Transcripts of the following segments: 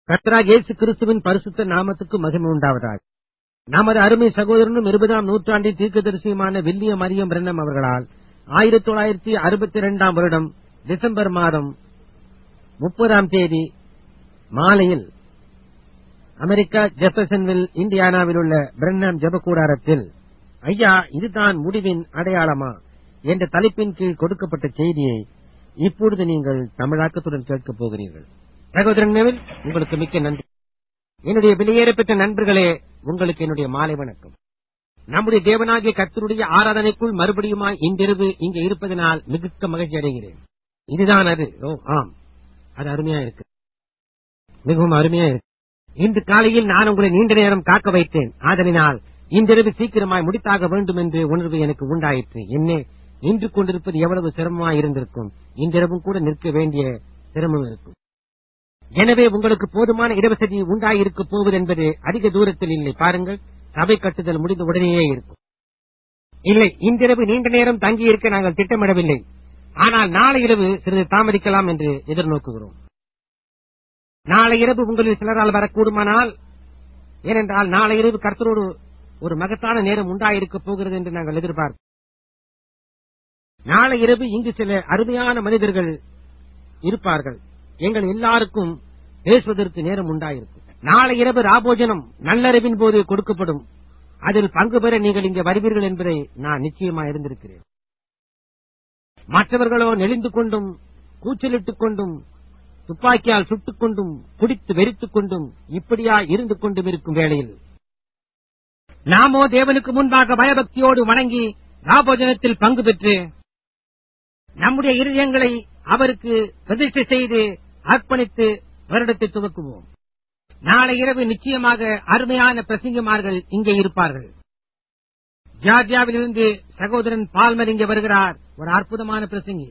கர்த்தராக இயேசு கிறிஸ்துவின் பரிசுத்த நாமத்துக்கு மகிமை உண்டாவதாக நமது அருமை சகோதரனும் இருபதாம் நூற்றாண்டின் தீர்க்கதரிசியுமான வில்லியம் மரியம் பிரண்ணம் அவர்களால் ஆயிரத்தி தொள்ளாயிரத்தி அறுபத்தி இரண்டாம் வருடம் டிசம்பர் மாதம் முப்பதாம் தேதி மாலையில் அமெரிக்கா ஜெஃபர்சன்வில் இந்தியானாவில் உள்ள பிரண்ணம் ஜபக்கூடாரத்தில் ஐயா இதுதான் முடிவின் அடையாளமா என்ற தலைப்பின் கீழ் கொடுக்கப்பட்ட செய்தியை இப்பொழுது நீங்கள் தமிழாக்கத்துடன் கேட்கப் போகிறீர்கள் சகோதரன் நெவில் உங்களுக்கு மிக்க நன்றி என்னுடைய வெளியேறப்பெற்ற நண்பர்களே உங்களுக்கு என்னுடைய மாலை வணக்கம் நம்முடைய தேவனாகிய கர்த்தருடைய ஆராதனைக்குள் மறுபடியுமாய் இன்றிரவு இங்கே இருப்பதனால் மிகுக்க மகிழ்ச்சி அடைகிறேன் இதுதான் அது ஓ ஆம் அது அருமையா இருக்கு மிகவும் அருமையா இருக்கு இன்று காலையில் நான் உங்களை நீண்ட நேரம் காக்க வைத்தேன் ஆதலினால் இன்றிரவு சீக்கிரமாய் முடித்தாக வேண்டும் என்று உணர்வு எனக்கு உண்டாயிற்று என்ன நின்று கொண்டிருப்பது எவ்வளவு சிரமமாய் இருந்திருக்கும் இன்றிரவும் கூட நிற்க வேண்டிய சிரமம் இருக்கும் எனவே உங்களுக்கு போதுமான இடவசதி உண்டாயிருக்க போவது என்பது அதிக தூரத்தில் இல்லை பாருங்கள் சபை கட்டுதல் முடிந்த உடனேயே இருக்கும் இல்லை இன்றிரவு நீண்ட நேரம் தங்கி இருக்க நாங்கள் திட்டமிடவில்லை ஆனால் நாளை இரவு சிறிது தாமதிக்கலாம் என்று எதிர்நோக்குகிறோம் நாளை இரவு உங்களில் சிலரால் வரக்கூடுமானால் ஏனென்றால் நாளை இரவு கர்த்தரோடு ஒரு மகத்தான நேரம் உண்டாயிருக்க போகிறது என்று நாங்கள் எதிர்பார்க்கிறோம் நாளை இரவு இங்கு சில அருமையான மனிதர்கள் இருப்பார்கள் எங்கள் எல்லாருக்கும் பேசுவதற்கு நேரம் உண்டாயிருக்கும் நாளை இரவு ராபோஜனம் நல்லறிவின் போது கொடுக்கப்படும் அதில் பங்கு பெற நீங்கள் இங்கே வருவீர்கள் என்பதை நான் நிச்சயமா இருந்திருக்கிறேன் மற்றவர்களோ நெளிந்து கொண்டும் கூச்சலிட்டுக் கொண்டும் துப்பாக்கியால் சுட்டுக் கொண்டும் குடித்து வெறித்துக் கொண்டும் இப்படியா இருந்து கொண்டும் இருக்கும் வேளையில் நாமோ தேவனுக்கு முன்பாக பயபக்தியோடு வணங்கி ராபோஜனத்தில் பங்கு பெற்று நம்முடைய இருதயங்களை அவருக்கு பிரதிஷ்டை செய்து அர்ப்பணித்து வருடத்தை துவக்குவோம் நாளை இரவு நிச்சயமாக அருமையான பிரசங்கமார்கள் இங்கே இருப்பார்கள் ஜார்ஜியாவிலிருந்து சகோதரன் பால்மர் இங்கே வருகிறார் ஒரு அற்புதமான பிரசங்கி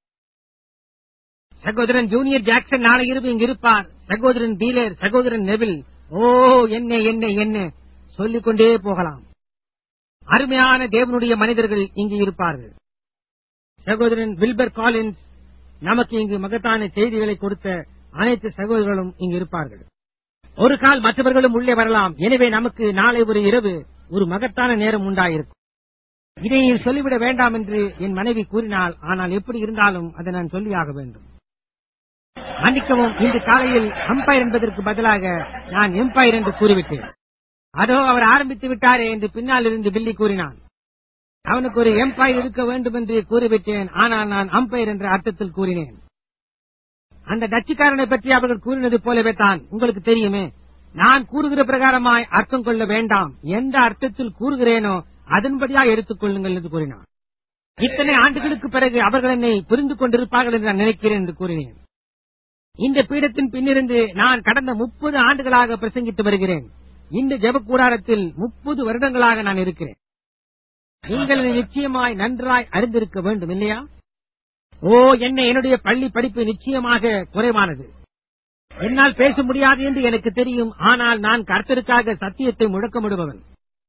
சகோதரன் ஜூனியர் ஜாக்சன் நாளை இரவு இங்கு இருப்பார் சகோதரன் டீலர் சகோதரன் நெவில் ஓ என்ன என்ன என்ன சொல்லிக் கொண்டே போகலாம் அருமையான தேவனுடைய மனிதர்கள் இங்கு இருப்பார்கள் சகோதரன் வில்பர் காலின்ஸ் நமக்கு இங்கு மகத்தான செய்திகளை கொடுத்த அனைத்து சகோதரர்களும் இங்கு இருப்பார்கள் ஒரு கால் மற்றவர்களும் உள்ளே வரலாம் எனவே நமக்கு நாளை ஒரு இரவு ஒரு மகத்தான நேரம் உண்டாயிருக்கும் இதை நீ சொல்லிவிட வேண்டாம் என்று என் மனைவி கூறினாள் ஆனால் எப்படி இருந்தாலும் அதை நான் சொல்லியாக வேண்டும் மன்னிக்கவும் இன்று காலையில் அம்பையர் என்பதற்கு பதிலாக நான் எம்பையர் என்று கூறிவிட்டேன் அதோ அவர் ஆரம்பித்து விட்டாரே என்று பின்னால் இருந்து பில்லி கூறினான் அவனுக்கு ஒரு எம்பையர் இருக்க வேண்டும் என்று கூறிவிட்டேன் ஆனால் நான் அம்பையர் என்ற அர்த்தத்தில் கூறினேன் அந்த டச்சுக்காரனை பற்றி அவர்கள் கூறினது போலவே தான் உங்களுக்கு தெரியுமே நான் கூறுகிற பிரகாரமாய் அர்த்தம் கொள்ள வேண்டாம் எந்த அர்த்தத்தில் கூறுகிறேனோ அதன்படியா எடுத்துக் கொள்ளுங்கள் என்று கூறினான் இத்தனை ஆண்டுகளுக்கு பிறகு அவர்கள் என்னை புரிந்து கொண்டிருப்பார்கள் என்று நான் நினைக்கிறேன் என்று கூறினேன் இந்த பீடத்தின் பின்னிருந்து நான் கடந்த முப்பது ஆண்டுகளாக பிரசங்கித்து வருகிறேன் இந்த ஜெபக்கூடாரத்தில் முப்பது வருடங்களாக நான் இருக்கிறேன் நீங்கள் இதை நிச்சயமாய் நன்றாய் அறிந்திருக்க வேண்டும் இல்லையா ஓ என்ன என்னுடைய பள்ளி படிப்பு நிச்சயமாக குறைவானது என்னால் பேச முடியாது என்று எனக்கு தெரியும் ஆனால் நான் கர்த்தருக்காக சத்தியத்தை முழக்கமிடுபவன்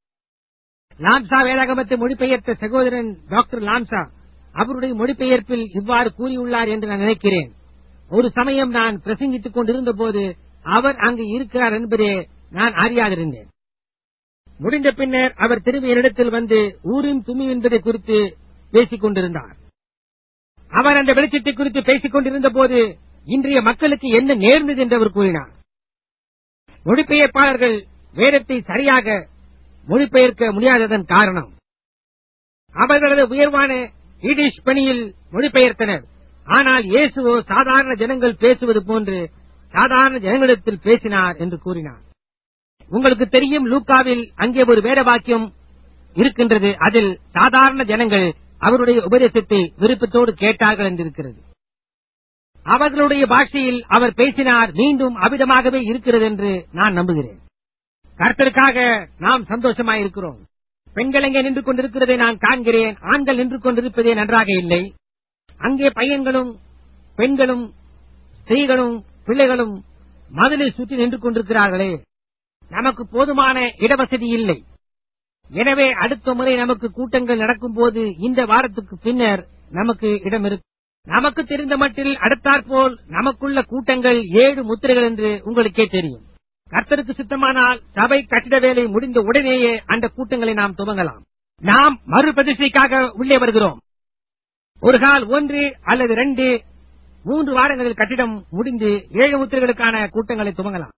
லாம்சா வேதாகமத்தை மொழிபெயர்த்த சகோதரன் டாக்டர் லாம்சா அவருடைய மொழிபெயர்ப்பில் இவ்வாறு கூறியுள்ளார் என்று நான் நினைக்கிறேன் ஒரு சமயம் நான் பிரசங்கித்துக் கொண்டிருந்த போது அவர் அங்கு இருக்கிறார் என்பதே நான் அறியாதிருந்தேன் முடிந்த பின்னர் அவர் திரும்பி என்னிடத்தில் வந்து ஊரின் துமி என்பதை குறித்து பேசிக் கொண்டிருந்தார் அவர் அந்த வெளிச்சத்தை குறித்து பேசிக் கொண்டிருந்த போது இன்றைய மக்களுக்கு என்ன நேர்ந்தது என்று அவர் கூறினார் மொழிபெயர்ப்பாளர்கள் வேதத்தை சரியாக மொழிபெயர்க்க முடியாததன் காரணம் அவர்களது உயர்வான ஈடிஷ் பணியில் மொழிபெயர்த்தனர் ஆனால் இயேசுவோ சாதாரண ஜனங்கள் பேசுவது போன்று சாதாரண ஜனங்களிடத்தில் பேசினார் என்று கூறினார் உங்களுக்கு தெரியும் லூக்காவில் அங்கே ஒரு வேத வாக்கியம் இருக்கின்றது அதில் சாதாரண ஜனங்கள் அவருடைய உபதேசத்தை விருப்பத்தோடு கேட்டார்கள் என்றிருக்கிறது அவர்களுடைய பாஷையில் அவர் பேசினார் மீண்டும் அவிதமாகவே இருக்கிறது என்று நான் நம்புகிறேன் கர்த்தருக்காக நாம் சந்தோஷமாயிருக்கிறோம் பெண்கள் எங்கே நின்று கொண்டிருக்கிறதை நான் காண்கிறேன் ஆண்கள் நின்று கொண்டிருப்பதே நன்றாக இல்லை அங்கே பையன்களும் பெண்களும் ஸ்திரீகளும் பிள்ளைகளும் மதிலில் சுற்றி நின்று கொண்டிருக்கிறார்களே நமக்கு போதுமான இடவசதி இல்லை எனவே அடுத்த முறை நமக்கு கூட்டங்கள் நடக்கும் போது இந்த வாரத்துக்கு பின்னர் நமக்கு இடம் இருக்கும் நமக்கு தெரிந்த மட்டில் அடுத்தாற்போல் நமக்குள்ள கூட்டங்கள் ஏழு முத்திரைகள் என்று உங்களுக்கே தெரியும் கர்த்தருக்கு சித்தமானால் சபை கட்டிட வேலை முடிந்த உடனேயே அந்த கூட்டங்களை நாம் துவங்கலாம் நாம் மறுபிரதிஷ்டைக்காக உள்ளே வருகிறோம் ஒரு கால் ஒன்று அல்லது ரெண்டு மூன்று வாரங்களில் கட்டிடம் முடிந்து ஏழு முத்திரைகளுக்கான கூட்டங்களை துவங்கலாம்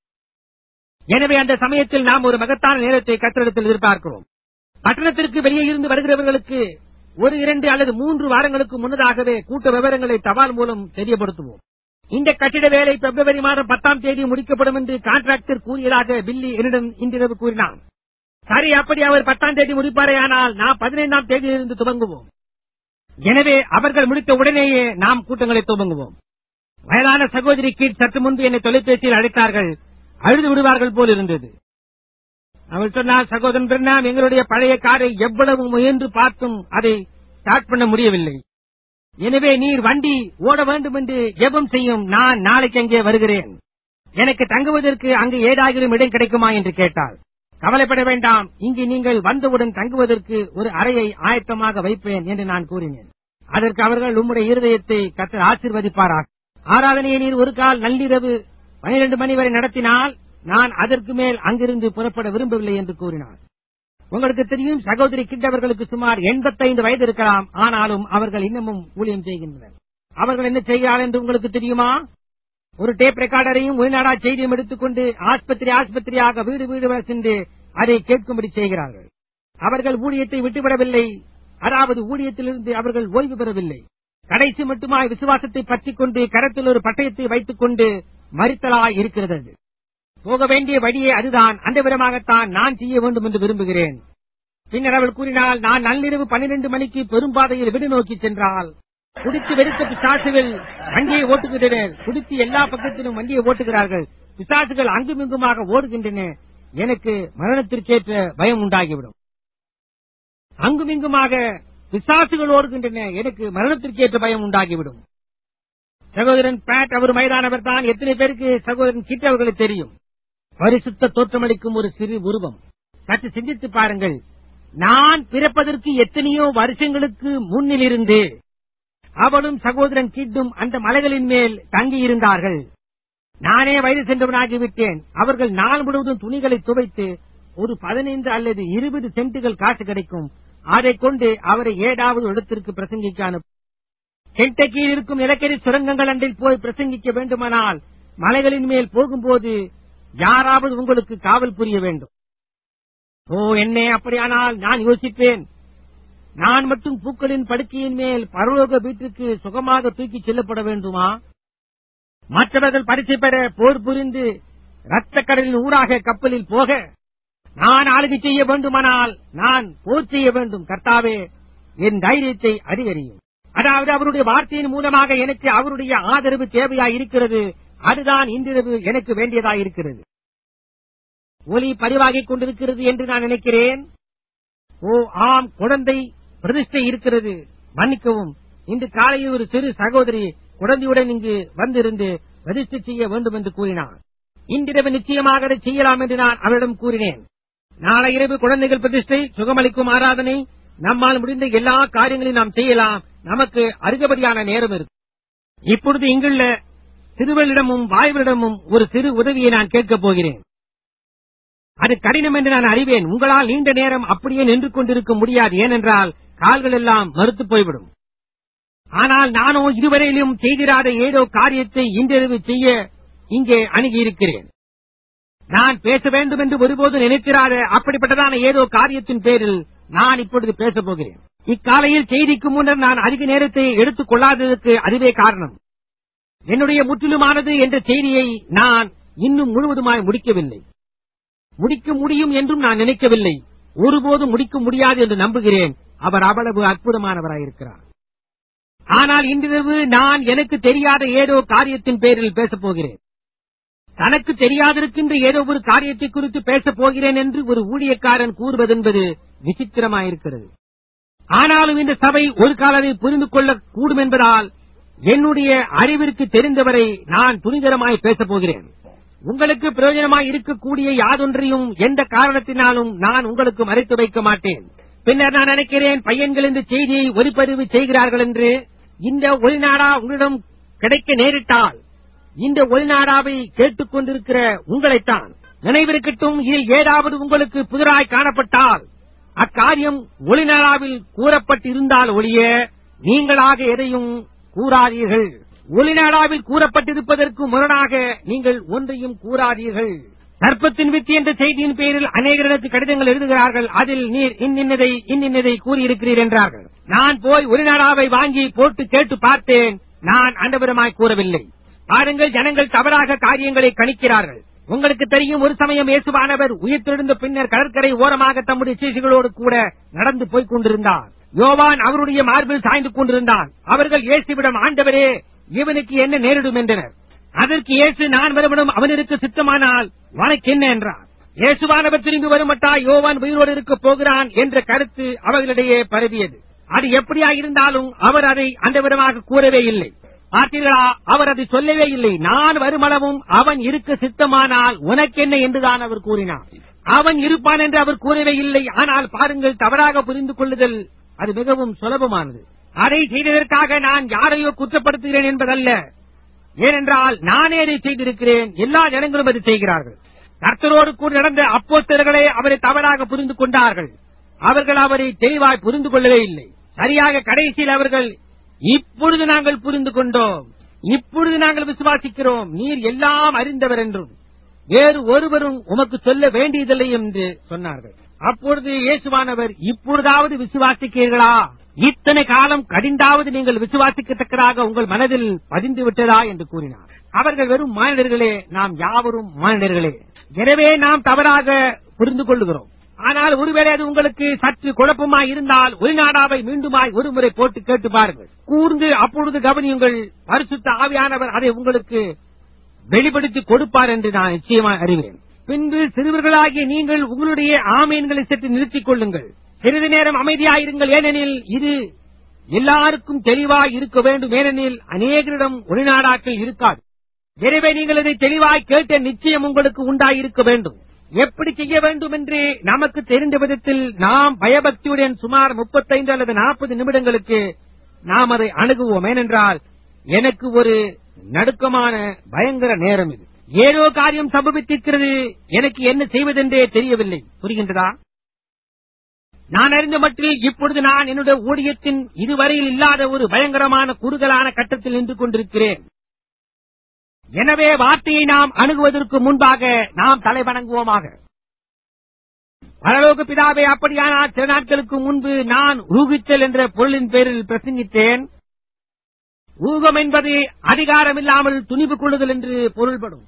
எனவே அந்த சமயத்தில் நாம் ஒரு மகத்தான நேரத்தை கத்திடத்தில் எதிர்பார்க்கிறோம் பட்டணத்திற்கு வெளியே இருந்து வருகிறவர்களுக்கு ஒரு இரண்டு அல்லது மூன்று வாரங்களுக்கு முன்னதாகவே கூட்ட விவரங்களை தபால் மூலம் தெரியப்படுத்துவோம் இந்த கட்டிட வேலை பிப்ரவரி மாதம் பத்தாம் தேதி முடிக்கப்படும் என்று கான்ட்ராக்டர் கூறியதாக பில்லி என்னிடம் இன்றிரவு கூறினார் சரி அப்படி அவர் பத்தாம் தேதி முடிப்பாரேயானால் நாம் பதினைந்தாம் தேதியிலிருந்து துவங்குவோம் எனவே அவர்கள் முடித்த உடனேயே நாம் கூட்டங்களை துவங்குவோம் வயதான சகோதரி கீட் சற்று முன்பு என்னை தொலைபேசியில் அழைத்தார்கள் அழுது விடுவார்கள் போல் இருந்தது அவள் சொன்னார் சகோதரன் பிரணாம் எங்களுடைய பழைய காரை எவ்வளவு முயன்று பார்த்தும் அதை ஸ்டார்ட் பண்ண முடியவில்லை எனவே நீர் வண்டி ஓட வேண்டும் என்று ஜெபம் செய்யும் நான் நாளைக்கு அங்கே வருகிறேன் எனக்கு தங்குவதற்கு அங்கு ஏதாகிலும் இடம் கிடைக்குமா என்று கேட்டாள் கவலைப்பட வேண்டாம் இங்கு நீங்கள் வந்தவுடன் தங்குவதற்கு ஒரு அறையை ஆயத்தமாக வைப்பேன் என்று நான் கூறினேன் அதற்கு அவர்கள் உம்முடைய இருதயத்தை கத்தர் ஆசீர்வதிப்பாராக ஆராதனையை நீர் ஒரு கால் நள்ளிரவு பனிரெண்டு மணி வரை நடத்தினால் நான் அதற்கு மேல் அங்கிருந்து புறப்பட விரும்பவில்லை என்று கூறினார் உங்களுக்கு தெரியும் சகோதரி கிட் அவர்களுக்கு சுமார் 85 வயது இருக்கலாம் ஆனாலும் அவர்கள் இன்னமும் ஊழியம் செய்கின்றனர் அவர்கள் என்ன செய்கிறார்கள் என்று உங்களுக்கு தெரியுமா ஒரு டேப் ரெக்கார்டரையும் உள்நாடா செய்தியும் எடுத்துக்கொண்டு ஆஸ்பத்திரி ஆஸ்பத்திரியாக வீடு வீடு வரை சென்று அதை கேட்கும்படி செய்கிறார்கள் அவர்கள் ஊழியத்தை விட்டுவிடவில்லை அதாவது ஊழியத்திலிருந்து அவர்கள் ஓய்வு பெறவில்லை கடைசி மட்டுமாய் விசுவாசத்தை பற்றிக் கொண்டு கரத்தில் ஒரு பட்டயத்தை வைத்துக் கொண்டு மறித்தலாய் இருக்கிறது அது. போக வேண்டிய வழியே அதுதான் அந்த விதமாகத்தான் நான் செய்ய வேண்டும் என்று விரும்புகிறேன் பின்னர் அவள் கூறினால் நான் நள்ளிரவு பன்னிரண்டு மணிக்கு பெரும்பாதையில் விடு நோக்கி சென்றால் குடித்து வெறுத்த பிசாசுகள் வண்டியை ஓட்டுகின்றனர் குடித்து எல்லா பக்கத்திலும் வண்டியை ஓட்டுகிறார்கள் பிசாசுகள் அங்குமிங்குமாக ஓடுகின்றன எனக்கு மரணத்திற்கேற்ற பயம் உண்டாகிவிடும் அங்குமிங்குமாக பிசாசுகள் ஓடுகின்றன எனக்கு மரணத்திற்கேற்ற பயம் உண்டாகிவிடும் சகோதரன் பேட் அவர் மைதானவர் தான் எத்தனை பேருக்கு சகோதரன் கிட்ட அவர்களுக்கு தெரியும் பரிசுத்த தோற்றமளிக்கும் ஒரு சிறு உருவம் சற்று சிந்தித்து பாருங்கள் நான் பிறப்பதற்கு எத்தனையோ வருஷங்களுக்கு முன்னில் இருந்து அவளும் சகோதரன் கிட்டும் அந்த மலைகளின் மேல் தங்கியிருந்தார்கள் நானே வயது சென்றவனாகிவிட்டேன் அவர்கள் நாள் முழுவதும் துணிகளை துவைத்து ஒரு பதினைந்து அல்லது இருபது சென்ட்டுகள் காசு கிடைக்கும் அதைக் கொண்டு அவரை ஏழாவது இடத்திற்கு பிரசங்கிக்க அனுப்பு கென்டக்கியில் இருக்கும் நிலக்கரி சுரங்கங்கள் அன்றில் போய் பிரசங்கிக்க வேண்டுமானால் மலைகளின் மேல் போகும்போது யாராவது உங்களுக்கு காவல் புரிய வேண்டும் ஓ என்னே அப்படியானால் நான் யோசிப்பேன் நான் மட்டும் பூக்களின் படுக்கையின் மேல் பரலோக வீட்டுக்கு சுகமாக தூக்கிச் செல்லப்பட வேண்டுமா மற்றவர்கள் பரிசு பெற போர் புரிந்து ரத்த கடலின் ஊராக கப்பலில் போக நான் ஆளுகை செய்ய வேண்டுமானால் நான் போர் செய்ய வேண்டும் கர்த்தாவே என் தைரியத்தை அதிகரியும் அதாவது அவருடைய வார்த்தையின் மூலமாக எனக்கு அவருடைய ஆதரவு தேவையாய் இருக்கிறது அதுதான் இன்றிரவு எனக்கு வேண்டியதாய் இருக்கிறது ஒலி பதிவாகிக் கொண்டிருக்கிறது என்று நான் நினைக்கிறேன் ஓ ஆம் குழந்தை பிரதிஷ்டை இருக்கிறது மன்னிக்கவும் இன்று காலையில் ஒரு சிறு சகோதரி குழந்தையுடன் இங்கு வந்திருந்து பிரதிஷ்டை செய்ய வேண்டும் என்று கூறினார் இன்றிரவு நிச்சயமாக அதை செய்யலாம் என்று நான் அவரிடம் கூறினேன் நாளை இரவு குழந்தைகள் பிரதிஷ்டை சுகமளிக்கும் ஆராதனை நம்மால் முடிந்த எல்லா காரியங்களையும் நாம் செய்யலாம் நமக்கு அதிகப்படியான நேரம் இருக்கு இப்பொழுது இங்குள்ள சிறுவர்களிடமும் வாய்வரிடமும் ஒரு சிறு உதவியை நான் கேட்கப் போகிறேன் அது கடினம் என்று நான் அறிவேன் உங்களால் நீண்ட நேரம் அப்படியே நின்று கொண்டிருக்க முடியாது ஏனென்றால் கால்கள் எல்லாம் மறுத்து போய்விடும் ஆனால் நானோ இதுவரையிலும் செய்திராத ஏதோ காரியத்தை இன்றிரவு செய்ய இங்கே அணுகியிருக்கிறேன் நான் பேச வேண்டும் என்று ஒருபோது நினைத்திராத அப்படிப்பட்டதான ஏதோ காரியத்தின் பேரில் நான் இப்பொழுது பேசப் போகிறேன் இக்காலையில் செய்திக்கு முன்னர் நான் அதிக நேரத்தை எடுத்துக் கொள்ளாததற்கு அதுவே காரணம் என்னுடைய முற்றிலுமானது என்ற செய்தியை நான் இன்னும் முழுவதுமாய் முடிக்கவில்லை முடிக்க முடியும் என்றும் நான் நினைக்கவில்லை ஒருபோதும் முடிக்க முடியாது என்று நம்புகிறேன் அவர் அவ்வளவு அற்புதமானவராயிருக்கிறார் ஆனால் இன்றிரவு நான் எனக்கு தெரியாத ஏதோ காரியத்தின் பேரில் பேசப் போகிறேன் தனக்கு தெரியாதிருக்கின்ற ஏதோ ஒரு காரியத்தை குறித்து பேசப் போகிறேன் என்று ஒரு ஊழியக்காரன் கூறுவதென்பது விசித்திரமாயிருக்கிறது ஆனாலும் இந்த சபை ஒரு காலத்தை புரிந்து கொள்ளக் கூடும் என்பதால் என்னுடைய அறிவிற்கு தெரிந்தவரை நான் துணிகரமாய் பேசப் போகிறேன் உங்களுக்கு பிரயோஜனமாய் இருக்கக்கூடிய யாதொன்றையும் எந்த காரணத்தினாலும் நான் உங்களுக்கு மறைத்து வைக்க மாட்டேன் பின்னர் நான் நினைக்கிறேன் பையன்கள் இந்த செய்தியை ஒலிப்பதிவு செய்கிறார்கள் என்று இந்த ஒளிநாடா உங்களிடம் கிடைக்க நேரிட்டால் இந்த ஒளிநாடாவை கேட்டுக் கொண்டிருக்கிற உங்களைத்தான் நினைவிருக்கட்டும் இதில் ஏதாவது உங்களுக்கு புதிராய் காணப்பட்டால் அக்காரியம் ஒளிநாடாவில் கூறப்பட்டிருந்தால் ஒழிய நீங்களாக எதையும் கூறாதீர்கள் ஒளிநாடாவில் கூறப்பட்டிருப்பதற்கு முரணாக நீங்கள் ஒன்றையும் கூறாதீர்கள் சர்ப்பத்தின் வித்து என்ற செய்தியின் பேரில் அநேகரிடத்து கடிதங்கள் எழுதுகிறார்கள் அதில் நீர் இன்னின்னதை இன்னின்னதை கூறியிருக்கிறீர் என்றார்கள் நான் போய் ஒளிநாடாவை வாங்கி போட்டு கேட்டு பார்த்தேன் நான் அண்டபுரமாய் கூறவில்லை பாருங்கள் ஜனங்கள் தவறாக காரியங்களை கணிக்கிறார்கள் உங்களுக்கு தெரியும் ஒரு சமயம் இயேசுவானவர் உயிர்த்தெழுந்த பின்னர் கடற்கரை ஓரமாக தம்முடைய சீசிகளோடு கூட நடந்து போய்க் கொண்டிருந்தார் யோவான் அவருடைய மார்பில் சாய்ந்து கொண்டிருந்தான் அவர்கள் இயேசுவிடம் ஆண்டவரே இவனுக்கு என்ன நேரிடும் என்றனர் அதற்கு இயேசு நான் வருவனும் அவனிற்கு சித்தமானால் உனக்கு என்ன என்றார் இயேசுவானவர் திரும்பி வருமட்டா யோவான் உயிரோடு இருக்க போகிறான் என்ற கருத்து அவர்களிடையே பரவியது அது எப்படியா இருந்தாலும் அவர் அதை அந்தவிடமாக கூறவே இல்லை பார்த்தீர்களா அவர் அதை சொல்லவே இல்லை நான் வருமளவும் அவன் இருக்க சித்தமானால் உனக்கென்ன என்றுதான் அவர் கூறினார் அவன் இருப்பான் என்று அவர் கூறவே இல்லை ஆனால் பாருங்கள் தவறாக புரிந்து கொள்ளுதல் அது மிகவும் சுலபமானது அதை செய்ததற்காக நான் யாரையோ குற்றப்படுத்துகிறேன் என்பதல்ல ஏனென்றால் நானே அதை செய்திருக்கிறேன் எல்லா ஜனங்களும் அதை செய்கிறார்கள் கர்த்தரோடு கூட நடந்த அப்போஸ்தலர்களே அவரை தவறாக புரிந்து கொண்டார்கள் அவர்கள் அவரை தெளிவாய் புரிந்து கொள்ளவே இல்லை சரியாக கடைசியில் அவர்கள் இப்பொழுது நாங்கள் புரிந்து கொண்டோம் இப்பொழுது நாங்கள் விசுவாசிக்கிறோம் நீர் எல்லாம் அறிந்தவர் என்றும் வேறு ஒருவரும் உமக்கு சொல்ல வேண்டியதில்லை என்று சொன்னார்கள் அப்பொழுது இயேசுவானவர் இப்பொழுதாவது விசுவாசிக்கிறீர்களா இத்தனை காலம் கடிந்தாவது நீங்கள் விசுவாசிக்கத்தக்கதாக உங்கள் மனதில் பதிந்து விட்டதா என்று கூறினார் அவர்கள் வெறும் மானிடர்களே நாம் யாவரும் மானிடர்களே எனவே நாம் தவறாக புரிந்து கொள்ளுகிறோம் ஆனால் ஒருவேளை அது உங்களுக்கு சற்று குழப்பமாய் இருந்தால் ஒளிநாடாவை மீண்டுமாய் ஒருமுறை போட்டு கேட்டு பாருங்கள் கூர்ந்து அப்பொழுது கவனியுங்கள் பரிசுத்த ஆவியானவர் அதை உங்களுக்கு வெளிப்படுத்தி கொடுப்பார் என்று நான் நிச்சயமாக அறிவேன் பின்பு சிறுவர்களாகிய நீங்கள் உங்களுடைய ஆமீன்களை சற்று நிறுத்திக் கொள்ளுங்கள் சிறிது நேரம் அமைதியாயிருங்கள் ஏனெனில் இது எல்லாருக்கும் தெளிவாய் இருக்க வேண்டும் ஏனெனில் அநேகரிடம் ஒளிநாடாக்கள் இருக்காது எனவே நீங்கள் இதை தெளிவாய் கேட்ட நிச்சயம் உங்களுக்கு உண்டாயிருக்க வேண்டும் எப்படி செய்ய வேண்டும் என்று நமக்கு தெரிந்த விதத்தில் நாம் பயபக்தியுடன் சுமார் முப்பத்தைந்து அல்லது நாற்பது நிமிடங்களுக்கு நாம் அதை அணுகுவோம் ஏனென்றால் எனக்கு ஒரு நடுக்கமான பயங்கர நேரம் இது ஏதோ காரியம் சம்பவித்திருக்கிறது எனக்கு என்ன செய்வதென்றே தெரியவில்லை புரிகின்றதா நான் அறிந்த மட்டில் இப்பொழுது நான் என்னுடைய ஊழியத்தின் இதுவரையில் இல்லாத ஒரு பயங்கரமான குறுகலான கட்டத்தில் நின்று கொண்டிருக்கிறேன் எனவே வார்த்தையை நாம் அணுகுவதற்கு முன்பாக நாம் தலைவணங்குவோமாக பரலோக பிதாவே அப்படியானால் சில நாட்களுக்கு முன்பு நான் ஊகித்தல் என்ற பொருளின் பேரில் பிரசங்கித்தேன் ஊகம் என்பது அதிகாரம் இல்லாமல் துணிவு கொள்ளுதல் என்று பொருள்படும்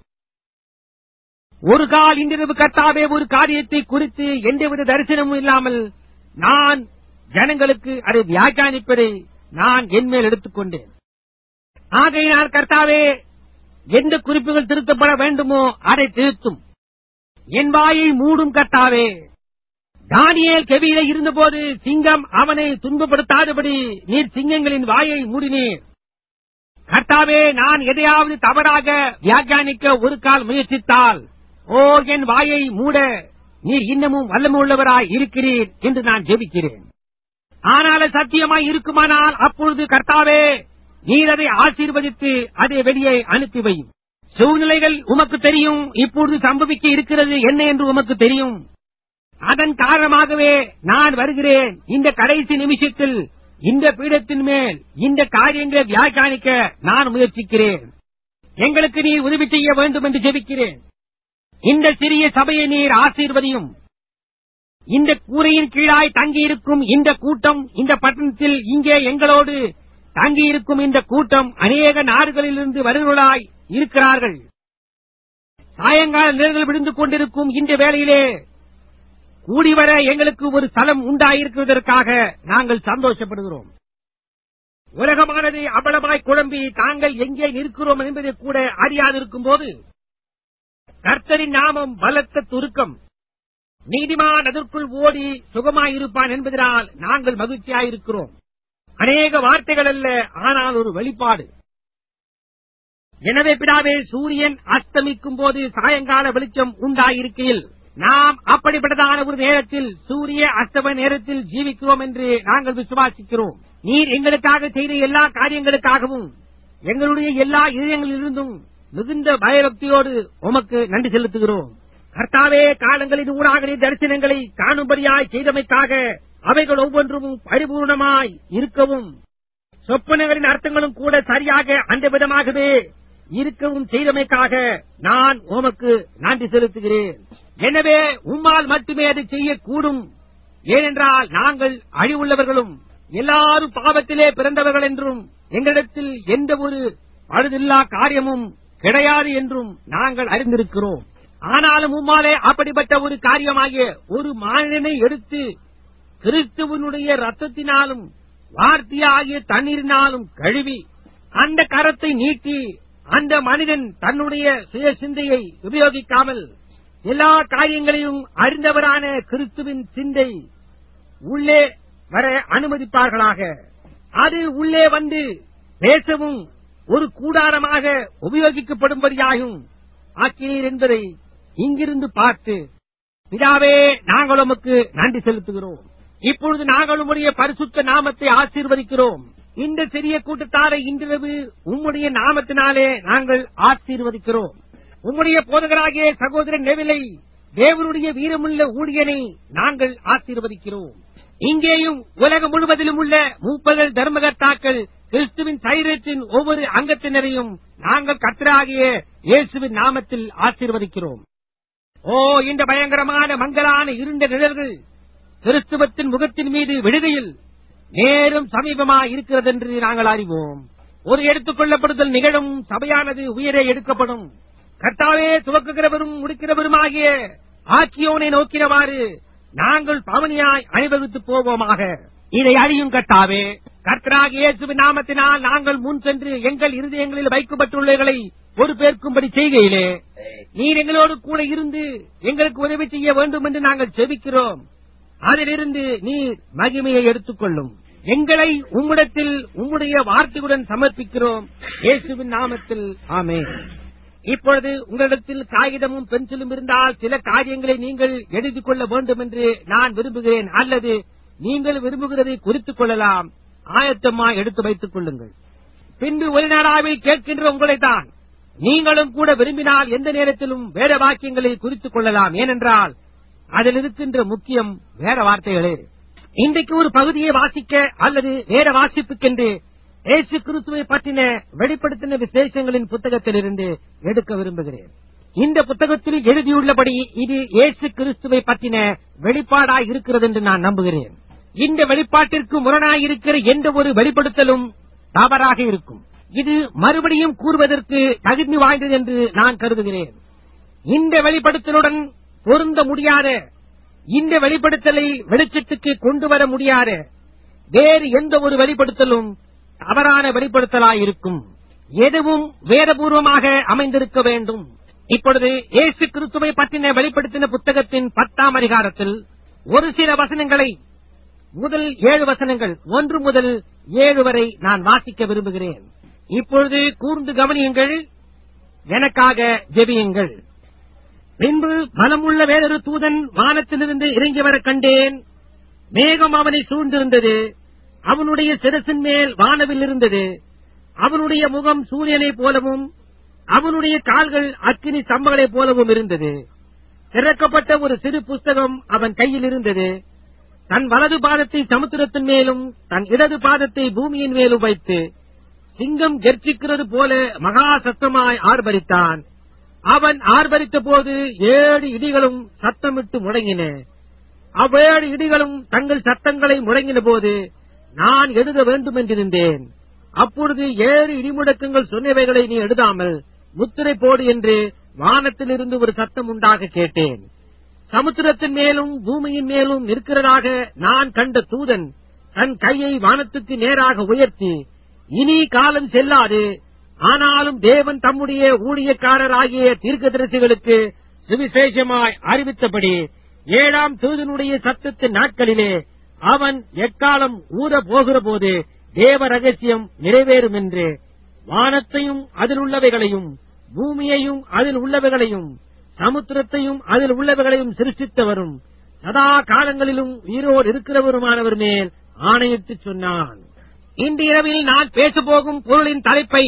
ஒரு கால் இன்றிரவு கர்த்தாவே ஒரு காரியத்தை குறித்து எந்தவித தரிசனமும் இல்லாமல் நான் ஜனங்களுக்கு அதை வியாக்கியானிப்பதை நான் என்மேல் எடுத்துக்கொண்டேன் ஆகையினால் கர்த்தாவே எந்த குறிப்புகள் திருத்தப்பட வேண்டுமோ அதை திருத்தும் என் வாயை மூடும் கர்த்தாவே தானியேல் கெவியில இருந்தபோது சிங்கம் அவனை துன்பப்படுத்தாதபடி நீர் சிங்கங்களின் வாயை மூடினீர் கர்த்தாவே நான் எதையாவது தவறாக வியாக்கியானிக்க ஒரு கால் முயற்சித்தால் ஓ என் வாயை மூட நீர் இன்னமும் வல்லமுள்ளவராய் இருக்கிறீர் என்று நான் ஜெபிக்கிறேன் ஆனால் அது சத்தியமாய் இருக்குமானால் அப்பொழுது கர்த்தாவே நீர் அதை ஆசீர்வதித்து அதை வெளியே அனுப்பி வையும் சூழ்நிலைகள் உமக்கு தெரியும் இப்பொழுது சம்பவிக்க இருக்கிறது என்ன என்று உமக்கு தெரியும் அதன் காரணமாகவே நான் வருகிறேன் இந்த கடைசி நிமிஷத்தில் இந்த பீடத்தின் மேல் இந்த காரியங்களை வியாக்கியானிக்க நான் முயற்சிக்கிறேன் எங்களுக்கு நீ உதவி செய்ய வேண்டும் என்று ஜெபிக்கிறேன் இந்த சிறிய சபையை நீர் ஆசீர்வதியும் இந்த கூரையின் கீழாய் தங்கியிருக்கும் இந்த கூட்டம் இந்த பட்டணத்தில் இங்கே எங்களோடு தங்கியிருக்கும் இந்த கூட்டம் அநேக நாடுகளிலிருந்து வருவர்களாய் இருக்கிறார்கள் சாயங்கால நிழல்கள் விழுந்து கொண்டிருக்கும் இந்த வேளையிலே கூடிவர எங்களுக்கு ஒரு ஸ்தலம் உண்டாயிருக்கிறதற்காக நாங்கள் சந்தோஷப்படுகிறோம் உலகமானது அபலமாய் குழம்பி தாங்கள் எங்கே நிற்கிறோம் என்பதை கூட அறியாதிருக்கும் போது கர்த்தரின் நாமம் பலத்த துருக்கம் நீதிமான் அதற்குள் ஓடி சுகமாயிருப்பான் என்பதனால் நாங்கள் மகிழ்ச்சியாயிருக்கிறோம் அநேக வார்த்தைகள் அல்ல ஆனால் ஒரு வெளிப்பாடு எனவே பிதாவே சூரியன் அஸ்தமிக்கும் போது சாயங்கால வெளிச்சம் உண்டாயிருக்கையில் நாம் அப்படிப்பட்டதான ஒரு நேரத்தில் சூரிய அஸ்தம நேரத்தில் ஜீவிக்கிறோம் என்று நாங்கள் விசுவாசிக்கிறோம் நீர் எங்களுக்காக செய்த எல்லா காரியங்களுக்காகவும் எங்களுடைய எல்லா இதயங்களிலிருந்தும் மிகுந்த பயபக்தியோடு உமக்கு நன்றி செலுத்துகிறோம் கர்த்தாவே காலங்களின் ஊடாக நீர் தரிசனங்களை காணும்படியாய் செய்தமைக்காக அவைகள் ஒவ்வொன்றும் பரிபூர்ணமாய் இருக்கவும் சொப்பனங்களின் அர்த்தங்களும் கூட சரியாக அந்த விதமாகவே இருக்கவும் செய்தமைக்காக நான் உமக்கு நன்றி செலுத்துகிறேன் எனவே உம்மால் மட்டுமே அதை செய்யக்கூடும் ஏனென்றால் நாங்கள் அழிவுள்ளவர்களும் எல்லாரும் பாவத்திலே பிறந்தவர்கள் என்றும் எங்களிடத்தில் எந்த ஒரு பழுதில்லா காரியமும் கிடையாது என்றும் நாங்கள் அறிந்திருக்கிறோம் ஆனாலும் உம்மாலே அப்படிப்பட்ட ஒரு காரியமாகிய ஒரு மானிடனை எடுத்து கிறிஸ்துவனுடைய ரத்தத்தினாலும் வார்த்தையாகிய தண்ணீரினாலும் கழுவி அந்த கரத்தை நீட்டி அந்த மனிதன் தன்னுடைய சுய சிந்தையை உபயோகிக்காமல் எல்லா காரியங்களையும் அறிந்தவரான கிறிஸ்துவின் சிந்தை உள்ளே வர அனுமதிப்பார்களாக அது உள்ளே வந்து பேசவும் ஒரு கூடாரமாக உபயோகிக்கப்படும்படியாகும் ஆக்கினீர் என்பதை இங்கிருந்து பார்த்து பிதாவே நாங்கள் உமக்கு நன்றி செலுத்துகிறோம் இப்பொழுது நாங்கள் உம்முடைய பரிசுத்த நாமத்தை ஆசீர்வதிக்கிறோம் இந்த சிறிய கூட்டத்தாரை இன்றிரவு உம்முடைய நாமத்தினாலே நாங்கள் ஆசீர்வதிக்கிறோம் உம்முடைய போதகராகிய சகோதரன் நெவிலை தேவனுடைய வீரமுள்ள ஊழியனை நாங்கள் ஆசீர்வதிக்கிறோம் இங்கேயும் உலகம் முழுவதிலும் உள்ள மூப்பர்கள் தர்மகர்த்தாக்கள் கிறிஸ்துவின் சைரத்தின் ஒவ்வொரு அங்கத்தினரையும் நாங்கள் கத்தராகிய இயேசுவின் நாமத்தில் ஆசீர்வதிக்கிறோம் ஓ இந்த பயங்கரமான மங்கலான இருண்ட நிழல்கள் கிறிஸ்துவத்தின் முகத்தின் மீது விடுகையில் நேரும் சமீபமாய் இருக்கிறது என்று நாங்கள் அறிவோம் ஒரு எடுத்துக் கொள்ளப்படுதல் நிகழும் சபையானது உயிரை எடுக்கப்படும் கர்த்தாவே துவக்குகிறவரும் முடிக்கிறவருமாகிய ஆக்கியோனை நோக்கினவாறு நாங்கள் பவனியாய் அணிவகுத்து போவோமாக இதை அறியும் கர்த்தாவே கர்த்தராக இயேசுவின் நாமத்தினால் நாங்கள் முன் சென்று எங்கள் இருதயங்களில் வைக்கப்பட்டுள்ளவைகளை பொறுப்பேற்கும்படி செய்கையிலே நீர் எங்களோடு கூட இருந்து எங்களுக்கு உதவி செய்ய வேண்டும் என்று நாங்கள் செபிக்கிறோம் அதிலிருந்து நீர் மகிமையை எடுத்துக்கொள்ளும் எங்களை உம்மிடத்தில் உம்முடைய வார்த்தையுடன் சமர்ப்பிக்கிறோம் இயேசுவின் நாமத்தில் ஆமே இப்பொழுது உங்களிடத்தில் காகிதமும் பென்சிலும் இருந்தால் சில காரியங்களை நீங்கள் எழுதிக் கொள்ள வேண்டும் என்று நான் விரும்புகிறேன் அல்லது நீங்கள் விரும்புகிறதை குறித்துக் கொள்ளலாம் ஆயத்தமா எடுத்து வைத்துக் கொள்ளுங்கள் பின்பு ஒரு நாளாவில் கேட்கின்ற உங்களைத்தான் நீங்களும் கூட விரும்பினால் எந்த நேரத்திலும் வேத வாக்கியங்களை குறித்துக் கொள்ளலாம் ஏனென்றால் அதில் இருக்கின்ற முக்கியம் வேற வார்த்தைகளே இன்றைக்கு ஒரு பகுதியை வாசிக்க அல்லது வேற வாசிப்புக்கென்று ஏசு கிறிஸ்துவை பற்றின வெளிப்படுத்தின விசேஷங்களின் புத்தகத்திலிருந்து எடுக்க விரும்புகிறேன் இந்த புத்தகத்தில் எழுதியுள்ளபடி இது இயேசு கிறிஸ்துவை பற்றின வெளிப்பாடாய் இருக்கிறது என்று நான் நம்புகிறேன் இந்த வெளிப்பாட்டிற்கு முரணாய் இருக்கிற எந்த ஒரு வெளிப்படுத்தலும் தவறாக இருக்கும் இது மறுபடியும் கூறுவதற்கு தகுதி வாய்ந்தது என்று நான் கருதுகிறேன் இந்த வெளிப்படுத்தலுடன் பொருந்த முடியாத இந்த வெளிப்படுத்தலை வெளிச்சத்துக்கு கொண்டு வர முடியாத வேறு எந்த ஒரு வெளிப்படுத்தலும் தவறான வெளிப்படுத்தலாயிருக்கும் எதுவும் வேதபூர்வமாக அமைந்திருக்க வேண்டும் இப்பொழுது இயேசு கிறிஸ்துவை பற்றின வெளிப்படுத்தின புத்தகத்தின் பத்தாம் அதிகாரத்தில் ஒரு சில வசனங்களை முதல் ஏழு வசனங்கள் ஒன்று முதல் ஏழு வரை நான் வாசிக்க விரும்புகிறேன் இப்பொழுது கூர்ந்து கவனியுங்கள் எனக்காக ஜெபியுங்கள் பின்பு பலமுள்ள வேறொரு தூதன் வானத்திலிருந்து இறங்கி வர கண்டேன் மேகம் அவனை சூழ்ந்திருந்தது அவனுடைய சிரசின் மேல் வானவில் இருந்தது அவனுடைய முகம் சூரியனைப் போலவும் அவனுடைய கால்கள் அக்கினி சம்பங்களைப் போலவும் இருந்தது திறக்கப்பட்ட ஒரு சிறு புஸ்தகம் அவன் கையில் இருந்தது தன் வலது பாதத்தை சமுத்திரத்தின் மேலும் தன் இடது பாதத்தை பூமியின் மேலும் வைத்து சிங்கம் கர்ச்சிக்கிறது போல மகா சத்தமாய் ஆர்ப்பரித்தான் அவன் ஆர்ப்பரித்த போது ஏழு இடிகளும் சத்தமிட்டு முழங்கின அவ்வேழு இடிகளும் தங்கள் சத்தங்களை முழங்கின போது நான் எழுத வேண்டும் என்றிருந்தேன் அப்பொழுது ஏழு இடிமுடக்கங்கள் சொன்னவைகளை நீ எழுதாமல் முத்திரை போடு என்று வானத்திலிருந்து ஒரு சத்தம் உண்டாக கேட்டேன் சமுத்திரத்தின் மேலும் பூமியின் மேலும் நிற்கிறதாக நான் கண்ட தூதன் தன் கையை வானத்துக்கு நேராக உயர்த்தி இனி காலம் செல்லாது ஆனாலும் தேவன் தம்முடைய ஊழியக்காரராகிய தீர்க்கதரிசிகளுக்கு சுவிசேஷமாய் அறிவித்தபடி ஏழாம் தூதனுடைய சத்தத்தின் நாட்களிலே அவன் எக்காலம் ஊத போகிற போது தேவ ரகசியம் நிறைவேறும் என்று வானத்தையும் அதில் உள்ளவைகளையும் பூமியையும் அதில் உள்ளவைகளையும் சமுத்திரத்தையும் அதில் உள்ளவைகளையும் சிருஷ்டித்தவரும் சதா காலங்களிலும் உயிரோடு இருக்கிறவருமானவர் மேல் ஆணையிட்டு சொன்னான் இன்று இரவில் நான் பேசப்போகும் பொருளின் தலைப்பை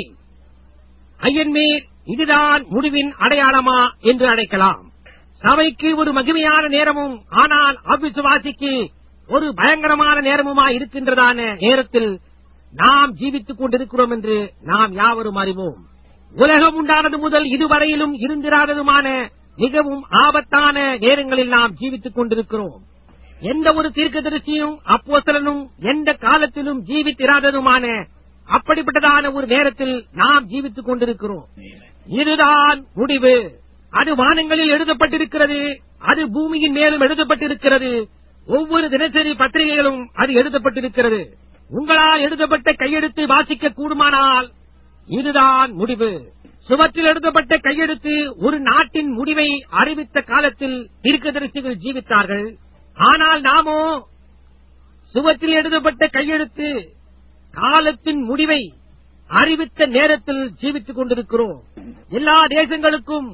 ஐயன்மீர் இதுதான் முடிவின் அடையாளமா என்று அழைக்கலாம் சபைக்கு ஒரு மகிமையான நேரமும் ஆனால் அவ்விசுவாசிக்கு ஒரு பயங்கரமான நேரமுமா இருக்கின்றதான நேரத்தில் நாம் ஜீவித்துக் கொண்டிருக்கிறோம் என்று நாம் யாவரும் அறிவோம் உலகம் உண்டானது முதல் இதுவரையிலும் இருந்திராததுமான மிகவும் ஆபத்தான நேரங்களில் நாம் ஜீவித்துக் கொண்டிருக்கிறோம் எந்த ஒரு தீர்க்கதரிசியும் அப்போஸ்தலனும் எந்த காலத்திலும் ஜீவித்திராததுமான அப்படிப்பட்டதான ஒரு நேரத்தில் நாம் ஜீவித்துக் கொண்டிருக்கிறோம் இதுதான் முடிவு அது வானங்களில் எழுதப்பட்டிருக்கிறது அது பூமியின் மேலும் எழுதப்பட்டிருக்கிறது ஒவ்வொரு தினசரி பத்திரிகைகளும் அது எழுதப்பட்டிருக்கிறது உங்களால் எழுதப்பட்ட கையெழுத்தை வாசிக்க கூடுமானால் இதுதான் முடிவு சுவற்றில் எழுதப்பட்ட கையெழுத்து ஒரு நாட்டின் முடிவை அறிவித்த காலத்தில் தீர்க்கதரிசிகள் ஜீவித்தார்கள் ஆனால் நாமோ சுவற்றில் எழுதப்பட்ட கையெழுத்து காலத்தின் முடிவை அறிவித்த நேரத்தில் ஜீவித்துக் கொண்டிருக்கிறோம் எல்லா தேசங்களுக்கும்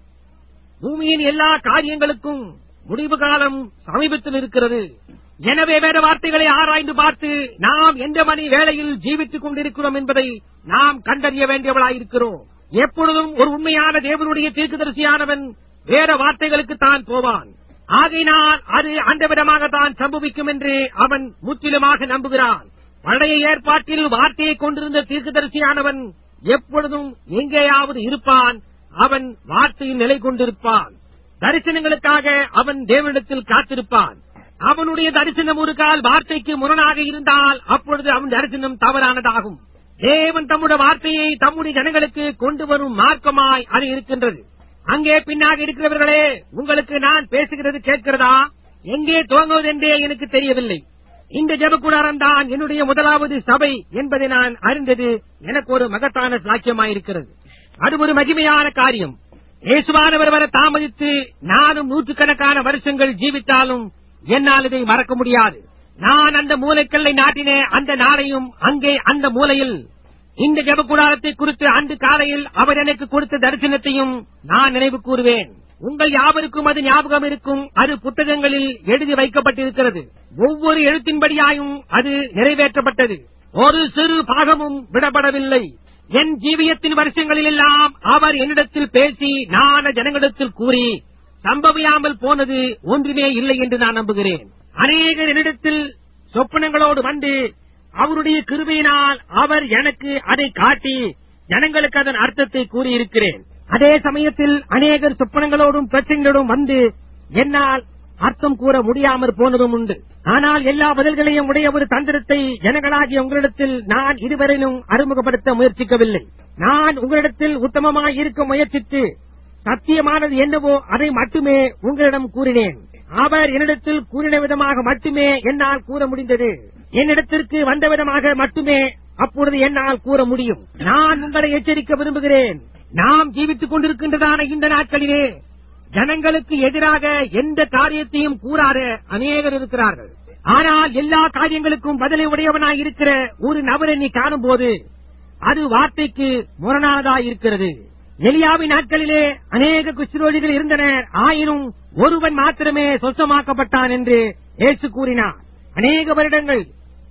பூமியின் எல்லா காரியங்களுக்கும் முடிவு காலம் சமீபத்தில் இருக்கிறது எனவே வேற வார்த்தைகளை ஆராய்ந்து பார்த்து நாம் எந்த மணி வேளையில் ஜீவித்துக் கொண்டிருக்கிறோம் என்பதை நாம் கண்டறிய வேண்டியவளாயிருக்கிறோம் எப்பொழுதும் ஒரு உண்மையான தேவனுடைய தீர்க்கதரிசியானவன் வேற வார்த்தைகளுக்கு தான் போவான் ஆகையினால் அது அந்த விதமாகத்தான் சம்பவிக்கும் என்று அவன் முற்றிலுமாக நம்புகிறான் பழைய ஏற்பாட்டில் வார்த்தையை கொண்டிருந்த தீர்க்கதரிசியானவன் எப்பொழுதும் எங்கேயாவது இருப்பான் அவன் வார்த்தையில் நிலை கொண்டிருப்பான் தரிசனங்களுக்காக அவன் தேவனிடத்தில் காத்திருப்பான் அவனுடைய தரிசனம் ஒரு கால் வார்த்தைக்கு முரணாக இருந்தால் அப்பொழுது அவன் தரிசனம் தவறானதாகும் தேவன் தம்முடைய வார்த்தையை தம்முடைய ஜனங்களுக்கு கொண்டு வரும் மார்க்கமாய் அது இருக்கின்றது அங்கே பின்னாக இருக்கிறவர்களே உங்களுக்கு நான் பேசுகிறது கேட்கிறதா எங்கே துவங்குவது என்றே எனக்கு தெரியவில்லை இந்த ஜெபக்கூடாரம் தான் என்னுடைய முதலாவது சபை என்பதை நான் அறிந்தது எனக்கு ஒரு மகத்தான சாட்சியமாயிருக்கிறது அது ஒரு மகிமையான காரியம் இயேசுவானவர் வர தாமதித்து நானும் நூற்றுக்கணக்கான வருஷங்கள் ஜீவித்தாலும் என்னால் இதை மறக்க முடியாது நான் அந்த மூலைக்கல்லை நாட்டின அந்த நாளையும் அங்கே அந்த மூலையில் இந்த ஜபகுடாரத்தை குறித்து அன்று காலையில் அவர் எனக்கு கொடுத்த தரிசனத்தையும் நான் நினைவு கூறுவேன் உங்கள் யாவருக்கும் அது ஞாபகம் இருக்கும் அது புத்தகங்களில் எழுதி வைக்கப்பட்டிருக்கிறது ஒவ்வொரு எழுத்தின்படியாயும் அது நிறைவேற்றப்பட்டது ஒரு சிறு பாகமும் விடப்படவில்லை என் ஜீவியத்தின் வருஷங்களிலெல்லாம் அவர் என்னிடத்தில் பேசி நான் ஜனங்களிடத்தில் கூறி சம்பவியாமல் போனது ஒன்றுமே இல்லை என்று நான் நம்புகிறேன் அநேகர் என்னிடத்தில் சொப்பனங்களோடு வந்து அவருடைய கிருபையினால் அவர் எனக்கு அதை காட்டி ஜனங்களுக்கு அதன் அர்த்தத்தை கூறியிருக்கிறேன் அதே சமயத்தில் அநேகர் சொப்பனங்களோடும் பிரச்சனைகளோடும் வந்து என்னால் அர்த்தம் கூற முடியாமற் போனதும் உண்டு ஆனால் எல்லா பதில்களையும் உடைய ஒரு தந்திரத்தை ஜனங்களாகிய உங்களிடத்தில் நான் இதுவரையிலும் அறிமுகப்படுத்த முயற்சிக்கவில்லை நான் உங்களிடத்தில் உத்தமமாய் இருக்க முயற்சித்து சத்தியமானது என்னவோ அதை மட்டுமே உங்களிடம் கூறினேன் அவர் என்னிடத்தில் கூறின விதமாக மட்டுமே என்னால் கூற முடிந்தது என்னிடத்திற்கு வந்த விதமாக மட்டுமே அப்பொழுது என்னால் கூற முடியும் நான் உங்களை எச்சரிக்க விரும்புகிறேன் நாம் ஜீவித்துக் கொண்டிருக்கின்றதான இந்த நாட்களிலே ஜனங்களுக்கு எதிராக எந்த காரியத்தையும் கூறாத அநேகர் இருக்கிறார்கள் ஆனால் எல்லா காரியங்களுக்கும் பதிலை உடையவனாய் இருக்கிற ஒரு நபரை நீ காணும்போது அது வார்த்தைக்கு முரணானதாய் இருக்கிறது எலியாவின் நாட்களிலே அநேக குஷ்ரோகிகள் இருந்தனர் ஆயினும் ஒருவன் மாத்திரமே சொந்தமாக்கப்பட்டான் என்று இயேசு கூறினார் அநேக வருடங்கள்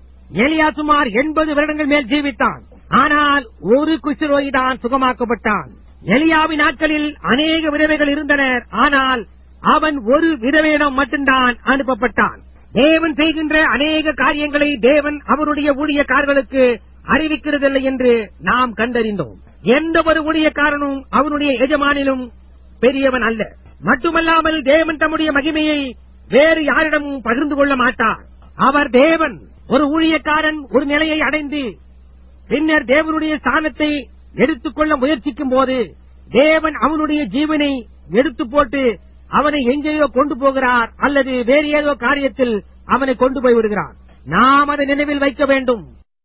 எலியா சுமார் எண்பது வருடங்கள் மேல் ஜீவித்தான் ஆனால் ஒரு குஷ்ரோகி தான் சுகமாக்கப்பட்டான் எலியாவின் நாட்களில் அநேக விதவைகள் இருந்தனர் ஆனால் அவன் ஒரு விதவையிடம் மட்டும்தான் அனுப்பப்பட்டான் தேவன் செய்கின்ற அநேக காரியங்களை தேவன் அவருடைய ஊழியக்காரர்களுக்கு அறிவிக்கிறதில்லை என்று நாம் கண்டறிந்தோம் எந்த ஒரு ஊழியக்காரனும் அவனுடைய எஜமானிலும் பெரியவன் அல்ல மட்டுமல்லாமல் தேவன் தம்முடைய மகிமையை வேறு யாரிடமும் பகிர்ந்து கொள்ள மாட்டார் அவர் தேவன் ஒரு ஊழியக்காரன் ஒரு நிலையை அடைந்து பின்னர் தேவனுடைய ஸ்தானத்தை எடுத்துக்கொள்ள முயற்சிக்கும் போது தேவன் அவனுடைய ஜீவனை எடுத்து போட்டு அவனை எங்கேயோ கொண்டு போகிறார் அல்லது வேறு ஏதோ காரியத்தில் அவனை கொண்டு போய் விடுகிறார் நாம் அதை நினைவில் வைக்க வேண்டும்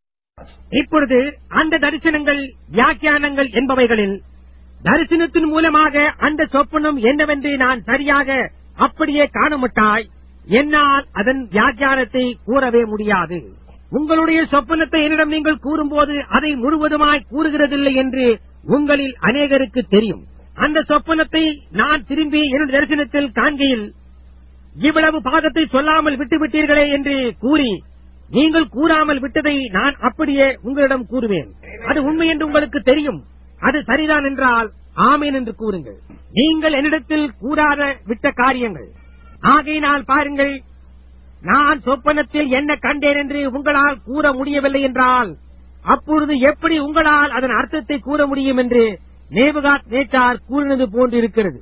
இப்பொழுது அந்த தரிசனங்கள் வியாக்கியானங்கள் என்பவைகளில் தரிசனத்தின் மூலமாக அந்த சொப்பனம் என்னவென்று நான் சரியாக அப்படியே காணமுட்டாய் என்னால் அதன் வியாக்கியானத்தை கூறவே முடியாது உங்களுடைய சொப்பனத்தை என்னிடம் நீங்கள் கூறும்போது அதை முழுவதுமாய் கூறுகிறதில்லை என்று உங்களில் அநேகருக்கு தெரியும் அந்த சொப்பனத்தை நான் திரும்பி என்னுடைய தரிசனத்தில் காண்கையில் இவ்வளவு பாகத்தை சொல்லாமல் விட்டுவிட்டீர்களே என்று கூறி நீங்கள் கூறாமல் விட்டதை நான் அப்படியே உங்களிடம் கூறுவேன் அது உண்மை என்று உங்களுக்கு தெரியும் அது சரிதான் என்றால் ஆமேன் என்று கூறுங்கள் நீங்கள் என்னிடத்தில் கூறாத விட்ட காரியங்கள் ஆகையினால் பாருங்கள் நான் சொப்பனத்தில் என்ன கண்டேன் என்று உங்களால் கூற முடியவில்லை என்றால் அப்பொழுது எப்படி உங்களால் அதன் அர்த்தத்தை கூற முடியும் என்று நேபுகாத் நேச்சார் கூறினது போன்று இருக்கிறது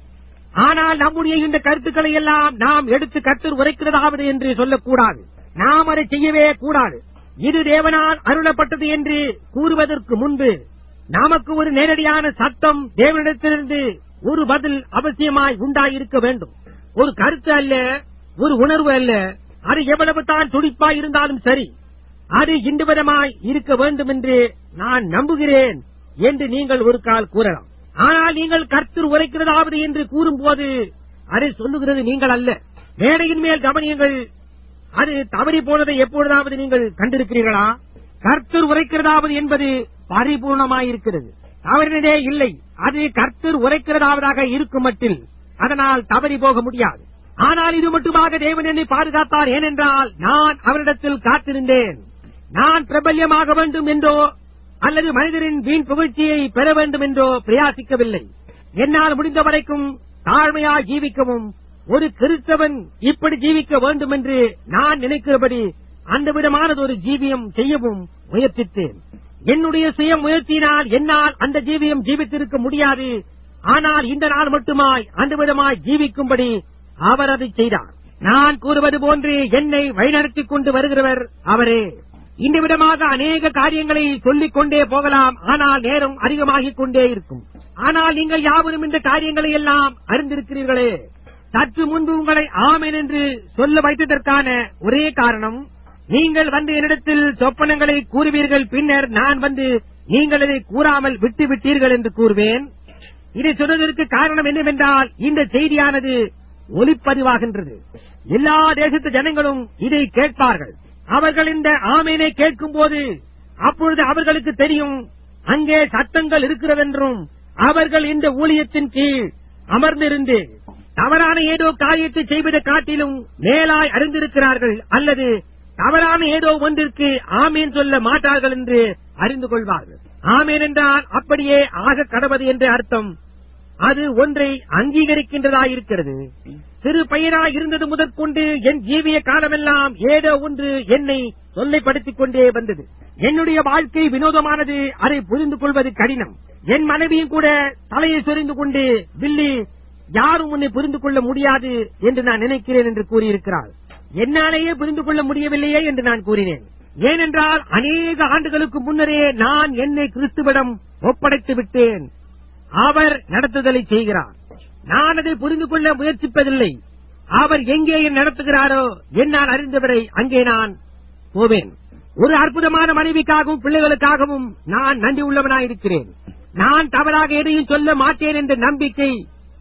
ஆனால் நம்முடைய இந்த கருத்துக்களை எல்லாம் நாம் எடுத்து கத்தர் உரைக்கிறதாவது என்று சொல்லக்கூடாது நாம் அதை செய்யவே கூடாது இது தேவனால் அருளப்பட்டது என்று கூறுவதற்கு முன்பு நமக்கு ஒரு நேரடியான சத்தம் தேவனிடத்திலிருந்து ஒரு பதில் அவசியமாய் உண்டாயிருக்க வேண்டும் ஒரு கருத்து அல்ல ஒரு உணர்வு அல்ல அது எவ்வளவு தான் துடிப்பாய் இருந்தாலும் சரி அது இந்துவிதமாய் இருக்க வேண்டும் என்று நான் நம்புகிறேன் என்று நீங்கள் ஒரு கால் கூறலாம் ஆனால் நீங்கள் கர்த்தர் உரைக்கிறதாவது என்று கூறும்போது அதை சொல்லுகிறது நீங்கள் அல்ல மேடையின் மேல் கவனியுங்கள் அது தவறி போனதை எப்பொழுதாவது நீங்கள் கண்டிருக்கிறீர்களா கர்த்தர் உரைக்கிறதாவது என்பது பரிபூர்ணமாயிருக்கிறது தவறினதே இல்லை அது கர்த்தர் உரைக்கிறதாவதாக இருக்கும் மட்டில் அதனால் தவறி போக முடியாது ஆனால் இது மட்டுமாக தேவன் என்னை பாதுகாத்தார் ஏனென்றால் நான் அவரிடத்தில் காத்திருந்தேன் நான் பிரபல்யமாக வேண்டும் என்றோ அல்லது மனிதரின் வீண் புகழ்ச்சியை பெற வேண்டும் என்றோ பிரயாசிக்கவில்லை என்னால் முடிந்த வரைக்கும் தாழ்மையாய் ஜீவிக்கவும் ஒரு கிறிஸ்தவன் இப்படி ஜீவிக்க வேண்டும் என்று நான் நினைக்கிறபடி அந்த விதமானது ஒரு ஜீவியம் செய்யவும் முயற்சித்தேன் என்னுடைய சுய முயற்சியினால் என்னால் அந்த ஜீவியம் ஜீவித்திருக்க முடியாது ஆனால் இந்த நாள் மட்டுமாய் அந்த விதமாய் ஜீவிக்கும்படி அவர் அதை செய்தார் நான் கூறுவது போன்று என்னை வழிநடத்திக் கொண்டு வருகிறவர் அவரே இந்த விதமாக அநேக காரியங்களை சொல்லிக் கொண்டே போகலாம் ஆனால் நேரம் அதிகமாகிக் கொண்டே இருக்கும் ஆனால் நீங்கள் யாவரும் இந்த காரியங்களை எல்லாம் அறிந்திருக்கிறீர்களே சற்று முன்பு உங்களை ஆமென் என்று சொல்ல வைத்ததற்கான ஒரே காரணம் நீங்கள் வந்து என்னிடத்தில் சொப்பனங்களை கூறுவீர்கள் பின்னர் நான் வந்து நீங்கள் இதை கூறாமல் விட்டு விட்டீர்கள் என்று கூறுவேன் இதை சொன்னதற்கு காரணம் என்னவென்றால் இந்த செய்தியானது ஒலிப்பதிவாகின்றது எல்லா தேசத்து ஜனங்களும் இதை கேட்பார்கள் அவர்கள் இந்த ஆமேனை கேட்கும் போது அப்பொழுது அவர்களுக்கு தெரியும் அங்கே சட்டங்கள் இருக்கிறதென்றும் அவர்கள் இந்த ஊழியத்தின் கீழ் அமர்ந்திருந்து தவறான ஏதோ காரியத்தை செய்வதை காட்டிலும் மேலாய் அறிந்திருக்கிறார்கள் அல்லது தவறான ஏதோ ஒன்றிற்கு ஆமேன் சொல்ல மாட்டார்கள் என்று அறிந்து கொள்வார்கள் ஆமேன் என்றால் அப்படியே ஆக கடவது என்று அர்த்தம் அது ஒன்றை அங்கீகரிக்கின்றதாயிருக்கிறது சிறு பையனாய் இருந்தது முதற்கொண்டு என் ஜீவிய காலமெல்லாம் ஏதோ ஒன்று என்னை தொல்லைப்படுத்திக் கொண்டே வந்தது என்னுடைய வாழ்க்கை வினோதமானது அதை புரிந்து கொள்வது கடினம் என் மனைவியும் கூட தலையை சொரிந்து கொண்டு வில்லி யாரும் உன்னை புரிந்து கொள்ள முடியாது என்று நான் நினைக்கிறேன் என்று கூறியிருக்கிறார் என்னாலேயே புரிந்து கொள்ள முடியவில்லையே என்று நான் கூறினேன் ஏனென்றால் அநேக ஆண்டுகளுக்கு முன்னரே நான் என்னை கிறிஸ்துவிடம் ஒப்படைத்து விட்டேன் அவர் நடத்துதலை செய்கிறார் நான் அதை புரிந்து கொள்ள முயற்சிப்பதில்லை அவர் எங்கே என்னை நடத்துகிறாரோ என்னால் அறிந்தவரை அங்கே நான் போவேன் ஒரு அற்புதமான மனைவிக்காகவும் பிள்ளைகளுக்காகவும் நான் நன்றி உள்ளவனாயிருக்கிறேன் நான் தவறாக எதையும் சொல்ல மாட்டேன் என்ற நம்பிக்கை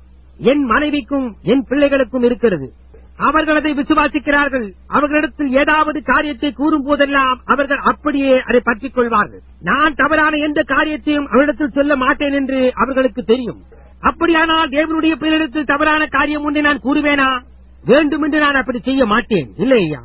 என் மனைவிக்கும் என் பிள்ளைகளுக்கும் இருக்கிறது அவர்கள் அதை விசுவாசிக்கிறார்கள் அவர்களிடத்தில் ஏதாவது காரியத்தை கூறும் போதெல்லாம் அவர்கள் அப்படியே அதை பற்றிக் கொள்வார்கள் நான் தவறான எந்த காரியத்தையும் அவரிடத்தில் சொல்ல மாட்டேன் என்று அவர்களுக்கு தெரியும் அப்படியானால் தேவனுடைய பிள்ளையிடத்தில் தவறான காரியம் ஒன்றை நான் கூறுவேனா வேண்டும் என்று நான் அப்படி செய்ய மாட்டேன் இல்லை ஐயா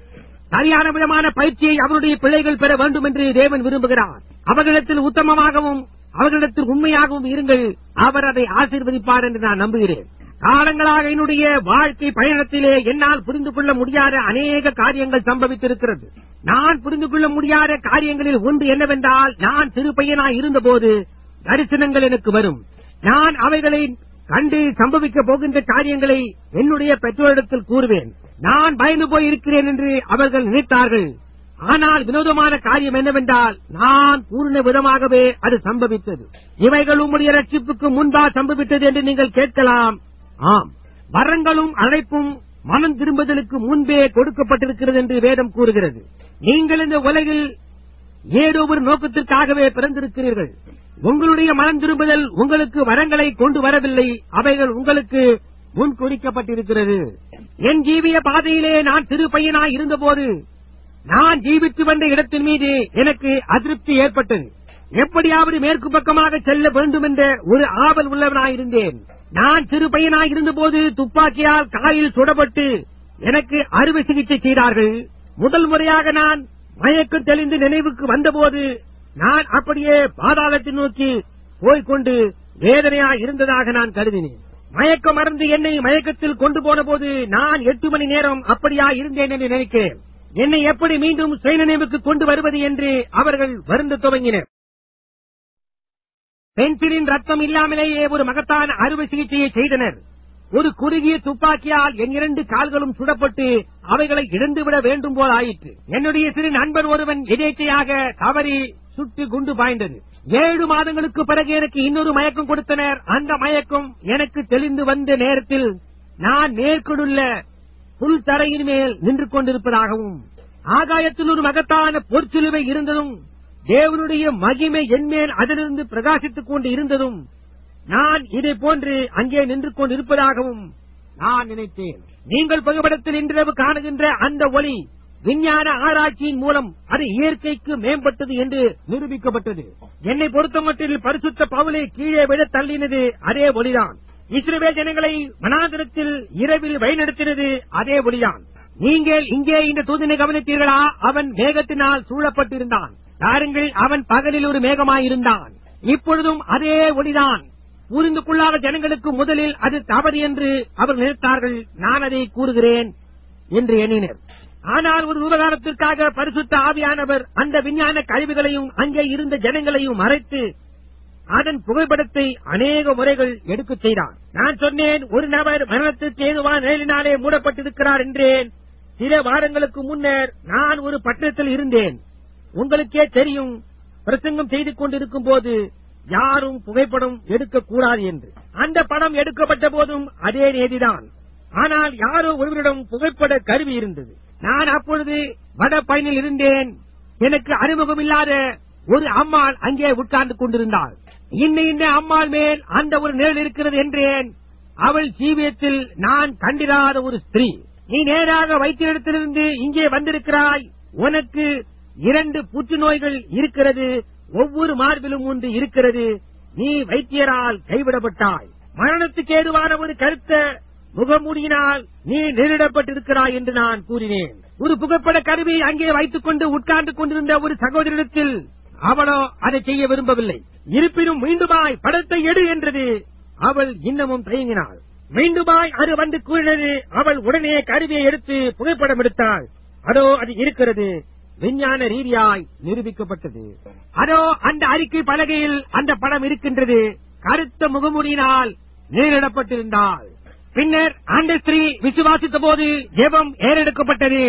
சரியான விதமான பயிற்சியை அவருடைய பிள்ளைகள் பெற வேண்டும் என்று தேவன் விரும்புகிறார் அவர்களிடத்தில் உத்தமமாகவும் அவர்களிடத்தில் உண்மையாகவும் இருங்கள் அவர் அதை ஆசீர்வதிப்பார் என்று நான் நம்புகிறேன் காலங்களாக என்னுடைய வாழ்க்கை பயணத்திலே என்னால் புரிந்து கொள்ள முடியாத அநேக காரியங்கள் சம்பவித்திருக்கிறது நான் புரிந்து கொள்ள முடியாத காரியங்களில் ஒன்று என்னவென்றால் நான் சிறு பையனாய் இருந்தபோது தரிசனங்கள் எனக்கு வரும் நான் அவைகளை கண்டு சம்பவிக்க போகின்ற காரியங்களை என்னுடைய பெற்றோரிடத்தில் கூறுவேன் நான் பயந்து போய் இருக்கிறேன் என்று அவர்கள் நினைத்தார்கள் ஆனால் வினோதமான காரியம் என்னவென்றால் நான் கூறின விதமாகவே அது சம்பவித்தது இவைகள் உம்முடைய ரட்சிப்புக்கு முன்பா சம்பவித்தது என்று நீங்கள் கேட்கலாம் ஆம் வரங்களும் அழைப்பும் மனம் திரும்புதலுக்கு முன்பே கொடுக்கப்பட்டிருக்கிறது என்று வேதம் கூறுகிறது நீங்கள் இந்த உலகில் ஏதோ ஒரு நோக்கத்திற்காகவே பிறந்திருக்கிறீர்கள் உங்களுடைய மனம் திரும்புதல் உங்களுக்கு வரங்களை கொண்டு வரவில்லை அவைகள் உங்களுக்கு முன் குறிக்கப்பட்டிருக்கிறது என் ஜீவிய பாதையிலே நான் சிறு பையனாய் இருந்தபோது நான் ஜீவித்து வந்த இடத்தின் மீது எனக்கு அதிருப்தி ஏற்பட்டது எப்படியாவது மேற்கு பக்கமாக செல்ல வேண்டும் என்ற ஒரு ஆவல் உள்ளவனாயிருந்தேன் நான் சிறு பையனாய் இருந்தபோது துப்பாக்கியால் காலில் சுடப்பட்டு எனக்கு அறுவை சிகிச்சை செய்தார்கள் முதல் முறையாக நான் மயக்கம் தெளிந்து நினைவுக்கு வந்தபோது நான் அப்படியே பாதாளத்தை நோக்கி போய்க்கொண்டு வேதனையா இருந்ததாக நான் கருதினேன் மயக்கம் மறந்து என்னை மயக்கத்தில் கொண்டு போன போது நான் எட்டு மணி நேரம் அப்படியா இருந்தேன் என்று நினைக்கிறேன் என்னை எப்படி மீண்டும் சுயநினைவுக்கு கொண்டு வருவது என்று அவர்கள் வருந்த துவங்கினர் பென்சிலின் ரத்தம் இல்லாமலேயே ஒரு மகத்தான அறுவை சிகிச்சையை செய்தனர் ஒரு குறுகிய துப்பாக்கியால் என் இரண்டு கால்களும் சுடப்பட்டு அவைகளை இழந்துவிட வேண்டும் போல் ஆயிற்று என்னுடைய சிறு நண்பன் ஒருவன் எதேச்சையாக தவறி சுட்டு குண்டு பாய்ந்தது ஏழு மாதங்களுக்கு பிறகு எனக்கு இன்னொரு மயக்கம் கொடுத்தனர் அந்த மயக்கம் எனக்கு தெளிந்து வந்த நேரத்தில் நான் மேற்கொண்டுள்ள புல் தரையின் மேல் நின்று கொண்டிருப்பதாகவும் ஆகாயத்தில் ஒரு மகத்தான பொற்சிலுவை இருந்ததும் தேவனுடைய மகிமை என்மேல் அதிலிருந்து பிரகாசித்துக் கொண்டு இருந்ததும் நான் இதை போன்று அங்கே நின்று கொண்டிருப்பதாகவும் நான் நினைத்தேன் நீங்கள் புகைப்படத்தில் இன்றிரவு காணுகின்ற அந்த ஒளி விஞ்ஞான ஆராய்ச்சியின் மூலம் அது இயற்கைக்கு மேம்பட்டது என்று நிரூபிக்கப்பட்டது என்னை பொறுத்தமட்டில் பரிசுத்த பவுலை கீழே விட தள்ளினது அதே ஒளிதான் இஸ்ரவேல் ஜனங்களை மனாந்திரத்தில் இரவில் வழிநடத்தினது அதே ஒளிதான் நீங்கள் இங்கே இந்த தூதனை கவனித்தீர்களா அவன் மேகத்தினால் சூழப்பட்டிருந்தான் பாருங்கள் அவன் பகலில் ஒரு மேகமாயிருந்தான் இப்பொழுதும் அதே ஒளிதான் புரிந்து கொள்ளாத ஜனங்களுக்கு முதலில் அது தவறு என்று அவர் நினைத்தார்கள் நான் அதை கூறுகிறேன் என்று எண்ணினர் ஆனால் ஒரு விவகாரத்திற்காக பரிசுத்த ஆவியானவர் அந்த விஞ்ஞான கழிவுகளையும் அங்கே இருந்த ஜனங்களையும் மறைத்து அதன் புகைப்படத்தை அநேக முறைகள் எடுக்கச் செய்தார் நான் சொன்னேன் ஒரு நபர் மரணத்திற்கு ஏதுவான நிழலினாலே மூடப்பட்டிருக்கிறார் என்றேன் சில வாரங்களுக்கு முன்னர் நான் ஒரு பட்டணத்தில் இருந்தேன் உங்களுக்கே தெரியும் பிரசங்கம் செய்து கொண்டிருக்கும் போது யாரும் புகைப்படம் எடுக்கக்கூடாது என்று அந்த படம் எடுக்கப்பட்ட போதும் அதே நேதிதான் ஆனால் யாரோ ஒருவரிடம் புகைப்பட கருவி இருந்தது நான் அப்பொழுது வட பயனில் இருந்தேன் எனக்கு அறிமுகம் இல்லாத ஒரு அம்மாள் அங்கே உட்கார்ந்து கொண்டிருந்தாள் இன்ன இன்ன அம்மாள் மேல் அந்த ஒரு நிழல் இருக்கிறது என்றேன் அவள் ஜீவியத்தில் நான் கண்டிராத ஒரு ஸ்திரீ நீ நேராக வைத்தியத்திலிருந்து இங்கே வந்திருக்கிறாய் உனக்கு இரண்டு புற்றுநோய்கள் இருக்கிறது ஒவ்வொரு மார்பிலும் ஒன்று இருக்கிறது நீ வைத்தியரால் கைவிடப்பட்டாய் மரணத்துக்கு ஏதுவான ஒரு கருத்த முகமூடியினால் நீ நேரிடப்பட்டிருக்கிறாய் என்று நான் கூறினேன் ஒரு புகைப்பட கருவி அங்கே வைத்துக் கொண்டு உட்கார்ந்து கொண்டிருந்த ஒரு சகோதரிடத்தில் அவளோ அதை செய்ய விரும்பவில்லை இருப்பினும் மீண்டுமாய் படத்தை எடு என்றது அவள் இன்னமும் தயங்கினாள் மீண்டுமாய் அது வந்து கூறினது அவள் உடனே கருவியை எடுத்து புகைப்படம் எடுத்தாள் அதோ அது இருக்கிறது விஞ்ஞான ரீதியாய் நிரூபிக்கப்பட்டது அதோ அந்த அறிக்கை பலகையில் அந்த படம் இருக்கின்றது கருத்த முகமூடியினால் நேரிடப்பட்டிருந்தாள் பின்னர் அந்த ஸ்திரீ விசுவாசித்த போது ஜெபம் ஏறெடுக்கப்பட்டது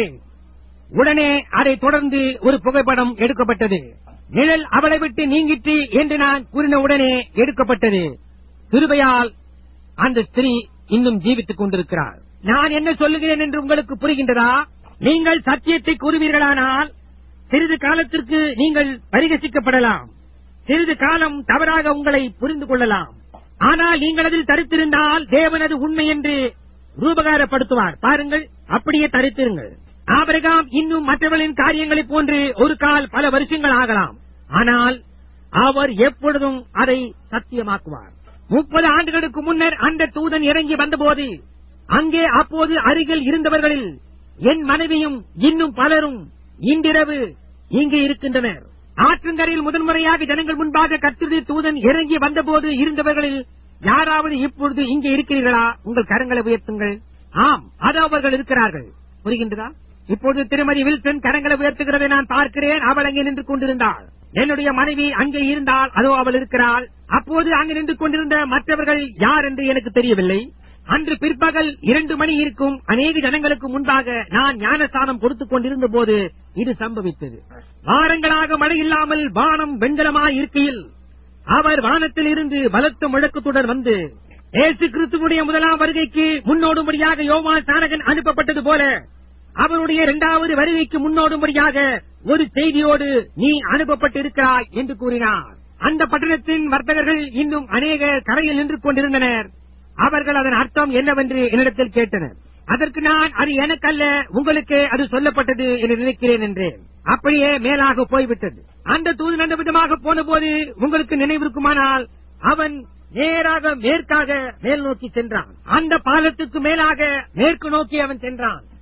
உடனே அதை தொடர்ந்து ஒரு புகைப்படம் எடுக்கப்பட்டது நிழல் அவளை விட்டு நீங்கிற்று என்று நான் கூறின உடனே எடுக்கப்பட்டது கிருபையால் அந்த ஸ்திரீ இன்னும் ஜீவித்துக் கொண்டிருக்கிறார் நான் என்ன சொல்லுகிறேன் என்று உங்களுக்கு புரிகின்றதா நீங்கள் சத்தியத்தை கூறுவீர்களானால் சிறிது காலத்திற்கு நீங்கள் பரிகசிக்கப்படலாம் சிறிது காலம் தவறாக உங்களை புரிந்து கொள்ளலாம் ஆனால் நீங்கள் அதில் தரித்திருந்தால் தேவன் அது உண்மை என்று ரூபகாரப்படுத்துவார் பாருங்கள் அப்படியே தரித்திருங்கள் ஆபிரகாம் இன்னும் மற்றவர்களின் காரியங்களைப் போன்று ஒரு கால் பல வருஷங்கள் ஆகலாம் ஆனால் அவர் எப்பொழுதும் அதை சத்தியமாக்குவார் முப்பது ஆண்டுகளுக்கு முன்னர் அந்த தூதன் இறங்கி வந்தபோது அங்கே அப்போது அருகில் இருந்தவர்களில் என் மனைவியும் இன்னும் பலரும் இன்றிரவு இங்கு இருக்கின்றனர் ஆற்றங்கரையில் முதன்முறையாக ஜனங்கள் முன்பாக கத்துடைய தூதன் இறங்கி வந்தபோது இருந்தவர்களில் யாராவது இப்பொழுது இங்கே இருக்கிறீர்களா உங்கள் கரங்களை உயர்த்துங்கள் ஆம் அது அவர்கள் இருக்கிறார்கள் புரிகின்றதா இப்பொழுது திருமதி வில்சன் கரங்களை உயர்த்துகிறதை நான் பார்க்கிறேன் அவள் அங்கே நின்று கொண்டிருந்தாள் என்னுடைய மனைவி அங்கே இருந்தால் அதோ அவள் இருக்கிறாள் அப்போது அங்கு நின்று கொண்டிருந்த மற்றவர்கள் யார் என்று எனக்கு தெரியவில்லை அன்று பிற்பகல் இரண்டு மணி இருக்கும் அநேக ஜனங்களுக்கு முன்பாக நான் ஞானஸ்தானம் கொடுத்துக் கொண்டிருந்த போது இது சம்பவித்தது வாரங்களாக மழை இல்லாமல் வானம் வெண்கலமாய் இருக்கையில் அவர் வானத்தில் இருந்து பலத்த முழக்கத்துடன் வந்து ஏசு கிறிஸ்துவுடைய முதலாம் வருகைக்கு முன்னோடும்படியாக யோவான் சானகன் அனுப்பப்பட்டது போல அவருடைய இரண்டாவது வருகைக்கு முன்னோடும்படியாக ஒரு செய்தியோடு நீ அனுப்பப்பட்டிருக்கிறாய் என்று கூறினார் அந்த பட்டணத்தின் வர்த்தகர்கள் இன்னும் அநேக கரையில் நின்று கொண்டிருந்தனர் அவர்கள் அதன் அர்த்தம் என்னவென்று என்னிடத்தில் கேட்டனர் அதற்கு நான் அது எனக்கல்ல உங்களுக்கு அது சொல்லப்பட்டது என்று நினைக்கிறேன் என்றேன் அப்படியே மேலாக போய்விட்டது அந்த தூதன் அந்த விதமாக போன போது உங்களுக்கு நினைவிருக்குமானால் அவன் நேராக மேற்காக மேல் நோக்கி சென்றான் அந்த பாலத்துக்கு மேலாக மேற்கு நோக்கி அவன் சென்றான்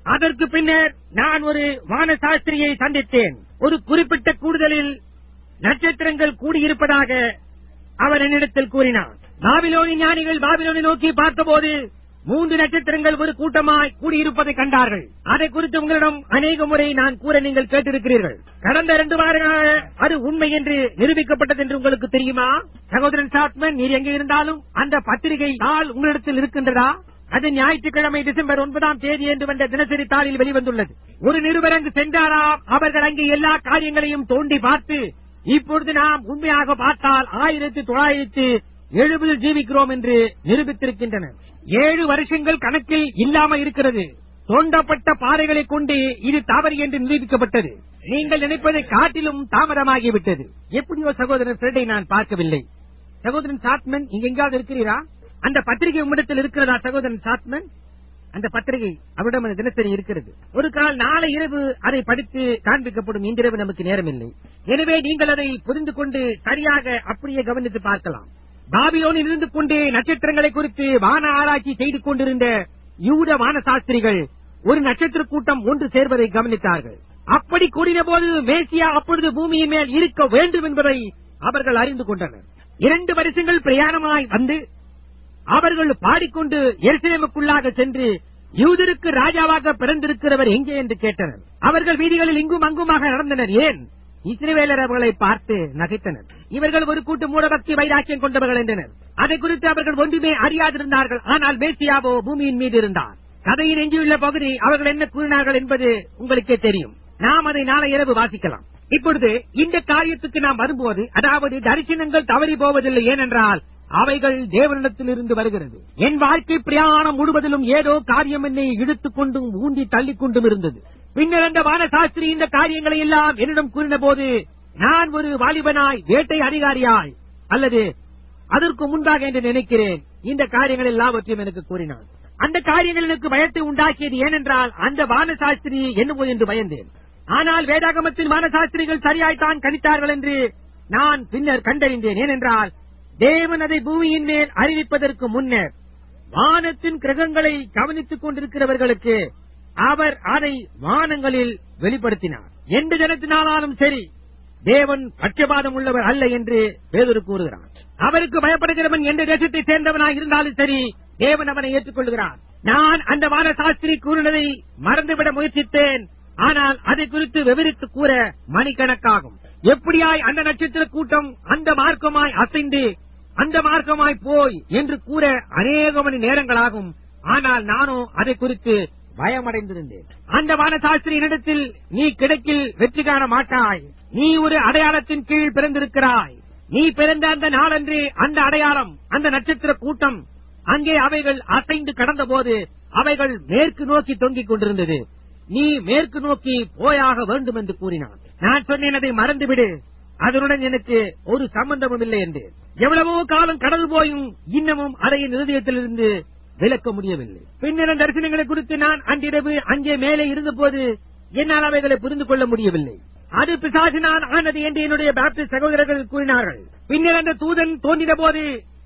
அதற்கு பின்னர் நான் ஒரு வானசாஸ்திரியை சந்தித்தேன் ஒரு குறிப்பிட்ட கூடுதலில் நட்சத்திரங்கள் கூடியிருப்பதாக அவர் என்னிடத்தில் கூறினார் பாபிலோனின் ஞானிகள் பாபிலோனை நோக்கி பார்த்தபோது மூன்று நட்சத்திரங்கள் ஒரு கூட்டமாய் கூடியிருப்பதை கண்டார்கள் அதை குறித்து உங்களிடம் அநேக முறை நான் கூற நீங்கள் கேட்டிருக்கிறீர்கள் கடந்த இரண்டு வாரங்களாக அது உண்மை என்று நிரூபிக்கப்பட்டது என்று உங்களுக்கு தெரியுமா சகோதரன் சாத்மன் நீர் எங்கே இருந்தாலும் அந்த பத்திரிகை நாள் உங்களிடத்தில் இருக்கின்றதா அது ஞாயிற்றுக்கிழமை டிசம்பர் ஒன்பதாம் தேதி என்று வந்த தினசரி தாளில் வெளிவந்துள்ளது ஒரு நிருபர் அங்கு சென்றாராம் அவர்கள் அங்கு எல்லா காரியங்களையும் தோண்டி பார்த்து இப்பொழுது நாம் உண்மையாக பார்த்தால் ஆயிரத்தி தொள்ளாயிரத்தி எழுபதில் ஜீவிக்கிறோம் என்று நிரூபித்திருக்கின்றனர் ஏழு வருஷங்கள் கணக்கில் இல்லாம இருக்கிறது தோண்டப்பட்ட பாறைகளை கொண்டு இது தவறு என்று நிரூபிக்கப்பட்டது நீங்கள் நினைப்பதை காட்டிலும் தாமதமாகிவிட்டது எப்படியோ சகோதரன் ஃபிரெட்டை நான் பார்க்கவில்லை சகோதரன் சாத்மன் இங்க எங்காவது இருக்கிறீரா அந்த பத்திரிகை உம்மிடத்தில் இருக்கிறதா சகோதரன் சாத்மன் அந்த பத்திரிகை அவரிடம் அந்த தினசரி இருக்கிறது ஒரு கால் நாளை இரவு அதை படித்து காண்பிக்கப்படும் இன்றிரவு நமக்கு நேரமில்லை எனவே நீங்கள் அதை புரிந்து கொண்டு சரியாக அப்படியே கவனித்து பார்க்கலாம் பாபிலோனில் இருந்து கொண்டு நட்சத்திரங்களை குறித்து வான ஆராய்ச்சி செய்து கொண்டிருந்த யூத வானசாஸ்திரிகள் ஒரு நட்சத்திர கூட்டம் ஒன்று சேர்வதை கவனித்தார்கள் அப்படி கூடின போது மேசியா அப்பொழுது பூமியின் மேல் இருக்க வேண்டும் என்பதை அவர்கள் அறிந்து கொண்டனர் இரண்டு வருஷங்கள் பிரயாணமாய் வந்து அவர்கள் பாடிக்கொண்டு எருசலேமுக்குள்ளாக சென்று யூதருக்கு ராஜாவாக பிறந்திருக்கிறவர் எங்கே என்று கேட்டனர் அவர்கள் வீதிகளில் இங்கும் அங்குமாக நடந்தனர் ஏன் இஸ்ரவேலர் அவர்களை பார்த்து நகைத்தனர் இவர்கள் ஒரு கூட்டு மூடபக்தி வைராக்கியம் கொண்டவர்கள் என்றனர் அதை குறித்து அவர்கள் ஒன்றுமே அறியாதிருந்தார்கள் ஆனால் மேசியாவோ பூமியின் மீது இருந்தார் கதையின் எஞ்சியுள்ள பகுதி அவர்கள் என்ன கூறினார்கள் என்பது உங்களுக்கே தெரியும் நாம் அதை நாளை இரவு வாசிக்கலாம் இப்பொழுது இந்த காரியத்துக்கு நாம் வரும்போது அதாவது தரிசனங்கள் தவறி போவதில்லை ஏனென்றால் அவைகள் தேவனிடத்தில் இருந்து வருகிறது என் வாழ்க்கை பிரயாணம் முழுவதிலும் ஏதோ காரியம் என்னை இழுத்துக் கொண்டும் ஊண்டி தள்ளிக் கொண்டும் இருந்தது பின்னர் அந்த வானசாஸ்திரி இந்த காரியங்களை எல்லாம் என்னிடம் கூறின போது நான் ஒரு வாலிபனாய் வேட்டை அதிகாரியாய் அல்லது அதற்கு முன்பாக என்று நினைக்கிறேன் இந்த காரியங்கள் எல்லாவற்றையும் எனக்கு கூறினான் அந்த காரியங்கள் எனக்கு பயத்தை உண்டாக்கியது ஏனென்றால் அந்த வானசாஸ்திரி என்னவோ என்று பயந்தேன் ஆனால் வேதாகமத்தின் வானசாஸ்திரிகள் சரியாய்த்தான் கணித்தார்கள் என்று நான் பின்னர் கண்டறிந்தேன் ஏனென்றால் தேவன் அதை பூமியின் மேல் அறிவிப்பதற்கு முன்னர் வானத்தின் கிரகங்களை கவனித்துக் கொண்டிருக்கிறவர்களுக்கு அவர் அதை வானங்களில் வெளிப்படுத்தினார் எந்த ஜனத்தினாலும் சரி தேவன் பட்சபாதம் உள்ளவர் அல்ல என்று பேதுரு கூறுகிறார் அவருக்கு பயப்படுகிறவன் எந்த தேசத்தை சேர்ந்தவனாய் இருந்தாலும் சரி தேவன் அவனை ஏற்றுக்கொள்கிறார் நான் அந்த வான சாஸ்திரி கூறினதை மறந்துவிட முயற்சித்தேன் ஆனால் அதை குறித்து விவரித்து கூற மணிக்கணக்காகும் எப்படியாய் அந்த நட்சத்திர கூட்டம் அந்த மார்க்கமாய் அசைந்து அந்த மார்க்கமாய் போய் என்று கூற அநேக மணி நேரங்களாகும் ஆனால் நானோ அதை குறித்து பயமடைந்திருந்தேன் அந்த வானசாஸ்திரியினிடத்தில் நீ கிடக்கில் வெற்றி காண மாட்டாய் நீ ஒரு அடையாளத்தின் கீழ் பிறந்திருக்கிறாய் நீ பிறந்த அந்த நாளன்று அந்த அடையாளம் அந்த நட்சத்திர கூட்டம் அங்கே அவைகள் அசைந்து கடந்த போது அவைகள் மேற்கு நோக்கி தொங்கிக் கொண்டிருந்தது நீ மேற்கு நோக்கி போயாக வேண்டும் என்று கூறினான் நான் சொன்னேன் அதை மறந்துவிடு அதனுடன் எனக்கு ஒரு சம்பந்தமும் இல்லை என்று எவ்வளவோ காலம் கடந்து போயும் இன்னமும் அதை என் இருதயத்திலிருந்து விலக்க முடியவில்லை பின்னர் தரிசனங்களை குறித்து நான் அன்றிரவு அங்கே மேலே இருந்தபோது என்னால் அவைகளை புரிந்து கொள்ள முடியவில்லை அது பிசாசினால் ஆனது என்று என்னுடைய பாப்டிஸ்ட் சகோதரர்கள் கூறினார்கள் பின்னர் அந்த தூதன் தோன்றின போது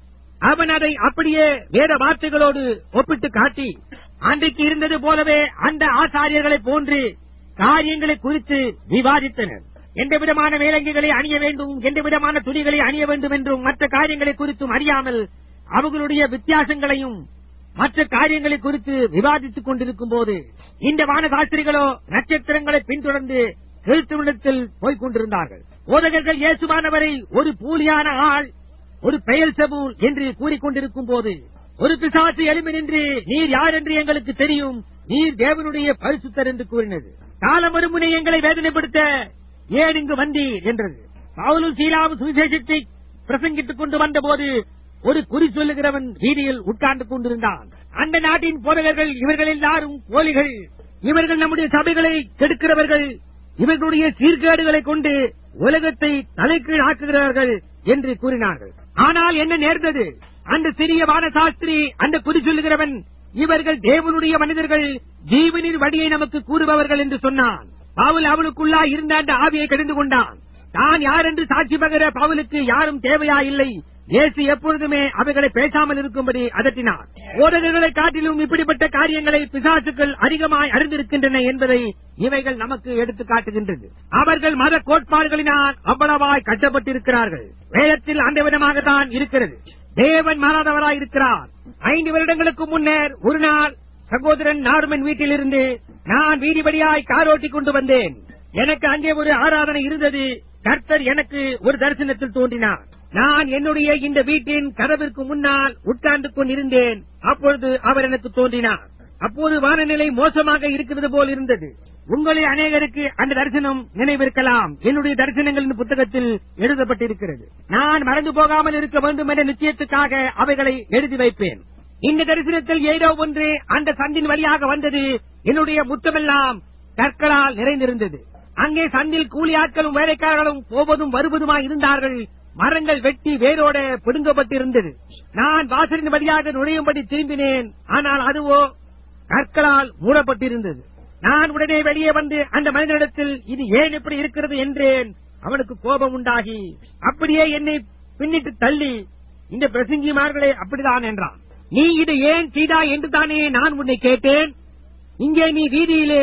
அவன் அதை அப்படியே வேத வார்த்தைகளோடு ஒப்பிட்டு காட்டி அன்றைக்கு இருந்தது போலவே அந்த ஆசாரியர்களைப் போன்று காரியங்களை குறித்து விவாதித்தனர் எந்த விதமான வேலங்கிகளை அணிய வேண்டும் எந்த விதமான துணிகளை அணிய வேண்டும் என்றும் மற்ற காரியங்களை குறித்தும் அறியாமல் அவர்களுடைய வித்தியாசங்களையும் மற்ற காரியங்களை குறித்து விவாதித்துக் கொண்டிருக்கும் போது இந்த வானசாஸ்திரிகளோ நட்சத்திரங்களை பின்தொடர்ந்து கிறிஸ்துவனிடத்தில் போய்க் கொண்டிருந்தார்கள் போதகர்கள் இயேசுவானவரை ஒரு பூலியான ஆள் ஒரு பெயர் சபூல் என்று கூறிக்கொண்டிருக்கும் போது ஒரு பிசாசு எழுமி நின்று நீர் யார் என்று எங்களுக்கு தெரியும் நீர் தேவனுடைய பரிசுத்தர் என்று கூறினது காலம் வருமுனை எங்களை வேதனைப்படுத்த ஏன் இங்கு வந்தீர் என்றது பவுலும் சீலாவும் சுவிசேஷத்தை பிரசங்கித்துக் கொண்டு வந்தபோது ஒரு குறி சொல்லுகிறவன் வீதியில் உட்கார்ந்து கொண்டிருந்தான் அந்த நாட்டின் போதகர்கள் இவர்கள் எல்லாரும் போலிகள் இவர்கள் நம்முடைய சபைகளை கெடுக்கிறவர்கள் இவர்களுடைய சீர்கேடுகளை கொண்டு உலகத்தை தலைக்கீழ் ஆக்குகிறார்கள் என்று கூறினார்கள் ஆனால் என்ன நேர்ந்தது அந்த சிறிய வானசாஸ்திரி அந்த குறி சொல்லுகிறவன் இவர்கள் தேவனுடைய மனிதர்கள் ஜீவனின் வழியை நமக்கு கூறுபவர்கள் என்று சொன்னான் பவுல் அவளுக்குள்ளா இருந்த அந்த ஆவியை கடிந்து கொண்டான் தான் யார் என்று சாட்சி பகர பவுலுக்கு யாரும் தேவையா இல்லை இயேசு எப்பொழுதுமே அவைகளை பேசாமல் இருக்கும்படி அதட்டினார் போதகர்களை காட்டிலும் இப்படிப்பட்ட காரியங்களை பிசாசுக்கள் அதிகமாய் அறிந்திருக்கின்றன என்பதை இவைகள் நமக்கு எடுத்து காட்டுகின்றது அவர்கள் மத கோட்பாடுகளினால் அவ்வளவாய் கட்டப்பட்டிருக்கிறார்கள் வேதத்தில் அந்த விதமாகத்தான் இருக்கிறது தேவன் மாறாதவராய் இருக்கிறார் ஐந்து வருடங்களுக்கு முன்னர் ஒரு நாள் சகோதரன் நார்மன் வீட்டிலிருந்து நான் வீதிபடியாய் காரோட்டி கொண்டு வந்தேன் எனக்கு அங்கே ஒரு ஆராதனை இருந்தது கர்த்தர் எனக்கு ஒரு தரிசனத்தில் தோன்றினார் நான் என்னுடைய இந்த வீட்டின் கதவிற்கு முன்னால் உட்கார்ந்து கொண்டிருந்தேன் அப்பொழுது அவர் எனக்கு தோன்றினார் அப்போது வானநிலை மோசமாக இருக்கிறது போல் இருந்தது உங்களில் அநேகருக்கு அந்த தரிசனம் நினைவிருக்கலாம் என்னுடைய தரிசனங்களின் புத்தகத்தில் எழுதப்பட்டிருக்கிறது நான் மறந்து போகாமல் இருக்க வேண்டும் என்ற நிச்சயத்துக்காக அவைகளை எழுதி வைப்பேன் இந்த தரிசனத்தில் ஏதோ ஒன்று அந்த சந்தின் வழியாக வந்தது என்னுடைய முத்தமெல்லாம் கற்களால் நிறைந்திருந்தது அங்கே சந்தில் கூலி ஆட்களும் வேலைக்காரர்களும் போவதும் வருவதுமாய் இருந்தார்கள் மரங்கள் வெட்டி வேரோட பிடுங்கப்பட்டிருந்தது நான் வாசலின் வழியாக நுழையும்படி திரும்பினேன் ஆனால் அதுவோ கற்களால் மூடப்பட்டிருந்தது நான் உடனே வெளியே வந்து அந்த மனிதனிடத்தில் இது ஏன் இப்படி இருக்கிறது என்றேன் அவனுக்கு கோபம் உண்டாகி அப்படியே என்னை பின்னிட்டு தள்ளி இந்த பிரசங்கிமார்களே அப்படிதான் என்றான் நீ இது ஏன் செய்தாய் என்று தானே நான் உன்னை கேட்டேன் இங்கே நீ வீதியிலே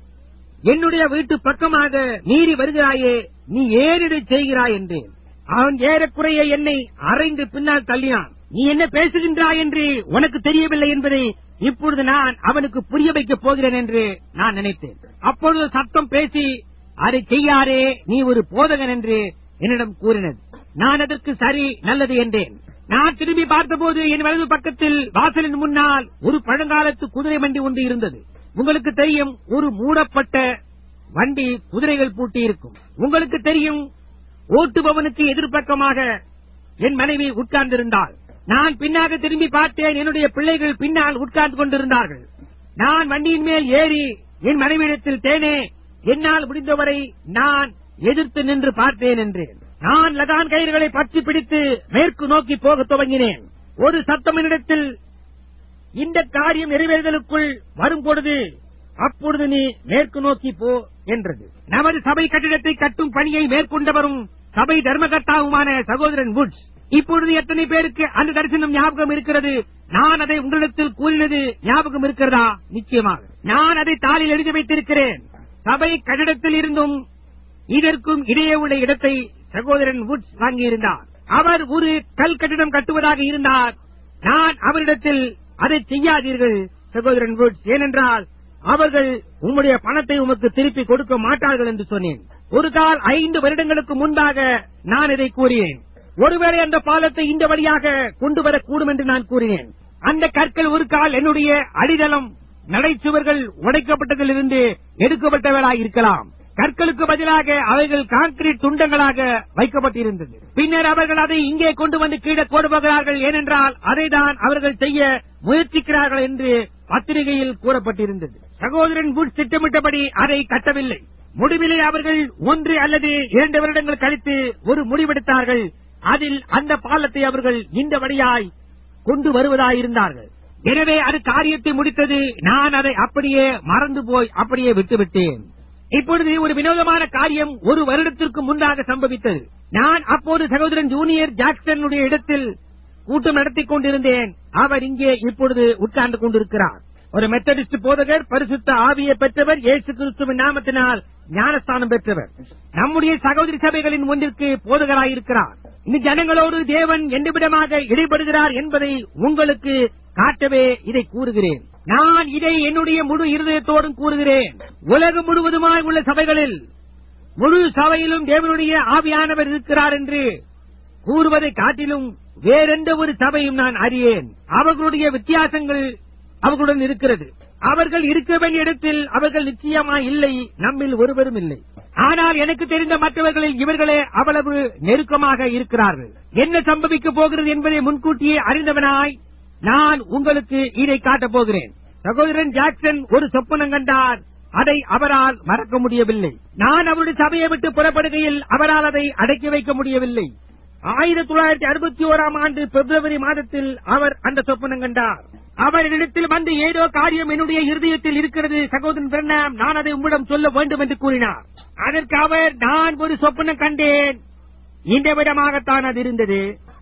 என்னுடைய வீட்டு பக்கமாக மீறி வருகிறாயே நீ ஏன் இதை செய்கிறாய் என்றேன் அவன் ஏறக்குறைய என்னை அரைந்து பின்னால் தள்ளினான் நீ என்ன பேசுகின்றாய் என்று உனக்கு தெரியவில்லை என்பதை இப்பொழுது நான் அவனுக்கு புரிய வைக்கப் போகிறேன் என்று நான் நினைத்தேன் அப்பொழுது சத்தம் பேசி அதை செய்யாரே நீ ஒரு போதகன் என்று என்னிடம் கூறினது நான் அதற்கு சரி நல்லது என்றேன் நான் திரும்பி பார்த்தபோது என் வலது பக்கத்தில் வாசலின் முன்னால் ஒரு பழங்காலத்து குதிரை வண்டி ஒன்று இருந்தது உங்களுக்கு தெரியும் ஒரு மூடப்பட்ட வண்டி குதிரைகள் பூட்டி இருக்கும் உங்களுக்கு தெரியும் ஓட்டுபவனுக்கு எதிர்பக்கமாக என் மனைவி உட்கார்ந்திருந்தாள் நான் பின்னாக திரும்பி பார்த்தேன் என்னுடைய பிள்ளைகள் பின்னால் உட்கார்ந்து கொண்டிருந்தார்கள் நான் வண்டியின் மேல் ஏறி என் மனைவியிடத்தில் தேனே என்னால் முடிந்தவரை நான் எதிர்த்து நின்று பார்த்தேன் என்றேன் நான் லகான் கயிறுகளை பற்றி பிடித்து மேற்கு நோக்கி போக துவங்கினேன் ஒரு சத்தம் என்னிடத்தில் இந்த காரியம் நிறைவேறுதலுக்குள் வரும் பொழுது அப்பொழுது நீ மேற்கு நோக்கி போ என்றது நமது சபை கட்டிடத்தை கட்டும் பணியை மேற்கொண்டவரும் சபை தர்மகர்த்தாவுமான சகோதரன் வுட்ஸ் இப்பொழுது எத்தனை பேருக்கு அந்த தரிசனம் ஞாபகம் இருக்கிறது நான் அதை உங்களிடத்தில் கூறினது ஞாபகம் இருக்கிறதா நிச்சயமாக நான் அதை தாளில் எழுதி வைத்திருக்கிறேன் சபை கட்டிடத்தில் இருந்தும் இதற்கும் இடையே உள்ள இடத்தை சகோதரன் வுட்ஸ் வாங்கியிருந்தார் அவர் ஒரு கல் கட்டிடம் கட்டுவதாக இருந்தார் நான் அவரிடத்தில் அதை செய்யாதீர்கள் சகோதரன் வுட்ஸ் ஏனென்றால் அவர்கள் உம்முடைய பணத்தை உமக்கு திருப்பி கொடுக்க மாட்டார்கள் என்று சொன்னேன் ஒரு கால் ஐந்து வருடங்களுக்கு முன்பாக நான் இதை கூறினேன் ஒருவேளை அந்த பாலத்தை இந்த வழியாக கொண்டு வரக்கூடும் என்று நான் கூறினேன் அந்த கற்கள் ஒரு கால் என்னுடைய அடித்தளம் நடைச்சுவர்கள் உடைக்கப்பட்டதிலிருந்து எடுக்கப்பட்டவர்களாய் இருக்கலாம் கற்களுக்கு பதிலாக அவைகள் கான்கிரீட் துண்டங்களாக வைக்கப்பட்டிருந்தது பின்னர் அவர்கள் அதை இங்கே கொண்டு வந்து கீழே போடுவார்கள் ஏனென்றால் அதை தான் அவர்கள் செய்ய முயற்சிக்கிறார்கள் என்று பத்திரிகையில் கூறப்பட்டிருந்தது சகோதரன் புஷ் திட்டமிட்டபடி அதை கட்டவில்லை முடிவிலே அவர்கள் ஒன்று அல்லது இரண்டு வருடங்கள் கழித்து ஒரு முடிவெடுத்தார்கள் அதில் அந்த பாலத்தை அவர்கள் இந்த வழியாய் கொண்டு வருவதாயிருந்தார்கள் எனவே அது காரியத்தை முடித்தது நான் அதை அப்படியே மறந்து போய் அப்படியே விட்டுவிட்டேன் இப்பொழுது ஒரு வினோதமான காரியம் ஒரு வருடத்திற்கு முன்பாக சம்பவித்தது நான் அப்போது சகோதரன் ஜூனியர் ஜாக்சனுடைய இடத்தில் கூட்டம் நடத்திக் கொண்டிருந்தேன் அவர் இங்கே இப்பொழுது உட்கார்ந்து கொண்டிருக்கிறார் ஒரு மெத்தடிஸ்ட் போதகர் பரிசுத்த ஆவியை பெற்றவர் இயேசு கிறிஸ்துவின் நாமத்தினால் ஞானஸ்தானம் பெற்றவர் நம்முடைய சகோதரி சபைகளின் ஒன்றிற்கு போதகராயிருக்கிறார் இந்த ஜனங்களோடு தேவன் எந்த விதமாக இடைபடுகிறார் என்பதை உங்களுக்கு காட்டவே இதை கூறுகிறேன் நான் இதை என்னுடைய முழு இருதயத்தோடும் கூறுகிறேன் உலகம் முழுவதுமாய் உள்ள சபைகளில் முழு சபையிலும் தேவனுடைய ஆவியானவர் இருக்கிறார் என்று கூறுவதை காட்டிலும் வேறெந்த ஒரு சபையும் நான் அறியேன் அவர்களுடைய வித்தியாசங்கள் அவர்களுடன் இருக்கிறது அவர்கள் இருக்க வேண்டிய இடத்தில் அவர்கள் நிச்சயமா இல்லை நம்மில் ஒருவரும் இல்லை ஆனால் எனக்கு தெரிந்த மற்றவர்களில் இவர்களே அவ்வளவு நெருக்கமாக இருக்கிறார்கள் என்ன சம்பவிக்க போகிறது என்பதை முன்கூட்டியே அறிந்தவனாய் நான் உங்களுக்கு இதை காட்டப் போகிறேன் சகோதரன் ஜாக்சன் ஒரு சொப்பனம் கண்டார் அதை அவரால் மறக்க முடியவில்லை நான் அவருடைய சபையை விட்டு புறப்படுகையில் அவரால் அதை அடக்கி வைக்க முடியவில்லை ஆயிரத்தி தொள்ளாயிரத்தி அறுபத்தி ஓராம் ஆண்டு பிப்ரவரி மாதத்தில் அவர் அந்த சொப்பனம் கண்டார் அவரிடத்தில் வந்து ஏதோ காரியம் என்னுடைய இருதயத்தில் இருக்கிறது சகோதரன் பிரணாம் நான் அதை உம்மிடம் சொல்ல வேண்டும் என்று கூறினார் அதற்கு அவர் நான் ஒரு சொப்பனம் கண்டேன் இந்த விதமாகத்தான் அது இருந்தது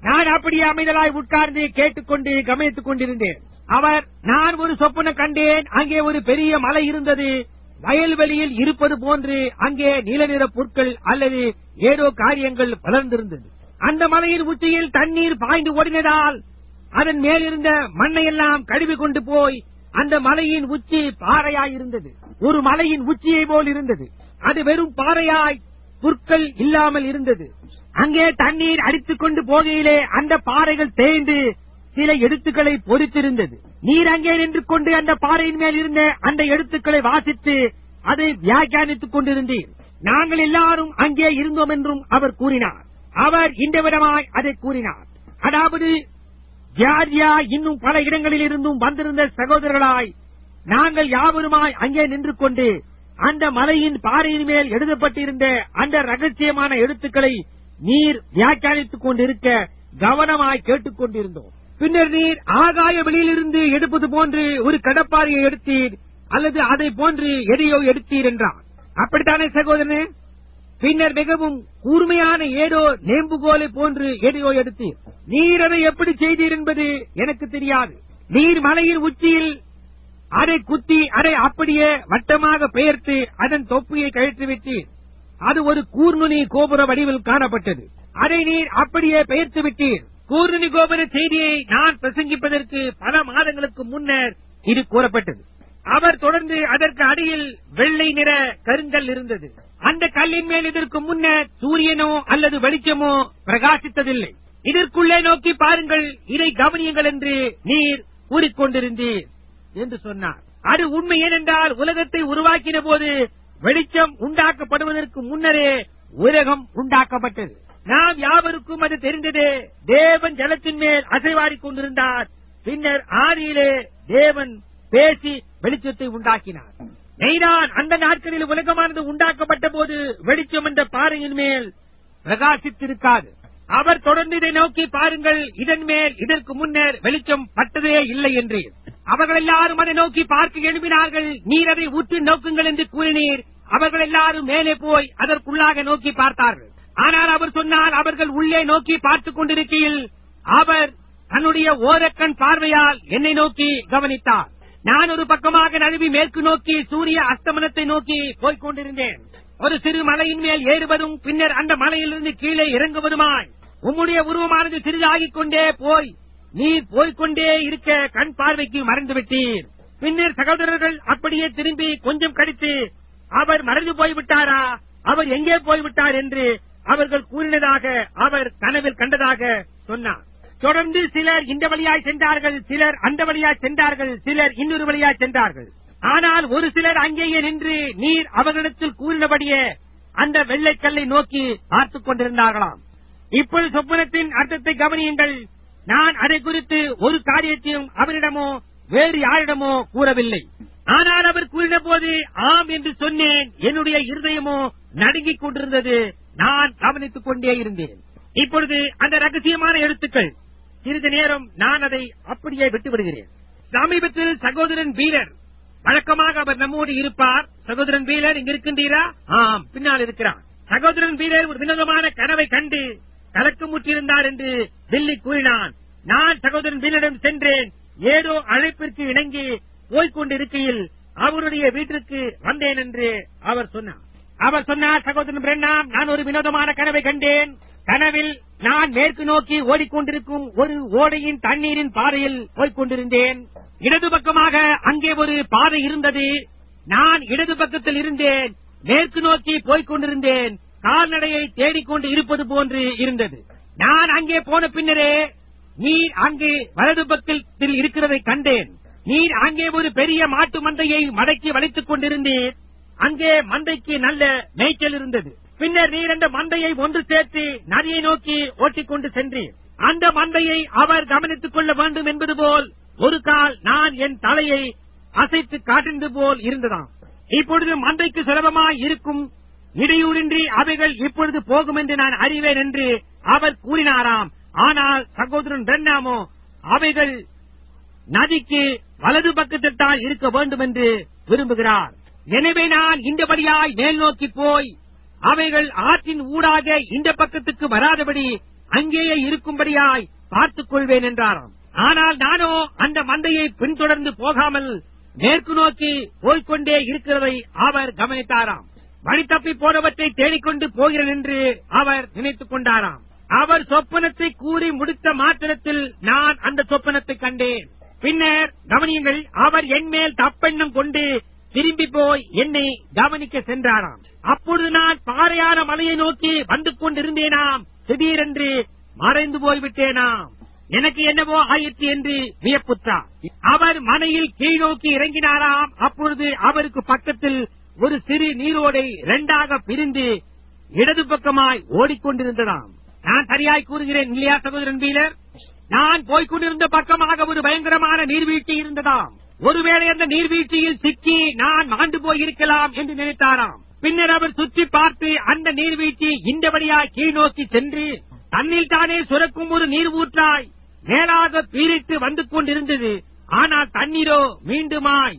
நான் அப்படியே அமைதலாய் உட்கார்ந்து கேட்டுக்கொண்டு கவனித்துக் கொண்டிருந்தேன் அவர் நான் ஒரு சொப்பன கண்டேன் அங்கே ஒரு பெரிய மலை இருந்தது வயல்வெளியில் இருப்பது போன்று அங்கே நீல நிற புற்கள் அல்லது ஏதோ காரியங்கள் வளர்ந்திருந்தது அந்த மலையின் உச்சியில் தண்ணீர் பாய்ந்து ஓடினதால் அதன் மேலிருந்த மண்ணையெல்லாம் கழுவி கொண்டு போய் அந்த மலையின் உச்சி பாறையாய் இருந்தது ஒரு மலையின் உச்சியை போல் இருந்தது அது வெறும் பாறையாய் புற்கள் இல்லாமல் இருந்தது அங்கே தண்ணீர் அடித்துக் கொண்டு போகையிலே அந்த பாறைகள் தேய்ந்து சில எழுத்துக்களை பொறித்திருந்தது நீர் அங்கே நின்று கொண்டு அந்த பாறையின் மேல் இருந்த அந்த எழுத்துக்களை வாசித்து அதை வியாக்கியானித்துக் கொண்டிருந்தீர் நாங்கள் எல்லாரும் அங்கே இருந்தோம் என்றும் அவர் கூறினார் அவர் இந்த விதமாய் அதை கூறினார் அதாவது ஜார்ஜியா இன்னும் பல இடங்களில் இருந்தும் வந்திருந்த சகோதரர்களாய் நாங்கள் யாவருமாய் அங்கே நின்று கொண்டு அந்த மலையின் பாறையின் மேல் எழுதப்பட்டிருந்த அந்த ரகசியமான எழுத்துக்களை நீர் வியாக்கியானித்துக் கொண்டிருக்க கவனமாய் கேட்டுக் கொண்டிருந்தோம் பின்னர் நீர் ஆகாய வெளியிலிருந்து எடுப்பது போன்று ஒரு கடப்பாறையை எடுத்தீர் அல்லது அதை போன்று எதையோ எடுத்தீர் என்றார் அப்படித்தானே சகோதரனே பின்னர் மிகவும் கூர்மையான ஏதோ நேம்புகோலை போன்று எதையோ எடுத்தீர் நீர் அதை எப்படி செய்தீர் என்பது எனக்கு தெரியாது நீர் மலையின் உச்சியில் அதை குத்தி அதை அப்படியே வட்டமாக பெயர்த்து அதன் தொப்பியை கழற்றி விட்டீர் அது ஒரு கூர்நுனி கோபுர வடிவில் காணப்பட்டது அதை நீர் அப்படியே பெயர்த்து விட்டீர் கூர்நுனி கோபுர செய்தியை நான் பிரசங்கிப்பதற்கு பல மாதங்களுக்கு முன்னர் இது கூறப்பட்டது அவர் தொடர்ந்து அதற்கு அடியில் வெள்ளை நிற கருங்கல் இருந்தது அந்த கல்லின் மேல் இதற்கு முன்னர் சூரியனோ அல்லது வெளிச்சமோ பிரகாசித்ததில்லை இதற்குள்ளே நோக்கி பாருங்கள் இதை கவனியுங்கள் என்று நீர் கூறிக்கொண்டிருந்தீர் என்று சொன்னார் அது உண்மை ஏனென்றால் உலகத்தை உருவாக்கின போது வெளிச்சம் உண்டாக்கப்படுவதற்கு முன்னரே உலகம் உண்டாக்கப்பட்டது நாம் யாவருக்கும் அது தெரிந்தது தேவன் ஜலத்தின் மேல் அசைவாடிக் கொண்டிருந்தார் பின்னர் ஆதியிலே தேவன் பேசி வெளிச்சத்தை உண்டாக்கினார் நெய்தான் அந்த நாட்களில் உலகமானது உண்டாக்கப்பட்ட போது வெளிச்சம் என்ற பாறையின் மேல் பிரகாசித்திருக்காது அவர் தொடர்ந்து இதை நோக்கி பாருங்கள் இதன் மேல் இதற்கு முன்னர் வெளிச்சம் பட்டதே இல்லை என்று அவர்கள் எல்லாரும் அதை நோக்கி பார்க்க எழுப்பினார்கள் நீர் அதை உற்று நோக்குங்கள் என்று கூறினீர் அவர்கள் எல்லாரும் மேலே போய் அதற்குள்ளாக நோக்கி பார்த்தார்கள் ஆனால் அவர் சொன்னால் அவர்கள் உள்ளே நோக்கி பார்த்துக் கொண்டிருக்கையில் அவர் தன்னுடைய ஓரக்கண் பார்வையால் என்னை நோக்கி கவனித்தார் நான் ஒரு பக்கமாக நழுவி மேற்கு நோக்கி சூரிய அஸ்தமனத்தை நோக்கி போய்க் கொண்டிருந்தேன் ஒரு சிறு மலையின் மேல் ஏறுவதும் பின்னர் அந்த மலையிலிருந்து கீழே இறங்குவதுமாய் உம்முடைய உருவமானது சிறிதாகிக் கொண்டே போய் நீர் போய்க்கொண்டே இருக்க கண் பார்வைக்கு மறைந்து விட்டீர் பின்னர் சகோதரர்கள் அப்படியே திரும்பி கொஞ்சம் கழித்து அவர் மறைந்து போய்விட்டாரா அவர் எங்கே போய்விட்டார் என்று அவர்கள் கூறினதாக அவர் கனவில் கண்டதாக சொன்னார் தொடர்ந்து சிலர் இந்த வழியாய் சென்றார்கள் சிலர் அந்த வழியாய் சென்றார்கள் சிலர் இன்னொரு வழியாய் சென்றார்கள் ஆனால் ஒரு சிலர் அங்கேயே நின்று நீர் அவர்களிடத்தில் கூறினபடியே அந்த வெள்ளைக்கல்லை நோக்கி பார்த்துக் கொண்டிருந்தார்களாம் இப்பொழுது சொப்பனத்தின் அர்த்தத்தை கவனியுங்கள் நான் அதை குறித்து ஒரு காரியத்தையும் அவரிடமோ வேறு யாரிடமோ கூறவில்லை ஆனால் அவர் கூறின போது ஆம் என்று சொன்னேன் என்னுடைய இருதயமோ நடுங்கிக் கொண்டிருந்தது நான் கவனித்துக் கொண்டே இருந்தேன் இப்பொழுது அந்த ரகசியமான எழுத்துக்கள் சிறிது நேரம் நான் அதை அப்படியே விட்டு விடுகிறேன் சமீபத்தில் சகோதரன் வீரர் வழக்கமாக அவர் நம்மோடு இருப்பார் சகோதரன் வீரர் இங்க இருக்கின்றீரா ஆம் பின்னால் இருக்கிறார் சகோதரன் வீரர் ஒரு வினோதமான கனவை கண்டு கலக்கமுற்றிருந்தார் என்று தில்லி கூறினான் நான் சகோதரன் வீரரிடம் சென்றேன் ஏதோ அழைப்பிற்கு இணங்கி போய்க் கொண்டிருக்கையில் அவருடைய வீட்டிற்கு வந்தேன் என்று அவர் சொன்னார் அவர் சொன்னார் சகோதரன் பிரண்ணாம் நான் ஒரு வினோதமான கனவை கண்டேன் கனவில் நான் மேற்கு நோக்கி ஓடிக்கொண்டிருக்கும் ஒரு ஓடையின் தண்ணீரின் பாதையில் போய்க் கொண்டிருந்தேன் இடது பக்கமாக அங்கே ஒரு பாதை இருந்தது நான் இடது பக்கத்தில் இருந்தேன் மேற்கு நோக்கி போய்க் கொண்டிருந்தேன் கால்நடையை தேடிக்கொண்டு இருப்பது போன்று இருந்தது நான் அங்கே போன பின்னரே நீர் அங்கே வலது பக்கத்தில் இருக்கிறதை கண்டேன் நீர் அங்கே ஒரு பெரிய மாட்டு மந்தையை மடக்கி வளைத்துக் கொண்டிருந்தீர் அங்கே மந்தைக்கு நல்ல மேய்ச்சல் இருந்தது பின்னர் நீர் அந்த மந்தையை ஒன்று சேர்த்து நதியை நோக்கி ஓட்டிக்கொண்டு சென்றீர் அந்த மந்தையை அவர் கவனித்துக் கொள்ள வேண்டும் என்பது போல் ஒரு கால் நான் என் தலையை அசைத்து காட்டினது போல் இருந்ததாம் இப்பொழுது மந்தைக்கு சுலபமாய் இருக்கும் இடையூறின்றி அவைகள் இப்பொழுது போகும் என்று நான் அறிவேன் என்று அவர் கூறினாராம் ஆனால் சகோதரன் பெண்ணாமோ அவைகள் நதிக்கு வலது பக்கத்தில் தான் இருக்க வேண்டும் என்று விரும்புகிறார் எனவே நான் இந்தபடியாய் மேல் நோக்கி போய் அவைகள் ஆற்றின் ஊடாக இந்த பக்கத்துக்கு வராதபடி அங்கேயே இருக்கும்படியாய் பார்த்துக் கொள்வேன் என்றாராம் ஆனால் நானோ அந்த மந்தையை பின்தொடர்ந்து போகாமல் மேற்கு நோக்கி போய்க்கொண்டே இருக்கிறதை அவர் கவனித்தாராம் வழி தப்பி போனவற்றை தேடிக்கொண்டு போகிறேன் என்று அவர் நினைத்துக் கொண்டாராம் அவர் சொப்பனத்தை கூறி முடித்த மாத்திரத்தில் நான் அந்த சொப்பனத்தை கண்டேன் பின்னர் கவனியுங்கள் அவர் என் மேல் தப்பெண்ணம் கொண்டு திரும்பி போய் என்னை கவனிக்க சென்றாராம் அப்பொழுது நான் பாறையான மலையை நோக்கி வந்து கொண்டிருந்தேனாம் திடீரென்று மறைந்து போய்விட்டேனாம் எனக்கு என்னவோ ஆயிற்று என்று வியப்புற்றார் அவர் மனையில் கீழ்நோக்கி இறங்கினாராம் அப்பொழுது அவருக்கு பக்கத்தில் ஒரு சிறு நீரோடை இரண்டாக பிரிந்து இடது பக்கமாய் ஓடிக்கொண்டிருந்ததாம் நான் சரியாய் கூறுகிறேன் இல்லையா சகோதரன் வீலர் நான் போய்க்கொண்டிருந்த பக்கமாக ஒரு பயங்கரமான நீர்வீழ்ச்சி இருந்ததாம் ஒருவேளை அந்த நீர்வீழ்ச்சியில் சிக்கி நான் மாண்டு போயிருக்கலாம் என்று நினைத்தாராம் பின்னர் அவர் சுற்றி பார்த்து அந்த நீர்வீழ்ச்சி இந்த வழியாய் கீழ் நோக்கி சென்று தன்னில் தானே சுரக்கும் ஒரு நீர் ஊற்றாய் மேலாக பீரிட்டு வந்து கொண்டிருந்தது ஆனால் தண்ணீரோ மீண்டுமாய்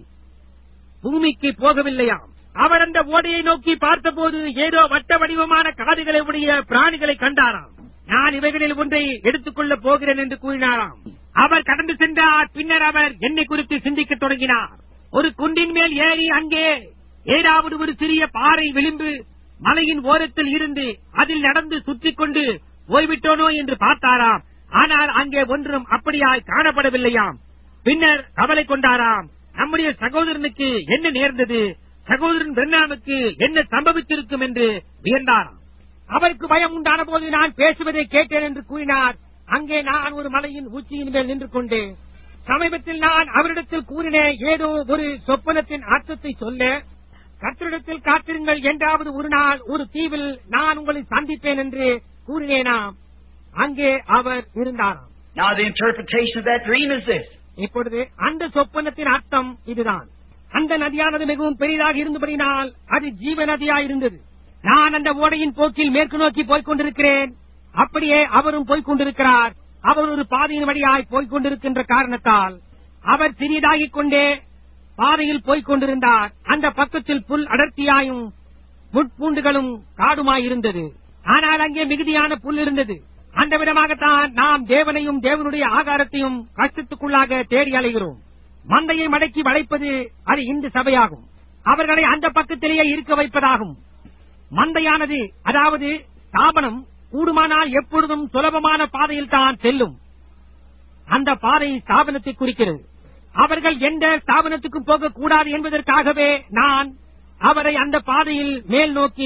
பூமிக்கு போகவில்லையாம் அவர் அந்த ஓடையை நோக்கி பார்த்தபோது ஏதோ வட்ட வடிவமான காதுகளை உடைய பிராணிகளை கண்டாராம் நான் இவைகளில் ஒன்றை எடுத்துக்கொள்ளப் போகிறேன் என்று கூறினாராம் அவர் கடந்து சென்றார் பின்னர் அவர் என்னை குறித்து சிந்திக்கத் தொடங்கினார் ஒரு குண்டின் மேல் ஏறி அங்கே ஏதாவது ஒரு சிறிய பாறை விளிம்பு மலையின் ஓரத்தில் இருந்து அதில் நடந்து சுற்றிக் கொண்டு போய்விட்டோனோ என்று பார்த்தாராம் ஆனால் அங்கே ஒன்றும் அப்படியாய் காணப்படவில்லையாம் பின்னர் கவலை கொண்டாராம் நம்முடைய சகோதரனுக்கு என்ன நேர்ந்தது சகோதரன் பிரண்ணாமுக்கு என்ன சம்பவித்திருக்கும் என்று வியந்தாராம் அவருக்கு பயம் உண்டான போது நான் பேசுவதை கேட்டேன் என்று கூறினார் அங்கே நான் ஒரு மலையின் உச்சியின் மேல் நின்று கொண்டேன் சமீபத்தில் நான் அவரிடத்தில் கூறினேன் ஏதோ ஒரு சொப்பனத்தின் அர்த்தத்தை சொல்ல கர்த்தரிடத்தில் காத்திருங்கள் என்றாவது ஒரு நாள் ஒரு தீவில் நான் உங்களை சந்திப்பேன் என்று கூறினேனாம் அங்கே அவர் இருந்தாராம் Now the interpretation of that dream is this. இப்பொழுது அந்த சொப்பனத்தின் அர்த்தம் இதுதான் அந்த நதியானது மிகவும் பெரிதாக இருந்தபடினால் அது ஜீவ நதியாயிருந்தது நான் அந்த ஓடையின் போக்கில் மேற்கு நோக்கி போய்க் கொண்டிருக்கிறேன் அப்படியே அவரும் போய்க் கொண்டிருக்கிறார் அவர் ஒரு பாதையின் வழியாய் போய்க் கொண்டிருக்கின்ற காரணத்தால் அவர் சிறியதாகிக் கொண்டே பாதையில் போய்க் கொண்டிருந்தார் அந்த பக்கத்தில் புல் அடர்த்தியாயும் முட்பூண்டுகளும் காடுமாயிருந்தது ஆனால் அங்கே மிகுதியான புல் இருந்தது அந்த விதமாகத்தான் நாம் தேவனையும் தேவனுடைய ஆகாரத்தையும் கஷ்டத்துக்குள்ளாக தேடி அலைகிறோம் மந்தையை மடக்கி வளைப்பது அது இந்த சபையாகும் அவர்களை அந்த பக்கத்திலேயே இருக்க வைப்பதாகும் மந்தையானது அதாவது ஸ்தாபனம் கூடுமானால் எப்பொழுதும் சுலபமான பாதையில் தான் செல்லும் அந்த பாதை ஸ்தாபனத்தை குறிக்கிறது அவர்கள் எந்த ஸ்தாபனத்துக்கும் போகக்கூடாது என்பதற்காகவே நான் அவரை அந்த பாதையில் மேல் நோக்கி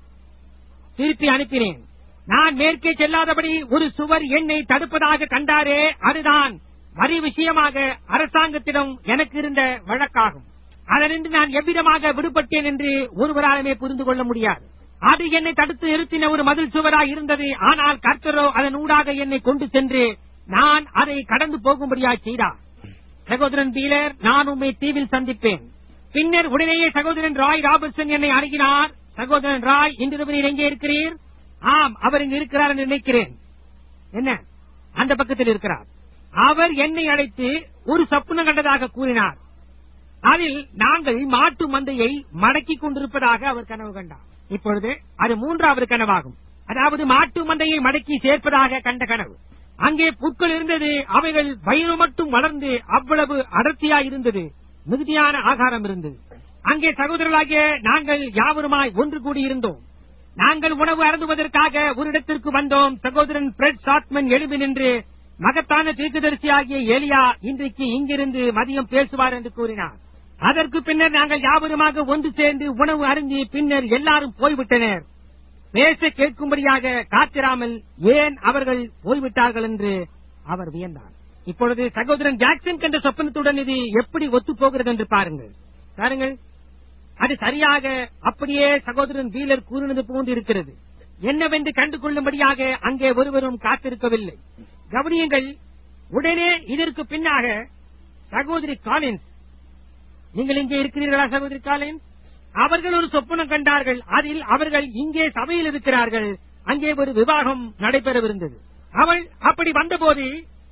திருப்பி அனுப்பினேன் நான் மேற்கே செல்லாதபடி ஒரு சுவர் என்னை தடுப்பதாக கண்டாரே அதுதான் வரி விஷயமாக அரசாங்கத்திடம் எனக்கு இருந்த வழக்காகும் அதனின்று நான் எவ்விதமாக விடுபட்டேன் என்று ஒருவராலுமே புரிந்து கொள்ள முடியாது அது என்னை தடுத்து நிறுத்தின ஒரு மதில் சுவராய் இருந்தது ஆனால் கர்த்தரோ அதன் ஊடாக என்னை கொண்டு சென்று நான் அதை கடந்து போகும்படியாய் செய்தார் சகோதரன் பீலர் நான் உம்மை தீவில் சந்திப்பேன் பின்னர் உடனேயே சகோதரன் ராய் ராபர்ட்சன் என்னை அணுகினார் சகோதரன் ராய் இன்று நீர் எங்கே இருக்கிறீர் ஆம் அவர் இங்கு இருக்கிறார் என்று நினைக்கிறேன் என்ன அந்த பக்கத்தில் இருக்கிறார் அவர் என்னை அழைத்து ஒரு சப்புனம் கண்டதாக கூறினார் அதில் நாங்கள் மாட்டு மந்தையை மடக்கிக் கொண்டிருப்பதாக அவர் கனவு கண்டார் இப்பொழுது அது மூன்றாவது கனவாகும் அதாவது மாட்டு மந்தையை மடக்கி சேர்ப்பதாக கண்ட கனவு அங்கே புற்கள் இருந்தது அவைகள் வயிறு மட்டும் வளர்ந்து அவ்வளவு அடர்த்தியா இருந்தது மிகுதியான ஆகாரம் இருந்தது அங்கே சகோதரர்களாகிய நாங்கள் யாவருமாய் ஒன்று கூடியிருந்தோம் நாங்கள் உணவு அருந்துவதற்காக ஒரு இடத்திற்கு வந்தோம் சகோதரன் பிரெட் சாட்மன் எழுப்பி நின்று மகத்தான தீர்க்கதரிசி ஆகிய எலியா இன்றைக்கு இங்கிருந்து மதியம் பேசுவார் என்று கூறினார் அதற்கு பின்னர் நாங்கள் யாவருமாக ஒன்று சேர்ந்து உணவு அருந்தி பின்னர் எல்லாரும் போய்விட்டனர் பேச கேட்கும்படியாக காத்திராமல் ஏன் அவர்கள் போய்விட்டார்கள் என்று அவர் வியந்தார் இப்பொழுது சகோதரன் ஜாக்சன் கண்ட சொப்பனத்துடன் இது எப்படி ஒத்துப் போகிறது என்று பாருங்கள் பாருங்கள் அது சரியாக அப்படியே சகோதரன் வீலர் கூறினது போன்று இருக்கிறது என்னவென்று கண்டு கொள்ளும்படியாக அங்கே ஒருவரும் காத்திருக்கவில்லை கவனியுங்கள் உடனே இதற்கு பின்னாக சகோதரி காலின்ஸ் நீங்கள் இங்கே இருக்கிறீர்களா சகோதரி காலின்ஸ் அவர்கள் ஒரு சொப்பனம் கண்டார்கள் அதில் அவர்கள் இங்கே சபையில் இருக்கிறார்கள் அங்கே ஒரு விவாகம் நடைபெறவிருந்தது அவள் அப்படி வந்தபோது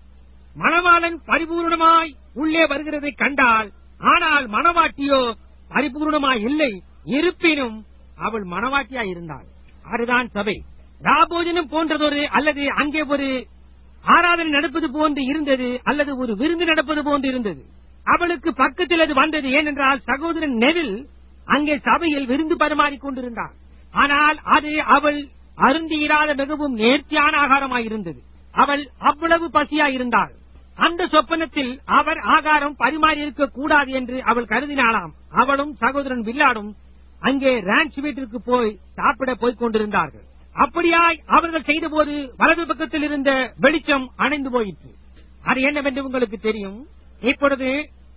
மணவாளன் பரிபூர்ணமாய் உள்ளே வருகிறதை கண்டாள் ஆனால் மணவாட்டியோ பரிபூர்ணமாய் இல்லை இருப்பினும் அவள் மணவாட்டியாய் இருந்தாள் அதுதான் சபை ராபோஜனம் போன்றதொரு அல்லது அங்கே ஒரு ஆராதனை நடப்பது போன்று இருந்தது அல்லது ஒரு விருந்து நடப்பது போன்று இருந்தது அவளுக்கு பக்கத்தில் அது வந்தது ஏனென்றால் சகோதரன் நெவில் அங்கே சபையில் விருந்து பரிமாறிக் கொண்டிருந்தார் ஆனால் அது அவள் அருந்தியிராத மிகவும் நேர்த்தியான ஆகாரமாயிருந்தது அவள் அவ்வளவு பசியாயிருந்தாள் அந்த சொப்பனத்தில் அவர் ஆகாரம் பரிமாறி இருக்க கூடாது என்று அவள் கருதினாளாம் அவளும் சகோதரன் வில்லாடும் அங்கே ரான்ச் வீட்டிற்கு போய் சாப்பிட போய்க் கொண்டிருந்தார்கள் அப்படியாய் அவர்கள் செய்தபோது வலது பக்கத்தில் இருந்த வெளிச்சம் அணைந்து போயிற்று அது என்னவென்று உங்களுக்கு தெரியும் இப்பொழுது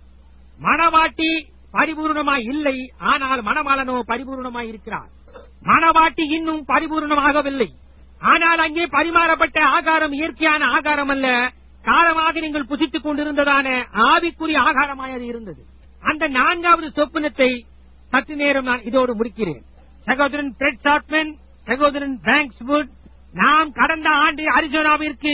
மணவாட்டி பரிபூர்ணமாய் இல்லை ஆனால் மணமாளனோ பரிபூர்ணமாய் இருக்கிறார் மணவாட்டி இன்னும் பரிபூர்ணமாகவில்லை ஆனால் அங்கே பரிமாறப்பட்ட ஆகாரம் இயற்கையான ஆகாரம் அல்ல காலமாக நீங்கள் புசித்துக் கொண்டிருந்ததான ஆவிக்குரிய ஆகாரமாய் அது இருந்தது அந்த நான்காவது சொப்பனத்தை சற்று நேரம் நான் இதோடு முடிக்கிறேன் சகோதரன் பிரெட் சாட்மன் சகோதரன் பேங்க்ஸ்வுட் நாம் கடந்த ஆண்டு அரிசோனாவிற்கு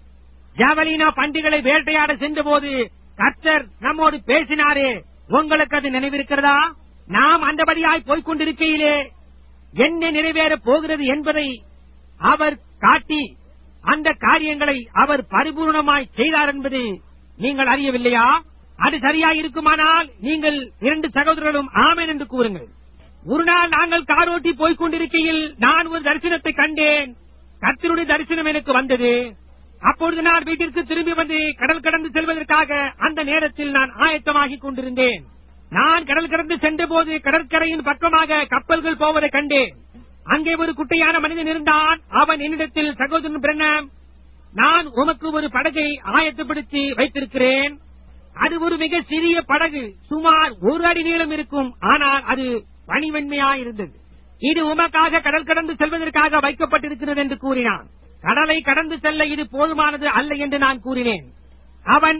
ஜாவலினா பண்டிகளை வேட்டையாட சென்றபோது கர்த்தர் நம்மோடு பேசினாரே உங்களுக்கு அது நினைவிருக்கிறதா நாம் அந்தபடியாய் போய்க் கொண்டிருக்கையிலே என்ன நிறைவேறப் போகிறது என்பதை அவர் காட்டி அந்த காரியங்களை அவர் பரிபூர்ணமாய் செய்தார் என்பது நீங்கள் அறியவில்லையா அது சரியாய் இருக்குமானால் நீங்கள் இரண்டு சகோதரர்களும் ஆமென் என்று கூறுங்கள் ஒரு நாள் நாங்கள் காரோட்டி போய்க் கொண்டிருக்கையில் நான் ஒரு தரிசனத்தை கண்டேன் கர்த்தருடைய தரிசனம் எனக்கு வந்தது அப்பொழுது நான் வீட்டிற்கு திரும்பி வந்து கடல் கடந்து செல்வதற்காக அந்த நேரத்தில் நான் ஆயத்தமாகிக் கொண்டிருந்தேன் நான் கடல் கடந்து சென்றபோது கடற்கரையின் பக்கமாக கப்பல்கள் போவதை கண்டேன் அங்கே ஒரு குட்டையான மனிதன் இருந்தான் அவன் என்னிடத்தில் சகோதரன் பிரண்ணம் நான் உமக்கு ஒரு படகை ஆயத்தப்படுத்தி வைத்திருக்கிறேன் அது ஒரு மிக சிறிய படகு சுமார் ஒரு அடி நீளம் இருக்கும் ஆனால் அது பனிவன்மையாயிருந்தது இது உமக்காக கடல் கடந்து செல்வதற்காக வைக்கப்பட்டிருக்கிறது என்று கூறினான் கடலை கடந்து செல்ல இது போதுமானது அல்ல என்று நான் கூறினேன் அவன்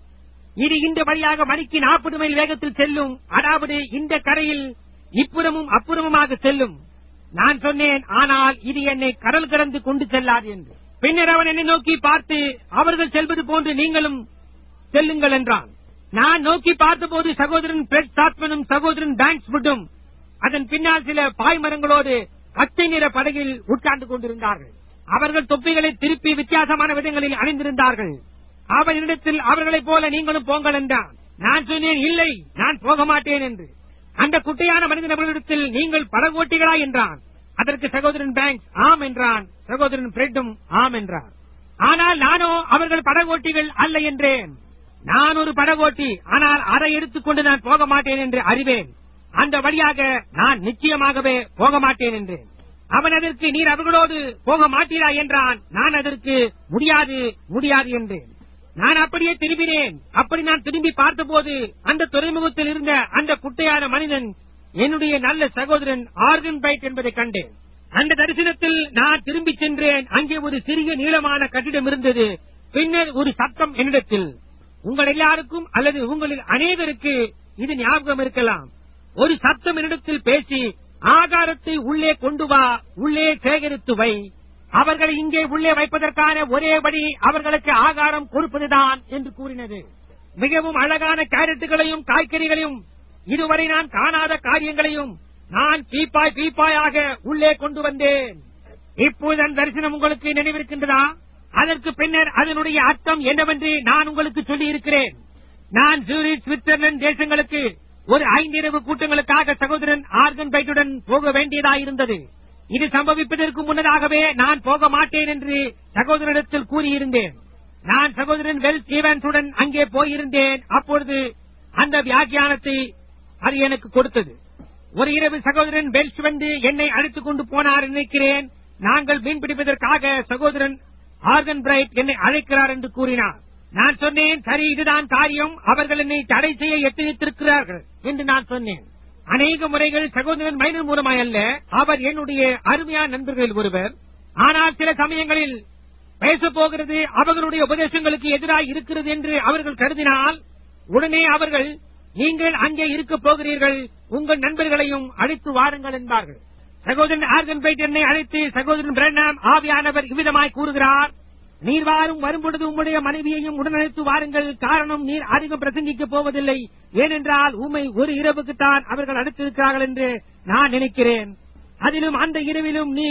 இது இந்த வழியாக மணிக்கு நாற்பது மைல் வேகத்தில் செல்லும் அதாவது இந்த கரையில் இப்புறமும் அப்புறமுமாக செல்லும் நான் சொன்னேன் ஆனால் இது என்னை கடல் கடந்து கொண்டு செல்லாது என்று பின்னர் அவன் என்னை நோக்கி பார்த்து அவர்கள் செல்வது போன்று நீங்களும் செல்லுங்கள் என்றான் நான் நோக்கி பார்த்தபோது சகோதரன் பிரெட் சாத்மனும் சகோதரன் பேங்க்ஸ் புட்டும் அதன் பின்னால் சில பாய்மரங்களோடு பச்சை நிற படகில் உட்கார்ந்து கொண்டிருந்தார்கள் அவர்கள் தொப்பிகளை திருப்பி வித்தியாசமான விதங்களில் அணிந்திருந்தார்கள் அவனிடத்தில் அவர்களைப் போல நீங்களும் போங்கள் என்றான் நான் சொன்னேன் இல்லை நான் போக மாட்டேன் என்று அந்த குட்டையான மனிதன் அவர்களிடத்தில் நீங்கள் படகோட்டிகளா என்றான் அதற்கு சகோதரன் பேங்க்ஸ் ஆம் என்றான் சகோதரன் பிரெட்டும் ஆம் என்றார் ஆனால் நானோ அவர்கள் படகோட்டிகள் அல்ல என்றேன் நான் ஒரு படகோட்டி ஆனால் அதை எடுத்துக்கொண்டு நான் போக மாட்டேன் என்று அறிவேன் அந்த வழியாக நான் நிச்சயமாகவே போக மாட்டேன் என்றேன் அவன் அதற்கு நீர் அவர்களோடு போக மாட்டீரா என்றான் நான் அதற்கு முடியாது முடியாது என்றேன் நான் அப்படியே திரும்பினேன் அப்படி நான் திரும்பி பார்த்தபோது அந்த துறைமுகத்தில் இருந்த அந்த குட்டையான மனிதன் என்னுடைய நல்ல சகோதரன் ஆர்கன் பைட் என்பதை கண்டேன் அந்த தரிசனத்தில் நான் திரும்பி சென்றேன் அங்கே ஒரு சிறிய நீளமான கட்டிடம் இருந்தது பின்னர் ஒரு சத்தம் என்னிடத்தில் உங்கள் எல்லாருக்கும் அல்லது உங்களில் அநேகருக்கு இது ஞாபகம் இருக்கலாம் ஒரு சத்தம் என்னிடத்தில் பேசி ஆகாரத்தை உள்ளே கொண்டு வா உள்ளே சேகரித்து வை அவர்களை இங்கே உள்ளே வைப்பதற்கான ஒரே வழி அவர்களுக்கு ஆகாரம் கொடுப்பதுதான் என்று கூறினது மிகவும் அழகான கேரட்டுகளையும் காய்கறிகளையும் இதுவரை நான் காணாத காரியங்களையும் நான் பீப்பாய் பீப்பாயாக உள்ளே கொண்டு வந்தேன் இப்போது அந்த தரிசனம் உங்களுக்கு நினைவிருக்கின்றதா அதற்கு பின்னர் அதனுடைய அர்த்தம் என்னவென்று நான் உங்களுக்கு சொல்லி இருக்கிறேன் நான் ஜூரிச் சுவிட்சர்லாந்து தேசங்களுக்கு ஒரு ஐந்திரவு கூட்டங்களுக்காக சகோதரன் ஆர்கன் பைட்டுடன் போக வேண்டியதாயிருந்தது இது சம்பவிப்பதற்கு முன்னதாகவே நான் போக மாட்டேன் என்று சகோதரனிடத்தில் கூறியிருந்தேன் நான் சகோதரன் வெல் ஸ்டீவன்ஸுடன் அங்கே போயிருந்தேன் அப்பொழுது அந்த வியாக்கியானத்தை அது எனக்கு கொடுத்தது ஒரு இரவு சகோதரன் பெல்ஸ் வந்து என்னை அழைத்துக் கொண்டு போனார் நினைக்கிறேன் நாங்கள் மீன் பிடிப்பதற்காக சகோதரன் ஆர்கன் பிரைட் என்னை அழைக்கிறார் என்று கூறினார் நான் சொன்னேன் சரி இதுதான் காரியம் அவர்கள் என்னை தடை செய்ய எத்தனித்திருக்கிறார்கள் என்று நான் சொன்னேன் அநேக முறைகள் சகோதரன் மைனர் மூலமாய் அல்ல அவர் என்னுடைய அருமையான நண்பர்களில் ஒருவர் ஆனால் சில சமயங்களில் பேசப் போகிறது அவர்களுடைய உபதேசங்களுக்கு எதிராக இருக்கிறது என்று அவர்கள் கருதினால் உடனே அவர்கள் நீங்கள் அங்கே இருக்க போகிறீர்கள் உங்கள் நண்பர்களையும் அழைத்து வாருங்கள் என்பார்கள் சகோதரன் ஆர்கன் பைட் என்னை அழைத்து சகோதரன் பிரண்ணாம் ஆவியானவர் இவ்விதமாய் கூறுகிறார் நீர் வாரும் வரும்பொழுது உம்முடைய மனைவியையும் உடனழைத்து வாருங்கள் காரணம் நீர் அதிகம் பிரசங்கிக்கப் போவதில்லை ஏனென்றால் உம்மை ஒரு இரவுக்குத்தான் அவர்கள் அழைத்திருக்கிறார்கள் என்று நான் நினைக்கிறேன் அதிலும் அந்த இரவிலும் நீர்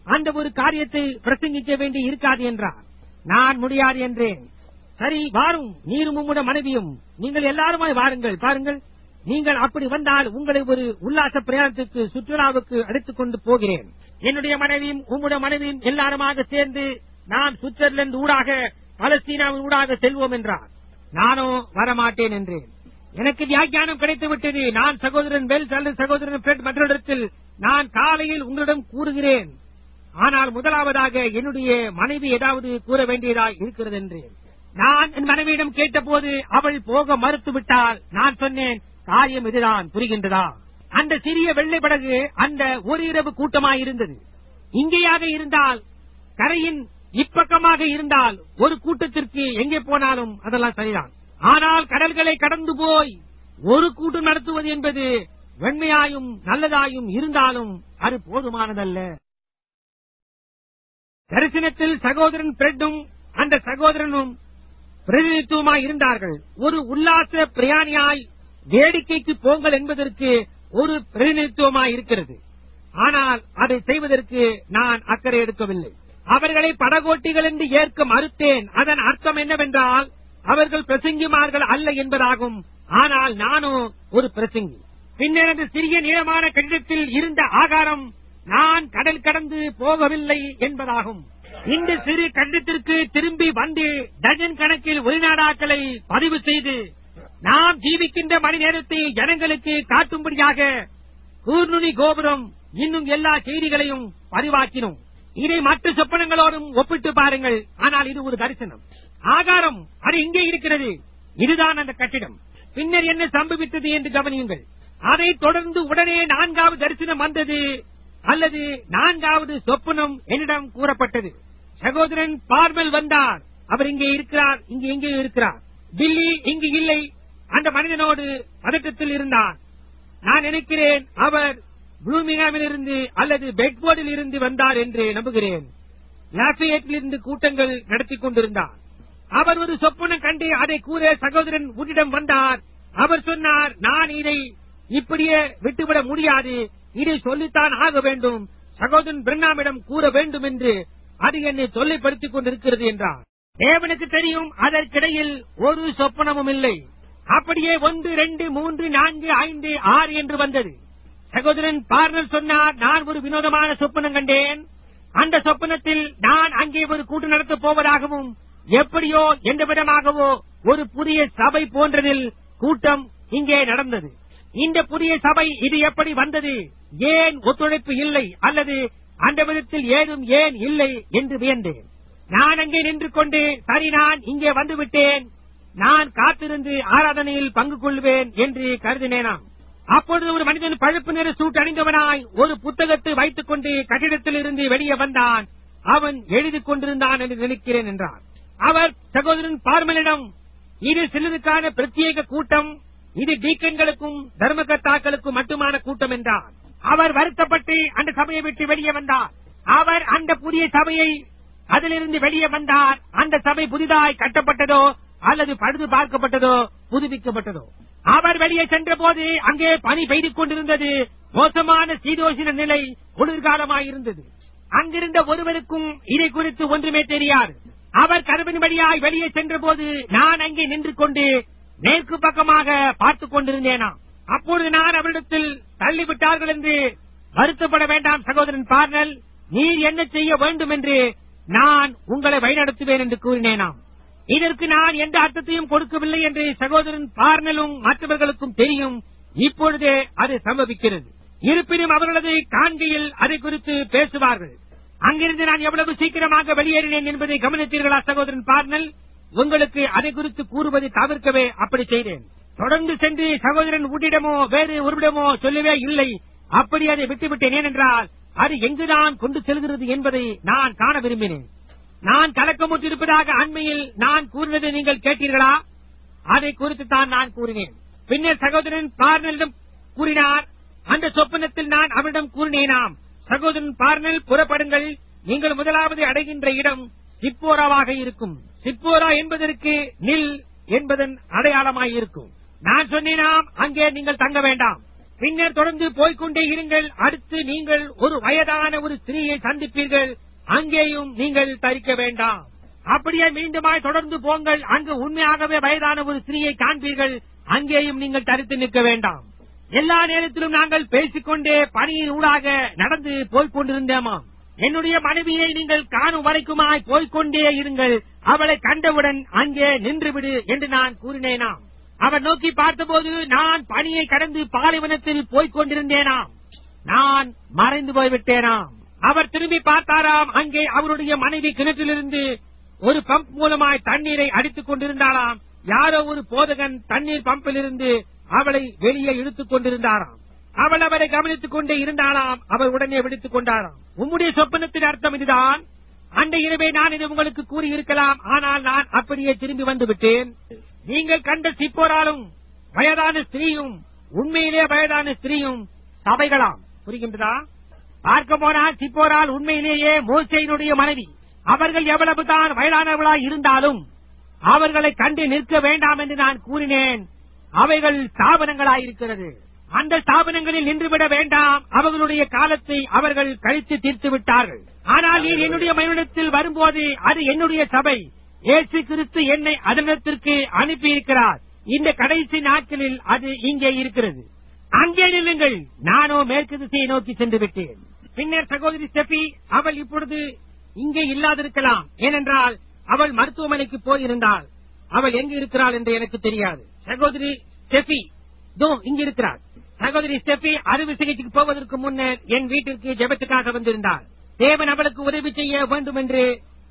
அந்த ஒரு காரியத்தை பிரசங்கிக்க வேண்டி இருக்காது என்றார் நான் முடியாது என்றேன் சரி வாரும் நீரும் உம்முடைய மனைவியும் நீங்கள் எல்லாருமாய் வாருங்கள் பாருங்கள் நீங்கள் அப்படி வந்தால் உங்களை ஒரு உல்லாச பிரயாணத்துக்கு சுற்றுலாவுக்கு அழைத்துக் கொண்டு போகிறேன் என்னுடைய மனைவியும் உம்முடைய மனைவியும் எல்லாருமாக சேர்ந்து நாம் சுவிட்சர்லாந்து ஊடாக பலஸ்தீனாவின் ஊடாக செல்வோம் என்றார் நானோ வரமாட்டேன் என்றேன் எனக்கு வியாக்கியானம் கிடைத்து விட்டது நான் சகோதரன் வெல்ஸ் அல்லது சகோதரன் பிரெட் மற்றொரிடத்தில் நான் காலையில் உங்களிடம் கூறுகிறேன் ஆனால் முதலாவதாக என்னுடைய மனைவி ஏதாவது கூற வேண்டியதாய் இருக்கிறது என்றேன் நான் என் மனைவியிடம் கேட்டபோது அவள் போக மறுத்து விட்டால் நான் சொன்னேன் காரியம் இதுதான் புரிகின்றதா அந்த சிறிய வெள்ளை படகு அந்த ஒரு இரவு கூட்டமாயிருந்தது இங்கேயாக இருந்தால் கரையின் இப்பக்கமாக இருந்தால் ஒரு கூட்டத்திற்கு எங்கே போனாலும் அதெல்லாம் சரிதான் ஆனால் கடல்களை கடந்து போய் ஒரு கூட்டம் நடத்துவது என்பது வெண்மையாயும் நல்லதாயும் இருந்தாலும் அது போதுமானதல்ல தரிசனத்தில் சகோதரன் பிரெட்டும் அந்த சகோதரனும் பிரதிநிதித்துவமாய் இருந்தார்கள் ஒரு உல்லாச பிரயாணியாய் வேடிக்கைக்கு போங்கள் என்பதற்கு ஒரு பிரதிநிதித்துவமாய் இருக்கிறது ஆனால் அதை செய்வதற்கு நான் அக்கறை எடுக்கவில்லை அவர்களை படகோட்டிகள் என்று ஏற்க மறுத்தேன் அதன் அர்த்தம் என்னவென்றால் அவர்கள் பிரசங்கிமார்கள் அல்ல என்பதாகும் ஆனால் நானோ ஒரு பிரசங்கி பின்னர் அந்த சிறிய நீளமான கடிதத்தில் இருந்த ஆகாரம் நான் கடல் கடந்து போகவில்லை என்பதாகும் இந்த சிறு கண்டத்திற்கு திரும்பி வந்து டஜன் கணக்கில் வெளிநாடாக்களை பதிவு செய்து நாம் ஜீவிக்கின்ற மணி நேரத்தை ஜனங்களுக்கு காட்டும்படியாக கூர்நுனி கோபுரம் இன்னும் எல்லா செய்திகளையும் பதிவாக்கினோம் இதை மற்ற சொப்பனங்களோடும் ஒப்பிட்டு பாருங்கள் ஆனால் இது ஒரு தரிசனம் ஆகாரம் அது இங்கே இருக்கிறது இதுதான் அந்த கட்டிடம் பின்னர் என்ன சம்பவித்தது என்று கவனியுங்கள் அதைத் தொடர்ந்து உடனே நான்காவது தரிசனம் வந்தது அல்லது நான்காவது சொப்பனம் என்னிடம் கூறப்பட்டது சகோதரன் பார்மல் வந்தார் அவர் இங்கே இருக்கிறார் இங்கு எங்கே இருக்கிறார் பில்லி இங்கு இல்லை அந்த மனிதனோடு பதட்டத்தில் இருந்தார் நான் நினைக்கிறேன் அவர் ப்ளூமிங்ஹாமில் இருந்து அல்லது பெட்போர்டில் இருந்து வந்தார் என்று நம்புகிறேன் லாஃபேட்டில் இருந்து கூட்டங்கள் நடத்திக் கொண்டிருந்தார் அவர் ஒரு சொப்பனம் கண்டு அதை கூற சகோதரன் உன்னிடம் வந்தார் அவர் சொன்னார் நான் இதை இப்படியே விட்டுவிட முடியாது இதை சொல்லித்தான் ஆக வேண்டும் சகோதரன் பிரண்ணாமிடம் கூற வேண்டும் என்று அது என்னை தொல்லைப்படுத்திக் கொண்டிருக்கிறது என்றார் தேவனுக்கு தெரியும் அதற்கிடையில் ஒரு சொப்பனமும் இல்லை அப்படியே ஒன்று ரெண்டு மூன்று நான்கு ஐந்து ஆறு என்று வந்தது சகோதரன் பார்னர் சொன்னார் நான் ஒரு வினோதமான சொப்பனம் கண்டேன் அந்த சொப்பனத்தில் நான் அங்கே ஒரு கூட்டு நடத்தப் போவதாகவும் எப்படியோ எந்த விதமாகவோ ஒரு புதிய சபை போன்றதில் கூட்டம் இங்கே நடந்தது இந்த புதிய சபை இது எப்படி வந்தது ஏன் ஒத்துழைப்பு இல்லை அல்லது அந்த விதத்தில் ஏதும் ஏன் இல்லை என்று வியந்தேன் நான் அங்கே நின்று கொண்டு சரி நான் இங்கே வந்துவிட்டேன் நான் காத்திருந்து ஆராதனையில் பங்கு கொள்வேன் என்று கருதினேனாம் அப்பொழுது ஒரு மனிதன் பழுப்பு நிற சூட் அணிந்தவனாய் ஒரு புத்தகத்தை வைத்துக் கொண்டு கட்டிடத்தில் இருந்து வெளியே வந்தான் அவன் எழுதிக் கொண்டிருந்தான் என்று நினைக்கிறேன் என்றார் அவர் சகோதரன் பார்மலிடம் இது சிலருக்கான பிரத்யேக கூட்டம் இது டீக்கன்களுக்கும் தர்மகர்த்தாக்களுக்கும் மட்டுமான கூட்டம் என்றார் அவர் வருத்தப்பட்டு அந்த சபையை விட்டு வெளியே வந்தார் அவர் அந்த புதிய சபையை அதிலிருந்து வெளியே வந்தார் அந்த சபை புதிதாய் கட்டப்பட்டதோ அல்லது பழுது பார்க்கப்பட்டதோ புதுப்பிக்கப்பட்டதோ அவர் வெளியே சென்ற போது அங்கே பனி பெய்து கொண்டிருந்தது மோசமான சீதோஷண நிலை குளிர்காலமாயிருந்தது அங்கிருந்த ஒருவருக்கும் இதை குறித்து ஒன்றுமே தெரியாது அவர் கதவின் வழியாய் வெளியே சென்ற போது நான் அங்கே நின்று கொண்டு மேற்கு பக்கமாக பார்த்துக் கொண்டிருந்தேனா அப்பொழுது நான் அவரிடத்தில் தள்ளிவிட்டார்கள் என்று வருத்தப்பட வேண்டாம் சகோதரன் பார்னல் நீர் என்ன செய்ய வேண்டும் என்று நான் உங்களை வழிநடத்துவேன் என்று கூறினேனாம் இதற்கு நான் எந்த அர்த்தத்தையும் கொடுக்கவில்லை என்று சகோதரன் பார்னலும் மற்றவர்களுக்கும் தெரியும் இப்பொழுதே அது சம்பவிக்கிறது இருப்பினும் அவர்களது காண்கையில் அதை குறித்து பேசுவார்கள் அங்கிருந்து நான் எவ்வளவு சீக்கிரமாக வெளியேறினேன் என்பதை கவனித்தீர்களா சகோதரன் பார்னல் உங்களுக்கு அதை குறித்து கூறுவதை தவிர்க்கவே அப்படி செய்தேன் தொடர்ந்து சென்று சகோதரன் உன்னிடமோ வேறு ஒருவிடமோ சொல்லவே இல்லை அப்படி அதை விட்டுவிட்டேன் ஏனென்றால் அது எங்குதான் கொண்டு செல்கிறது என்பதை நான் காண விரும்பினேன் நான் கலக்கமுற்றிருப்பதாக அண்மையில் நான் கூறினதை நீங்கள் கேட்டீர்களா அதை குறித்து தான் நான் கூறினேன் பின்னர் சகோதரன் பார்னலிடம் கூறினார் அந்த சொப்பனத்தில் நான் அவரிடம் கூறினேனாம் சகோதரன் பார்னல் புறப்படுங்கள் நீங்கள் முதலாவது அடைகின்ற இடம் சிப்போராவாக இருக்கும் சிப்போரா என்பதற்கு நில் என்பதன் அடையாளமாயிருக்கும் நான் சொன்னேனாம் அங்கே நீங்கள் தங்க வேண்டாம் பின்னர் தொடர்ந்து போய்க்கொண்டே இருங்கள் அடுத்து நீங்கள் ஒரு வயதான ஒரு ஸ்திரீயை சந்திப்பீர்கள் அங்கேயும் நீங்கள் தரிக்க வேண்டாம் அப்படியே மீண்டுமாய் தொடர்ந்து போங்கள் அங்கு உண்மையாகவே வயதான ஒரு ஸ்திரீயை காண்பீர்கள் அங்கேயும் நீங்கள் தரித்து நிற்க வேண்டாம் எல்லா நேரத்திலும் நாங்கள் பேசிக்கொண்டே பணியின் ஊடாக நடந்து போய்க் கொண்டிருந்தேமாம் என்னுடைய மனைவியை நீங்கள் காணும் வரைக்குமாய் போய்க்கொண்டே இருங்கள் அவளை கண்டவுடன் அங்கே நின்றுவிடு என்று நான் கூறினேனாம் அவர் நோக்கி பார்த்தபோது நான் பணியை கடந்து பாலைவனத்தில் போய்க் கொண்டிருந்தேனாம் நான் மறைந்து போய்விட்டேனாம் அவர் திரும்பி பார்த்தாராம் அங்கே அவருடைய மனைவி கிணற்றிலிருந்து ஒரு பம்ப் மூலமாய் தண்ணீரை அடித்துக் கொண்டிருந்தாராம் யாரோ ஒரு போதகன் தண்ணீர் பம்பிலிருந்து அவளை வெளியே இழுத்துக் கொண்டிருந்தாராம் அவள் அவரை கவனித்துக் கொண்டே இருந்தாளாம் அவர் உடனே விடுத்துக் கொண்டாராம் உம்முடைய சொப்பனத்தின் அர்த்தம் இதுதான் அண்ட இரவே நான் இது உங்களுக்கு கூறியிருக்கலாம் ஆனால் நான் அப்படியே திரும்பி வந்து விட்டேன் நீங்கள் கண்ட சிப்போராலும் வயதான ஸ்திரீயும் உண்மையிலே வயதான ஸ்திரீயும் சபைகளாம் புரிகின்றதா பார்க்க போனால் சிப்போரால் உண்மையிலேயே மோசையினுடைய மனைவி அவர்கள் எவ்வளவுதான் வயதானவர்களாய் இருந்தாலும் அவர்களை கண்டு நிற்க வேண்டாம் என்று நான் கூறினேன் அவைகள் ஸ்தாபனங்களாயிருக்கிறது அந்த ஸ்தாபனங்களில் நின்றுவிட வேண்டாம் அவர்களுடைய காலத்தை அவர்கள் கழித்து தீர்த்து விட்டார்கள் ஆனால் நீர் என்னுடைய மனிதத்தில் வரும்போது அது என்னுடைய சபை இயேசு கிறிஸ்து என்னை அதனிடத்திற்கு அனுப்பியிருக்கிறார் இந்த கடைசி நாட்களில் அது இங்கே இருக்கிறது அங்கே நில்லுங்கள் நானோ மேற்கு திசையை நோக்கி சென்று விட்டேன் பின்னர் சகோதரி ஸ்டெபி அவள் இப்பொழுது இங்கே இல்லாதிருக்கலாம் ஏனென்றால் அவள் மருத்துவமனைக்கு போயிருந்தாள் அவள் எங்கு இருக்கிறாள் என்று எனக்கு தெரியாது சகோதரி ஸ்டெபி தோ இங்கு இருக்கிறார் சகோதரி ஸ்டெபி அறுவை சிகிச்சைக்கு போவதற்கு முன்னர் என் வீட்டிற்கு ஜெபத்துக்காக வந்திருந்தார் தேவன் அவளுக்கு உதவி செய்ய வேண்டும் என்று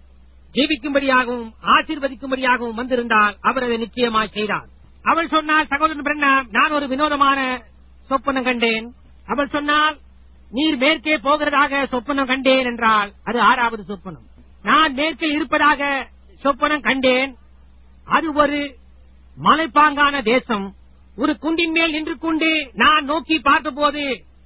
ஜீவிக்கும்படியாகவும் ஆசீர்வதிக்கும்படியாகவும் வந்திருந்தால் அவர் அதை நிச்சயமாய் செய்தார் அவள் சொன்னால் சகோதரன் பிரண்ணா நான் ஒரு வினோதமான சொப்பனம் கண்டேன் அவள் சொன்னால் நீர் மேற்கே போகிறதாக சொப்பனம் கண்டேன் என்றால் அது ஆறாவது சொப்பனம் நான் மேற்கே இருப்பதாக சொப்பனம் கண்டேன் அது ஒரு மலைப்பாங்கான தேசம் ஒரு குண்டின் மேல் நின்று கொண்டு நான் நோக்கி பார்த்தபோது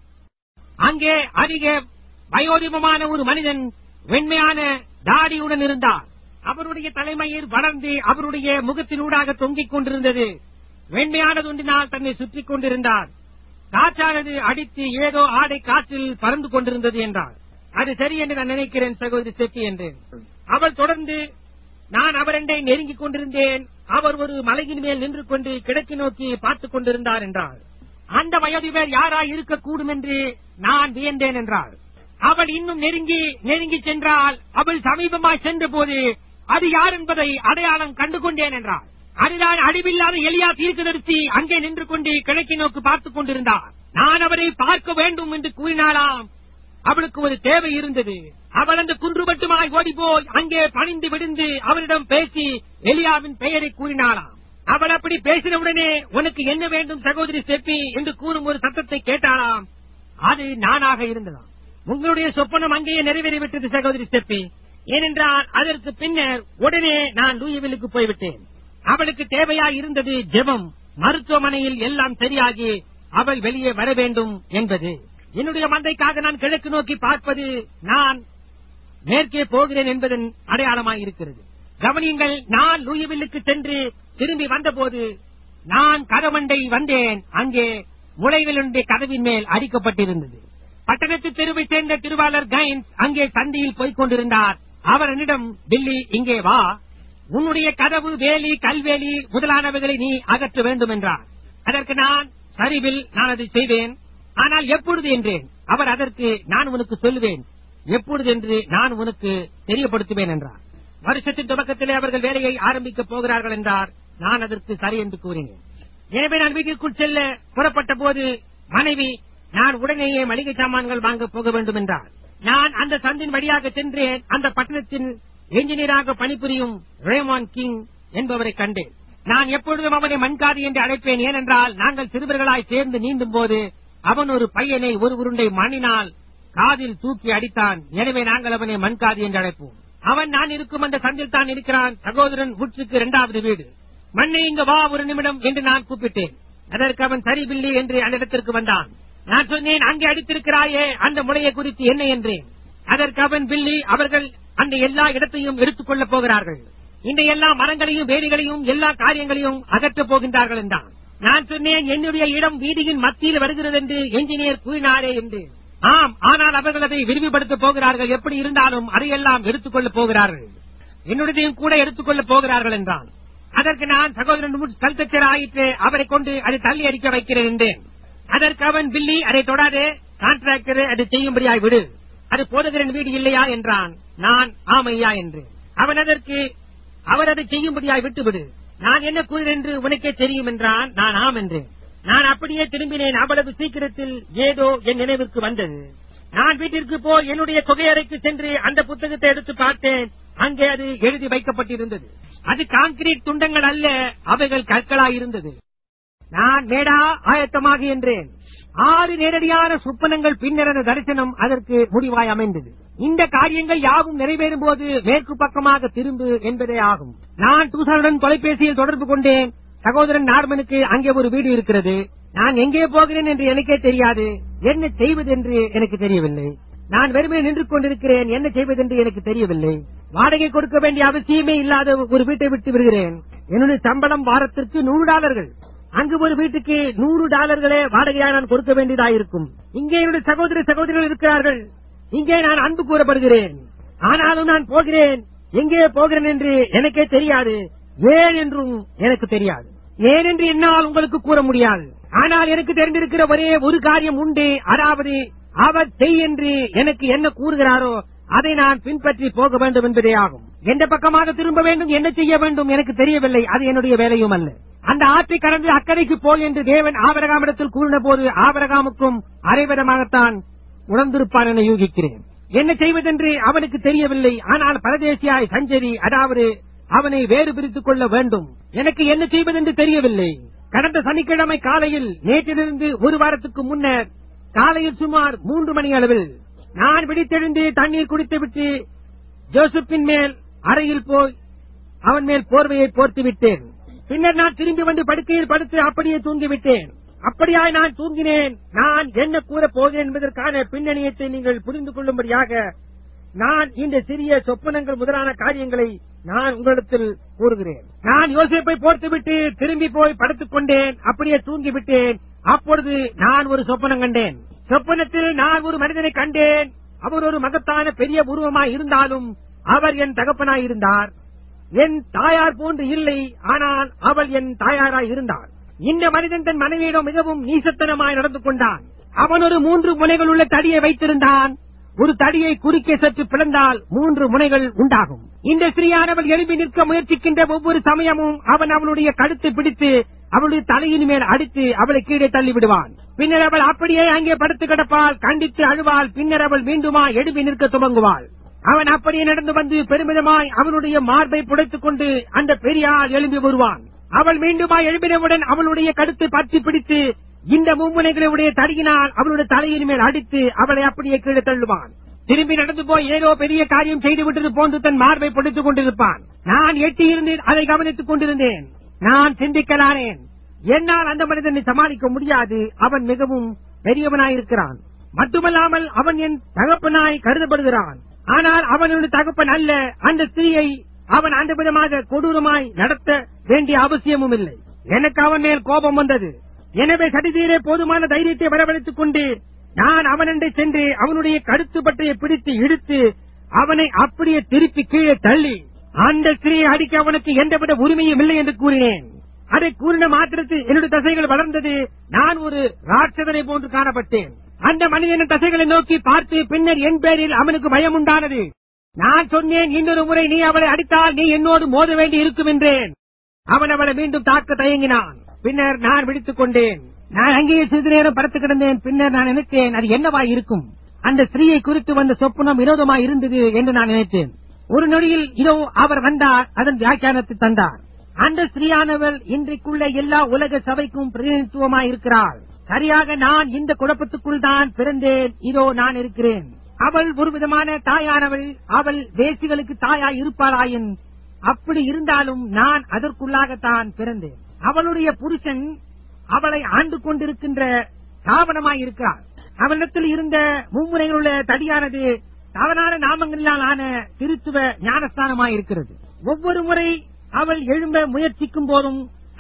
அங்கே அதிக வயோதிபமான ஒரு மனிதன் வெண்மையான தாடியுடன் இருந்தார் அவருடைய தலைமயிர் வளர்ந்து அவருடைய முகத்தினூடாக தொங்கிக் கொண்டிருந்தது வெண்மையானது ஒன்றினால் தன்னை சுற்றிக் கொண்டிருந்தார் காற்றானது அடித்து ஏதோ ஆடை காற்றில் பறந்து கொண்டிருந்தது என்றார் அது சரி என்று நான் நினைக்கிறேன் சகோதரி செட்டி என்றேன் அவள் தொடர்ந்து நான் அவரண்டை நெருங்கிக் கொண்டிருந்தேன் அவர் ஒரு மலையின் மேல் நின்று கொண்டு கிழக்கு நோக்கி பார்த்துக் கொண்டிருந்தார் என்றார் அந்த வயோதிபர் யாராய் இருக்கக்கூடும் என்று நான் வியந்தேன் என்றார் அவள் இன்னும் நெருங்கி நெருங்கி சென்றால் அவள் சமீபமாய் சென்ற போது அது யார் என்பதை அடையாளம் கண்டு கொண்டேன் என்றார் அதுதான் அடிவில்லாத எளியா தீர்க்கதரிசி அங்கே நின்று கொண்டு கிழக்கு நோக்கி பார்த்துக் கொண்டிருந்தார் நான் அவரை பார்க்க வேண்டும் என்று கூறினாளாம் அவளுக்கு ஒரு தேவை இருந்தது அவள் அந்த குன்று மட்டுமாய் ஓடிப்போய் அங்கே பணிந்து விடுந்து அவரிடம் பேசி எலியாவின் பெயரை கூறினாளாம் அவள் அப்படி பேசினவுடனே உனக்கு என்ன வேண்டும் சகோதரி செப்பி என்று கூறும் ஒரு சத்தத்தை கேட்டாளாம் அது நானாக இருந்ததாம் உங்களுடைய சொப்பனம் அங்கேயே நிறைவேறிவிட்டது சகோதரி ஸ்டெப்பி ஏனென்றால் அதற்கு பின்னர் உடனே நான் லூயிவிலுக்கு போய்விட்டேன் அவளுக்கு தேவையாய் இருந்தது ஜெபம் மருத்துவமனையில் எல்லாம் சரியாகி அவள் வெளியே வர வேண்டும் என்பது என்னுடைய மந்தைக்காக நான் கிழக்கு நோக்கி பார்ப்பது நான் மேற்கே போகிறேன் என்பதன் அடையாளமாய் இருக்கிறது கவனியுங்கள் நான் லூயிவில்லுக்கு சென்று திரும்பி வந்தபோது நான் கதவண்டை வந்தேன் அங்கே முளைகளுடைய கதவின் மேல் அடிக்கப்பட்டிருந்தது பட்டணத்து தெருவை சேர்ந்த திருவாளர் கைன்ஸ் அங்கே சந்தியில் போய்க் கொண்டிருந்தார் அவர் என்னிடம் பில்லி இங்கே வா உன்னுடைய கதவு வேலி கல்வேலி முதலானவைகளை நீ அகற்ற வேண்டும் என்றார் அதற்கு நான் சரிவில் நான் அதை செய்வேன் ஆனால் எப்பொழுது என்றேன் அவர் அதற்கு நான் உனக்கு சொல்லுவேன் எப்பொழுது என்று நான் உனக்கு தெரியப்படுத்துவேன் என்றார் வருஷத்தின் துவக்கத்திலே அவர்கள் வேலையை ஆரம்பிக்கப் போகிறார்கள் என்றார் நான் அதற்கு சரி என்று கூறினேன் எனவே நான் வீட்டிற்குள் செல்ல புறப்பட்ட போது மனைவி நான் உடனேயே மளிகை சாமான்கள் வாங்க போக வேண்டும் என்றார் நான் அந்த சந்தின் வழியாக சென்றேன் அந்த பட்டணத்தின் என்ஜினியராக பணிபுரியும் ரேமான் கிங் என்பவரை கண்டேன் நான் எப்பொழுதும் அவனை மண்காதி என்று அழைப்பேன் ஏனென்றால் நாங்கள் சிறுவர்களாய் சேர்ந்து நீந்தும் போது அவன் ஒரு பையனை ஒரு உருண்டை மண்ணினால் காதில் தூக்கி அடித்தான் எனவே நாங்கள் அவனை மண்காதி என்று அழைப்போம் அவன் நான் இருக்கும் அந்த சந்தில் தான் இருக்கிறான் சகோதரன் உட்சுக்கு இரண்டாவது வீடு மண்ணை இங்க வா ஒரு நிமிடம் என்று நான் கூப்பிட்டேன் அதற்கு அவன் சரி பில்லி என்று அந்த இடத்திற்கு வந்தான் நான் சொன்னேன் அங்கே அடித்திருக்கிறாயே அந்த முறையை குறித்து என்ன என்றேன் அதற்கு அவன் பில்லி அவர்கள் அந்த எல்லா இடத்தையும் எடுத்துக் கொள்ளப் போகிறார்கள் இந்த எல்லா மரங்களையும் வேலிகளையும் எல்லா காரியங்களையும் அகற்றப் போகின்றார்கள் என்றான் நான் சொன்னேன் என்னுடைய இடம் வீதியின் மத்தியில் வருகிறது என்று என்ஜினியர் கூறினாரே என்று ஆம் ஆனால் அவர்கள் அதை விரிவுபடுத்தப் போகிறார்கள் எப்படி இருந்தாலும் அதையெல்லாம் எடுத்துக்கொள்ளப் போகிறார்கள் என்னுடையதையும் கூட எடுத்துக்கொள்ளப் போகிறார்கள் என்றான் அதற்கு நான் சகோதரன் கல்தச்சர் ஆயிற்று அவரை கொண்டு அதை தள்ளி அடிக்க வைக்கிறேன் என்றேன் அதற்கு அவன் பில்லி அதை தொடாதே கான்ட்ராக்டர் அதை செய்யும்படியாய் விடு அது போதகரின் வீடு இல்லையா என்றான் நான் ஆமையா என்று அவன் அதற்கு அவர் அதை செய்யும்படியாய் விட்டுவிடு நான் என்ன கூறுகிறேன் என்று உனக்கே தெரியும் என்றான் நான் ஆம் என்றேன் நான் அப்படியே திரும்பினேன் அவ்வளவு சீக்கிரத்தில் ஏதோ என் நினைவுக்கு வந்தது நான் வீட்டிற்கு போய் என்னுடைய தொகையறைக்கு சென்று அந்த புத்தகத்தை எடுத்து பார்த்தேன் அங்கே அது எழுதி வைக்கப்பட்டிருந்தது அது கான்கிரீட் துண்டங்கள் அல்ல அவைகள் கற்களாயிருந்தது நான் மேடா ஆயத்தமாக என்றேன் ஆறு நேரடியான சொப்பனங்கள் பின்னர் அந்த தரிசனம் அதற்கு முடிவாய் அமைந்தது இந்த காரியங்கள் யாவும் நிறைவேறும் போது மேற்கு பக்கமாக திரும்பு என்பதே ஆகும் நான் டூசாருடன் தொலைபேசியில் தொடர்பு கொண்டேன் சகோதரன் நார்மனுக்கு அங்கே ஒரு வீடு இருக்கிறது நான் எங்கே போகிறேன் என்று எனக்கே தெரியாது என்ன செய்வது என்று எனக்கு தெரியவில்லை நான் வெறுமே நின்று கொண்டிருக்கிறேன் என்ன செய்வதென்று எனக்கு தெரியவில்லை வாடகை கொடுக்க வேண்டிய அவசியமே இல்லாத ஒரு வீட்டை விட்டு விடுகிறேன் என்னுடைய சம்பளம் வாரத்திற்கு நூறு டாலர்கள் அங்கு ஒரு வீட்டுக்கு நூறு டாலர்களே வாடகையாக நான் கொடுக்க வேண்டியதாயிருக்கும் இங்கே என்னுடைய சகோதர சகோதரிகள் இருக்கிறார்கள் இங்கே நான் அன்பு கூறப்படுகிறேன் ஆனாலும் நான் போகிறேன் எங்கே போகிறேன் என்று எனக்கே தெரியாது ஏன் என்றும் எனக்கு தெரியாது ஏன் என்று என்னால் உங்களுக்கு கூற முடியாது ஆனால் எனக்கு தெரிந்திருக்கிற ஒரே ஒரு காரியம் உண்டு அதாவது அவர் செய் என்று எனக்கு என்ன கூறுகிறாரோ அதை நான் பின்பற்றி போக வேண்டும் என்பதே ஆகும் எந்த பக்கமாக திரும்ப வேண்டும் என்ன செய்ய வேண்டும் எனக்கு தெரியவில்லை அது என்னுடைய வேலையும் அல்ல அந்த ஆற்றை கடந்து அக்கறைக்கு போய் என்று தேவன் ஆபரகாமிடத்தில் கூறின போது ஆபரகாமுக்கும் அரைவிடமாகத்தான் உணர்ந்திருப்பான் என யூகிக்கிறேன் என்ன செய்வதென்று அவனுக்கு தெரியவில்லை ஆனால் பரதேசியாய் சஞ்சரி அதாவது அவனை வேறு பிரித்துக் கொள்ள வேண்டும் எனக்கு என்ன செய்வதென்று தெரியவில்லை கடந்த சனிக்கிழமை காலையில் நேற்றிலிருந்து ஒரு வாரத்துக்கு முன்னர் காலையில் சுமார் மூன்று மணி அளவில் நான் விழித்தெழுந்து தண்ணீர் குடித்துவிட்டு ஜோசப்பின் மேல் அறையில் போய் அவன் மேல் போர்வையை போர்த்து விட்டேன் பின்னர் நான் திரும்பி வந்து படுக்கையில் படுத்து அப்படியே தூங்கிவிட்டேன் அப்படியாய் நான் தூங்கினேன் நான் என்ன கூறப் போகிறேன் என்பதற்கான பின்னணியத்தை நீங்கள் புரிந்து கொள்ளும்படியாக நான் இந்த சிறிய சொப்பனங்கள் முதலான காரியங்களை நான் உங்களிடத்தில் கூறுகிறேன் நான் யோசிப்பை போர்த்துவிட்டு திரும்பி போய் படுத்துக் கொண்டேன் அப்படியே தூங்கிவிட்டேன் அப்பொழுது நான் ஒரு சொப்பனம் கண்டேன் சொப்பனத்தில் நான் ஒரு மனிதனை கண்டேன் அவர் ஒரு மகத்தான பெரிய உருவமாய் இருந்தாலும் அவர் என் தகப்பனாய் இருந்தார் என் தாயார் போன்று இல்லை ஆனால் அவள் என் தாயாராய் இருந்தார் இந்த மனிதன் தன் மனைவியிடம் மிகவும் நீசத்தனமாய் நடந்து கொண்டான் அவன் ஒரு மூன்று முனைகள் உள்ள தடியை வைத்திருந்தான் ஒரு தடியை குறுக்கே சற்று பிளந்தால் மூன்று முனைகள் உண்டாகும் இந்த ஸ்ரீயானவள் எழுப்பி நிற்க முயற்சிக்கின்ற ஒவ்வொரு சமயமும் அவன் அவளுடைய கழுத்தை பிடித்து அவளுடைய தலையின் மேல் அடித்து அவளை கீழே தள்ளி விடுவான் பின்னர் அவள் அப்படியே அங்கே படுத்து கிடப்பாள் கண்டித்து அழுவாள் பின்னர் அவள் மீண்டுமா எழுப்பி நிற்க துவங்குவாள் அவன் அப்படியே நடந்து வந்து பெருமிதமாய் அவனுடைய மார்பை புடைத்துக் கொண்டு அந்த பெரியாள் எழும்பி வருவான் அவள் மீண்டுமா எழுப்பினவுடன் அவளுடைய கழுத்தை பற்றி பிடித்து இந்த மும்முனைகளுடைய தடியினால் அவளுடைய தலையின் மேல் அடித்து அவளை அப்படியே கீழே தள்ளுவான் திரும்பி நடந்து போய் ஏதோ பெரிய காரியம் செய்து விட்டது போன்று தன் மார்பை பிடித்துக் கொண்டிருப்பான் நான் எட்டி இருந்து அதை கவனித்துக் கொண்டிருந்தேன் நான் சிந்திக்கலானேன் என்னால் அந்த மனிதனை சமாளிக்க முடியாது அவன் மிகவும் பெரியவனாயிருக்கிறான் மட்டுமல்லாமல் அவன் என் தகப்பனாய் கருதப்படுகிறான் ஆனால் அவனுடைய தகப்பன் அல்ல அந்த ஸ்திரீயை அவன் அந்த விதமாக கொடூரமாய் நடத்த வேண்டிய அவசியமும் இல்லை எனக்கு அவன் மேல் கோபம் வந்தது எனவே சடிதீரே போதுமான தைரியத்தை வரவழைத்துக் கொண்டு நான் அவனண்டை சென்று அவனுடைய கருத்து பற்றையை பிடித்து இழுத்து அவனை அப்படியே திருப்பி கீழே தள்ளி அந்த ஸ்திரீயை அடிக்க அவனுக்கு எந்தவித உரிமையும் இல்லை என்று கூறினேன் அதை கூறின மாத்திரத்தில் என்னுடைய தசைகள் வளர்ந்தது நான் ஒரு ராட்சதனை போன்று காணப்பட்டேன் அந்த மனிதனின் தசைகளை நோக்கி பார்த்து பின்னர் என் பேரில் அவனுக்கு பயம் உண்டானது நான் சொன்னேன் இன்னொரு முறை நீ அவளை அடித்தால் நீ என்னோடு மோத வேண்டி இருக்கும் என்றேன் அவன் அவளை மீண்டும் தாக்க தயங்கினான் பின்னர் நான் விழித்துக் கொண்டேன் நான் அங்கேயே சிறிது நேரம் படுத்து கிடந்தேன் பின்னர் நான் நினைத்தேன் அது என்னவாய் இருக்கும் அந்த ஸ்திரீயை குறித்து வந்த சொப்பனம் வினோதமாய் இருந்தது என்று நான் நினைத்தேன் ஒரு நொடியில் இதோ அவர் வந்தார் அதன் வியாக்கியானத்தை தந்தார் அந்த ஸ்திரீயானவள் இன்றைக்குள்ள எல்லா உலக சபைக்கும் பிரதிநிதித்துவமாய் இருக்கிறாள் சரியாக நான் இந்த குழப்பத்துக்குள் தான் பிறந்தேன் இதோ நான் இருக்கிறேன் அவள் ஒரு விதமான தாயானவள் அவள் தேசிகளுக்கு தாயாய் இருப்பாளாயின் அப்படி இருந்தாலும் நான் அதற்குள்ளாகத்தான் பிறந்தேன் அவளுடைய புருஷன் அவளை ஆண்டு கொண்டிருக்கின்ற தாவனமாய் இருக்கிறார் அவளிடத்தில் இருந்த மும்முனையில் உள்ள தடியானது தவறான நாமங்களினால் ஆன திருத்துவ ஞானஸ்தானமாய் இருக்கிறது ஒவ்வொரு முறை அவள் எழும்ப முயற்சிக்கும் போதும்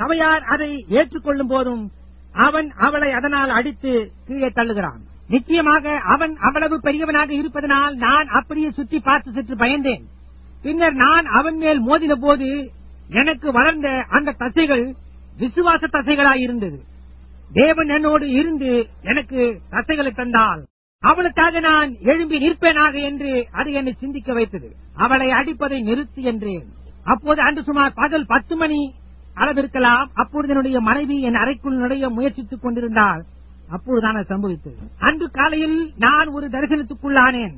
சபையார் அதை ஏற்றுக்கொள்ளும் போதும் அவன் அவளை அதனால் அடித்து கீழே தள்ளுகிறான் நிச்சயமாக அவன் அவ்வளவு பெரியவனாக இருப்பதனால் நான் அப்படியே சுற்றி பார்த்து சற்று பயந்தேன் பின்னர் நான் அவன் மேல் மோதின போது எனக்கு வளர்ந்த அந்த தசைகள் விசுவாச தசைகளாயிருந்தது தேவன் என்னோடு இருந்து எனக்கு தசைகளை தந்தால் அவளுக்காக நான் எழும்பி நிற்பேனாக என்று அது என்னை சிந்திக்க வைத்தது அவளை அடிப்பதை நிறுத்து என்றேன் அப்போது அன்று சுமார் பகல் பத்து மணி அளவிருக்கலாம் அப்பொழுது என்னுடைய மனைவி என் அறைக்குள் நுழைய முயற்சித்துக் கொண்டிருந்தால் அப்பொழுதுதான் அது சம்பவித்தது அன்று காலையில் நான் ஒரு தரிசனத்துக்குள்ளானேன்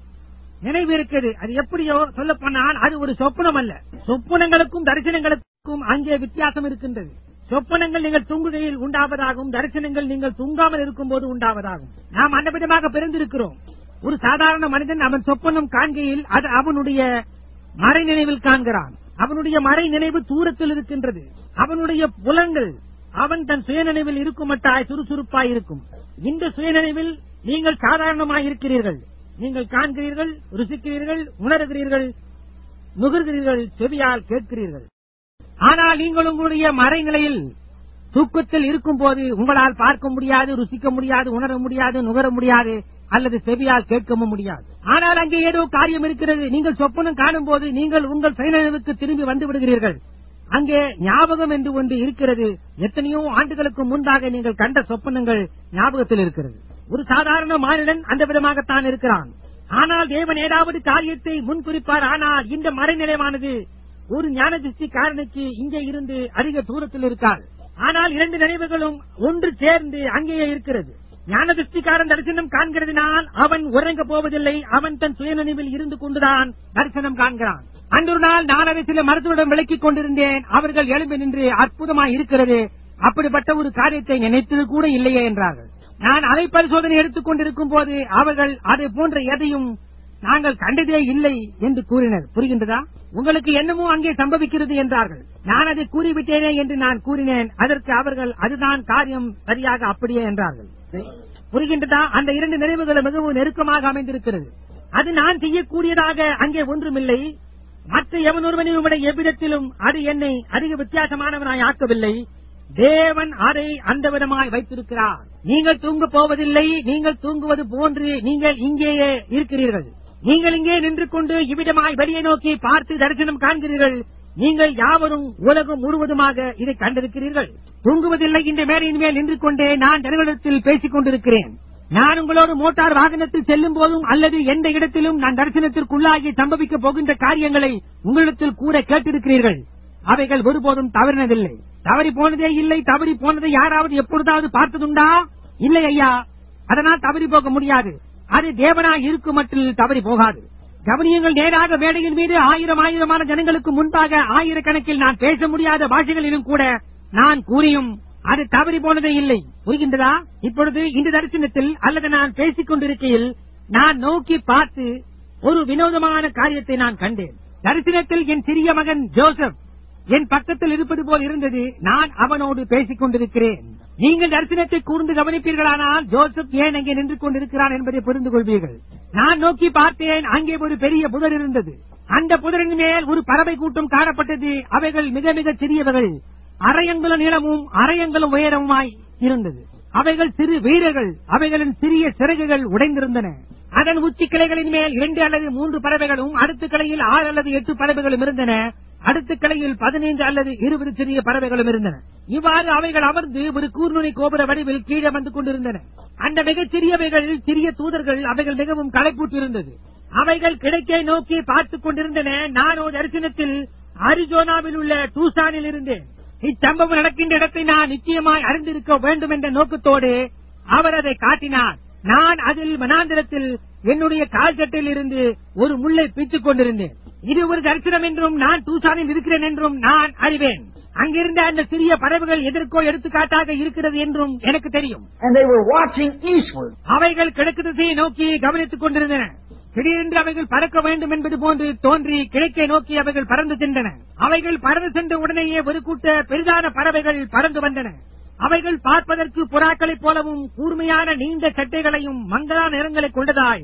நினைவு இருக்கிறது அது எப்படியோ சொல்ல போனால் அது ஒரு சொப்பனம் அல்ல சொப்பனங்களுக்கும் தரிசனங்களுக்கும் அங்கே வித்தியாசம் இருக்கின்றது சொப்பனங்கள் நீங்கள் தூங்குகையில் உண்டாவதாகும் தரிசனங்கள் நீங்கள் தூங்காமல் இருக்கும் போது உண்டாவதாகும் நாம் அந்த விதமாக பிறந்திருக்கிறோம் ஒரு சாதாரண மனிதன் அவன் சொப்பனம் காண்கையில் அது அவனுடைய மறை நினைவில் காண்கிறான் அவனுடைய மறை நினைவு தூரத்தில் இருக்கின்றது அவனுடைய புலங்கள் அவன் தன் சுயநினைவில் இருக்கும் மட்டாய் சுறுசுறுப்பாய் இருக்கும் இந்த சுயநினைவில் நீங்கள் சாதாரணமாய் இருக்கிறீர்கள் நீங்கள் காண்கிறீர்கள் ருசிக்கிறீர்கள் உணர்கிறீர்கள் நுகர்கிறீர்கள் செவியால் கேட்கிறீர்கள் ஆனால் நீங்கள் உங்களுடைய மறைநிலையில் தூக்கத்தில் இருக்கும் போது உங்களால் பார்க்க முடியாது ருசிக்க முடியாது உணர முடியாது நுகர முடியாது அல்லது செவியால் கேட்கவும் முடியாது ஆனால் அங்கே ஏதோ காரியம் இருக்கிறது நீங்கள் சொப்பனம் காணும் போது நீங்கள் உங்கள் செயலனுக்கு திரும்பி வந்து விடுகிறீர்கள் அங்கே ஞாபகம் என்று ஒன்று இருக்கிறது எத்தனையோ ஆண்டுகளுக்கு முன்பாக நீங்கள் கண்ட சொப்பனங்கள் ஞாபகத்தில் இருக்கிறது ஒரு சாதாரண மானிடன் அந்த விதமாகத்தான் இருக்கிறான் ஆனால் தேவன் ஏதாவது காரியத்தை முன்குறிப்பார் ஆனால் இந்த மறைநிலைவானது ஒரு ஞான காரனுக்கு இங்கே இருந்து அதிக தூரத்தில் இருக்கார் ஆனால் இரண்டு நினைவுகளும் ஒன்று சேர்ந்து அங்கேயே இருக்கிறது ஞான திருஷ்டிக்காரன் தரிசனம் காண்கிறதினால் அவன் உறங்க போவதில்லை அவன் தன் சுயநினைவில் இருந்து கொண்டுதான் தரிசனம் காண்கிறான் அன்றொரு நாள் நான் அதை சில மருத்துவரிடம் விளக்கிக் கொண்டிருந்தேன் அவர்கள் எழும்பி நின்று அற்புதமாய் இருக்கிறது அப்படிப்பட்ட ஒரு காரியத்தை நினைத்தது கூட இல்லையே என்றார்கள் நான் அலை பரிசோதனை எடுத்துக் கொண்டிருக்கும் போது அவர்கள் அதை போன்ற எதையும் நாங்கள் கண்டதே இல்லை என்று கூறினர் புரிகின்றதா உங்களுக்கு என்னமோ அங்கே சம்பவிக்கிறது என்றார்கள் நான் அதை கூறிவிட்டேனே என்று நான் கூறினேன் அதற்கு அவர்கள் அதுதான் காரியம் சரியாக அப்படியே என்றார்கள் புரிகின்றதா அந்த இரண்டு நினைவுகள் மிகவும் நெருக்கமாக அமைந்திருக்கிறது அது நான் செய்யக்கூடியதாக அங்கே ஒன்றுமில்லை மற்ற எவனொருவனையும் விட எவ்விதத்திலும் அது என்னை அதிக வித்தியாசமானவனாய் ஆக்கவில்லை தேவன் அதை அந்த விதமாய் வைத்திருக்கிறார் நீங்கள் தூங்க போவதில்லை நீங்கள் தூங்குவது போன்று நீங்கள் இங்கேயே இருக்கிறீர்கள் நீங்கள் இங்கே நின்று கொண்டு இவ்விதமாய் வெளியே நோக்கி பார்த்து தரிசனம் காண்கிறீர்கள் நீங்கள் யாவரும் உலகம் முழுவதுமாக இதை கண்டிருக்கிறீர்கள் தூங்குவதில்லை இந்த மேடையின் மேல் நின்று கொண்டே நான் ஜனங்களிடத்தில் பேசிக் கொண்டிருக்கிறேன் நான் உங்களோடு மோட்டார் வாகனத்தில் செல்லும் போதும் அல்லது எந்த இடத்திலும் நான் தரிசனத்திற்குள்ளாகி சம்பவிக்கப் போகின்ற காரியங்களை உங்களிடத்தில் கூற கேட்டிருக்கிறீர்கள் அவைகள் ஒருபோதும் தவறினதில்லை தவறி போனதே இல்லை தவறி போனதை யாராவது எப்பொழுதாவது பார்த்ததுண்டா இல்லை ஐயா அதனால் தவறி போக முடியாது அது தேவனாய் இருக்கும் மட்டில் தவறி போகாது கவனியங்கள் நேராக மேடையின் மீது ஆயிரம் ஆயிரமான ஜனங்களுக்கு முன்பாக ஆயிரக்கணக்கில் நான் பேச முடியாத பாஷைகளிலும் கூட நான் கூறியும் அது தவறி போனதே இல்லை புரிகின்றதா இப்பொழுது இந்த தரிசனத்தில் அல்லது நான் பேசிக் கொண்டிருக்கையில் நான் நோக்கி பார்த்து ஒரு வினோதமான காரியத்தை நான் கண்டேன் தரிசனத்தில் என் சிறிய மகன் ஜோசப் என் பக்கத்தில் இருப்பது போல் இருந்தது நான் அவனோடு பேசிக் கொண்டிருக்கிறேன் நீங்கள் தரிசனத்தை கூர்ந்து கவனிப்பீர்களானால் ஜோசப் ஏன் அங்கே நின்று கொண்டிருக்கிறான் என்பதை புரிந்து கொள்வீர்கள் நான் நோக்கி பார்த்தேன் அங்கே ஒரு பெரிய புதர் இருந்தது அந்த புதரின் மேல் ஒரு பறவை கூட்டம் காணப்பட்டது அவைகள் மிக மிக சிறியவர்கள் அரையங்குல நீளமும் அரையங்குலம் உயரமுமாய் இருந்தது அவைகள் சிறு வீரர்கள் அவைகளின் சிறிய சிறகுகள் உடைந்திருந்தன அதன் உச்சி கிளைகளின் மேல் இரண்டு அல்லது மூன்று பறவைகளும் அடுத்த கிளையில் ஆறு அல்லது எட்டு பறவைகளும் இருந்தன அடுத்த கிளையில் பதினைந்து அல்லது இருபது சிறிய பறவைகளும் இருந்தன இவ்வாறு அவைகள் அமர்ந்து ஒரு கூர்நுனி கோபுர வடிவில் கீழே வந்து கொண்டிருந்தன அந்த மிகச் சிறியவைகள் சிறிய தூதர்கள் அவைகள் மிகவும் களைப்பூட்டு இருந்தது அவைகள் கிடைக்கை நோக்கி பார்த்துக் கொண்டிருந்தன நானோ தரிசனத்தில் அரிசோனாவில் உள்ள டூசானில் இருந்தேன் இச்சம்பவம் நடக்கின்ற இடத்தை நான் நிச்சயமாய் அறிந்திருக்க வேண்டும் என்ற நோக்கத்தோடு அவர் அதை காட்டினார் நான் அதில் மனாந்திரத்தில் என்னுடைய கால் சட்டையில் இருந்து ஒரு முள்ளை பிச்சுக் கொண்டிருந்தேன் இது ஒரு தரிசனம் என்றும் நான் டூசானில் இருக்கிறேன் என்றும் நான் அறிவேன் அங்கிருந்த அந்த சிறிய பறவைகள் எதற்கோ எடுத்துக்காட்டாக இருக்கிறது என்றும் எனக்கு தெரியும் And they were watching eastward. அவைகள் கிழக்கு திசையை நோக்கி கவனித்துக் கொண்டிருந்தன திடீரென்று அவைகள் பறக்க வேண்டும் என்பது போன்று தோன்றி கிழக்கை நோக்கி அவைகள் பறந்து சென்றன அவைகள் பறந்து சென்ற உடனேயே ஒரு கூட்ட பெரிதான பறவைகள் பறந்து வந்தன அவைகள் பார்ப்பதற்கு புறாக்களைப் போலவும் கூர்மையான நீண்ட சட்டைகளையும் மங்கலான நிறங்களை கொண்டதாய்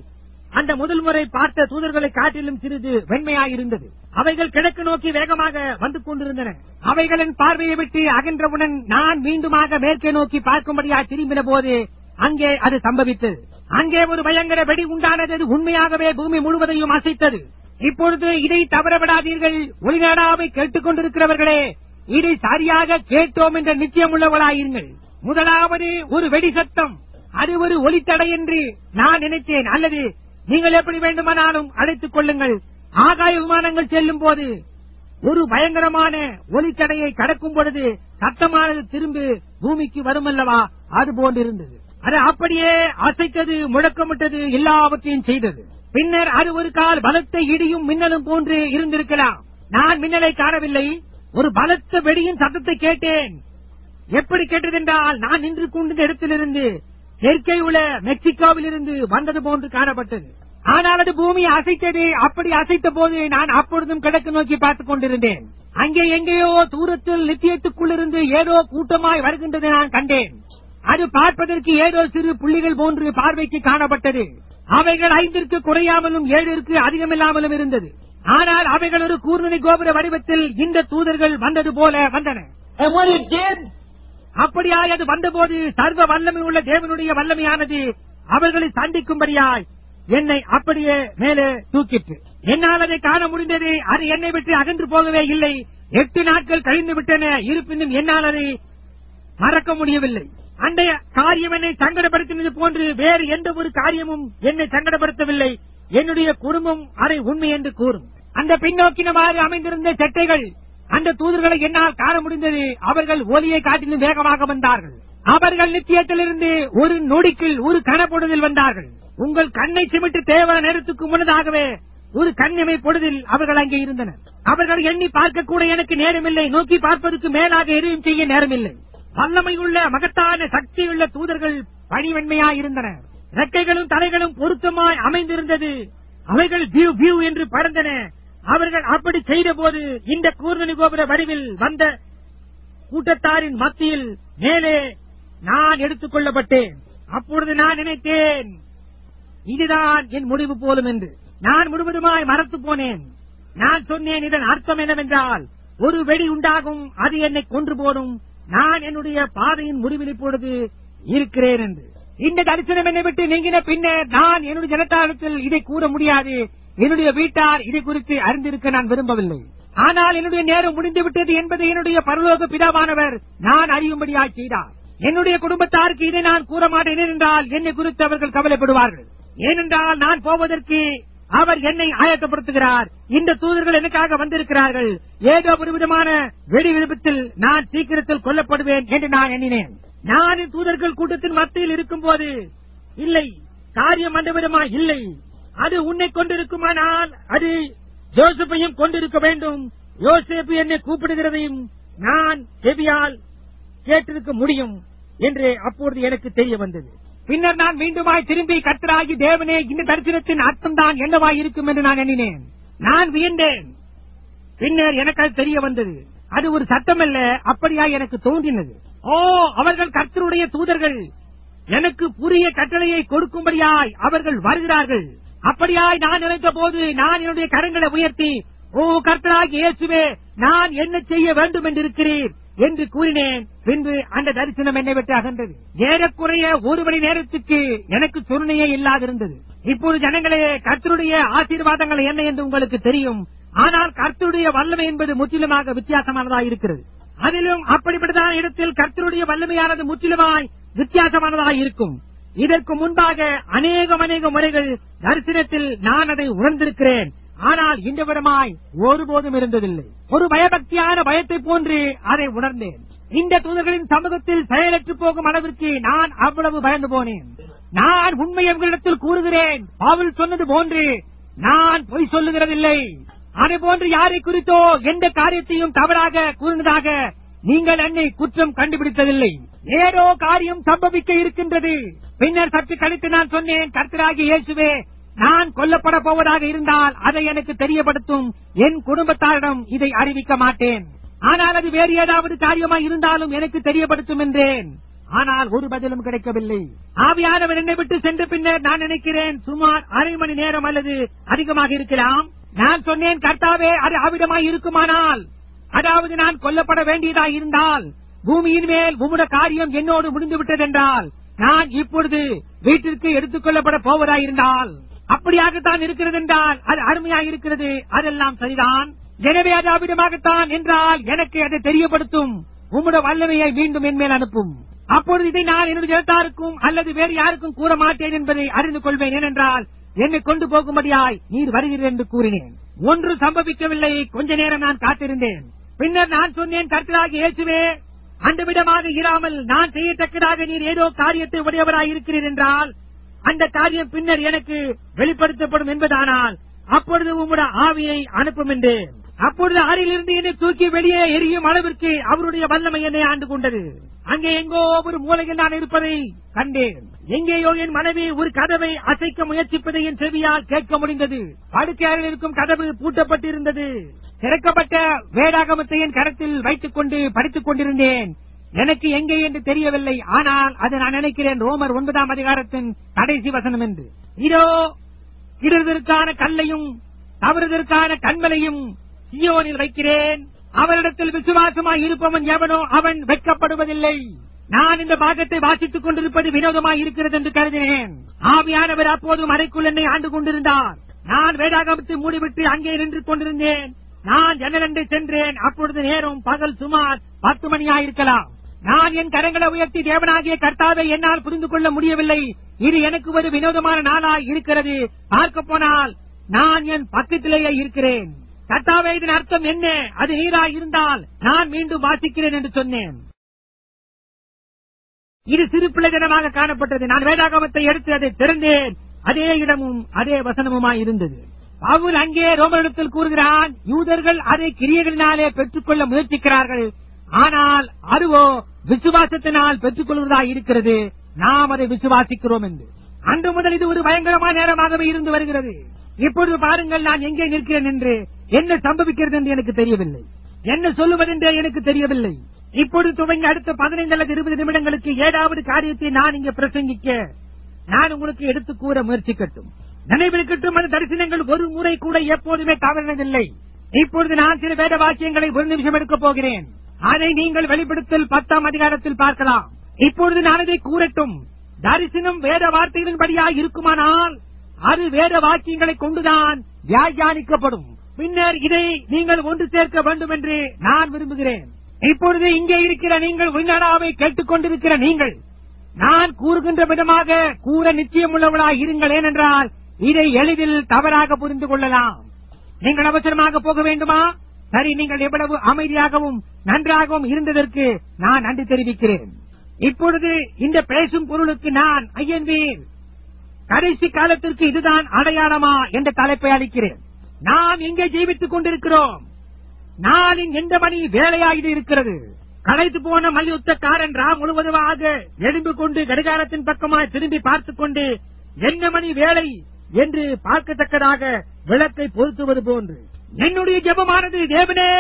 அந்த முதல் முறை பார்த்த தூதர்களை காட்டிலும் சிறிது வெண்மையாயிருந்தது அவைகள் கிழக்கு நோக்கி வேகமாக வந்து கொண்டிருந்தன அவைகளின் பார்வையை விட்டு அகன்றவுடன் நான் மீண்டுமாக மேற்கே நோக்கி பார்க்கும்படியா திரும்பின போது அங்கே அது சம்பவித்தது அங்கே ஒரு பயங்கர வெடி உண்டானது அது உண்மையாகவே பூமி முழுவதையும் அசைத்தது இப்பொழுது இதை தவறவிடாதீர்கள் ஒளிநாடாவை கேட்டுக் கொண்டிருக்கிறவர்களே இதை சரியாக கேட்டோம் என்ற நிச்சயம் உள்ளவர்களாயிருங்கள் முதலாவது ஒரு வெடி சத்தம் அது ஒரு ஒலித்தடை என்று நான் நினைத்தேன் அல்லது நீங்கள் எப்படி வேண்டுமானாலும் அழைத்துக் கொள்ளுங்கள் ஆகாய விமானங்கள் செல்லும் போது ஒரு பயங்கரமான ஒலித்தடையை கடக்கும் பொழுது சத்தமானது திரும்பி பூமிக்கு வருமல்லவா அது போன்றிருந்தது அது அப்படியே அசைத்தது முழக்கமிட்டது எல்லாவற்றையும் செய்தது பின்னர் அது ஒரு கால் பலத்த இடியும் மின்னலும் போன்று இருந்திருக்கலாம் நான் மின்னலை காணவில்லை ஒரு பலத்த வெடியின் சத்தத்தை கேட்டேன் எப்படி கேட்டதென்றால் நான் நின்று கொண்டிருந்த இடத்திலிருந்து தெற்கே உள்ள மெக்சிகோவில் இருந்து வந்தது போன்று காணப்பட்டது ஆனால் அது பூமியை அசைத்தது அப்படி அசைத்த போது நான் அப்பொழுதும் கிழக்கு நோக்கி பார்த்துக் கொண்டிருந்தேன் அங்கே எங்கேயோ தூரத்தில் நித்தியத்துக்குள்ளிருந்து ஏதோ கூட்டமாய் வருகின்றதை நான் கண்டேன் அது பார்ப்பதற்கு ஏதோ சிறு புள்ளிகள் போன்று பார்வைக்கு காணப்பட்டது அவைகள் ஐந்திற்கு குறையாமலும் ஏழிற்கு அதிகமில்லாமலும் இருந்தது ஆனால் அவைகள் ஒரு கூர்நுனி கோபுர வடிவத்தில் இந்த தூதர்கள் வந்தது போல வந்தன And when it did, அப்படியாய் அது வந்தபோது சர்வ வல்லமை உள்ள தேவனுடைய வல்லமையானது அவர்களை சந்திக்கும்படியாய் என்னை அப்படியே மேலே தூக்கிட்டு என்னால் அதை காண முடிந்தது அது என்னை விட்டு அகன்று போகவே இல்லை எட்டு நாட்கள் கழிந்து விட்டன இருப்பினும் என்னால் அதை மறக்க முடியவில்லை அந்த காரியம் என்னை சங்கடப்படுத்தினது போன்று வேறு எந்த ஒரு காரியமும் என்னை சங்கடப்படுத்தவில்லை என்னுடைய குடும்பம் அதை உண்மை என்று கூறும் அந்த பின்னோக்கினவாறு அமைந்திருந்த செட்டைகள் அந்த தூதர்களை என்னால் காண முடிந்தது அவர்கள் ஒலியை காட்டிலும் வேகமாக வந்தார்கள் அவர்கள் நித்தியத்திலிருந்து ஒரு நொடிக்குள் ஒரு கனப்பொழுதில் வந்தார்கள் உங்கள் கண்ணை சிமிட்டு தேவ நேரத்துக்கு முன்னதாகவே ஒரு கண்ணிமை பொழுதில் அவர்கள் அங்கே இருந்தனர் அவர்கள் எண்ணி பார்க்க கூட எனக்கு நேரமில்லை நோக்கி பார்ப்பதற்கு மேலாக எதையும் செய்ய நேரமில்லை வல்லமையுள்ள மகத்தான சக்தியுள்ள தூதர்கள் பணிவன்மையாய் இருந்தனர் ரெக்கைகளும் தலைகளும் பொருத்தமாய் அமைந்திருந்தது அவைகள் வியூ வியூ என்று பறந்தன அவர்கள் அப்படி செய்த போது இந்த கூர்ணனி கோபுர வடிவில் வந்த கூட்டத்தாரின் மத்தியில் மேலே நான் எடுத்துக் கொள்ளப்பட்டேன் அப்பொழுது நான் நினைத்தேன் இதுதான் என் முடிவு போலும் என்று நான் முழுவதுமாய் மறத்து போனேன் நான் சொன்னேன் இதன் அர்த்தம் என்னவென்றால் ஒரு வெடி உண்டாகும் அது என்னை கொன்று போடும் நான் என்னுடைய பாதையின் முடிவில் இப்பொழுது இருக்கிறேன் என்று இந்த தரிசனம் என்னை விட்டு நீங்கின பின்னர் நான் என்னுடைய ஜனத்தாரத்தில் இதை கூற முடியாது என்னுடைய வீட்டார் இதை குறித்து அறிந்திருக்க நான் விரும்பவில்லை ஆனால் என்னுடைய நேரம் முடிந்து விட்டது என்பதை என்னுடைய பரலோக பிதாவானவர் நான் அறியும்படியாய் செய்தார் என்னுடைய குடும்பத்தாருக்கு இதை நான் கூற மாட்டேன் என்றால் என்னை குறித்து அவர்கள் கவலைப்படுவார்கள் ஏனென்றால் நான் போவதற்கு அவர் என்னை ஆயத்தப்படுத்துகிறார் இந்த தூதர்கள் எனக்காக வந்திருக்கிறார்கள் ஏதோ ஒரு விதமான வெடி விபத்தில் நான் சீக்கிரத்தில் கொல்லப்படுவேன் என்று நான் எண்ணினேன் நான் இந்த தூதர்கள் கூட்டத்தின் மத்தியில் இருக்கும்போது இல்லை காரியம் அந்த விதமா இல்லை அது உன்னை கொண்டிருக்குமானால் அது ஜோசப்பையும் கொண்டிருக்க வேண்டும் யோசேப்பு என்னை கூப்பிடுகிறதையும் நான் செவியால் கேட்டிருக்க முடியும் என்று அப்பொழுது எனக்கு தெரிய வந்தது பின்னர் நான் மீண்டுமாய் திரும்பி கத்தராகி தேவனே இந்த தரிசனத்தின் அர்த்தம் தான் என்னவாய் இருக்கும் என்று நான் எண்ணினேன் நான் வியந்தேன் பின்னர் எனக்கு அது தெரிய வந்தது அது ஒரு சத்தமல்ல அப்படியா எனக்கு தோன்றினது ஓ அவர்கள் கர்த்தருடைய தூதர்கள் எனக்கு புரிய கட்டளையை கொடுக்கும்படியாய் அவர்கள் வருகிறார்கள் அப்படியாய் நான் நினைத்த போது நான் என்னுடைய கரங்களை உயர்த்தி ஓ கர்த்தராகி இயேசுவே நான் என்ன செய்ய வேண்டும் என்று இருக்கிறீர் என்று கூறினேன் பின்பு அந்த தரிசனம் என்னை விட்டு அகன்றது ஏறக்குறைய ஒரு மணி நேரத்துக்கு எனக்கு சொன்னையே இல்லாதிருந்தது இப்போது ஜனங்களே கர்த்தருடைய ஆசீர்வாதங்கள் என்ன என்று உங்களுக்கு தெரியும் ஆனால் கர்த்தருடைய வல்லமை என்பது முற்றிலுமாக வித்தியாசமானதாக இருக்கிறது அதிலும் அப்படிப்பட்டதான இடத்தில் கர்த்தருடைய வல்லமையானது முற்றிலுமாய் வித்தியாசமானதாக இருக்கும் இதற்கு முன்பாக அநேகம் அநேக முறைகள் தரிசனத்தில் நான் அதை உணர்ந்திருக்கிறேன் ஆனால் இந்த விடமாய் ஒருபோதும் இருந்ததில்லை ஒரு பயபக்தியான பயத்தை போன்று அதை உணர்ந்தேன் இந்த தூதர்களின் சமூகத்தில் செயலற்று போகும் அளவிற்கு நான் அவ்வளவு பயந்து போனேன் நான் உண்மை உங்களிடத்தில் கூறுகிறேன் பவுல் சொன்னது போன்று நான் பொய் சொல்லுகிறதில்லை அதே போன்று யாரை குறித்தோ எந்த காரியத்தையும் தவறாக கூறினதாக நீங்கள் என்னை குற்றம் கண்டுபிடித்ததில்லை ஏதோ காரியம் சம்பவிக்க இருக்கின்றது பின்னர் சற்று கழித்து நான் சொன்னேன் கர்த்தராகிய இயேசுவே நான் கொல்லப்பட போவதாக இருந்தால் அதை எனக்கு தெரியப்படுத்தும் என் குடும்பத்தாரிடம் இதை அறிவிக்க மாட்டேன் ஆனால் அது வேறு ஏதாவது காரியமாய் இருந்தாலும் எனக்கு தெரியப்படுத்தும் என்றேன் ஆனால் ஒரு பதிலும் கிடைக்கவில்லை ஆவியானவர் என்னை விட்டு சென்ற பின்னர் நான் நினைக்கிறேன் சுமார் அரை மணி நேரம் அல்லது அதிகமாக இருக்கலாம் நான் சொன்னேன் கர்த்தாவே அது அவிடமாய் இருக்குமானால் அதாவது நான் கொல்லப்பட வேண்டியதா இருந்தால் பூமியின் மேல் உம்முடைய காரியம் என்னோடு முடிந்து விட்டதென்றால் நான் இப்பொழுது வீட்டிற்கு எடுத்துக் கொள்ளப்பட போவதாயிருந்தால் அப்படியாகத்தான் இருக்கிறது என்றால் அது அருமையாக இருக்கிறது அதெல்லாம் சரிதான் எனவே அது அவ்விடமாகத்தான் என்றால் எனக்கு அதை தெரியப்படுத்தும் உம்முடைய வல்லமையை மீண்டும் என் மேல் அனுப்பும் அப்பொழுது இதை நான் என்னுடைய ஜனத்தாருக்கும் அல்லது வேறு யாருக்கும் கூற மாட்டேன் என்பதை அறிந்து கொள்வேன் ஏனென்றால் என்னை கொண்டு போகும்படியாய் நீர் வருகிறீர் என்று கூறினேன் ஒன்று சம்பவிக்கவில்லை கொஞ்ச நேரம் நான் காத்திருந்தேன் பின்னர் நான் சொன்னேன் கர்த்தராகி இயேசுவே அந்த விடமாக இராமல் நான் செய்யத்தக்கதாக நீர் ஏதோ காரியத்தை உடையவராய் இருக்கிறீர் என்றால் அந்த காரியம் பின்னர் எனக்கு வெளிப்படுத்தப்படும் என்பதானால் அப்பொழுது உம்முடைய ஆவியை அனுப்பும் என்றேன் அப்பொழுது அறையிலிருந்து என்னை தூக்கி வெளியே எரியும் அளவிற்கு அவருடைய வல்லமை என்னை ஆண்டு கொண்டது அங்கே எங்கோ ஒரு மூலையில் நான் இருப்பதை கண்டேன் எங்கேயோ என் மனைவி ஒரு கதவை அசைக்க முயற்சிப்பதை என் செவியால் கேட்க முடிந்தது படுக்கையில் இருக்கும் கதவு பூட்டப்பட்டிருந்தது திறக்கப்பட்ட வேடாகமத்தை என் கரத்தில் வைத்துக் கொண்டு படித்துக் கொண்டிருந்தேன் எனக்கு எங்கே என்று தெரியவில்லை ஆனால் அது நான் நினைக்கிறேன் ரோமர் ஒன்பதாம் அதிகாரத்தின் கடைசி வசனம் என்று இதோ இடதற்கான கல்லையும் தவறுதற்கான கண்மலையும் சியோனில் வைக்கிறேன் அவரிடத்தில் விசுவாசமாய் இருப்பவன் எவனோ அவன் வெட்கப்படுவதில்லை நான் இந்த பாகத்தை வாசித்துக் கொண்டிருப்பது வினோதமாய் இருக்கிறது என்று கருதினேன் ஆவியானவர் அப்போதும் அறைக்குள் என்னை ஆண்டு கொண்டிருந்தார் நான் வேதாகமத்தை மூடிவிட்டு அங்கே நின்று கொண்டிருந்தேன் நான் ஜன்னலண்டை சென்றேன் அப்பொழுது நேரம் பகல் சுமார் பத்து மணியாயிருக்கலாம் நான் என் கரங்களை உயர்த்தி தேவனாகிய கர்த்தாவை என்னால் புரிந்து கொள்ள முடியவில்லை இது எனக்கு ஒரு வினோதமான நாளாய் இருக்கிறது பார்க்க போனால் நான் என் பக்கத்திலேயே இருக்கிறேன் கர்த்தாவே இதன் அர்த்தம் என்ன அது நீராய் இருந்தால் நான் மீண்டும் வாசிக்கிறேன் என்று சொன்னேன் இது சிறு பிள்ளைதனமாக காணப்பட்டது நான் வேதாகமத்தை எடுத்து அதை திறந்தேன் அதே இடமும் அதே வசனமுமாய் இருந்தது பவுல் அங்கே ரோமனிடத்தில் கூறுகிறான் யூதர்கள் அதை கிரியைகளினாலே பெற்றுக்கொள்ள முயற்சிக்கிறார்கள் ஆனால் அதுவோ விசுவாசத்தினால் பெற்றுக் கொள்வதாய் இருக்கிறது நாம் அதை விசுவாசிக்கிறோம் என்று அன்று முதல் இது ஒரு பயங்கரமான நேரமாகவே இருந்து வருகிறது இப்பொழுது பாருங்கள் நான் எங்கே நிற்கிறேன் என்று என்ன சம்பவிக்கிறது என்று எனக்கு தெரியவில்லை என்ன சொல்லுவதென்றே எனக்கு தெரியவில்லை இப்பொழுது துவங்கி அடுத்த பதினைந்து அல்லது இருபது நிமிடங்களுக்கு ஏதாவது காரியத்தை நான் இங்கே பிரசங்கிக்க நான் உங்களுக்கு எடுத்து கூற முயற்சிக்கட்டும் நினைவிருக்கட்டும் அந்த தரிசனங்கள் ஒரு முறை கூட எப்போதுமே தவறினதில்லை இப்பொழுது நான் சில வேத வாக்கியங்களை ஒரு நிமிஷம் எடுக்கப் போகிறேன் அதை நீங்கள் வெளிப்படுத்தல் பத்தாம் அதிகாரத்தில் பார்க்கலாம் இப்பொழுது நான் அதை கூறட்டும் தரிசனம் வேத வார்த்தைகளின்படியாக இருக்குமானால் அது வேத வாக்கியங்களை கொண்டுதான் வியாக்கியானிக்கப்படும் பின்னர் இதை நீங்கள் ஒன்று சேர்க்க வேண்டும் என்று நான் விரும்புகிறேன் இப்பொழுது இங்கே இருக்கிற நீங்கள் விஞ்ஞானாவை கேட்டுக் கொண்டிருக்கிற நீங்கள் நான் கூறுகின்ற விதமாக கூற நிச்சயமுள்ளவளாய் இருங்கள் ஏனென்றால் இதை எளிதில் தவறாக புரிந்து கொள்ளலாம் நீங்கள் அவசரமாக போக வேண்டுமா சரி நீங்கள் எவ்வளவு அமைதியாகவும் நன்றாகவும் இருந்ததற்கு நான் நன்றி தெரிவிக்கிறேன் இப்பொழுது இந்த பேசும் பொருளுக்கு நான் ஐயன்வீர் கடைசி காலத்திற்கு இதுதான் அடையாளமா என்ற தலைப்பை அளிக்கிறேன் நாம் இங்கே ஜீவித்துக் கொண்டிருக்கிறோம் நாளின் எந்த மணி வேலையாக இருக்கிறது களைத்து போன மல்யுத்தக்காரன் ரா முழுவதுமாக எழும்பு கொண்டு கடிகாரத்தின் பக்கமாய் திரும்பி பார்த்துக் கொண்டு என்ன மணி வேலை என்று பார்க்கத்தக்கதாக விளக்கை பொருத்துவது போன்று என்னுடைய ஜெபமானது தேவனே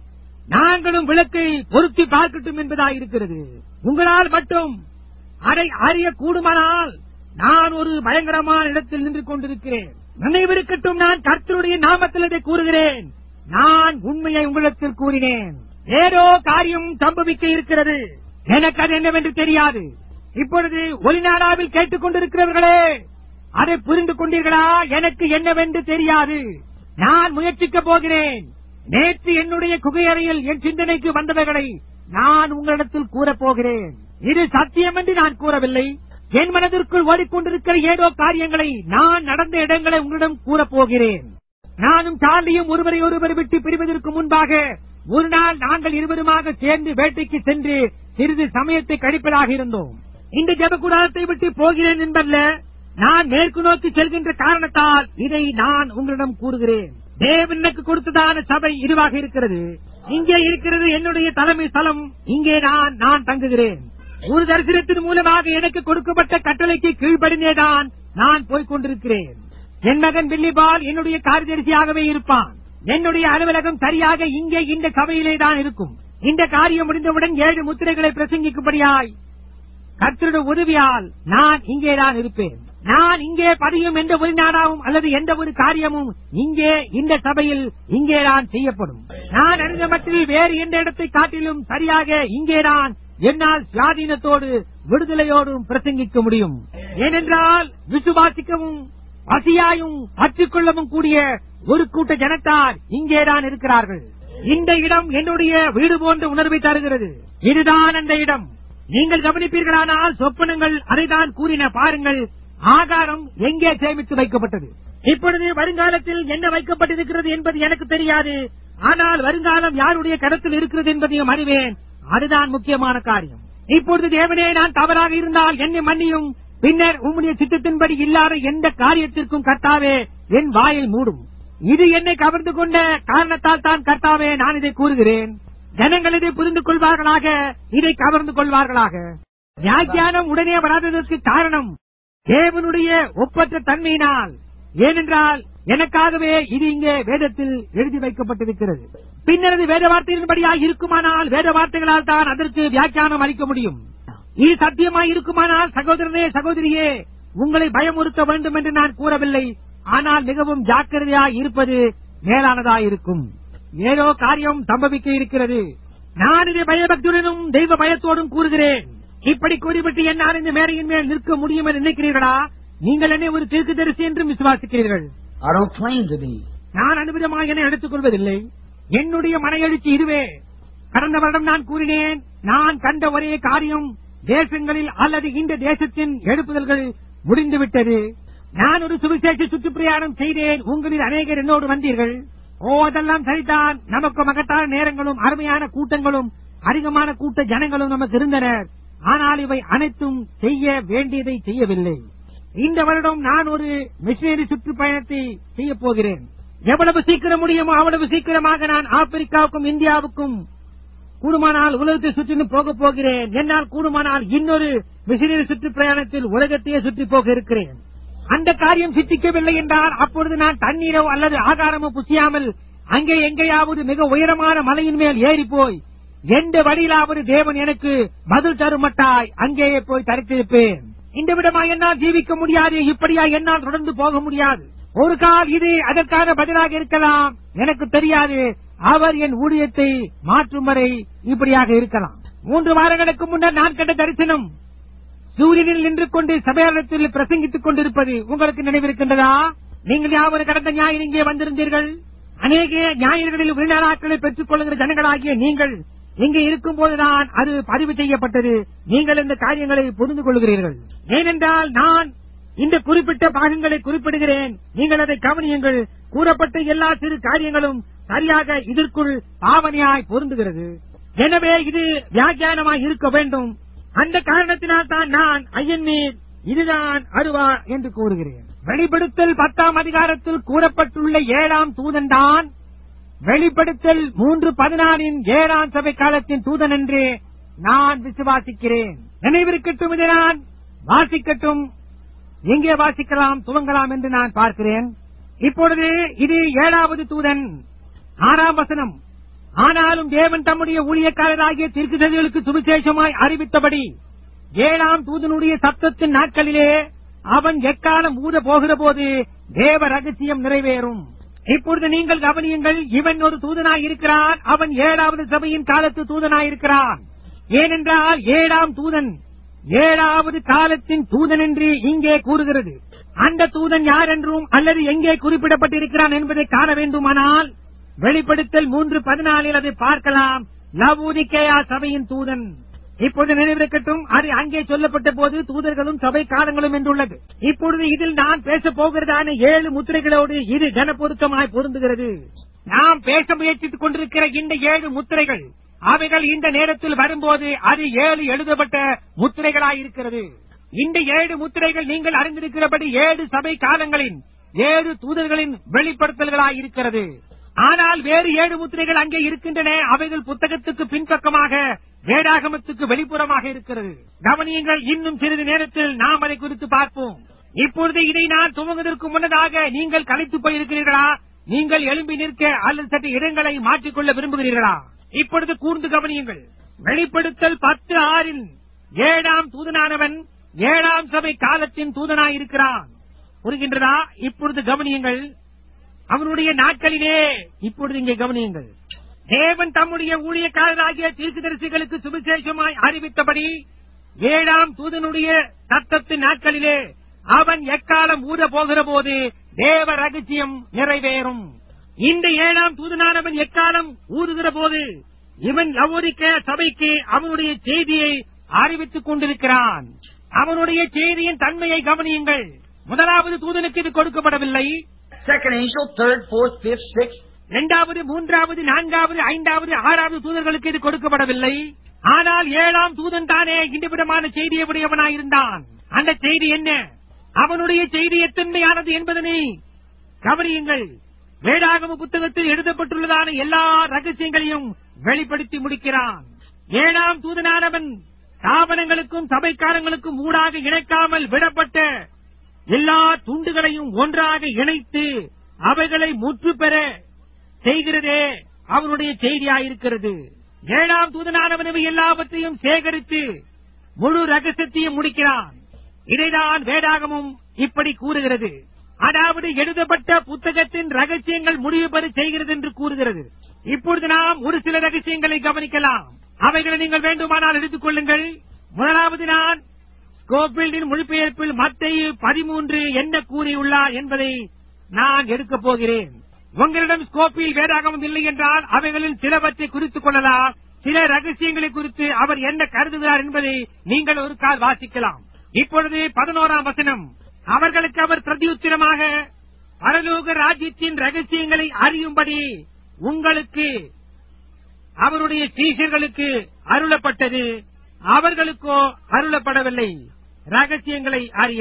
நாங்களும் விளக்கை பொருத்தி பார்க்கட்டும் என்பதாக இருக்கிறது உங்களால் மட்டும் அதை அறிய கூடுமானால் நான் ஒரு பயங்கரமான இடத்தில் நின்று கொண்டிருக்கிறேன் நினைவிருக்கட்டும் நான் கர்த்தருடைய நாமத்தில் இதை கூறுகிறேன் நான் உண்மையை உங்களிடத்தில் கூறினேன் ஏதோ காரியம் சம்பவிக்க இருக்கிறது எனக்கு அது என்னவென்று தெரியாது இப்பொழுது ஒளிநாடாவில் கேட்டுக் கொண்டிருக்கிறவர்களே அதை புரிந்து கொண்டீர்களா எனக்கு என்னவென்று தெரியாது நான் முயற்சிக்கப் போகிறேன் நேற்று என்னுடைய குகையறையில் என் சிந்தனைக்கு வந்தவைகளை நான் உங்களிடத்தில் கூறப் போகிறேன் இது சத்தியம் என்று நான் கூறவில்லை என் மனதிற்குள் ஓடிக்கொண்டிருக்கிற ஏதோ காரியங்களை நான் நடந்த இடங்களை உங்களிடம் கூறப் போகிறேன் நானும் சார்லியும் ஒருவரை ஒருவர் விட்டு பிரிவதற்கு முன்பாக ஒரு நாள் நாங்கள் இருவருமாக சேர்ந்து வேட்டைக்கு சென்று சிறிது சமயத்தை கழிப்பதாக இருந்தோம் இந்த ஜபகுடாரத்தை விட்டு போகிறேன் என்பல்ல நான் மேற்கு நோக்கி செல்கின்ற காரணத்தால் இதை நான் உங்களிடம் கூறுகிறேன் தேவன் எனக்கு கொடுத்ததான சபை இதுவாக இருக்கிறது இங்கே இருக்கிறது என்னுடைய தலைமை ஸ்தலம் இங்கே நான் நான் தங்குகிறேன் ஒரு தரிசனத்தின் மூலமாக எனக்கு கொடுக்கப்பட்ட கட்டளைக்கு கீழ்படிந்தேதான் நான் போய்க் கொண்டிருக்கிறேன் என் மகன் வில்லிபால் என்னுடைய காரியதரிசியாகவே இருப்பான் என்னுடைய அலுவலகம் சரியாக இங்கே இந்த சபையிலே தான் இருக்கும் இந்த காரியம் முடிந்தவுடன் ஏழு முத்திரைகளை பிரசங்கிக்கும்படியாய் கர்த்தருடைய உதவியால் நான் இங்கேதான் இருப்பேன் நான் இங்கே பதியும் எந்த ஒரு நாடாவும் அல்லது எந்த ஒரு காரியமும் இங்கே இந்த சபையில் இங்கேதான் செய்யப்படும் நான் அறிந்த மட்டில் வேறு எந்த இடத்தை காட்டிலும் சரியாக இங்கேதான் என்னால் சுவாதீனத்தோடு விடுதலையோடும் பிரசங்கிக்க முடியும் ஏனென்றால் விசுவாசிக்கவும் பசியாயும் பற்றுக்கொள்ளவும் கூடிய ஒரு கூட்ட ஜனத்தார் இங்கேதான் இருக்கிறார்கள் இந்த இடம் என்னுடைய வீடு போன்ற உணர்வை தருகிறது இதுதான் அந்த இடம் நீங்கள் கவனிப்பீர்களானால் சொப்பனங்கள் அதைதான் கூறின பாருங்கள் ஆகாரம் எங்கே சேமித்து வைக்கப்பட்டது இப்பொழுது வருங்காலத்தில் என்ன வைக்கப்பட்டிருக்கிறது என்பது எனக்கு தெரியாது ஆனால் வருங்காலம் யாருடைய கருத்தில் இருக்கிறது என்பதையும் அறிவேன் அதுதான் முக்கியமான காரியம் இப்பொழுது தேவனே நான் தவறாக இருந்தால் என்னை மன்னியும் பின்னர் உம்முடைய சித்தத்தின்படி இல்லாத எந்த காரியத்திற்கும் கர்த்தாவே என் வாயில் மூடும் இது என்னை கவர்ந்து கொண்ட காரணத்தால் தான் கர்த்தாவே நான் இதை கூறுகிறேன் ஜனங்கள் இதை புரிந்து கொள்வார்களாக இதை கவர்ந்து கொள்வார்களாக வியாக்கியானம் உடனே வராததற்கு காரணம் தேவனுடைய ஒப்பற்ற தன்மையினால் ஏனென்றால் எனக்காகவே இது இங்கே வேதத்தில் எழுதி வைக்கப்பட்டிருக்கிறது பின்னர் அது வேத வார்த்தையின்படியாக இருக்குமானால் வேத வார்த்தைகளால் தான் அதற்கு வியாக்கியானம் அளிக்க முடியும் இது சத்தியமாய் இருக்குமானால் சகோதரனே சகோதரியே உங்களை பயமுறுத்த வேண்டும் என்று நான் கூறவில்லை ஆனால் மிகவும் ஜாக்கிரதையாய் இருப்பது மேலானதாய் இருக்கும் ஏதோ காரியம் சம்பவிக்க இருக்கிறது நான் இதை பயபக்தியுடனும் தெய்வ பயத்தோடும் கூறுகிறேன் இப்படி கூறிவிட்டு என்னால் இந்த மேடையின் மேல் நிற்க முடியும் என்று நினைக்கிறீர்களா நீங்கள் என்னை ஒரு தீர்க்கதரிசி என்றும் விசுவாசிக்கிறீர்கள் I don't claim to be. நான் அனுமதமாக என எடுத்துக் கொள்வதில்லை என்னுடைய மன எழுச்சி இதுவே கடந்த வருடம் நான் கூறினேன் நான் கண்ட ஒரே காரியம் தேசங்களில் அல்லது இந்த தேசத்தின் எழுப்புதல்கள் முடிந்துவிட்டது நான் ஒரு சுவிசேஷ சுற்றுப்பிரயாணம் செய்தேன் உங்களில் அநேகர் என்னோடு வந்தீர்கள் ஓ அதெல்லாம் சரிதான் நமக்கு மகத்தான நேரங்களும் அருமையான கூட்டங்களும் அதிகமான கூட்ட ஜனங்களும் நமக்கு இருந்தனர் ஆனால் இவை அனைத்தும் செய்ய வேண்டியதை செய்யவில்லை இந்த வருடம் நான் ஒரு மிஷினரி சுற்றுப்பயணத்தை செய்ய போகிறேன் எவ்வளவு சீக்கிரம் முடியுமோ அவ்வளவு சீக்கிரமாக நான் ஆப்பிரிக்காவுக்கும் இந்தியாவுக்கும் கூடுமானால் உலகத்தை சுற்றி போக போகிறேன் என்னால் கூடுமானால் இன்னொரு மிஷினரி சுற்றுப்பிரயாணத்தில் உலகத்தையே சுற்றி போக இருக்கிறேன் அந்த காரியம் சித்திக்கவில்லை என்றால் அப்பொழுது நான் தண்ணீரோ அல்லது ஆகாரமோ புசியாமல் அங்கே எங்கேயாவது மிக உயரமான மலையின் மேல் ஏறி போய் எந்த வழியிலாவது தேவன் எனக்கு பதில் தருமட்டாய் அங்கேயே போய் தரித்திருப்பேன் இந்த விடமா என்னால் ஜீவிக்க முடியாது இப்படியா என்னால் தொடர்ந்து போக முடியாது ஒரு கால் இது அதற்கான பதிலாக இருக்கலாம் எனக்கு தெரியாது அவர் என் ஊழியத்தை மாற்றும் வரை இப்படியாக இருக்கலாம் மூன்று வாரங்களுக்கு முன்னர் நான் கண்ட தரிசனம் சூரியனில் நின்று கொண்டு சபையாளத்தில் பிரசங்கித்துக் கொண்டிருப்பது உங்களுக்கு நினைவிருக்கின்றதா நீங்கள் யாவரும் கடந்த ஞாயிறு இங்கே வந்திருந்தீர்கள் அநேக ஞாயிறுகளில் விருந்தாளாக்களை பெற்றுக் கொள்ளுகிற ஜனங்களாகிய நீங்கள் இங்கே இருக்கும் போதுதான் அது பதிவு செய்யப்பட்டது நீங்கள் இந்த காரியங்களை புரிந்து கொள்கிறீர்கள் ஏனென்றால் நான் இந்த குறிப்பிட்ட பாகங்களை குறிப்பிடுகிறேன் நீங்கள் அதை கவனியுங்கள் கூறப்பட்ட எல்லா சிறு காரியங்களும் சரியாக இதற்குள் பாவனையாய் பொருந்துகிறது எனவே இது வியாக்கியானமாய் இருக்க வேண்டும் அந்த காரணத்தினால் தான் நான் ஐயன்மீர் இதுதான் அருவா என்று கூறுகிறேன் வெளிப்படுத்தல் பத்தாம் அதிகாரத்தில் கூறப்பட்டுள்ள ஏழாம் தூதன் தான் வெளிப்படுத்தல் மூன்று பதினாறின் ஏழாம் சபை காலத்தின் தூதன் என்று நான் விசுவாசிக்கிறேன் நினைவிருக்கட்டும் இதை நான் வாசிக்கட்டும் எங்கே வாசிக்கலாம் துவங்கலாம் என்று நான் பார்க்கிறேன் இப்பொழுது இது ஏழாவது தூதன் ஆறாம் வசனம் ஆனாலும் தேவன் தம்முடைய ஊழியக்காரராகிய திருக்குதலுக்கு சுவிசேஷமாய் அறிவித்தபடி ஏழாம் தூதனுடைய சத்தத்தின் நாட்களிலே அவன் எக்காலம் ஊத போகிற போது தேவ ரகசியம் நிறைவேறும் இப்பொழுது நீங்கள் கவனியுங்கள் இவன் ஒரு தூதனாய் இருக்கிறான் அவன் ஏழாவது சபையின் காலத்து தூதனாய் இருக்கிறான் ஏனென்றால் ஏழாம் தூதன் ஏழாவது காலத்தின் தூதன் என்று இங்கே கூறுகிறது அந்த தூதன் யார் என்றும் அல்லது எங்கே குறிப்பிடப்பட்டிருக்கிறான் என்பதை காண வேண்டுமானால் வெளிப்படுத்தல் மூன்று பதினாலில் அதை பார்க்கலாம் லவூதிக்கேயா சபையின் தூதன் இப்பொழுது நினைவிருக்கட்டும் அது அங்கே சொல்லப்பட்ட போது தூதர்களும் சபை காலங்களும் என்றுள்ளது இப்பொழுது இதில் நான் பேசப் போகிறதான ஏழு முத்திரைகளோடு இது கனப்பொருத்தமாய் பொருந்துகிறது நாம் பேச முயற்சித்துக் கொண்டிருக்கிற இந்த ஏழு முத்திரைகள் அவைகள் இந்த நேரத்தில் வரும்போது அது ஏழு எழுதப்பட்ட முத்திரைகளாயிருக்கிறது இந்த ஏழு முத்திரைகள் நீங்கள் அறிந்திருக்கிறபடி ஏழு சபை காலங்களின் ஏழு தூதர்களின் வெளிப்படுத்தல்களாயிருக்கிறது ஆனால் வேறு ஏழு முத்திரைகள் அங்கே இருக்கின்றன அவைகள் புத்தகத்துக்கு பின்பக்கமாக வேடாகமத்துக்கு வெளிப்புறமாக இருக்கிறது கவனியங்கள் இன்னும் சிறிது நேரத்தில் நாம் அதை குறித்து பார்ப்போம் இப்பொழுது இதை நான் துவங்குவதற்கு முன்னதாக நீங்கள் கலைத்து போயிருக்கிறீர்களா நீங்கள் எழும்பி நிற்க அல்லது சற்று இடங்களை மாற்றிக்கொள்ள விரும்புகிறீர்களா இப்பொழுது கூர்ந்து கவனியுங்கள் வெளிப்படுத்தல் பத்து ஆறின் ஏழாம் தூதனானவன் ஏழாம் சபை காலத்தின் தூதனாய் இருக்கிறான் புரிகின்றதா இப்பொழுது கவனியுங்கள் அவனுடைய நாட்களிலே இப்பொழுது இங்கே கவனியுங்கள் தேவன் தம்முடைய ஊழியக்காரராகிய தீர்க்கதரிசிகளுக்கு சுவிசேஷமாய் அறிவித்தபடி ஏழாம் தூதனுடைய சத்தத்தின் நாட்களிலே அவன் எக்காலம் ஊத போகிற போது தேவ ரகசியம் நிறைவேறும் இந்த ஏழாம் தூதனானவன் எக்காலம் ஊதுகிற போது இவன் லவோரிக்க சபைக்கு அவனுடைய செய்தியை அறிவித்துக் கொண்டிருக்கிறான் அவனுடைய செய்தியின் தன்மையை கவனியுங்கள் முதலாவது தூதனுக்கு இது கொடுக்கப்படவில்லை Second angel, third, fourth, fifth, sixth. இரண்டாவது மூன்றாவது நான்காவது ஐந்தாவது ஆறாவது தூதர்களுக்கு இது கொடுக்கப்படவில்லை ஆனால் ஏழாம் தூதன் தானே இந்த விதமான செய்தியை உடையவனாயிருந்தான் அந்த செய்தி என்ன அவனுடைய செய்தி எத்தன்மையானது என்பதனை கவனியுங்கள் வேதாகம புத்தகத்தில் எழுதப்பட்டுள்ளதான எல்லா ரகசியங்களையும் வெளிப்படுத்தி முடிக்கிறான் ஏழாம் தூதனானவன் ஸ்தாபனங்களுக்கும் சபைக்காரங்களுக்கும் ஊடாக இணைக்காமல் விடப்பட்ட எல்லா துண்டுகளையும் ஒன்றாக இணைத்து அவைகளை முற்று பெற செய்கிறதே அவனுடைய செய்தியாயிருக்கிறது ஏழாம் தூதனானவன் இவை எல்லாவற்றையும் சேகரித்து முழு ரகசியத்தையும் முடிக்கிறான் இதைதான் வேதாகமும் இப்படி கூறுகிறது அதாவது எழுதப்பட்ட புத்தகத்தின் ரகசியங்கள் முடிவு பெற செய்கிறது என்று கூறுகிறது இப்பொழுது நாம் ஒரு சில ரகசியங்களை கவனிக்கலாம் அவைகளை நீங்கள் வேண்டுமானால் எடுத்துக் கொள்ளுங்கள் முதலாவது நான் ஸ்கோபீல்டின் மொழிபெயர்ப்பில் மத்திய பதிமூன்று என்ன கூறியுள்ளார் என்பதை நான் எடுக்கப் போகிறேன் உங்களிடம் ஸ்கோப்பில் வேதாகமம் இல்லை என்றால் அவைகளில் சிலவற்றை குறித்துக் கொள்ளலாம் சில ரகசியங்களை குறித்து அவர் என்ன கருதுகிறார் என்பதை நீங்கள் ஒரு கால் வாசிக்கலாம் இப்பொழுது பதினோராம் வசனம் அவர்களுக்கு அவர் பிரதியுத்திரமாக பரலோக ராஜ்யத்தின் ரகசியங்களை அறியும்படி உங்களுக்கு அவருடைய சீஷர்களுக்கு அருளப்பட்டது அவர்களுக்கோ அருளப்படவில்லை ரகசியங்களை அறிய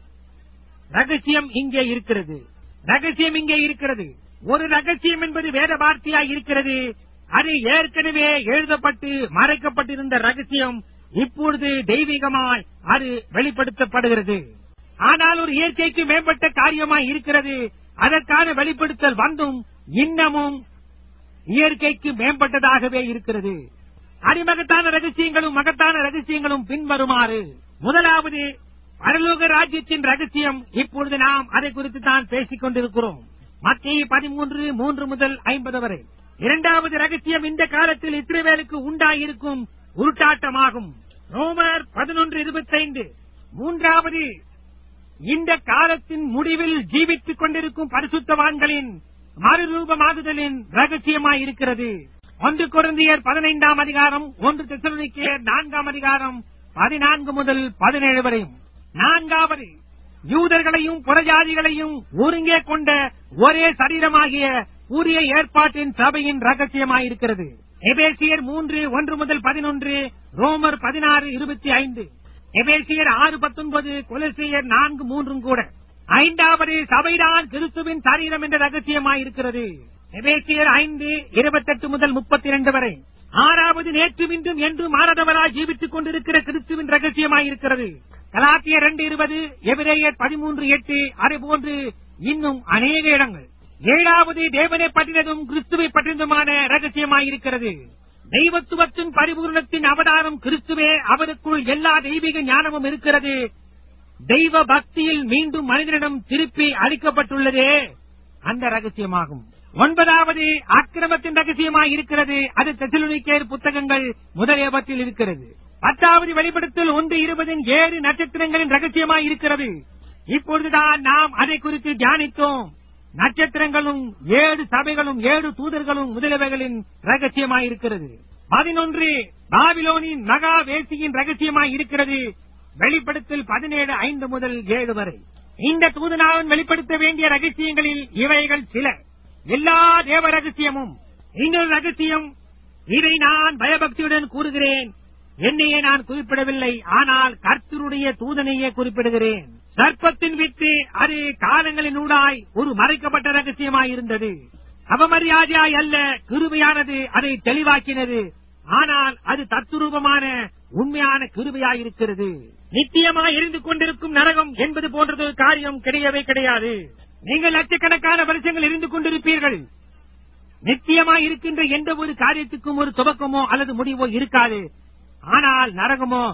ரகசியம் இங்கே இருக்கிறது ரகசியம் இங்கே இருக்கிறது ஒரு ரகசியம் என்பது வேத வார்த்தையாய் இருக்கிறது அது ஏற்கனவே எழுதப்பட்டு மறைக்கப்பட்டிருந்த ரகசியம் இப்பொழுது தெய்வீகமாய் அது வெளிப்படுத்தப்படுகிறது ஆனால் ஒரு இயற்கைக்கு மேம்பட்ட காரியமாய் இருக்கிறது அதற்கான வெளிப்படுத்தல் வந்தும் இன்னமும் இயற்கைக்கு மேம்பட்டதாகவே இருக்கிறது அடிமகத்தான ரகசியங்களும் மகத்தான ரகசியங்களும் பின்வருமாறு முதலாவது பரலோக ராஜ்யத்தின் ரகசியம் இப்பொழுது நாம் அதை குறித்து தான் பேசிக் கொண்டிருக்கிறோம் மத்திய பதிமூன்று மூன்று முதல் ஐம்பது வரை இரண்டாவது ரகசியம் இந்த காலத்தில் இஸ்ரேவேலுக்கு உண்டாயிருக்கும் உருட்டாட்டமாகும் ரோமர் பதினொன்று இருபத்தைந்து மூன்றாவது இந்த காலத்தின் முடிவில் ஜீவித்துக் கொண்டிருக்கும் பரிசுத்தவான்களின் மறுரூபமாகுதலின் ரகசியமாய் இருக்கிறது ஒன்று குருந்தியர் பதினைந்தாம் அதிகாரம் ஒன்று தெசலோனிக்கேயர் நான்காம் அதிகாரம் பதினான்கு முதல் பதினேழு வரையும் நான்காவது யூதர்களையும் புறஜாதிகளையும் ஒருங்கே கொண்ட ஒரே சரீரமாகிய புதிய ஏற்பாட்டின் சபையின் ரகசியமாயிருக்கிறது எபேசியர் மூன்று ஒன்று முதல் பதினொன்று ரோமர் பதினாறு இருபத்தி ஐந்து எபேசியர் ஆறு பத்தொன்பது கொலசியர் நான்கு மூன்றும் கூட ஐந்தாவது சபைதான் கிறிஸ்துவின் சரீரம் என்ற ரகசியமாயிருக்கிறது எபேசியர் ஐந்து இருபத்தெட்டு முதல் முப்பத்தி இரண்டு வரை ஆறாவது நேற்று இன்றும் என்று மாறாதவராய் ஜீவித்துக் கொண்டிருக்கிற கிறிஸ்துவின் ரகசியமாயிருக்கிறது கலாத்தியர் இரண்டு இருபது எபிரேயர் பதிமூன்று எட்டு அதை போன்று இன்னும் அநேக இடங்கள் ஏழாவது தேவனை பற்றினதும் கிறிஸ்துவை பற்றினதுமான ரகசியமாயிருக்கிறது தெய்வத்துவத்தின் பரிபூர்ணத்தின் அவதாரம் கிறிஸ்துவே அவருக்குள் எல்லா தெய்வீக ஞானமும் இருக்கிறது தெய்வ பக்தியில் மீண்டும் மனிதனிடம் திருப்பி அளிக்கப்பட்டுள்ளதே அந்த ரகசியமாகும் ஒன்பதாவது அக்கிரமத்தின் ரகசியமாய் இருக்கிறது அது தெசலுனிக்கேர் புத்தகங்கள் முதலியவற்றில் இருக்கிறது பத்தாவது வெளிப்படுத்தல் ஒன்று இருபதின் ஏழு நட்சத்திரங்களின் ரகசியமாய் இருக்கிறது இப்பொழுதுதான் நாம் அதை குறித்து தியானித்தோம் நட்சத்திரங்களும் ஏழு சபைகளும் ஏழு தூதர்களும் முதலியவைகளின் ரகசியமாய் இருக்கிறது பதினொன்று பாபிலோனின் மகா வேசியின் ரகசியமாய் இருக்கிறது வெளிப்படுத்தல் பதினேழு ஐந்து முதல் ஏழு வரை இந்த தூதனாவன் வெளிப்படுத்த வேண்டிய ரகசியங்களில் இவைகள் சில எல்லா தேவ ரகசியமும் இன்னொரு ரகசியம் இதை நான் பயபக்தியுடன் கூறுகிறேன் என்னையே நான் குறிப்பிடவில்லை ஆனால் கர்த்தருடைய தூதனையே குறிப்பிடுகிறேன் சர்ப்பத்தின் வித்து அது காலங்களினூடாய் ஒரு மறைக்கப்பட்ட ரகசியமாய் இருந்தது அவமரியாதையாய் அல்ல கிருபையானது அதை தெளிவாக்கினது ஆனால் அது தத்துரூபமான உண்மையான கிருபையாய் இருக்கிறது நித்தியமாய் இருந்து கொண்டிருக்கும் நரகம் என்பது போன்றது காரியம் கிடையவே கிடையாது நீங்கள் லட்சக்கணக்கான வருஷங்கள் இருந்து கொண்டிருப்பீர்கள் நித்தியமாய் இருக்கின்ற எந்த ஒரு காரியத்துக்கும் ஒரு துவக்கமோ அல்லது முடிவோ இருக்காது ஆனால் நரகமோ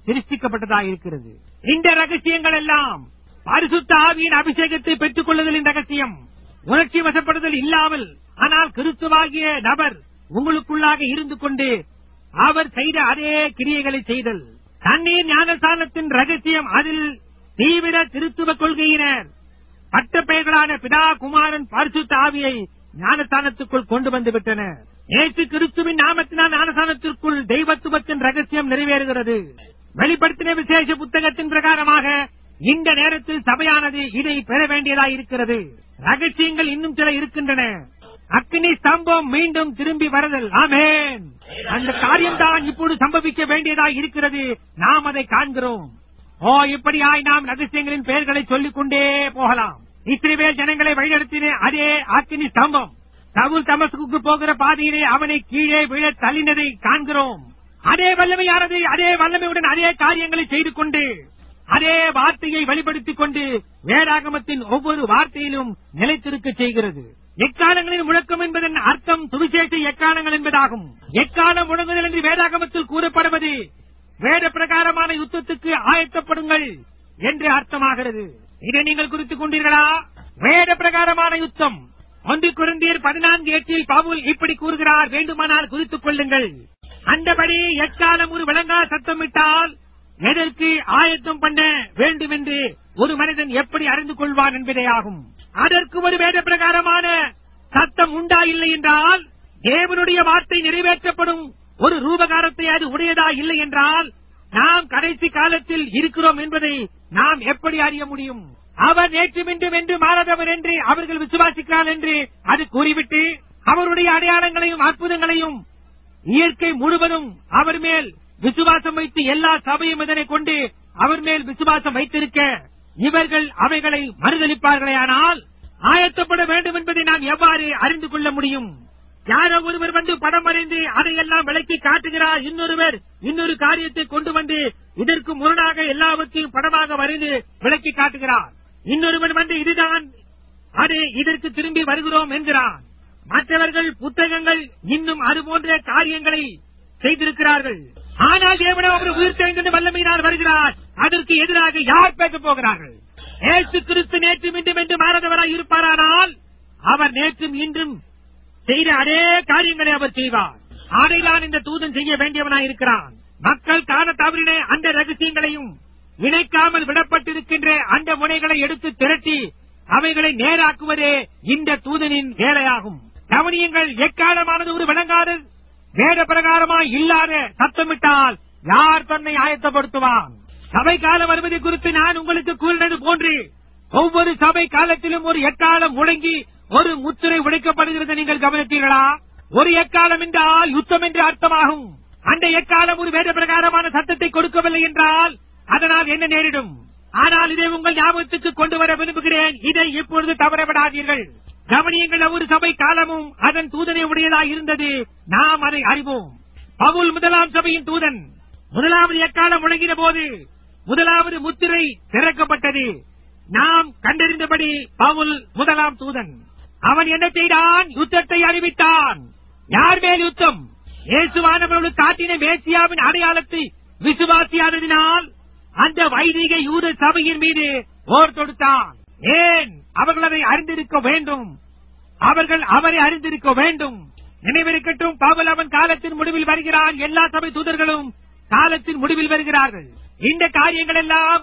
சிருஷ்டிக்கப்பட்டதாக இருக்கிறது இந்த ரகசியங்கள் எல்லாம் பரிசுத்த ஆவியின் அபிஷேகத்தை பெற்றுக் கொள்ளுதலின் ரகசியம் உணர்ச்சி வசப்படுதல் இல்லாமல் ஆனால் கிறிஸ்துவாகிய நபர் உங்களுக்குள்ளாக இருந்து கொண்டு அவர் செய்த அதே கிரியைகளை செய்தல் தண்ணீர் ஞானஸ்தானத்தின் ரகசியம் அதில் தீவிர திருத்துவ கொள்கையினர் பட்ட பெயர்களான பிதா குமாரன் பரிசுத்த ஆவியை ஞானஸ்தானத்துக்குள் கொண்டு வந்து விட்டனர் ஏசு கிறிஸ்துவின் நாமத்தினால் ஞானஸ்தானத்திற்குள் தெய்வத்துவத்தின் ரகசியம் நிறைவேறுகிறது வெளிப்படுத்தின விசேஷ புத்தகத்தின் பிரகாரமாக இந்த நேரத்தில் சபையானது இதை பெற வேண்டியதாய் இருக்கிறது ரகசியங்கள் இன்னும் சில இருக்கின்றன அக்னி ஸ்தம்பம் மீண்டும் திரும்பி வருதல் ஆமேன் அந்த காரியம்தான் இப்பொழுது சம்பவிக்க வேண்டியதாய் இருக்கிறது நாம் அதை காண்கிறோம் ஓ இப்படியாய் நாம் ரகசியங்களின் பெயர்களை சொல்லிக் கொண்டே போகலாம் இஸ்ரேல் ஜனங்களை வழிநடத்தின அதே அக்னி ஸ்தம்பம் சவுல் தமஸ்குக்கு போகிற பாதையிலே அவனை கீழே விழ தள்ளினதை காண்கிறோம் அதே வல்லமையானது அதே வல்லமையுடன் அதே காரியங்களை செய்து கொண்டு அதே வார்த்தையை வெளிப்படுத்திக் கொண்டு வேதாகமத்தின் ஒவ்வொரு வார்த்தையிலும் நிலைத்திருக்க செய்கிறது எக்காலங்களின் முழக்கம் என்பதன் அர்த்தம் சுவிசேஷ எக்காலங்கள் என்பதாகும் எக்காலம் முழங்குதல் என்று வேதாகமத்தில் கூறப்படுவது வேத பிரகாரமான யுத்தத்துக்கு ஆயத்தப்படுங்கள் என்று அர்த்தமாகிறது இதை நீங்கள் குறித்துக் கொண்டீர்களா வேத பிரகாரமான யுத்தம் ஒன்று குருந்தியர் பதினான்கு எட்டில் பவுல் இப்படி கூறுகிறார் வேண்டுமானால் குறித்துக் கொள்ளுங்கள் அந்தபடி எக்காலம் ஒரு விளங்கா சத்தமிட்டால் எதற்கு ஆயத்தம் பண்ண வேண்டும் என்று ஒரு மனிதன் எப்படி அறிந்து கொள்வான் என்பதே ஆகும் அதற்கு ஒரு வேத பிரகாரமான சத்தம் உண்டா இல்லை என்றால் தேவனுடைய வார்த்தை நிறைவேற்றப்படும் ஒரு ரூபகாரத்தை அது உடையதா இல்லை என்றால் நாம் கடைசி காலத்தில் இருக்கிறோம் என்பதை நாம் எப்படி அறிய முடியும் அவர் நேற்று மீண்டும் என்று மாறாதவர் என்று அவர்கள் விசுவாசிக்கிறார் என்று அது கூறிவிட்டு அவருடைய அடையாளங்களையும் அற்புதங்களையும் இயற்கை முழுவதும் அவர் மேல் விசுவாசம் வைத்து எல்லா சபையும் இதனை கொண்டு அவர் மேல் விசுவாசம் வைத்திருக்க இவர்கள் அவைகளை மறுதளிப்பார்களேயானால் ஆயத்தப்பட வேண்டும் என்பதை நாம் எவ்வாறு அறிந்து கொள்ள முடியும் யாரோ ஒருவர் வந்து படம் வரைந்து அதையெல்லாம் விளக்கி காட்டுகிறார் இன்னொருவர் இன்னொரு காரியத்தை கொண்டு வந்து இதற்கு முரணாக எல்லாவற்றையும் படமாக வரைந்து விளக்கி காட்டுகிறார் இன்னொருவன் வந்து இதுதான் அது இதற்கு திரும்பி வருகிறோம் என்கிறான் மற்றவர்கள் புத்தகங்கள் இன்னும் அது போன்ற காரியங்களை செய்திருக்கிறார்கள் ஆனால் தேவனோ அவர் உயிர் தெரிந்த வல்லமையினால் வருகிறார் அதற்கு எதிராக யார் பேசப் போகிறார்கள் ஏசு கிறிஸ்து நேற்று மீண்டும் என்று மாறாதவராய் இருப்பாரானால் அவர் நேற்றும் இன்றும் செய்த அதே காரியங்களை அவர் செய்வார் ஆடையிலான் இந்த தூதன் செய்ய வேண்டியவனாய் இருக்கிறான் மக்கள் காண தவறின அந்த ரகசியங்களையும் இணைக்காமல் விடப்பட்டிருக்கின்ற அந்த முனைகளை எடுத்து திரட்டி அவைகளை நேராக்குவதே இந்த தூதனின் வேலையாகும் கவனியங்கள் எக்காலமானது ஒரு விளங்காத வேத பிரகாரமாய் இல்லாத சத்தமிட்டால் யார் தன்னை ஆயத்தப்படுத்துவான் சபை காலம் வருவது குறித்து நான் உங்களுக்கு கூறினது போன்று ஒவ்வொரு சபை காலத்திலும் ஒரு எக்காலம் முழங்கி ஒரு முத்திரை உடைக்கப்படுகிறது நீங்கள் கவனித்தீர்களா ஒரு எக்காலம் என்றால் யுத்தம் என்று அர்த்தமாகும் அந்த எக்காலம் ஒரு வேத பிரகாரமான சத்தத்தை கொடுக்கவில்லை என்றால் அதனால் என்ன நேரிடும் ஆனால் இதை உங்கள் ஞாபகத்துக்கு கொண்டு வர விரும்புகிறேன் இதை இப்பொழுது தவறவிடாதீர்கள் கவனியங்கள் ஒவ்வொரு சபை காலமும் அதன் தூதனை உடையதாய் இருந்தது நாம் அதை அறிவோம் பவுல் முதலாம் சபையின் தூதன் முதலாவது எக்காலம் முழங்கின போது முதலாவது முத்திரை திறக்கப்பட்டது நாம் கண்டறிந்தபடி பவுல் முதலாம் தூதன் அவன் என்ன செய்தான் யுத்தத்தை அறிவித்தான் யார் மேல் யுத்தம் இயேசுவானவர்களுக்கு காட்டின மேசியாவின் அடையாளத்தை விசுவாசியாததினால் அந்த வைதிக யூத சபையின் மீது போர் தொடுத்தான் ஏன் அவர்கள் அதை அறிந்திருக்க வேண்டும் அவர்கள் அவரை அறிந்திருக்க வேண்டும் நினைவிருக்கட்டும் பவுல் அவன் காலத்தின் முடிவில் வருகிறான் எல்லா சபை தூதர்களும் காலத்தின் முடிவில் வருகிறார்கள் இந்த காரியங்கள் எல்லாம்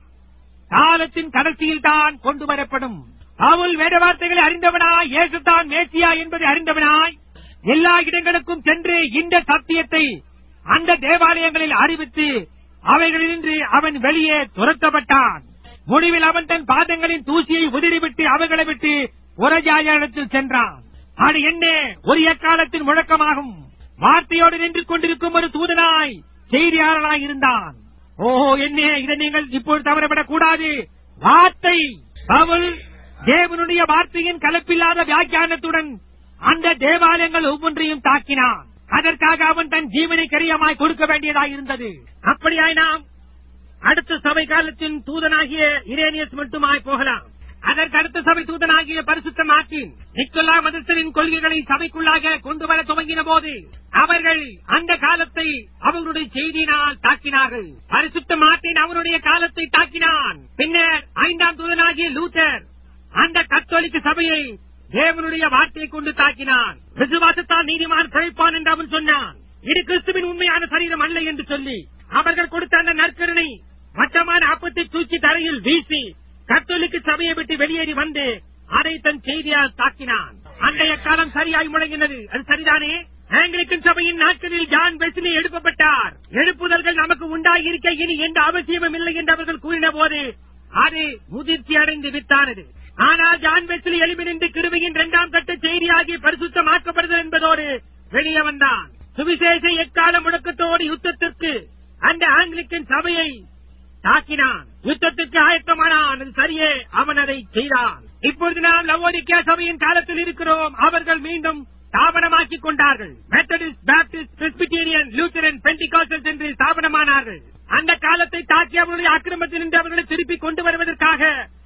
காலத்தின் கடைசியில் தான் கொண்டு வரப்படும் பவுல் வேத வார்த்தைகளை அறிந்தவனாய் இயேசுதான் மேசியா என்பதை அறிந்தவனாய் எல்லா இடங்களுக்கும் சென்று இந்த சத்தியத்தை அந்த தேவாலயங்களில் அறிவித்து அவைகளினின்று அவன் வெளியே துரத்தப்பட்டான் முடிவில் அவன் தன் பாதங்களின் தூசியை உதிரிவிட்டு அவர்களை விட்டு உரஜாயத்தில் சென்றான் அது என்ன ஒரு எக்காலத்தின் முழக்கமாகும் வார்த்தையோடு நின்று கொண்டிருக்கும் ஒரு தூதனாய் செய்தியாளனாய் இருந்தான் ஓஹோ என்ன இதை நீங்கள் இப்பொழுது தவறவிடக் கூடாது வார்த்தை பவுல் தேவனுடைய வார்த்தையின் கலப்பில்லாத வியாக்கியானத்துடன் அந்த தேவாலயங்கள் ஒவ்வொன்றையும் தாக்கினான் அதற்காக அவன் தன் ஜீவனை கரியமாய் கொடுக்க வேண்டியதாய் இருந்தது அப்படியாய் நாம் அடுத்த சபை காலத்தின் தூதனாகிய இரேனியஸ் மட்டுமாய் போகலாம் அதற்கு அடுத்த சபை தூதனாகிய பரிசுத்த மார்ட்டின் நிக்கோலா மதத்தின் கொள்கைகளை சபைக்குள்ளாக கொண்டு வர துவங்கின போது அவர்கள் அந்த காலத்தை அவர்களுடைய செய்தியினால் தாக்கினார்கள் பரிசுத்த மார்ட்டின் அவருடைய காலத்தை தாக்கினான் பின்னர் ஐந்தாம் தூதனாகிய லூத்தர் அந்த கத்தோலிக்க சபையை தேவனுடைய வார்த்தையை கொண்டு தாக்கினான் விசுவாசத்தால் நீதிமான் பிழைப்பான் என்று அவன் சொன்னான் இது கிறிஸ்துவின் உண்மையான சரீரம் அல்ல என்று சொல்லி அவர்கள் கொடுத்த அந்த நற்கருணை மட்டமான அப்பத்தை தூக்கி தரையில் வீசி கத்தோலிக்க சபையை விட்டு வெளியேறி வந்து அதை தன் செய்தியால் தாக்கினான் அன்றைய காலம் சரியாய் முழங்கினது அது சரிதானே ஆங்கிலிக்கன் சபையின் நாட்களில் ஜான் வெஸ்லி எழுப்பப்பட்டார் எழுப்புதல்கள் நமக்கு உண்டாகியிருக்க இனி எந்த அவசியமும் இல்லை என்று அவர்கள் கூறின போது அது முதிர்ச்சி அடைந்து வித்தானது ஆனால் ஜான் வெஸ்லி எழுப்பி நின்று கிருபையின் இரண்டாம் கட்ட செய்தியாகி பரிசுத்தமாக்கப்படுதல் என்பதோடு வெளியே வந்தான் சுவிசேஷ எக்கால முழக்கத்தோடு யுத்தத்திற்கு அந்த ஆங்கிலிக்கன் சபையை தாக்கினான் யுத்தத்துக்கு ஆயத்தமானான் அது சரியே அவன் அதை செய்தான் இப்பொழுது நாம் லவோடிக்கா சபையின் காலத்தில் இருக்கிறோம் அவர்கள் மீண்டும் ஸ்தாபனமாக்கிக் கொண்டார்கள் Methodist Baptist Presbyterian Lutheran Pentecostals என்று ஸ்தாபனமானார்கள் அந்த காலத்தை தாக்கி அவர்களுடைய அக்கிரமத்தில் இருந்து அவர்களை திருப்பி கொண்டு வருவதற்காக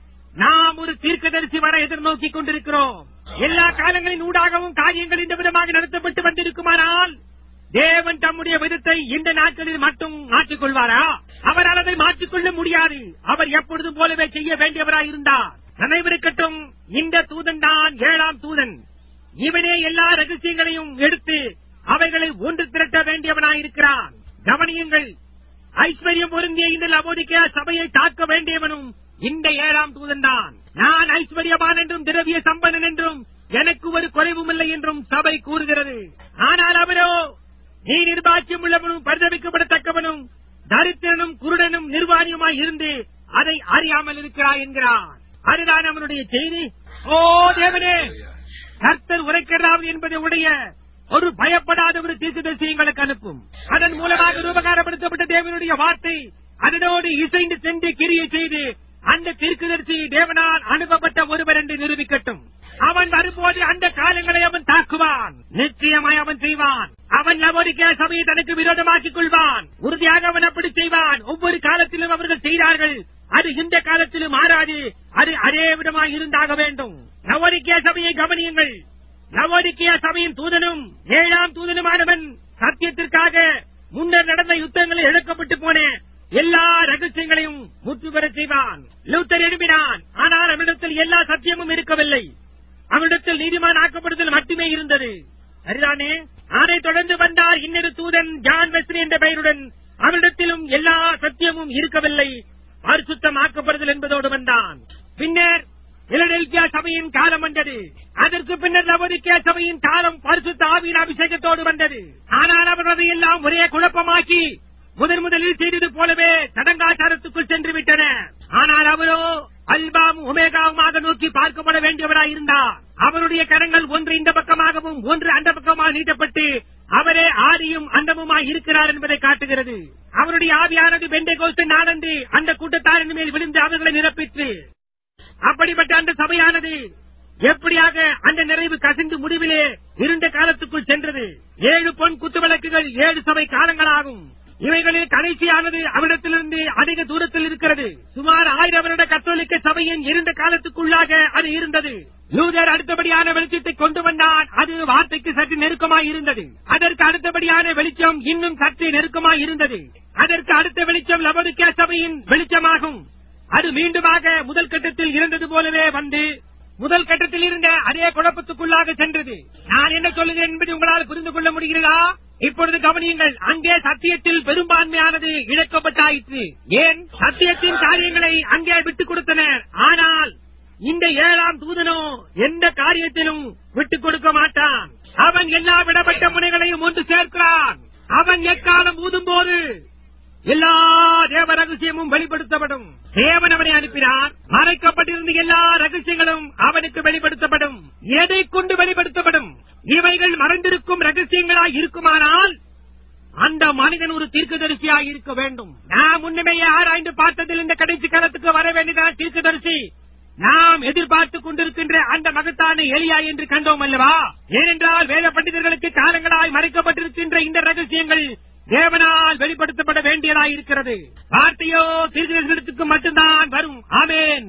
நாம் ஒரு தீர்க்கதரிசி வர எதிர்நோக்கிக் கொண்டிருக்கிறோம் எல்லா காலங்களின் ஊடாகவும் காரியங்கள் இந்த விதமாக நடத்தப்பட்டு வந்திருக்குமானால் தேவன் தம்முடைய விதத்தை இந்த நாட்களில் மட்டும் மாற்றிக் கொள்வாரா அவரால் அதை மாற்றிக்கொள்ள முடியாது அவர் எப்பொழுதும் போலவே செய்ய வேண்டியவராய் இருந்தார் நினைவிருக்கட்டும் இந்த தூதன் தான் ஏழாம் தூதன் இவனே எல்லா ரகசியங்களையும் எடுத்து அவைகளை ஒன்று திரட்ட வேண்டியவனாயிருக்கிறான் கவனியுங்கள் ஐஸ்வர்யம் பொருந்திய இந்த லவோதிக்கா சபையை தாக்க வேண்டியவனும் இந்த ஏழாம் தூதன் தான் நான் ஐஸ்வர்யவான் என்றும் திரவிய சம்பனன் என்றும் எனக்கு ஒரு குறைவும் இல்லை என்றும் சபை கூறுகிறது ஆனால் அவரோ நீ நிர்வாக்கியம் உள்ளவனும் பரிதவிக்கப்படத்தக்கவனும் தரித்திரனும் குருடனும் நிர்வாணியுமாய் இருந்து அதை அறியாமல் இருக்கிறாய் என்கிறான் அதுதான் அவனுடைய செய்தி ஓ தேவனே கர்த்தர் உரைக்கிறார் என்பதை உடைய ஒரு பயப்படாத ஒரு தீர்க்கதரிசி எங்களுக்கு அனுப்பும் அதன் மூலமாக ரூபகாரப்படுத்தப்பட்ட தேவனுடைய வார்த்தை அதனோடு இசைந்து சென்று கிரியை செய்து அந்த தீர்க்கதரிசி தேவனால் அனுப்பப்பட்ட ஒருவர் என்று நிரூபிக்கட்டும் அவன் வரும்போது அந்த காலங்களை அவன் தாக்குவான் நிச்சயமாய் அவன் செய்வான் அவன் லவோரிக்கா சபையை தனக்கு விரோதமாக்கிக் கொள்வான் உறுதியாக அவன் அப்படி செய்வான் ஒவ்வொரு காலத்திலும் அவர்கள் செய்தார்கள் அது இந்த காலத்திலும் மாறாது அது அதே விதமாய் இருந்தாக வேண்டும் லவோரிக்கா சபையை கவனியுங்கள் லவோரிக்கா சபையின் தூதனும் ஏழாம் தூதனுமானவன் சத்தியத்திற்காக முன்னர் நடந்த யுத்தங்களில் இழக்கப்பட்டு போன எல்லா ரகசியங்களையும் முற்றுபெறச் செய்வான் லூத்தர் எழுப்பினான் ஆனால் அவனிடத்தில் எல்லா சத்தியமும் இருக்கவில்லை அவனிடத்தில் நீதிமான் ஆக்கப்படுதல் மட்டுமே இருந்தது சரிதானே அதை தொடர்ந்து வந்தார் இன்னொரு தூதன் ஜான் வெஸ்லி என்ற பெயருடன் அவனிடத்திலும் எல்லா சத்தியமும் இருக்கவில்லை பரிசுத்தமாக்கப்படுதல் என்பதோடு வந்தான் பின்னர் பிலடெல்பியா சபையின் காலம் வந்தது அதற்கு பின்னர் லவோதிக்கா சபையின் காலம் பரிசுத்த ஆவியின் அபிஷேகத்தோடு வந்தது ஆனால் அவர் அதையெல்லாம் ஒரே குழப்பமாக்கி முதன் முதலில் செய்தது போலவே சடங்காச்சாரத்துக்குள் சென்று விட்டனர் ஆனால் அவரோ அல்பாம் உமேகாவுமாக நோக்கி பார்க்கப்பட வேண்டியவராய் இருந்தார் அவருடைய கரங்கள் ஒன்று இந்த பக்கமாகவும் ஒன்று அந்த பக்கமாக நீட்டப்பட்டு அவரே ஆதியும் அண்டமுமாய் இருக்கிறார் என்பதை காட்டுகிறது அவருடைய ஆவியானது பெண்டை கோஸ்து நாளந்து அந்த கூட்டத்தாரின் மேல் விழுந்து அவர்களை நிரப்பிற்று அப்படிப்பட்ட அந்த சபையானது எப்படியாக அந்த நிறைவு கசிந்து முடிவிலே இருண்ட காலத்துக்குள் சென்றது ஏழு பொன் குத்துவிளக்குகள் ஏழு சபை காலங்களாகும் இவைகளில் கடைசியானது அவரிடத்திலிருந்து அதிக தூரத்தில் இருக்கிறது சுமார் ஆயிரம் வருட கத்தோலிக்க சபையின் இருண்ட காலத்துக்குள்ளாக அது இருந்தது லூதர் அடுத்தபடியான வெளிச்சத்தை கொண்டு வந்தான் அது வார்த்தைக்கு சற்று நெருக்கமாய் இருந்தது அதற்கு அடுத்தபடியான வெளிச்சம் இன்னும் சற்று நெருக்கமாய் இருந்தது அதற்கு அடுத்த வெளிச்சம் லபதுக்கா சபையின் வெளிச்சமாகும் அது மீண்டுமாக முதல் கட்டத்தில் இருந்தது போலவே வந்து முதல் கட்டத்தில் இருந்த அதே குழப்பத்துக்குள்ளாக சென்றது நான் என்ன சொல்லுகிறேன் என்பதை உங்களால் புரிந்து கொள்ள முடிகிறதா இப்பொழுது கவனியுங்கள் அங்கே சத்தியத்தில் பெரும்பான்மையானது இழக்கப்பட்டாயிற்று ஏன் சத்தியத்தின் காரியங்களை அங்கே விட்டுக் கொடுத்தனர் ஆனால் இந்த ஏழாம் தூதனோ எந்த காரியத்திலும் விட்டுக் கொடுக்க மாட்டான் அவன் எல்லா விடப்பட்ட முனைகளையும் ஒன்று சேர்க்கிறான் அவன் எக்காலம் ஊதும் போது எல்லா தேவ ரகசியமும் வெளிப்படுத்தப்படும் தேவன் அவனை அனுப்பினார் மறைக்கப்பட்டிருந்த எல்லா ரகசியங்களும் அவனுக்கு வெளிப்படுத்தப்படும் எதை கொண்டு வெளிப்படுத்தப்படும் இவைகள் மறைந்திருக்கும் ரகசியங்களாய் இருக்குமானால் அந்த மனிதன் ஒரு தீர்க்கதரிசியாய் இருக்க வேண்டும் நாம் முன்னமையே ஆராய்ந்து பார்த்ததில் இந்த கடைசி காலத்துக்கு வர வேண்டியதான் தீர்க்கதரிசி நாம் எதிர்பார்த்துக் கொண்டிருக்கின்ற அந்த மகத்தான எலியா என்று கண்டோம் அல்லவா ஏனென்றால் வேத பண்டிதர்களுக்கு காலங்களாய் மறைக்கப்பட்டிருக்கின்ற இந்த ரகசியங்கள் தேவனால் வெளிப்படுத்தப்பட வேண்டியதாய் இருக்கிறது வார்த்தையோ தீர்க்கதரிசனத்துக்கு மட்டும்தான் வரும் ஆமேன் நாம் அதை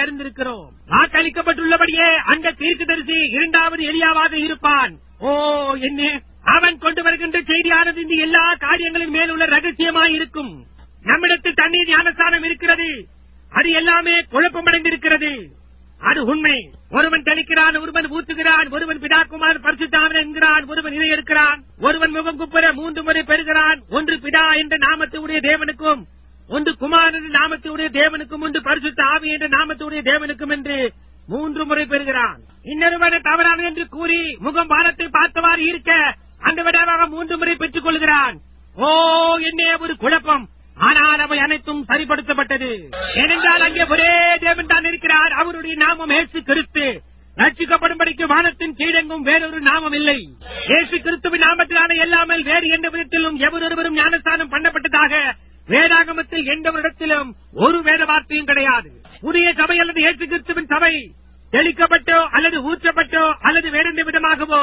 அறிந்திருக்கிறோம் வாக்களிக்கப்பட்டுள்ளபடியே அந்த தீர்க்கதரிசி இரண்டாவது எலியாவாக இருப்பான் ஓ என்ன அவன் கொண்டு வருகின்ற செய்தியானது இந்த எல்லா காரியங்களின் மேல் உள்ள ரகசியமாய் இருக்கும் நம்மிடத்தில் தண்ணீர் ஞானஸ்தானம் இருக்கிறது அது எல்லாமே குழப்பமடைந்திருக்கிறது அது உண்மை ஒருவன் தெளிக்கிறான் ஒருவன் ஊத்துகிறான் ஒருவன் பிதாக்குமார் பரிசுத்தாமன் என்கிறான் ஒருவன் இதை எடுக்கிறான் ஒருவன் முகம் குப்புற மூன்று முறை பெறுகிறான் ஒன்று பிதா என்ற நாமத்துடைய தேவனுக்கும் ஒன்று குமார் என்ற நாமத்துடைய தேவனுக்கும் ஒன்று பரிசுத்த ஆவி என்ற நாமத்துடைய தேவனுக்கும் என்று மூன்று முறை பெறுகிறான் இன்னொருவனை தவறான என்று கூறி முகம் பாலத்தை பார்த்தவாறு இருக்க அந்த விடமாக மூன்று முறை பெற்றுக் கொள்கிறான் ஓ என்ன ஒரு குழப்பம் ஆனால் அவை அனைத்தும் சரிப்படுத்தப்பட்டது ஏனென்றால் அங்கே ஒரே தேவன் தான் இருக்கிறார் அவருடைய நாமம் ஏசு கிறிஸ்து ரட்சிக்கப்படும்படிக்கு வானத்தின் கீழெங்கும் வேறொரு நாமம் இல்லை ஏசு கிறிஸ்துவின் நாமத்திலான எல்லாமல் வேறு எந்த விதத்திலும் எவரொருவரும் ஞானஸ்தானம் பண்ணப்பட்டதாக வேதாகமத்தில் எந்த ஒரு இடத்திலும் ஒரு வேத வார்த்தையும் கிடையாது புதிய சபை அல்லது ஏசு கிறிஸ்துவின் சபை தெளிக்கப்பட்டோ அல்லது ஊற்றப்பட்டோ அல்லது வேறெந்த விதமாகவோ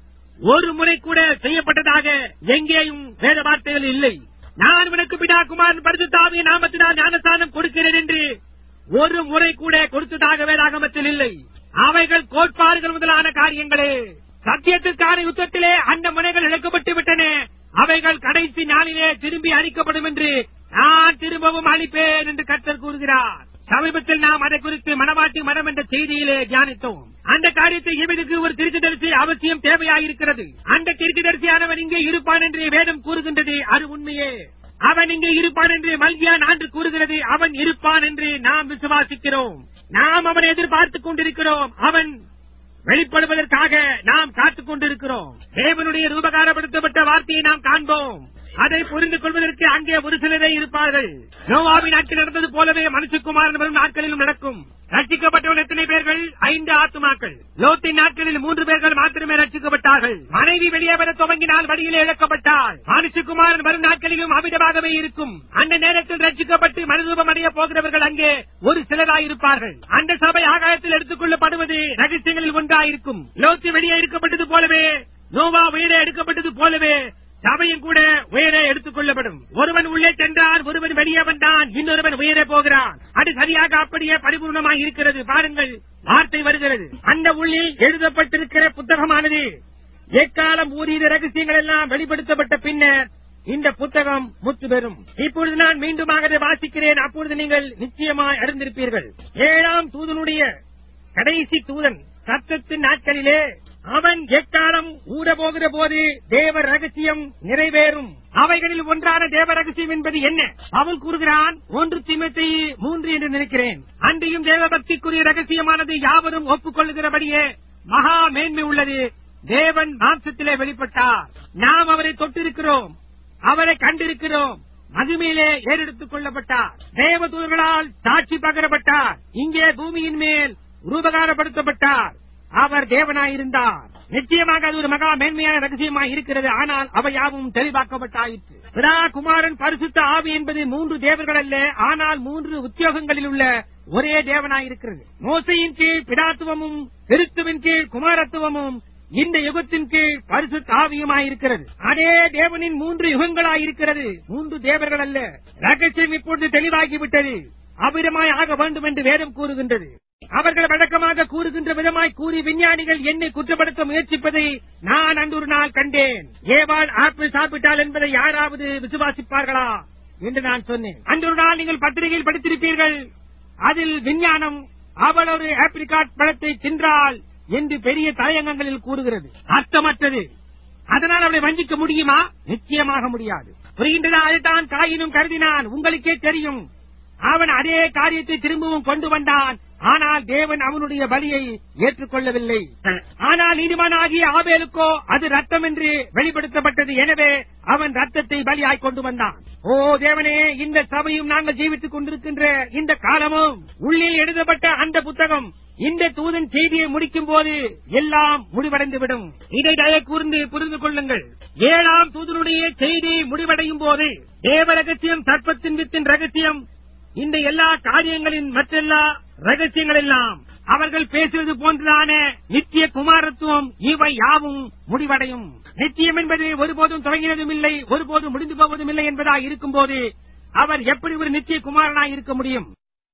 ஒரு முறை கூட செய்யப்பட்டதாக எங்கேயும் வேத வார்த்தைகள் இல்லை நான் உனக்கு பிதா குமாரன் பரிசுத்தாவிய நாமத்தினால் ஞானஸ்தானம் கொடுக்கிறேன் என்று ஒரு முறை கூட கொடுத்ததாக வேதாகமத்தில் இல்லை அவைகள் கோட்பாடுகள் முதலான காரியங்களே சத்தியத்திற்கான யுத்தத்திலே அந்த முனைகள் இழக்கப்பட்டு விட்டன அவைகள் கடைசி நாளிலே திரும்பி அளிக்கப்படும் என்று நான் திரும்பவும் அளிப்பேன் என்று கர்த்தர் கூறுகிறார் சமீபத்தில் நாம் அதை குறித்து மனவாட்டி மனம் என்ற செய்தியிலே தியானித்தோம் அந்த காரியத்தை இவனுக்கு ஒரு திருக்குதரிசி அவசியம் தேவையாயிருக்கிறது அந்த திருக்குதரிசியானவன் இங்கே இருப்பான் என்று வேதம் கூறுகின்றது அது உண்மையே அவன் இங்கே இருப்பான் என்று மல்கியா நான்கு கூறுகிறது அவன் இருப்பான் என்று நாம் விசுவாசிக்கிறோம் நாம் அவனை எதிர்பார்த்துக் கொண்டிருக்கிறோம் அவன் வெளிப்படுவதற்காக நாம் காத்துக் கொண்டிருக்கிறோம் தேவனுடைய ரூபகாரப்படுத்தப்பட்ட வார்த்தையை நாம் காண்போம் அதை புரிந்து கொள்வதற்கு அங்கே ஒரு சிலரே இருப்பார்கள் நோவாவின் நாட்கள் நடந்தது போலவே மனுஷகுமாரன் வரும் நாட்களிலும் நடக்கும் ரட்சிக்கப்பட்டவன் எத்தனை பேர்கள் ஐந்து ஆத்துமாக்கள் லோத்தின் நாட்களில் மூன்று பேர்கள் மாத்திரமே ரட்சிக்கப்பட்டார்கள் மனைவி வெளியே வர துவங்கினால் வழியிலே இழக்கப்பட்டாள் மனுஷகுமாரன் வரும் நாட்களிலும் அமிதமாகவே இருக்கும் அந்த நேரத்தில் ரட்சிக்கப்பட்டு மனரூபம் அடைய போகிறவர்கள் அங்கே ஒரு சிலராயிருப்பார்கள் அந்த சபை ஆகாயத்தில் எடுத்துக் கொள்ளப்படுவது ரகசியங்களில் ஒன்றாயிருக்கும் லோத்து வெளியே எடுக்கப்பட்டது போலவே நோவா உயிரை எடுக்கப்பட்டது போலவே சபையும் கூட உயரே எடுத்துக் கொள்ளப்படும் ஒருவன் உள்ளே சென்றான் ஒருவன் வெளியே வந்தான் இன்னொருவன் உயரே போகிறான் அது சரியாக அப்படியே பரிபூர்ணமாக இருக்கிறது பாருங்கள் வார்த்தை வருகிறது அந்த உள்ளில் எழுதப்பட்டிருக்கிற புத்தகமானது எக்காலம் ஊதிய ரகசியங்கள் எல்லாம் வெளிப்படுத்தப்பட்ட பின்னர் இந்த புத்தகம் முத்து பெறும் இப்பொழுது நான் மீண்டுமாக அதை வாசிக்கிறேன் அப்பொழுது நீங்கள் நிச்சயமாய் அறிந்திருப்பீர்கள் ஏழாம் தூதனுடைய கடைசி தூதன் சத்தத்தின் நாட்களிலே அவன் எக்காலம் ஊட போகிற போது தேவ ரகசியம் நிறைவேறும் அவைகளில் ஒன்றான தேவ ரகசியம் என்பது என்ன அவள் கூறுகிறான் ஒன்று திமத்தை மூன்று என்று நினைக்கிறேன் அன்றையும் தேவ பக்திக்குரிய ரகசியமானது யாவரும் ஒப்புக்கொள்ளுகிறபடியே மகா மேன்மை உள்ளது தேவன் மாம்சத்திலே வெளிப்பட்டார் நாம் அவரை தொட்டிருக்கிறோம் அவரை கண்டிருக்கிறோம் மகிமையிலே ஏறெடுத்துக் கொள்ளப்பட்டார் தேவதூர்களால் சாட்சி பகரப்பட்டார் இங்கே பூமியின் மேல் ரூபகாரப்படுத்தப்பட்டார் அவர் தேவனாயிருந்தார் நிச்சயமாக அது ஒரு மகா மேன்மையான ரகசியமாய் இருக்கிறது ஆனால் அவை யாவும் தெளிவாக்கப்பட்டாயிற்று பிதா குமாரன் பரிசுத்த ஆவி என்பது மூன்று தேவர்கள் அல்ல ஆனால் மூன்று உத்தியோகங்களில் உள்ள ஒரே தேவனாயிருக்கிறது மோசையின் கீழ் பிதாத்துவமும் கிறிஸ்துவின் கீழ் குமாரத்துவமும் இந்த யுகத்தின் கீழ் பரிசுத்த ஆவியுமாயிருக்கிறது அதே தேவனின் மூன்று யுகங்களாயிருக்கிறது மூன்று தேவர்கள் அல்ல ரகசியம் இப்பொழுது தெளிவாகிவிட்டது அபிரமாய் ஆக வேண்டும் என்று வேதம் கூறுகின்றது அவர்கள் வழக்கமாக கூறுகின்ற விதமாய் கூறி விஞ்ஞானிகள் என்னை குற்றப்படுத்த முயற்சிப்பதை நான் அன்று ஒரு நாள் கண்டேன் ஏவாள் ஆப்பிள் சாப்பிட்டால் என்பதை யாராவது விசுவாசிப்பார்களா என்று நான் சொன்னேன் அன்று ஒரு நாள் நீங்கள் பத்திரிகையில் படித்திருப்பீர்கள் அதில் விஞ்ஞானம் அவள் ஒரு ஆப்ரிகாட் பழத்தை தின்றாள் என்று பெரிய தலையங்கங்களில் கூறுகிறது அர்த்தமற்றது அதனால் அவளை வஞ்சிக்க முடியுமா நிச்சயமாக முடியாது புரிகின்றதா அதைத்தான் காயினும் கருதினான் உங்களுக்கே தெரியும் அவன் அதே காரியத்தை திரும்பவும் கொண்டு வந்தான் ஆனால் தேவன் அவனுடைய பலியை ஏற்றுக்கொள்ளவில்லை ஆனால் நீதிமானாகிய ஆபேலுக்கோ அது ரத்தம் என்று வெளிப்படுத்தப்பட்டது எனவே அவன் ரத்தத்தை பலியாய் கொண்டு வந்தான் ஓ தேவனே இந்த சபையும் நாங்கள் ஜீவித்துக் கொண்டிருக்கின்ற இந்த காலமும் உள்ளில் எழுதப்பட்ட அந்த புத்தகம் இந்த தூதன் செய்தியை முடிக்கும் போது எல்லாம் முடிவடைந்துவிடும் இதை தய கூர்ந்து புரிந்து கொள்ளுங்கள் ஏழாம் தூதனுடைய செய்தி முடிவடையும் போது தேவ ரகசியம் சர்ப்பத்தின் வித்தின் ரகசியம் இந்த எல்லா காரியங்களின் மற்றெல்லா ரகசியங்கள் எல்லாம் அவர்கள் பேசுவது போன்றதான நித்திய குமாரத்துவம் இவை யாவும் முடிவடையும் நித்தியம் என்பது ஒருபோதும் தொடங்கினதும் இல்லை ஒருபோதும் முடிந்து போவதும் இல்லை என்பதாக இருக்கும்போது அவர் எப்படி ஒரு நித்திய குமாரனாய் இருக்க முடியும்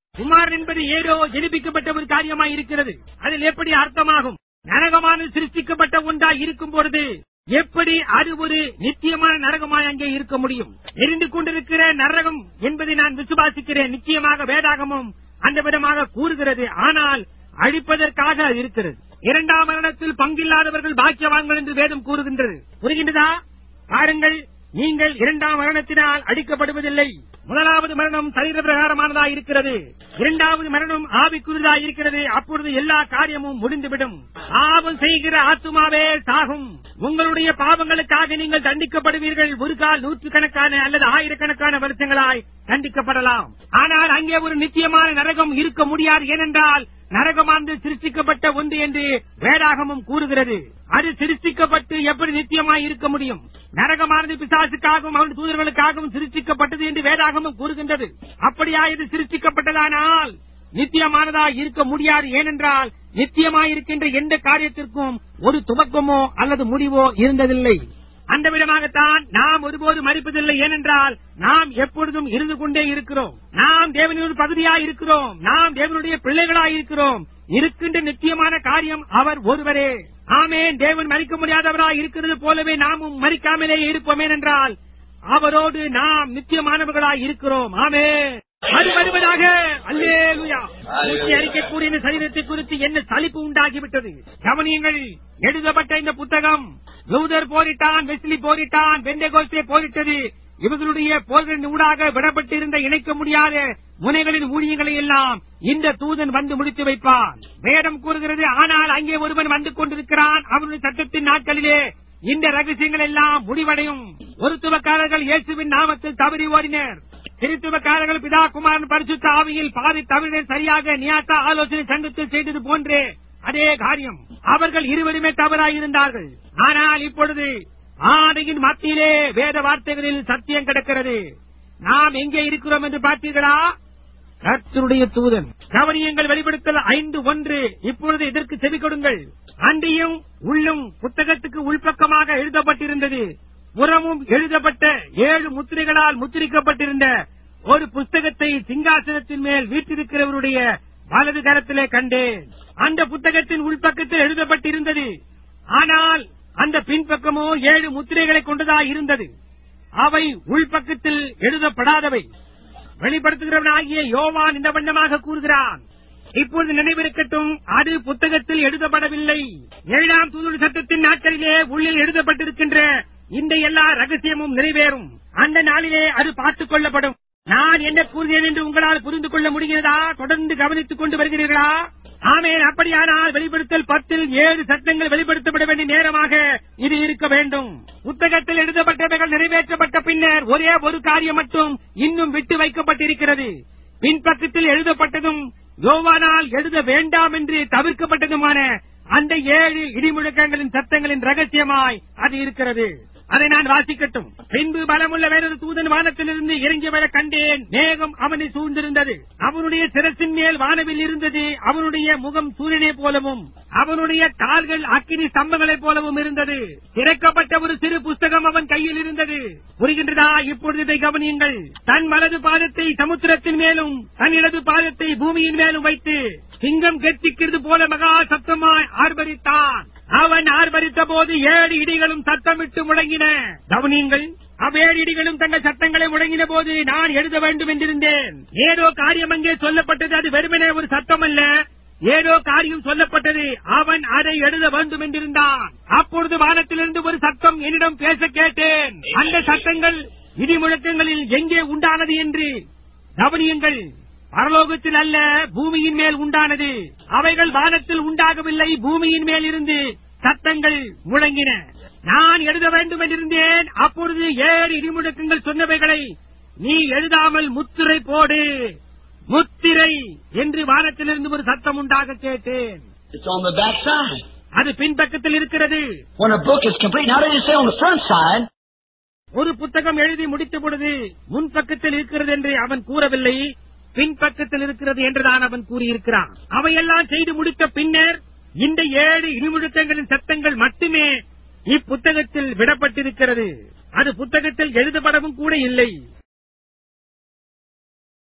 குமாரன் என்பது ஏதோ ஜெனிப்பிக்கப்பட்ட ஒரு காரியமாய் இருக்கிறது அதில் எப்படி அர்த்தமாகும் நரகமானது சிருஷ்டிக்கப்பட்ட ஒன்றாய் இருக்கும் பொழுது எப்படி அது ஒரு நிச்சயமான நரகமாய் அங்கே இருக்க முடியும் எரிந்து கொண்டிருக்கிற நரகம் என்பதை நான் விசுவாசிக்கிறேன் நிச்சயமாக வேதாகமும் அந்த விதமாக கூறுகிறது ஆனால் அழிப்பதற்காக அது இருக்கிறது இரண்டாம் மரணத்தில் பங்கில்லாதவர்கள் பாக்கியவான்கள் என்று வேதம் கூறுகின்றது புரிகின்றதா பாருங்கள் நீங்கள் இரண்டாம் மரணத்தினால் அடிக்கப்படுவதில்லை முதலாவது மரணம் சரீர பிரகாரமானதா இருக்கிறது இரண்டாவது மரணம் ஆவிக்குரியதா இருக்கிறது அப்பொழுது எல்லா காரியமும் முடிந்துவிடும் பாவம் செய்கிற ஆத்துமாவே சாகும் உங்களுடைய பாவங்களுக்காக நீங்கள் தண்டிக்கப்படுவீர்கள் ஒரு கால் நூற்றுக்கணக்கான அல்லது ஆயிரக்கணக்கான வருஷங்களாய் தண்டிக்கப்படலாம் ஆனால் அங்கே ஒரு நிச்சயமான நரகம் இருக்க முடியாது ஏனென்றால் நரகமானது சிருஷ்டிக்கப்பட்ட ஒன்று என்று வேதாகமும் கூறுகிறது அது சிருஷ்டிக்கப்பட்டு எப்படி நித்தியமாய் இருக்க முடியும் நரகமானது பிசாசுக்காகவும் அவன் தூதர்களுக்காகவும் சிருஷ்டிக்கப்பட்டது என்று வேதாகமும் கூறுகின்றது அப்படியா இது சிருஷ்டிக்கப்பட்டதானால் நித்தியமானதா இருக்க முடியாது ஏனென்றால் நித்தியமாயிருக்கின்ற எந்த காரியத்திற்கும் ஒரு துவக்கமோ அல்லது முடிவோ இருந்ததில்லை அந்த விதமாகத்தான் நாம் ஒருபோது மறிப்பதில்லை ஏனென்றால் நாம் எப்பொழுதும் இருந்து கொண்டே இருக்கிறோம் நாம் தேவனுடைய பகுதியாய் இருக்கிறோம் நாம் தேவனுடைய பிள்ளைகளாய் இருக்கிறோம் இருக்கின்ற நிச்சயமான காரியம் அவர் ஒருவரே ஆமேன் தேவன் மறிக்க முடியாதவராய் இருக்கிறது போலவே நாமும் மறிக்காமலே இருப்போம் ஏனென்றால் அவரோடு நாம் நிச்சயமானவர்களாய் இருக்கிறோம் ஆமே அது வருவதாக அல்லேலுயா ஊற்றி அறிக்கக்கூடிய இந்த சரீரத்தை குறித்து என்ன சலிப்பு உண்டாகிவிட்டது கவனியங்கள் எழுதப்பட்ட இந்த புத்தகம் யூதர் போரிட்டான் வெஸ்லி போரிட்டான் பெந்தகோஸ்தே போரிட்டது இவர்களுடைய போர்களின் ஊடாக விடப்பட்டிருந்த இணைக்க முடியாத முனைகளின் ஊழியங்களை எல்லாம் இந்த தூதன் வந்து முடித்து வைப்பான் வேடம் கூறுகிறது ஆனால் அங்கே ஒருவன் வந்து கொண்டிருக்கிறான் அவனுடைய சட்டத்தின் நாட்களிலே இந்த ரகசியங்கள் எல்லாம் முடிவடையும் ஒரு துவக்காரர்கள் இயேசுவின் நாமத்தில் தவறி ஓடினர் திருத்துவக்காரர்கள் பிதா குமாரன் பரிசுத்த ஆவியில் பாதி தவறினர் சரியாக நியாசா ஆலோசனை சங்கத்தில் செய்தது போன்றே அதே காரியம் அவர்கள் இருவருமே தவறாய் இருந்தார்கள் ஆனால் இப்பொழுது ஆணையின் மத்தியிலே வேத வார்த்தைகளில் சத்தியம் கிடக்கிறது நாம் எங்கே இருக்கிறோம் என்று பார்த்தீர்களா கர்த்தருடைய தூதன் கவனியங்கள் வெளிப்படுத்தல் ஐந்து ஒன்று இப்பொழுது இதற்கு செவி கொடுங்கள் அன்றியும் உள்ளும் புத்தகத்துக்கு உள்பக்கமாக எழுதப்பட்டிருந்தது புறமும் எழுதப்பட்ட ஏழு முத்திரைகளால் முத்திரிக்கப்பட்டிருந்த ஒரு புஸ்தகத்தை சிங்காசனத்தின் மேல் வீற்றிருக்கிறவருடைய வலது கரத்திலே கண்டேன் அந்த புத்தகத்தின் உள்பக்கத்தில் எழுதப்பட்டிருந்தது ஆனால் அந்த பின்பக்கமோ ஏழு முத்திரைகளை கொண்டதா இருந்தது அவை உள்பக்கத்தில் எழுதப்படாதவை வெளிப்படுத்துகிறவனாகிய யோவான் இந்த வண்ணமாக கூறுகிறான் இப்பொழுது நினைவிருக்கட்டும் அது புத்தகத்தில் எழுதப்படவில்லை ஏழாம் தூதர் சட்டத்தின் நாட்களிலே உள்ளில் எழுதப்பட்டிருக்கின்ற இந்த எல்லா ரகசியமும் நிறைவேறும் அந்த நாளிலே அது பார்த்துக் கொள்ளப்படும் நான் என்ன கூறுகிறேன் என்று உங்களால் புரிந்து கொள்ள முடிகிறதா தொடர்ந்து கவனித்துக் கொண்டு வருகிறீர்களா ஆமேன் அப்படியானால் வெளிப்படுத்தல் பத்தில் ஏழு சட்டங்கள் வெளிப்படுத்தப்பட வேண்டிய நேரமாக இது இருக்க வேண்டும் புத்தகத்தில் எழுதப்பட்டவைகள் நிறைவேற்றப்பட்ட பின்னர் ஒரே ஒரு காரியம் மட்டும் இன்னும் விட்டு வைக்கப்பட்டிருக்கிறது பின்பக்கத்தில் எழுதப்பட்டதும் யோவானால் எழுத வேண்டாம் என்று தவிர்க்கப்பட்டதுமான அந்த ஏழு இடிமுழக்கங்களின் சத்தங்களின் ரகசியமாய் அது இருக்கிறது அதை நான் வாசிக்கட்டும் பின்பு பலமுள்ள வேறொரு தூதன் வானத்திலிருந்து இறங்கி வர கண்டேன் மேகம் அவனை சூழ்ந்திருந்தது அவனுடைய சிரசின் மேல் வானவில் இருந்தது அவனுடைய முகம் சூரியனை போலவும் அவனுடைய கால்கள் அக்கினி ஸ்தம்பங்களைப் போலவும் இருந்தது திறக்கப்பட்ட ஒரு சிறு புஸ்தகம் அவன் கையில் இருந்தது புரிகின்றதா இப்பொழுது இதை கவனியுங்கள் தன் வலது பாதத்தை சமுத்திரத்தின் மேலும் தன் இடது பாதத்தை பூமியின் மேலும் வைத்து சிங்கம் கெட்டிக்கிறது போல மகா சத்தமாய் ஆர்ப்பரித்தான் அவன் ஆர்ப்பரித்த போது ஏழு இடிகளும் சத்தமிட்டு முழங்கின கவனியுங்கள் அவ்வேழு இடிகளும் தங்கள் சத்தங்களை முழங்கின போது நான் எழுத வேண்டும் என்றிருந்தேன் ஏதோ காரியம் அங்கே சொல்லப்பட்டது அது வெறுமனே ஒரு சத்தம் அல்ல ஏதோ காரியம் சொல்லப்பட்டது அவன் அதை எழுத வேண்டும் என்றிருந்தான் அப்பொழுது வானத்திலிருந்து ஒரு சத்தம் என்னிடம் பேச கேட்டேன் அந்த சத்தங்கள் இடி முழக்கங்களில் எங்கே உண்டானது என்று கவனியுங்கள் பரலோகத்தில் அல்ல பூமியின் மேல் உண்டானது அவைகள் வானத்தில் உண்டாகவில்லை பூமியின் மேல் இருந்து சத்தங்கள் முழங்கின நான் எழுத வேண்டும் என்றிருந்தேன் அப்பொழுது ஏழு இடிமுழக்கங்கள் சொன்னவைகளை நீ எழுதாமல் முத்திரை போடு முத்திரை என்று வானத்திலிருந்து ஒரு சத்தம் உண்டாக கேட்டேன் It's on the back side. அது பின்பக்கத்தில் இருக்கிறது When a book is complete, now does it say on the front side? ஒரு புத்தகம் எழுதி முடித்த பொழுது முன்பக்கத்தில் இருக்கிறது என்று அவன் கூறவில்லை பின்பக்கத்தில் இருக்கிறது என்றுதான் அவன் கூறியிருக்கிறான் அவையெல்லாம் செய்து முடித்த பின்னர் இந்த ஏழு இடிமுழுக்கங்களின் சத்தங்கள் மட்டுமே இப்புத்தகத்தில் விடப்பட்டிருக்கிறது அது புத்தகத்தில் எழுதப்படவும் கூட இல்லை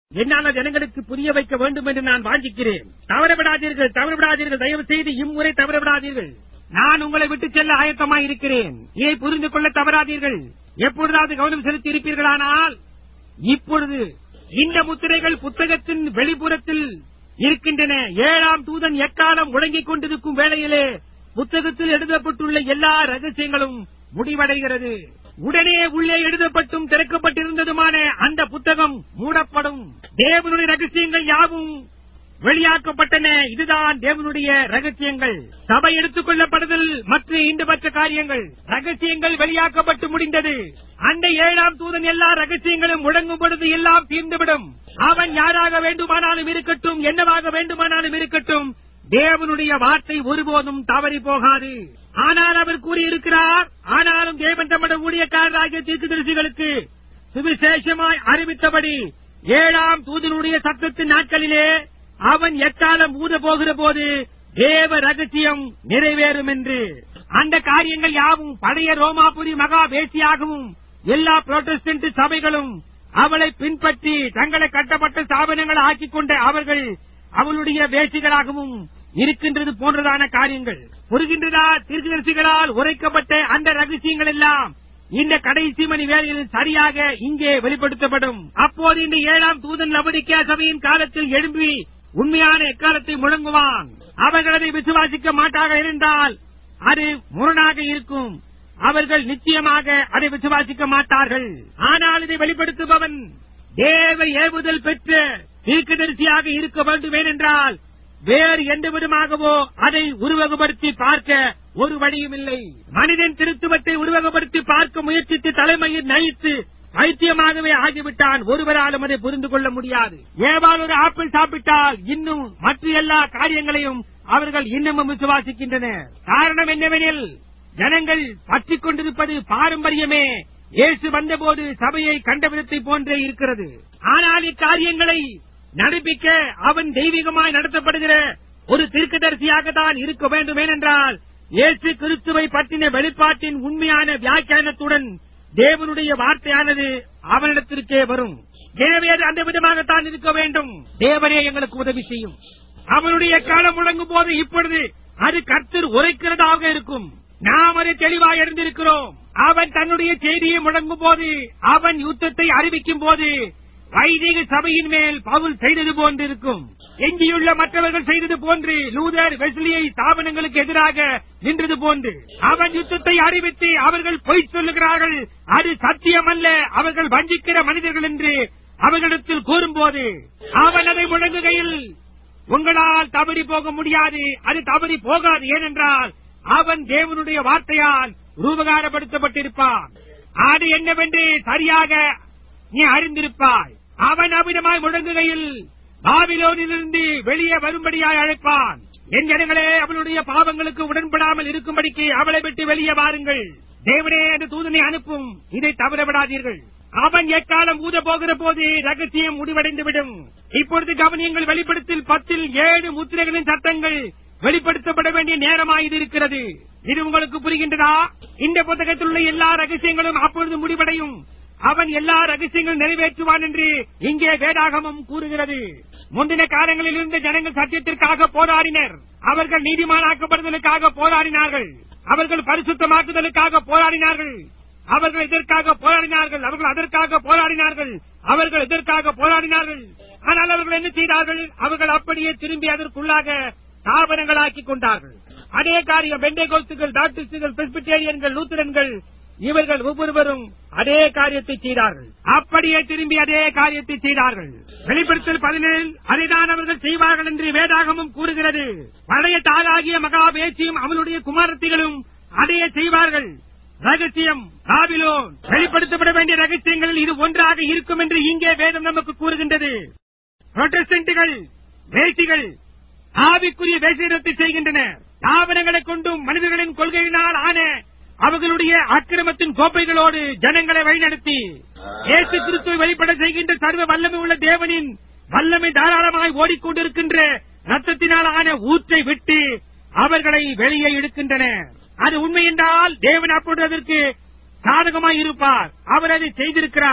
என்னால் ஜனங்களுக்கு புரிய வைக்க வேண்டும் என்று நான் வாஞ்சிக்கிறேன் தவறவிடாதீர்கள் தவறவிடாதீர்கள் தயவு செய்து இம்முறை தவறவிடாதீர்கள் நான் உங்களை விட்டு செல்ல ஆயத்தமாய் இருக்கிறேன் இதை புரிந்து கொள்ள தவறாதீர்கள் எப்பொழுதாவது கவனம் செலுத்தி இருப்பீர்களானால் இப்பொழுது இந்த முத்திரைகள் புத்தகத்தின் வெளிப்புறத்தில் இருக்கின்றன ஏழாம் தூதன் எக்காலம் முழங்கிக் கொண்டிருக்கும் வேளையிலே புத்தகத்தில் எழுதப்பட்டுள்ள எல்லா ரகசியங்களும் முடிவடைகிறது உடனே உள்ளே எழுதப்பட்டும் திறக்கப்பட்டிருந்ததுமான அந்த புத்தகம் மூடப்படும் தேவனுடைய ரகசியங்கள் யாவும் வெளியாக்கப்பட்டன இதுதான் தேவனுடைய ரகசியங்கள் சபை எடுத்துக் கொள்ளப்படுதல் மற்ற இந்த மற்ற காரியங்கள் ரகசியங்கள் வெளியாக்கப்பட்டு முடிந்தது அந்த ஏழாம் தூதன் எல்லா ரகசியங்களும் முழங்கும் பொழுது எல்லாம் தீர்ந்துவிடும் அவன் யாராக வேண்டுமானாலும் இருக்கட்டும் என்னவாக வேண்டுமானாலும் இருக்கட்டும் தேவனுடைய வார்த்தை ஒருபோதும் தவறி போகாது ஆனால் அவர் கூறியிருக்கிறார் ஆனாலும் தேவன் தம்முடைய ஊழியக்காரராகிய தீர்க்கதரிசிகளுக்கு சுவிசேஷமாய் அறிவித்தபடி ஏழாம் தூதனுடைய சத்தத்தின் நாட்களிலே அவன் எக்காலம் ஊத போகிற போது தேவ ரகசியம் நிறைவேறும் என்று அந்த காரியங்கள் யாவும் பழைய ரோமாபுரி மகா வேசியாகவும் எல்லா புரோட்டஸ்டன்ட் சபைகளும் அவளை பின்பற்றி தங்களை கட்டப்பட்ட ஸ்தாபனங்கள் ஆக்கிக் கொண்ட அவர்கள் அவளுடைய வேசிகளாகவும் இருக்கின்றது போன்றதான காரியங்கள் புரிகின்றதா தீர்க்கதரிசிகளால் உரைக்கப்பட்ட அந்த ரகசியங்கள் எல்லாம் இந்த கடைசி மணி வேளையில் சரியாக இங்கே வெளிப்படுத்தப்படும் அப்போது இந்த ஏழாம் தூதன் லபடிக்கா சபையின் காலத்தில் எழும்பி உண்மையான எக்காலத்தை முழங்குவான் அவர்கள் அதை விசுவாசிக்க மாட்டாக இருந்தால் அது முரணாக இருக்கும் அவர்கள் நிச்சயமாக அதை விசுவாசிக்க மாட்டார்கள் ஆனால் இதை வெளிப்படுத்துபவன் தேவ ஏவுதல் பெற்ற தீர்க்கதரிசியாக இருக்க வேண்டும் ஏனென்றால் வேறு எந்த விதமாகவோ அதை உருவகப்படுத்தி பார்க்க ஒரு வழியும் இல்லை மனிதன் திருத்துவத்தை உருவகப்படுத்தி பார்க்க முயற்சித்து தலைமையில் நயித்து பைத்தியமாகவே ஆகிவிட்டான் ஒருவராலும் அதை புரிந்து கொள்ள முடியாது ஏவாள் ஒரு ஆப்பிள் சாப்பிட்டால் இன்னும் மற்ற எல்லா காரியங்களையும் அவர்கள் இன்னமும் விசுவாசிக்கின்றனர் காரணம் என்னவெனில் ஜனங்கள் பற்றிக் கொண்டிருப்பது பாரம்பரியமே இயேசு வந்தபோது சபையை கண்ட விதத்தை போன்றே இருக்கிறது ஆனால் இக்காரியங்களை நடப்பிக்க அவன் தெய்வீகமாய் நடத்தப்படுகிற ஒரு தீர்க்கதரிசியாக தான் இருக்க வேண்டும் ஏனென்றால் இயேசு கிறிஸ்துவை பற்றின வெளிப்பாட்டின் உண்மையான வியாக்கியானத்துடன் தேவனுடைய வார்த்தையானது அவனிடத்திற்கே வரும் எனவே அது அந்த விதமாகத்தான் இருக்க வேண்டும் தேவனே எங்களுக்கு உதவி செய்யும் அவனுடைய காலம் முழங்கும் போது இப்பொழுது அது கர்த்தர் உரைக்கிறதாக இருக்கும் நாம் அதை தெளிவாக அறிந்திருக்கிறோம் அவன் தன்னுடைய செய்தியை முழங்கும் போது அவன் யுத்தத்தை அறிவிக்கும் போது வைதிக சபையின் மேல் பவுல் செய்தது போன்றிருக்கும் எஞ்சியுள்ள மற்றவர்கள் செய்தது போன்று லூதர் வெஸ்லியை ஸ்தாபனங்களுக்கு எதிராக நின்றது போன்று அவன் யுத்தத்தை அறிவித்து அவர்கள் பொய் சொல்லுகிறார்கள் அது சத்தியமல்ல அவர்கள் வஞ்சிக்கிற மனிதர்கள் என்று அவர்களிடத்தில் கூறும்போது அவன் அதை முழங்குகையில் உங்களால் தவறி போக முடியாது அது தவறி போகாது ஏனென்றால் அவன் தேவனுடைய வார்த்தையால் ரூபகாரப்படுத்தப்பட்டிருப்பான் அது என்னவென்று சரியாக நீ அறிந்திருப்பாய் அவன் அமிதமாய் முழங்குகையில் பாபிலோனிலிருந்து வெளியே வரும்படியாய் அழைப்பான் என் ஜனங்களே அவளுடைய பாவங்களுக்கு உடன்படாமல் இருக்கும்படிக்கு அவளை விட்டு வெளியே வாருங்கள் தேவனே அந்த தூதனை அனுப்பும் இதை தவற விடாதீர்கள் அவன் எக்காலம் ஊத போகிற போது ரகசியம் முடிவடைந்துவிடும் இப்பொழுது கவனியங்கள் வெளிப்படுத்தில் பத்தில் ஏழு முத்திரைகளின் சட்டங்கள் வெளிப்படுத்தப்பட வேண்டிய நேரமாய் இருக்கிறது இது உங்களுக்கு புரிகின்றதா இந்த புத்தகத்தில் உள்ள எல்லா ரகசியங்களும் அப்பொழுது முடிவடையும் அவன் எல்லா ரகசியங்களும் நிறைவேற்றுவான் என்று இங்கே வேதாகமம் கூறுகிறது முந்தின காலங்களில் இருந்த ஜனங்கள் சத்தியத்திற்காக போராடினர் அவர்கள் நீதிமானாக்கப்படுதலுக்காக போராடினார்கள் அவர்கள் பரிசுத்தமாக்குதலுக்காக போராடினார்கள் அவர்கள் இதற்காக போராடினார்கள் அவர்கள் அதற்காக போராடினார்கள் அவர்கள் இதற்காக போராடினார்கள் ஆனால் அவர்கள் என்ன செய்தார்கள் அவர்கள் அப்படியே திரும்பி அதற்குள்ளாக தாபனங்களாக்கிக் கொண்டார்கள் அதே காரியம் பெண்டேகோஸ்துகள் டாக்டிஸ்டுகள் பிரெஸ்பிட்டேரியன்கள் லூத்தரன்கள் இவர்கள் ஒவ்வொருவரும் அதே காரியத்தை செய்தார்கள் அப்படியே திரும்பி அதே காரியத்தை செய்தார்கள் வெளிப்படுத்தல் பதினேழு அதைதான் அவர்கள் செய்வார்கள் என்று வேதாகமும் கூறுகிறது பழைய தாளாகிய மகாவேசியும் அவளுடைய குமாரத்திகளும் அதையே செய்வார்கள் ரகசியம் பாபிலோன் வெளிப்படுத்தப்பட வேண்டிய ரகசியங்களில் இது ஒன்றாக இருக்கும் என்று இங்கே வேதம் நமக்கு கூறுகின்றது புரொட்டஸ்டன்ட்டுகள் வேசிகள் ஆவிக்குரிய வேசிடத்தை செய்கின்றன தாவரங்களை கொண்டும் மனிதர்களின் கொள்கையினால் ஆன அவர்களுடைய அக்கிரமத்தின் கோப்பைகளோடு ஜனங்களை வழிநடத்தி இயேசு கிறிஸ்துவை வெளிப்பட செய்கின்ற சர்வ வல்லமை உள்ள தேவனின் வல்லமை தாராளமாய் ஓடிக்கொண்டிருக்கின்ற ரத்தத்தினால் ஆன ஊற்றை விட்டு அவர்களை வெளியே இழுக்கின்றன அது உண்மை என்றால் தேவன் அப்பொழுது அதற்கு சாதகமாய் இருப்பார் அவர் அதை செய்திருக்கிறார்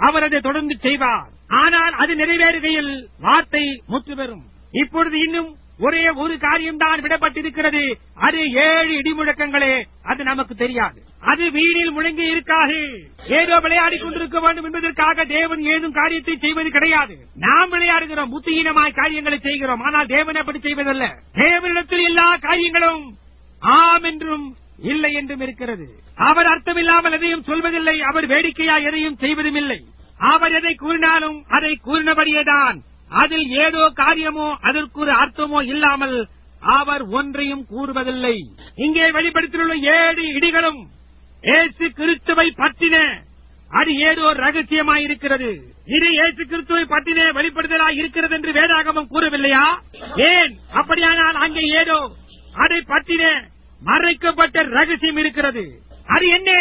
அவர் அதை தொடர்ந்து செய்வார் ஆனால் அது நிறைவேறுகையில் வார்த்தை முற்று பெறும் இப்பொழுது இன்னும் ஒரே ஒரு காரியம்தான் விடப்பட்டிருக்கிறது அது ஏழு இடிமுழக்கங்களே அது நமக்கு தெரியாது அது வீணில் முழங்கி இருக்காது ஏதோ விளையாடி கொண்டிருக்க வேண்டும் என்பதற்காக தேவன் ஏதும் காரியத்தை செய்வது கிடையாது நாம் விளையாடுகிறோம் புத்தியீனமாய் காரியங்களை செய்கிறோம் ஆனால் தேவன் அப்படி செய்வதல்ல தேவனிடத்தில் எல்லா காரியங்களும் ஆம் என்றும் இல்லை என்றும் இருக்கிறது அவர் அர்த்தமில்லாமல் எதையும் சொல்வதில்லை அவர் வேடிக்கையா எதையும் செய்வதும் இல்லை அவர் எதை கூறினாலும் அதை கூறினபடியேதான் அதில் ஏதோ காரியமோ அதற்கு ஒரு அர்த்தமோ இல்லாமல் அவர் ஒன்றையும் கூறுவதில்லை இங்கே வெளிப்படுத்தியுள்ள ஏழு இடிகளும் ஏசு கிறிஸ்துவை பற்றின அது ஏதோ ரகசியமாயிருக்கிறது இது ஏசு கிறிஸ்துவை பற்றின வெளிப்படுத்தலாய் இருக்கிறது என்று வேதாகமம் கூறவில்லையா ஏன் அப்படியானால் அங்கே ஏதோ அதை பற்றின மறைக்கப்பட்ட ரகசியம் இருக்கிறது அது என்ன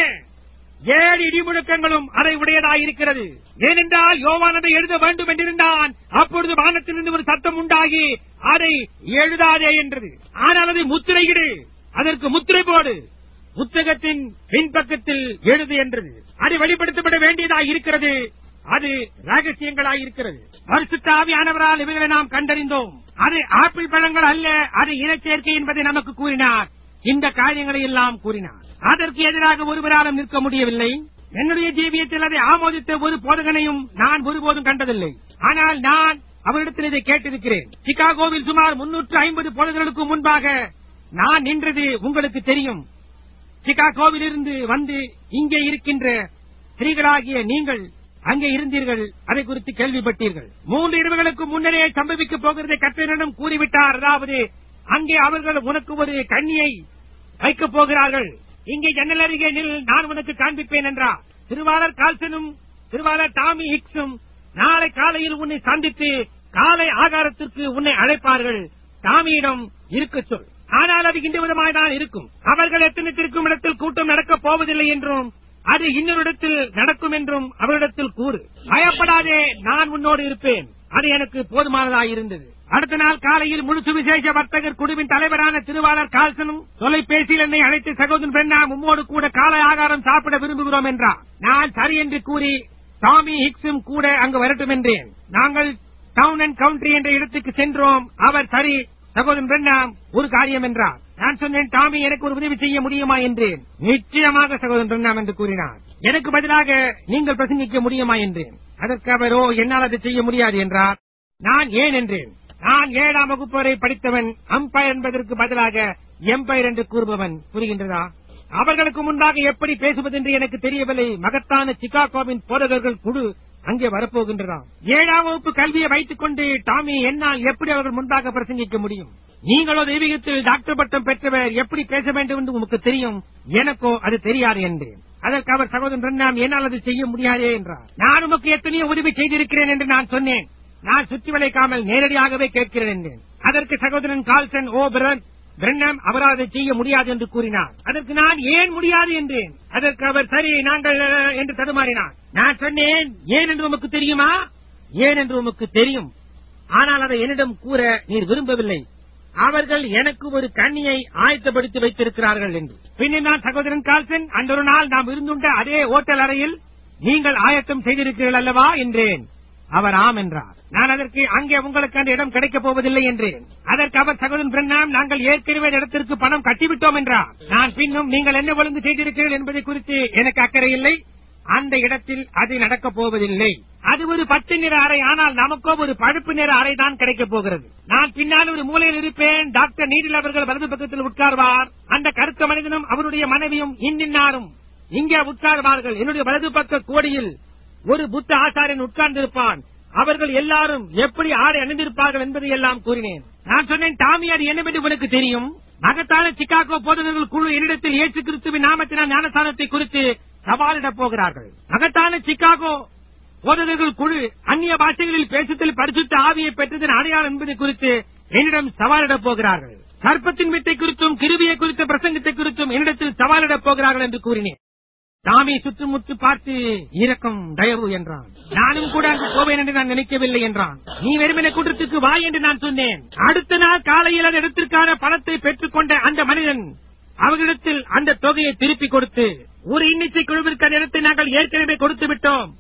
ஏழு இடிமுழக்கங்களும் அதை உடையதாயிருக்கிறது ஏனென்றால் யோவான் அதை எழுத வேண்டும் என்றிருந்தான் அப்பொழுது வானத்திலிருந்து ஒரு சத்தம் உண்டாகி அதை எழுதாதே என்றது ஆனால் அதை முத்திரையிடு அதற்கு முத்திரை போடு புத்தகத்தின் பின்பக்கத்தில் எழுது என்றது அது வெளிப்படுத்தப்பட வேண்டியதாய் இருக்கிறது அது ரகசியங்களாய் இருக்கிறது பரிசுத்தாவியானவரால் இவைகளை நாம் கண்டறிந்தோம் அது ஆப்பிள் பழங்கள் அல்ல அது இனச்சேர்க்கை என்பதை நமக்கு கூறினார் இந்த காரியங்களை எல்லாம் கூறினார் அதற்கு எதிராக ஒருவராலும் நிற்க முடியவில்லை என்னுடைய ஜீவியத்தில் அதை ஆமோதித்த ஒரு போதகனையும் நான் ஒருபோதும் கண்டதில்லை ஆனால் நான் அவரிடத்தில் இதை கேட்டிருக்கிறேன் சிகாகோவில் சுமார் முன்னூற்று ஐம்பது போதகர்களுக்கு முன்பாக நான் நின்றது உங்களுக்கு தெரியும் சிகாகோவில் இருந்து வந்து இங்கே இருக்கின்ற ஸ்திரீகளாகிய நீங்கள் அங்கே இருந்தீர்கள் அதை குறித்து கேள்விப்பட்டீர்கள் மூன்று இரவுகளுக்கு முன்னரே சம்பவிக்கப் போகிறதை கத்தரிடம் கூறிவிட்டார் அதாவது அங்கே அவர்கள் உனக்கு ஒரு கண்ணியை வைக்கப் போகிறார்கள் இங்கே ஜன்னல் அருகே நில் நான் உனக்கு காண்பிப்பேன் என்றார் திருவாளர் கால்சனும் திருவாளர் டாமி ஹிக்ஸும் நாளை காலையில் உன்னை சந்தித்து காலை ஆகாரத்திற்கு உன்னை அழைப்பார்கள் டாமியிடம் இருக்க சொல் ஆனால் அது இந்த விதமாய் தான் இருக்கும் அவர்கள் எத்தனைத்திருக்கும் இடத்தில் கூட்டம் நடக்கப் போவதில்லை என்றும் அது இன்னொரு இடத்தில் நடக்கும் என்றும் அவரிடத்தில் கூறு பயப்படாதே நான் உன்னோடு இருப்பேன் அது எனக்கு போதுமானதாயிருந்தது அடுத்த நாள் காலையில் முழு சுவிசேஷ வர்த்தகர் குழுவின் தலைவரான திருவாளர் கால்சனும் தொலைபேசியில் என்னை அழைத்து சகோதரன் பெண்ணா உம்மோடு கூட காலை ஆகாரம் சாப்பிட விரும்புகிறோம் என்றார் நான் சரி என்று கூறி டாமி ஹிக்ஸும் கூட அங்கு வரட்டும் என்றேன் நாங்கள் டவுன் அண்ட் கவுண்ட்ரி என்ற இடத்துக்கு சென்றோம் அவர் சரி சகோதரன் பெண்ணாம் ஒரு காரியம் என்றார் நான் சொன்னேன் டாமி எனக்கு ஒரு உதவி செய்ய முடியுமா என்றேன் நிச்சயமாக சகோதரன் பெண்ணாம் என்று கூறினார் எனக்கு பதிலாக நீங்கள் பிரசங்கிக்க முடியுமா என்றேன் அதற்கு அவர் ஓ என்னால் அதை செய்ய முடியாது என்றார் நான் ஏன் என்றேன் நான் ஏழாம் வகுப்பு வரை படித்தவன் அம்பயர் என்பதற்கு பதிலாக எம்பயர் என்று கூறுபவன் புரிகின்றதா அவர்களுக்கு முன்பாக எப்படி பேசுவது என்று எனக்கு தெரியவில்லை மகத்தான சிகாகோவின் போதகர்கள் குழு அங்கே வரப்போகின்றதாம் ஏழாம் வகுப்பு கல்வியை வைத்துக் கொண்டு டாமி என்னால் எப்படி அவர்கள் முன்பாக பிரசங்கிக்க முடியும் நீங்களோ தெய்வீகத்தில் டாக்டர் பட்டம் பெற்றவர் எப்படி பேச வேண்டும் என்று உமக்கு தெரியும் எனக்கோ அது தெரியாது என்றேன் அதற்கு அவர் சகோதரன் ரன்னாம் என்னால் அது செய்ய முடியாதே என்றார் நான் உமக்கு எத்தனையோ உதவி செய்திருக்கிறேன் என்று நான் சொன்னேன் நான் சுற்றி வளைக்காமல் நேரடியாகவே கேட்கிறேன் என்றேன் அதற்கு சகோதரன் கால்சன் ஓ பிரன் பிரண்ணம் அவரால் அதை செய்ய முடியாது என்று கூறினார் அதற்கு நான் ஏன் முடியாது என்றேன் அதற்கு அவர் சரி நாங்கள் அஹ், என்று தடுமாறினார் நான் சொன்னேன் ஏன் என்று உமக்கு தெரியுமா ஏன் என்று உமக்கு தெரியும் ஆனால் அதை என்னிடம் கூற நீர் விரும்பவில்லை அவர்கள் எனக்கு ஒரு கண்ணியை ஆயத்தப்படுத்தி வைத்திருக்கிறார்கள் என்று பின்னர் நான் சகோதரன் கால்சன் அந்த ஒரு நாள் நாம் இருந்துண்ட அதே ஓட்டல் அறையில் நீங்கள் ஆயத்தம் செய்திருக்கிறீர்கள் அல்லவா என்றேன் அவர் ஆம் என்றார் நான் அதற்கு அங்கே உங்களுக்கு அந்த இடம் கிடைக்கப் போவதில்லை என்றேன் அதற்கு அவர் சகோதரன் பிரண்ணாம் நாங்கள் ஏற்கனவே அந்த இடத்திற்கு பணம் கட்டிவிட்டோம் என்றார் நான் பின்னும் நீங்கள் என்ன ஒழுங்கு செய்திருக்கிறீர்கள் என்பதை குறித்து எனக்கு அக்கறை இல்லை அந்த இடத்தில் அது நடக்கப் போவதில்லை அது ஒரு பச்சை நிற அறை ஆனால் நமக்கோ ஒரு பழுப்பு நிற அறை தான் கிடைக்கப் போகிறது நான் பின்னால் ஒரு மூலையில் இருப்பேன் டாக்டர் நீடில் அவர்கள் வலது பக்கத்தில் உட்கார்வார் அந்த கருத்த மனிதனும் அவருடைய மனைவியும் இன்னின்னாரும் இங்கே உட்கார்வார்கள் என்னுடைய வலது பக்க கோடியில் ஒரு புத்த ஆசாரியன் உட்கார்ந்திருப்பான் அவர்கள் எல்லாரும் எப்படி ஆடை அணிந்திருப்பார்கள் என்பதை எல்லாம் கூறினேன் நான் சொன்னேன் டாமி அது என்னவென்று உனக்கு தெரியும் மகத்தான சிகாகோ போதகர்கள் குழு என்னிடத்தில் இயேசு கிறிஸ்துவின் நாமத்தினால் ஞானஸ்தானத்தை குறித்து சவாலிடப் போகிறார்கள் மகத்தான சிகாகோ போதகர்கள் குழு அந்நிய பாஷைகளில் பேசுதல் பரிசுத்த ஆவியை பெற்றதன் அடையாளம் என்பதை குறித்து என்னிடம் சவாலிடப் போகிறார்கள் சர்ப்பத்தின் வித்தை குறித்தும் கிருபியை குறித்த பிரசங்கத்தை குறித்தும் என்னிடத்தில் சவாலிடப் போகிறார்கள் என்று கூறினேன் தாமே சுற்றுமுற்று பார்த்து இரக்கம் தயவு என்றான் நானும் கூட அங்கு போவேன் என்று நான் நினைக்கவில்லை என்றான் நீ வெறுமனை கூட்டத்துக்கு வா என்று நான் சொன்னேன் அடுத்த நாள் காலையில் அந்த இடத்திற்கான பணத்தை பெற்றுக்கொண்ட அந்த மனிதன் அவர்களிடத்தில் அந்த தொகையை திருப்பி கொடுத்து ஒரு இன்னிசை குழுவிற்கு அந்த இடத்தை நாங்கள் ஏற்கனவே கொடுத்து விட்டோம்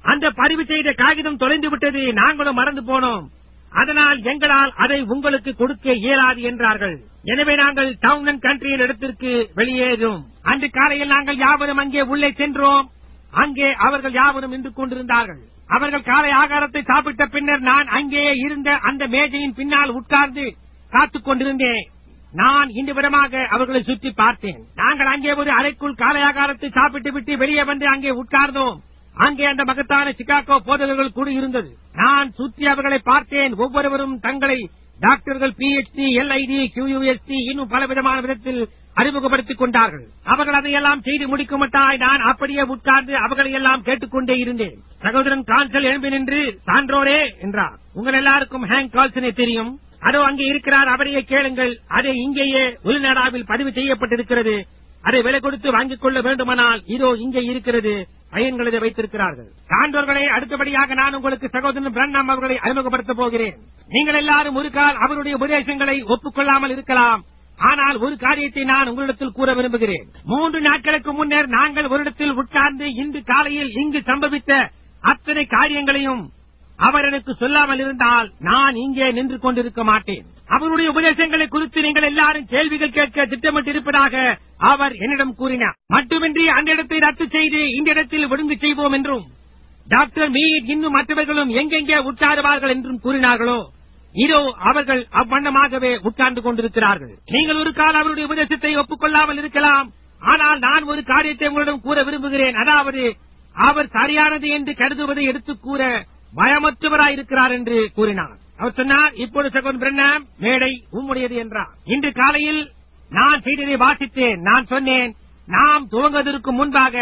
அந்த பதிவு செய்த காகிதம் தொலைந்து விட்டது நாங்களும் மறந்து போனோம் அதனால் எங்களால் அதை உங்களுக்கு கொடுக்க இயலாது என்றார்கள் எனவே நாங்கள் டவுன் அண்ட் கண்ட்ரியில் இடத்திற்கு வெளியேறும் அன்று காலையில் நாங்கள் யாவரும் அங்கே உள்ளே சென்றோம் அங்கே அவர்கள் யாவரும் நின்று கொண்டிருந்தார்கள் அவர்கள் காலை ஆகாரத்தை சாப்பிட்ட பின்னர் நான் அங்கேயே இருந்த அந்த மேஜையின் பின்னால் உட்கார்ந்து காத்துக் கொண்டிருந்தேன் நான் இந்த விதமாக அவர்களை சுற்றி பார்த்தேன் நாங்கள் அங்கே ஒரு அறைக்குள் காலை ஆகாரத்தை சாப்பிட்டு விட்டு வெளியே வந்து அங்கே உட்கார்ந்தோம் அங்கே அந்த மகத்தான சிகாகோ போதகர்கள் கூடியிருந்தது நான் சுற்றி அவர்களை பார்த்தேன் ஒவ்வொருவரும் தங்களை டாக்டர்கள் பிஹெச்டி எல்ஐடி கியூயூஎஸ்டி இன்னும் பல விதமான விதத்தில் அறிமுகப்படுத்திக் கொண்டார்கள் அவர்கள் அதையெல்லாம் செய்து முடிக்குமட்டாய் நான் அப்படியே உட்கார்ந்து அவர்களை எல்லாம் கேட்டுக்கொண்டே இருந்தேன் சகோதரன் கான்சல் எழும்பி நின்று சான்றோரே என்றார் உங்கள் எல்லாருக்கும் ஹேங் கால்சனை தெரியும் அதோ அங்கே இருக்கிறார் அவரையே கேளுங்கள் அதை இங்கேயே உள்நாடாவில் பதிவு செய்யப்பட்டிருக்கிறது அதை விலை கொடுத்து வாங்கிக் கொள்ள வேண்டுமானால் இதோ இங்கே இருக்கிறது பையன்கள் இதை வைத்திருக்கிறார்கள் சான்றோர்களை அடுத்தபடியாக நான் உங்களுக்கு சகோதரன் பிரண்ணாம் அவர்களை அறிமுகப்படுத்தப் போகிறேன் நீங்கள் எல்லாரும் ஒரு கால் அவருடைய உபதேசங்களை ஒப்புக்கொள்ளாமல் இருக்கலாம் ஆனால் ஒரு காரியத்தை நான் உங்களிடத்தில் கூற விரும்புகிறேன் மூன்று நாட்களுக்கு முன்னர் நாங்கள் ஒரு இடத்தில் உட்கார்ந்து இன்று காலையில் இங்கு சம்பவித்த அத்தனை காரியங்களையும் அவர் எனக்கு சொல்லாமல் இருந்தால் நான் இங்கே நின்று கொண்டிருக்க மாட்டேன் அவருடைய உபதேசங்களை குறித்து நீங்கள் எல்லாரும் கேள்விகள் கேட்க திட்டமிட்டிருப்பதாக அவர் என்னிடம் கூறினார் மட்டுமின்றி அந்த இடத்தை ரத்து செய்து இந்த இடத்தில் ஒழுங்கு செய்வோம் என்றும் டாக்டர் மீட் இன்னும் மற்றவர்களும் எங்கெங்கே உட்காருவார்கள் என்றும் கூறினார்களோ இதோ அவர்கள் அவ்வண்ணமாகவே உட்கார்ந்து கொண்டிருக்கிறார்கள் நீங்கள் ஒரு கால அவருடைய உபதேசத்தை ஒப்புக்கொள்ளாமல் இருக்கலாம் ஆனால் நான் ஒரு காரியத்தை உங்களிடம் கூற விரும்புகிறேன் அதாவது அவர் சரியானது என்று கருதுவதை எடுத்துக் கூற பயமற்றவராயிருக்கிறார் என்று கூறினார் அவர் சொன்னார் இப்பொழுது சகோன் பிரண்ணாம் மேடை உம்முடையது என்றார் இன்று காலையில் நான் செய்ததை வாசித்தேன் நான் சொன்னேன் நாம் துவங்குவதற்கு முன்பாக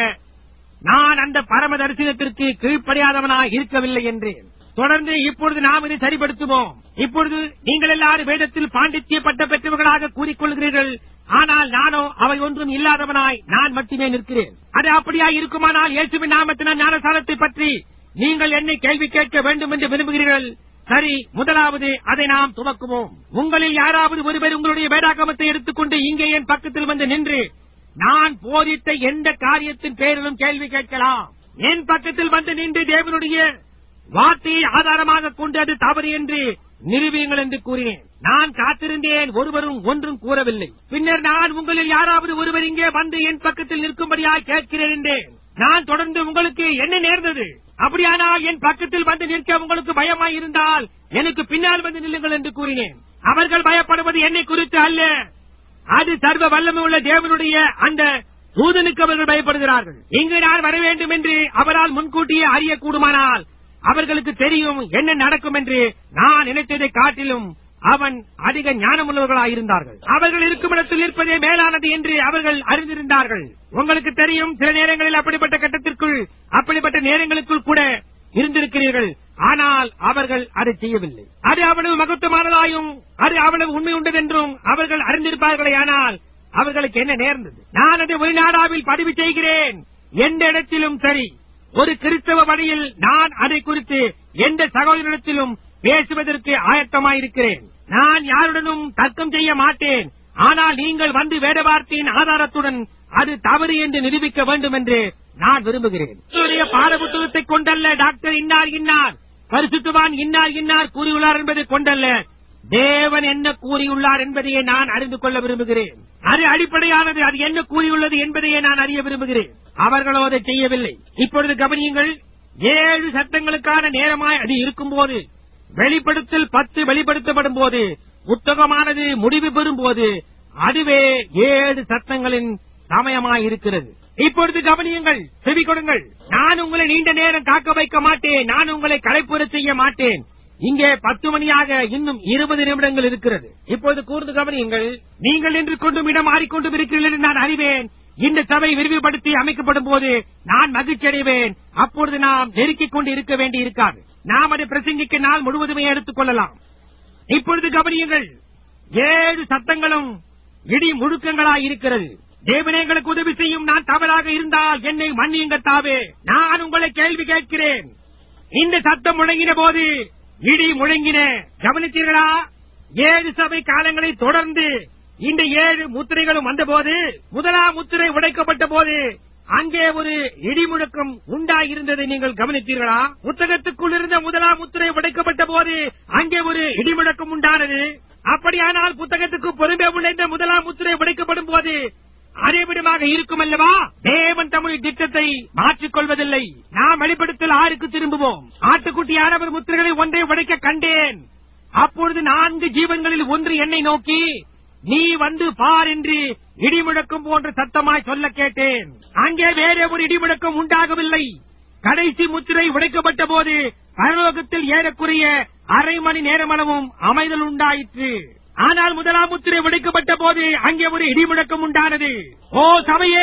நான் அந்த பரம தரிசனத்திற்கு கீழ்ப்படியாதவனாய் இருக்கவில்லை என்றேன் தொடர்ந்து இப்பொழுது நாம் இதை சரிப்படுத்துவோம் இப்பொழுது நீங்கள் எல்லாரும் வேதத்தில் பாண்டித்ய பட்ட பெற்றவர்களாக கூறிக்கொள்கிறீர்கள் ஆனால் நானோ அவை ஒன்றும் இல்லாதவனாய் நான் மட்டுமே நிற்கிறேன் அது அப்படியா இருக்குமானால் இயேசுவின் நாமத்தின ஞானசாரத்தை பற்றி நீங்கள் என்னை கேள்வி கேட்க வேண்டும் என்று விரும்புகிறீர்கள் சரி முதலாவது அதை நாம் துவக்குவோம் உங்களில் யாராவது ஒருவர் உங்களுடைய வேதாகமத்தை எடுத்துக்கொண்டு இங்கே என் பக்கத்தில் வந்து நின்று நான் போதித்த எந்த காரியத்தின் பேரிலும் கேள்வி கேட்கலாம் என் பக்கத்தில் வந்து நின்று தேவனுடைய வார்த்தையை ஆதாரமாக கொண்டு அது தவறு என்று நிரூபியுங்கள் என்று கூறினேன் நான் காத்திருந்தேன் ஒருவரும் ஒன்றும் கூறவில்லை பின்னர் நான் உங்களில் யாராவது ஒருவர் இங்கே வந்து என் பக்கத்தில் நிற்கும்படியாக கேட்கிறேன் என்றேன் நான் தொடர்ந்து உங்களுக்கு என்ன நேர்ந்தது அப்படியானால் என் பக்கத்தில் வந்து நிற்க உங்களுக்கு பயமாய் இருந்தால் எனக்கு பின்னால் வந்து நில்லுங்கள் என்று கூறினேன் அவர்கள் பயப்படுவது என்னை குறித்து அல்ல அது சர்வ வல்லமை உள்ள தேவனுடைய அந்த தூதனுக்கு அவர்கள் பயப்படுகிறார்கள் இங்கு நான் வர வேண்டும் என்று அவரால் முன்கூட்டியே அறியக்கூடுமானால் அவர்களுக்கு தெரியும் என்ன நடக்கும் என்று நான் நினைத்ததை காட்டிலும் அவன் அதிக ஞானமுள்ளவர்களாயிருந்தார்கள் அவர்கள் இருக்கும் இடத்தில் இருப்பதே மேலானது என்று அவர்கள் அறிந்திருந்தார்கள் உங்களுக்கு தெரியும் சில நேரங்களில் அப்படிப்பட்ட கட்டத்திற்குள் அப்படிப்பட்ட நேரங்களுக்குள் கூட இருந்திருக்கிறீர்கள் ஆனால் அவர்கள் அதை செய்யவில்லை அது அவ்வளவு மகத்துவமானதாயும் அது அவ்வளவு உண்மை உண்டதென்றும் அவர்கள் அறிந்திருப்பார்களே ஆனால் அவர்களுக்கு என்ன நேர்ந்தது நான் அதை வெளிநாடாவில் பதிவு செய்கிறேன் எந்த இடத்திலும் சரி ஒரு கிறிஸ்தவ வழியில் நான் அதை குறித்து எந்த சகோதரத்திலும் பேசுவதற்கு ஆயத்தமாயிருக்கிறேன் நான் யாருடனும் தர்க்கம் செய்ய மாட்டேன் ஆனால் நீங்கள் வந்து வேத வார்த்தையின் ஆதாரத்துடன் அது தவறு என்று நிரூபிக்க வேண்டும் என்று நான் விரும்புகிறேன் என்னுடைய பாட புத்தகத்தை கொண்டல்ல டாக்டர் இன்னார் இன்னார் பரிசுத்தவான் இன்னார் இன்னார் கூறியுள்ளார் என்பதை கொண்டல்ல தேவன் என்ன கூறியுள்ளார் என்பதையே நான் அறிந்து கொள்ள விரும்புகிறேன் அது அடிப்படையானது அது என்ன கூறியுள்ளது என்பதையே நான் அறிய விரும்புகிறேன் அவர்களோ அதை செய்யவில்லை இப்பொழுது கவனியுங்கள் ஏழு சட்டங்களுக்கான நேரமாய் அது இருக்கும்போது வெளிப்படுத்தல் பத்து வெளிப்படுத்தப்படும் போது புத்தகமானது முடிவு பெறும் போது அதுவே ஏழு சட்டங்களின் சமயமாய் இருக்கிறது இப்பொழுது கவனியுங்கள் செவி கொடுங்கள் நான் உங்களை நீண்ட நேரம் காக்க வைக்க மாட்டேன் நான் உங்களை களைப்புற செய்ய மாட்டேன் இங்கே பத்து மணியாக இன்னும் இருபது நிமிடங்கள் இருக்கிறது இப்போது கூர்ந்து கவனியுங்கள் நீங்கள் நின்று கொண்டும் இடம் மாறிக்கொண்டும் இருக்கிறீர்கள் என்று நான் அறிவேன் இந்த சபை விரிவுபடுத்தி அமைக்கப்படும் போது நான் மகிழ்ச்சி அடைவேன் அப்பொழுது நாம் நெருக்கிக் கொண்டு இருக்க வேண்டி இருக்காது நாம் அதை பிரசங்கிக்க நாள் முழுவதுமே எடுத்துக் கொள்ளலாம் இப்பொழுது கவனியுங்கள் ஏழு சத்தங்களும் இடி முழுக்கங்களாய் இருக்கிறது தேவனே எங்களுக்கு உதவி செய்யும் நான் தவறாக இருந்தால் என்னை மன்னியுங்க தாவே நான் உங்களை கேள்வி கேட்கிறேன் இந்த சத்தம் முழங்கின போது இடி முழங்கின கவனித்தீர்களா ஏழு சபை காலங்களை தொடர்ந்து இந்த ஏழு முத்திரைகளும் வந்தபோது முதலாம் முத்திரை உடைக்கப்பட்ட போது அங்கே ஒரு இடிமுழக்கம் உண்டாயிருந்ததை நீங்கள் கவனித்தீர்களா புத்தகத்துக்குள் இருந்த முதலாம் முத்திரை உடைக்கப்பட்ட போது அங்கே ஒரு இடிமுழக்கம் உண்டானது அப்படியானால் புத்தகத்துக்கு பொறுமை உழைந்த முதலாம் முத்திரை உடைக்கப்படும் போது அதே விடமாக இருக்கும் அல்லவா தேவன் தமிழ் திட்டத்தை மாற்றிக் கொள்வதில்லை நாம் வெளிப்படுத்தல் ஆறுக்கு திரும்புவோம் ஆட்டுக்குட்டியானவர் முத்திரைகளை ஒன்றை உடைக்க கண்டேன் அப்பொழுது நான்கு ஜீவன்களில் ஒன்று என்னை நோக்கி நீ வந்து பார் என்று இடிமுழக்கம் போன்ற சத்தமாய் சொல்ல கேட்டேன் அங்கே வேற ஒரு இடிமுழக்கம் உண்டாகவில்லை கடைசி முத்திரை உடைக்கப்பட்ட போது பரலோகத்தில் ஏறக்குறைய அரை மணி நேரமளவும் அமைதல் உண்டாயிற்று ஆனால் முதலாம் முத்திரை உடைக்கப்பட்ட போது அங்கே ஒரு இடிமுழக்கம் உண்டானது ஓ சபையே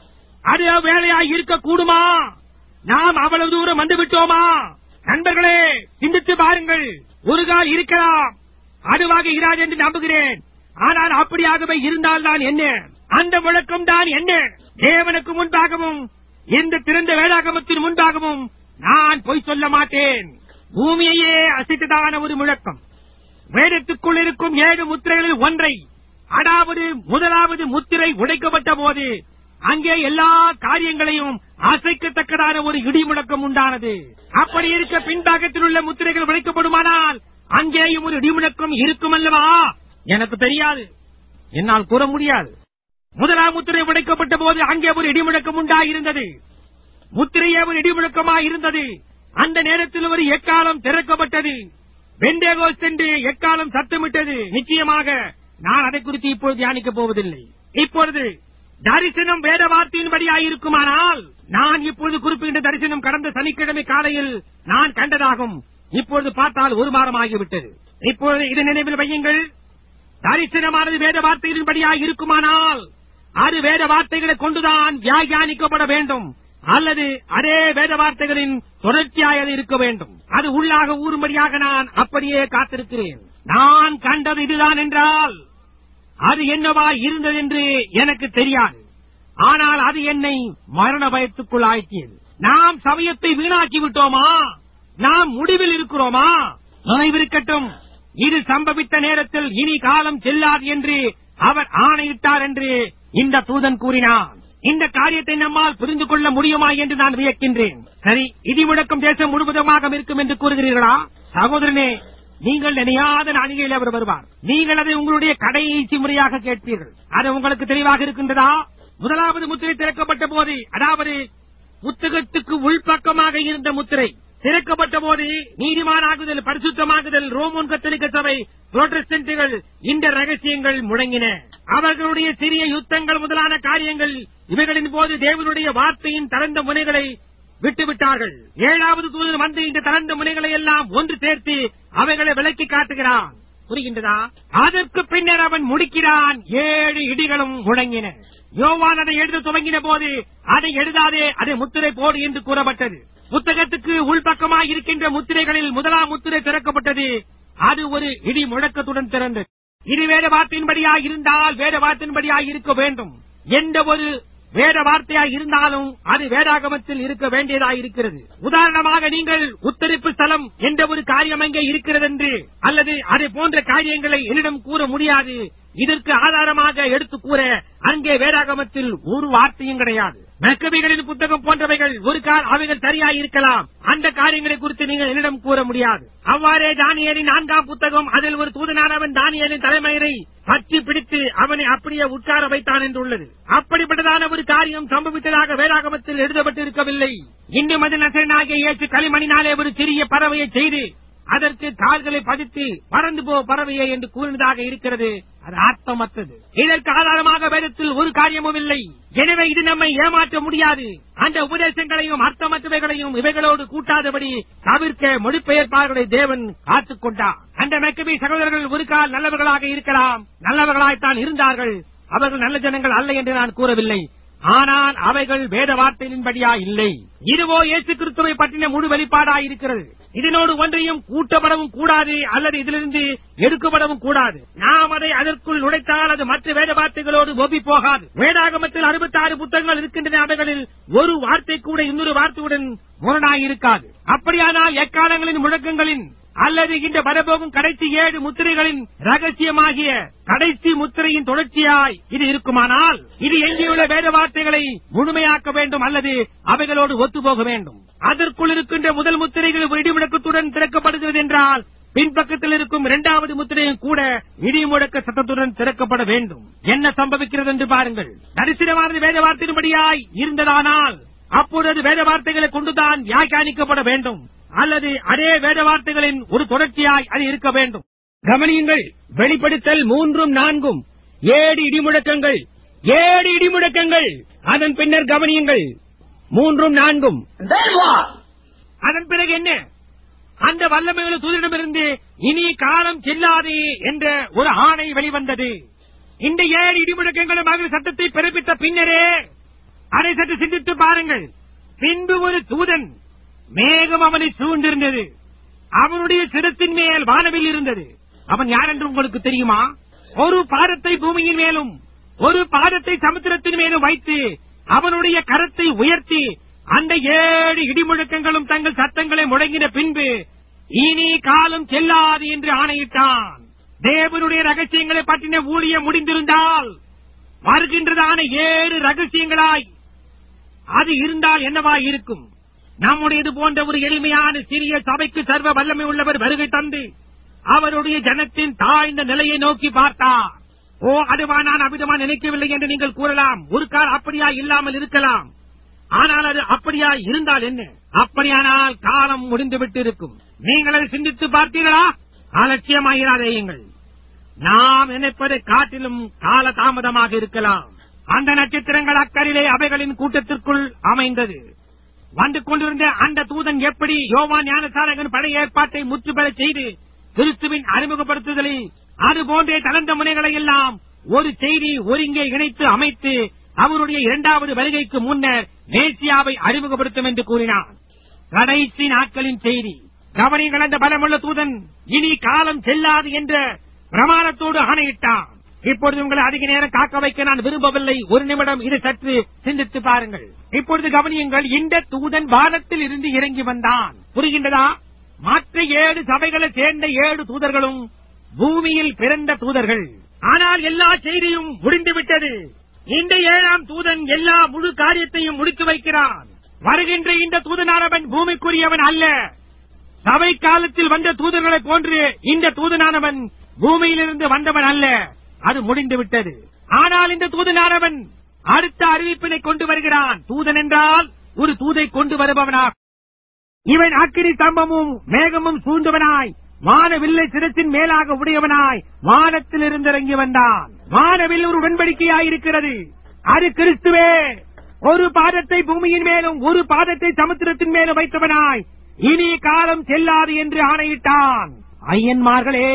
அது வேலையாய் இருக்க கூடுமா நாம் அவ்வளவு தூரம் வந்து விட்டோமா நண்பர்களே சிந்தித்து பாருங்கள் ஒரு கால் இருக்கலாம் அதுவாக இராது என்று நம்புகிறேன் ஆனால் அப்படியாகவே இருந்தால்தான் என்ன அந்த முழக்கம் தான் என்ன தேவனுக்கு முன்பாகவும் இந்த திறந்த வேளாகமத்தின் முன்பாகவும் நான் பொய் சொல்ல மாட்டேன் பூமியையே அசைத்ததான ஒரு முழக்கம் வேதத்துக்குள் இருக்கும் ஏழு முத்திரைகளில் ஒன்றை அதாவது முதலாவது முத்திரை உடைக்கப்பட்ட போது அங்கே எல்லா காரியங்களையும் அசைக்கத்தக்கதான ஒரு இடி முழக்கம் உண்டானது அப்படி இருக்க பின்பாகத்தில் உள்ள முத்திரைகள் உடைக்கப்படுமானால் அங்கேயும் ஒரு இடி முழக்கம் இருக்கும் அல்லவா எனக்கு தெரியாது என்னால் கூற முடியாது முதலாம் முத்திரை உடைக்கப்பட்ட போது அங்கே ஒரு இடிமுழக்கம் உண்டாயிருந்தது முத்திரையே ஒரு இடிமுழக்கமாய் இருந்தது அந்த நேரத்தில் ஒரு எக்காலம் திறக்கப்பட்டது வெண்டேகோஸ் என்று எக்காலம் சத்தமிட்டது நிச்சயமாக நான் அதை குறித்து இப்பொழுது தியானிக்கப் போவதில்லை இப்பொழுது தரிசனம் வேத வார்த்தையின்படியாயிருக்குமானால் நான் இப்பொழுது குறிப்பிட்ட தரிசனம் கடந்த சனிக்கிழமை காலையில் நான் கண்டதாகும் இப்பொழுது பார்த்தால் ஒரு மாதம் ஆகிவிட்டது இப்பொழுது இதை நினைவில் வையுங்கள் தரிசனமானது வேத வார்த்தைகளின்படியாக இருக்குமானால் அது வேத வார்த்தைகளை கொண்டுதான் வியாகியானிக்கப்பட வேண்டும் அல்லது அதே வேத வார்த்தைகளின் தொடர்ச்சியாக அது இருக்க வேண்டும் அது உள்ளாக ஊறும்படியாக நான் அப்படியே காத்திருக்கிறேன் நான் கண்டது இதுதான் என்றால் அது என்னவா இருந்தது என்று எனக்கு தெரியாது ஆனால் அது என்னை மரண பயத்துக்குள் ஆழ்த்தியது நாம் சமயத்தை வீணாக்கி விட்டோமா நாம் முடிவில் இருக்கிறோமா நினைவிருக்கட்டும் இது சம்பவித்த நேரத்தில் இனி காலம் செல்லாது என்று அவர் ஆணையிட்டார் என்று இந்த தூதன் கூறினான் இந்த காரியத்தை நம்மால் புரிந்து கொள்ள முடியுமா என்று நான் வியக்கின்றேன் சரி இடி முழக்கம் தேசம் முழுவதுமாக இருக்கும் என்று கூறுகிறீர்களா சகோதரனே நீங்கள் நினையாத நாளிகையில் அவர் வருவார் நீங்கள் அதை உங்களுடைய கடைசி முறையாக கேட்பீர்கள் அது உங்களுக்கு தெளிவாக இருக்கின்றதா முதலாவது முத்திரை திறக்கப்பட்ட போது அதாவது புத்தகத்துக்கு உள்பக்கமாக இருந்த முத்திரை திறக்கப்பட்ட போது நீதிமானாகுதல் பரிசுத்தமாகுதல் ரோமன் கத்தோலிக்க சபை புரோட்டஸ்டன்ட்டுகள் இந்த ரகசியங்கள் முழங்கின அவர்களுடைய சிறிய யுத்தங்கள் முதலான காரியங்கள் இவைகளின் போது தேவனுடைய வார்த்தையின் தரந்த முனைகளை விட்டுவிட்டார்கள் ஏழாவது தூதன் வந்து இந்த தரந்த முனைகளை எல்லாம் ஒன்று சேர்த்து அவைகளை விளக்கி காட்டுகிறான் புரிகின்றதா அதற்கு பின்னர் அவன் முடிக்கிறான் ஏழு இடிகளும் முழங்கின யோவான் அதை எழுத துவங்கின போது அதை எழுதாதே அதை முத்திரை போடு என்று கூறப்பட்டது புத்தகத்துக்கு உள்பக்கமாய் இருக்கின்ற முத்திரைகளில் முதலாம் முத்திரை திறக்கப்பட்டது அது ஒரு இடி முழக்கத்துடன் திறந்தது இது வேத வார்த்தையின்படியாய் இருந்தால் வேத வார்த்தையின்படியாய் இருக்க வேண்டும் எந்த ஒரு வேத வார்த்தையாய் இருந்தாலும் அது வேதாகமத்தில் இருக்க வேண்டியதாய் இருக்கிறது உதாரணமாக நீங்கள் உத்தரிப்பு ஸ்தலம் என்ற ஒரு காரியம் அங்கே இருக்கிறது என்று அல்லது அதை போன்ற காரியங்களை என்னிடம் கூற முடியாது இதற்கு ஆதாரமாக எடுத்து கூற அங்கே வேதாகமத்தில் ஒரு வார்த்தையும் கிடையாது மெக்கபிகளின் புத்தகம் போன்றவைகள் ஒரு கால் அவைகள் சரியாய் இருக்கலாம் அந்த காரியங்களை குறித்து நீங்கள் என்னிடம் கூற முடியாது அவ்வாறே தானியலின் நான்காம் புத்தகம் அதில் ஒரு தூதனானவன் தானியலின் தலைமையரை பற்றி பிடித்து அவனை அப்படியே உட்கார வைத்தான் என்று உள்ளது அப்படிப்பட்டதான ஒரு காரியம் சம்பவித்ததாக வேதாகமத்தில் எழுதப்பட்டிருக்கவில்லை இன்னும் அது நசனாகிய இயேசு களிமணினாலே ஒரு சிறிய பறவையை செய்து அதற்கு கால்களை பதித்து பறந்து போ பறவையே என்று கூறினதாக இருக்கிறது அது அர்த்தமற்றது இதற்கு ஆதாரமாக வேதத்தில் ஒரு காரியமும் இல்லை எனவே இது நம்மை ஏமாற்ற முடியாது அந்த உபதேசங்களையும் அர்த்தமற்றவைகளையும் இவைகளோடு கூட்டாதபடி தவிர்க்க மொழிபெயர்ப்பாளர்களை தேவன் காத்துக் கொண்டார் அந்த மெக்கபி சகோதரர்கள் ஒரு கால் நல்லவர்களாக இருக்கலாம் நல்லவர்களாய்த்தான் இருந்தார்கள் அவர்கள் நல்ல ஜனங்கள் அல்ல என்று நான் கூறவில்லை ஆனால் அவைகள் வேத வார்த்தையின்படியா இல்லை இதுவோ இயேசு கிறிஸ்துவை பற்றின முழு வெளிப்பாடா இருக்கிறது இதனோடு ஒன்றையும் கூட்டப்படவும் கூடாது அல்லது இதிலிருந்து எடுக்கப்படவும் கூடாது நாம் அதை அதற்குள் நுழைத்தால் அது மற்ற வேத வார்த்தைகளோடு ஒப்பி போகாது வேதாகமத்தில் அறுபத்தாறு புத்தகங்கள் இருக்கின்றன அவைகளில் ஒரு வார்த்தை கூட இன்னொரு வார்த்தையுடன் முரணாயிருக்காது அப்படியானால் எக்காலங்களின் முழக்கங்களின் அல்லது இந்த வரப்போகும் கடைசி ஏழு முத்திரைகளின் ரகசியமாகிய கடைசி முத்திரையின் தொடர்ச்சியாய் இது இருக்குமானால் இது எஞ்சியுள்ள வேத வார்த்தைகளை முழுமையாக்க வேண்டும் அல்லது அவைகளோடு ஒத்துப்போக வேண்டும் அதற்குள் இருக்கின்ற முதல் முத்திரைகள் இடிமுழக்கத்துடன் திறக்கப்படுகிறது என்றால் பின்பக்கத்தில் இருக்கும் இரண்டாவது முத்திரையும் கூட இடி முழக்க சத்தத்துடன் திறக்கப்பட வேண்டும் என்ன சம்பவிக்கிறது என்று பாருங்கள் தரிசனமானது வேத வார்த்தையின்படியாய் இருந்ததானால் அப்பொழுது வேத வார்த்தைகளை கொண்டுதான் வியாக்கியானிக்கப்பட வேண்டும் அல்லது அதே வேத வார்த்தைகளின் ஒரு தொடர்ச்சியாய் அது இருக்க வேண்டும் கவனியுங்கள் வெளிப்படுத்தல் மூன்றும் நான்கும் ஏழு இடிமுழக்கங்கள் ஏழு இடிமுழக்கங்கள் அதன் பின்னர் கவனியுங்கள் மூன்றும் நான்கும் And then what? அதன் பிறகு என்ன அந்த வல்லமையுள்ள தூதரிடமிருந்து இனி காலம் செல்லாது என்ற ஒரு ஆணை வெளிவந்தது இந்த ஏழு இடிமுழக்கங்களும் மகள் சத்தத்தை பிறப்பித்த பின்னரே அதை சற்று சிந்தித்து பாருங்கள் பின்பு ஒரு தூதன் மேகம் அவனை சூழ்ந்திருந்தது அவனுடைய சிரத்தின் மேல் வானவில் இருந்தது அவன் யார் என்று உங்களுக்கு தெரியுமா ஒரு பாதத்தை பூமியின் மேலும் ஒரு பாதத்தை சமுத்திரத்தின் மேலும் வைத்து அவனுடைய கரத்தை உயர்த்தி அந்த ஏழு இடிமுழக்கங்களும் தங்கள் சத்தங்களை முழங்கின பின்பு இனி காலம் செல்லாது என்று ஆணையிட்டான் தேவனுடைய ரகசியங்களை பற்றின ஊழியம் முடிந்திருந்தால் வருகின்றதான ஏழு ரகசியங்களாய் அது இருந்தால் என்னவா இருக்கும் நம்முடையது போன்ற ஒரு எளிமையான சிறிய சபைக்கு சர்வ வல்லமை உள்ளவர் வருகை தந்து அவருடைய ஜனத்தின் தாழ்ந்த நிலையை நோக்கி பார்த்தார் ஓ அதுவா நான் அபிதமா நினைக்கவில்லை என்று நீங்கள் கூறலாம் ஒரு கால் அப்படியா இல்லாமல் இருக்கலாம் ஆனால் அது அப்படியா இருந்தால் என்ன அப்படியானால் காலம் முடிந்துவிட்டு இருக்கும் நீங்கள் அதை சிந்தித்து பார்த்தீர்களா அலட்சியமாகிறாதேயுங்கள் நாம் நினைப்பதை காட்டிலும் கால தாமதமாக இருக்கலாம் அந்த நட்சத்திரங்கள் அக்கரிலே அவைகளின் கூட்டத்திற்குள் அமைந்தது வந்து கொண்டிருந்த அந்த தூதன் எப்படி யோவான் ஞானசாரகன் பழைய ஏற்பாட்டை முற்றுப்பெறச் செய்து கிறிஸ்துவின் அறிமுகப்படுத்துதலில் அது போன்றே தளர்ந்த முனைகளை எல்லாம் ஒரு செய்தி ஒருங்கே இணைத்து அமைத்து அவருடைய இரண்டாவது வருகைக்கு முன்னர் மேசியாவை அறிமுகப்படுத்தும் என்று கூறினார் கடைசி நாட்களின் செய்தி கவனிகள் அந்த பலமுள்ள தூதன் இனி காலம் செல்லாது என்ற பிரமாணத்தோடு ஆணையிட்டான் இப்பொழுது உங்களை அதிக நேரம் காக்க வைக்க நான் விரும்பவில்லை ஒரு நிமிடம் இதை சற்று சிந்தித்து பாருங்கள் இப்பொழுது கவனியுங்கள் இந்த தூதன் வானத்தில் இருந்து இறங்கி வந்தான் புரிகின்றதா மற்ற ஏழு சபைகளை சேர்ந்த ஏழு தூதர்களும் பூமியில் பிறந்த தூதர்கள் ஆனால் எல்லா செய்தியும் முடிந்துவிட்டது இந்த ஏழாம் தூதன் எல்லா முழு காரியத்தையும் முடித்து வைக்கிறான் வருகின்ற இந்த தூதனானவன் பூமிக்குரியவன் அல்ல சபை காலத்தில் வந்த தூதர்களைப் போன்று இந்த தூதனானவன் பூமியிலிருந்து வந்தவன் அல்ல அது முடிந்து விட்டது ஆனால் இந்த தூதனானவன் அடுத்த அறிவிப்பினை கொண்டு வருகிறான் தூதன் என்றால் ஒரு தூதை கொண்டு வருபவனா இவன் அக்கினி ஸ்தம்பமும் மேகமும் சூழ்ந்தவனாய் வானவில்லை சிரத்தின் மேலாக உடையவனாய் வானத்தில் இறங்கி வந்தான் வானவில் ஒரு உடன்படிக்கையாய் இருக்கிறது அது கிறிஸ்துவே ஒரு பாதத்தை பூமியின் மேலும் ஒரு பாதத்தை சமுத்திரத்தின் மேலும் வைத்தவனாய் இனி காலம் செல்லாது என்று ஆணையிட்டான் ஐயன்மார்களே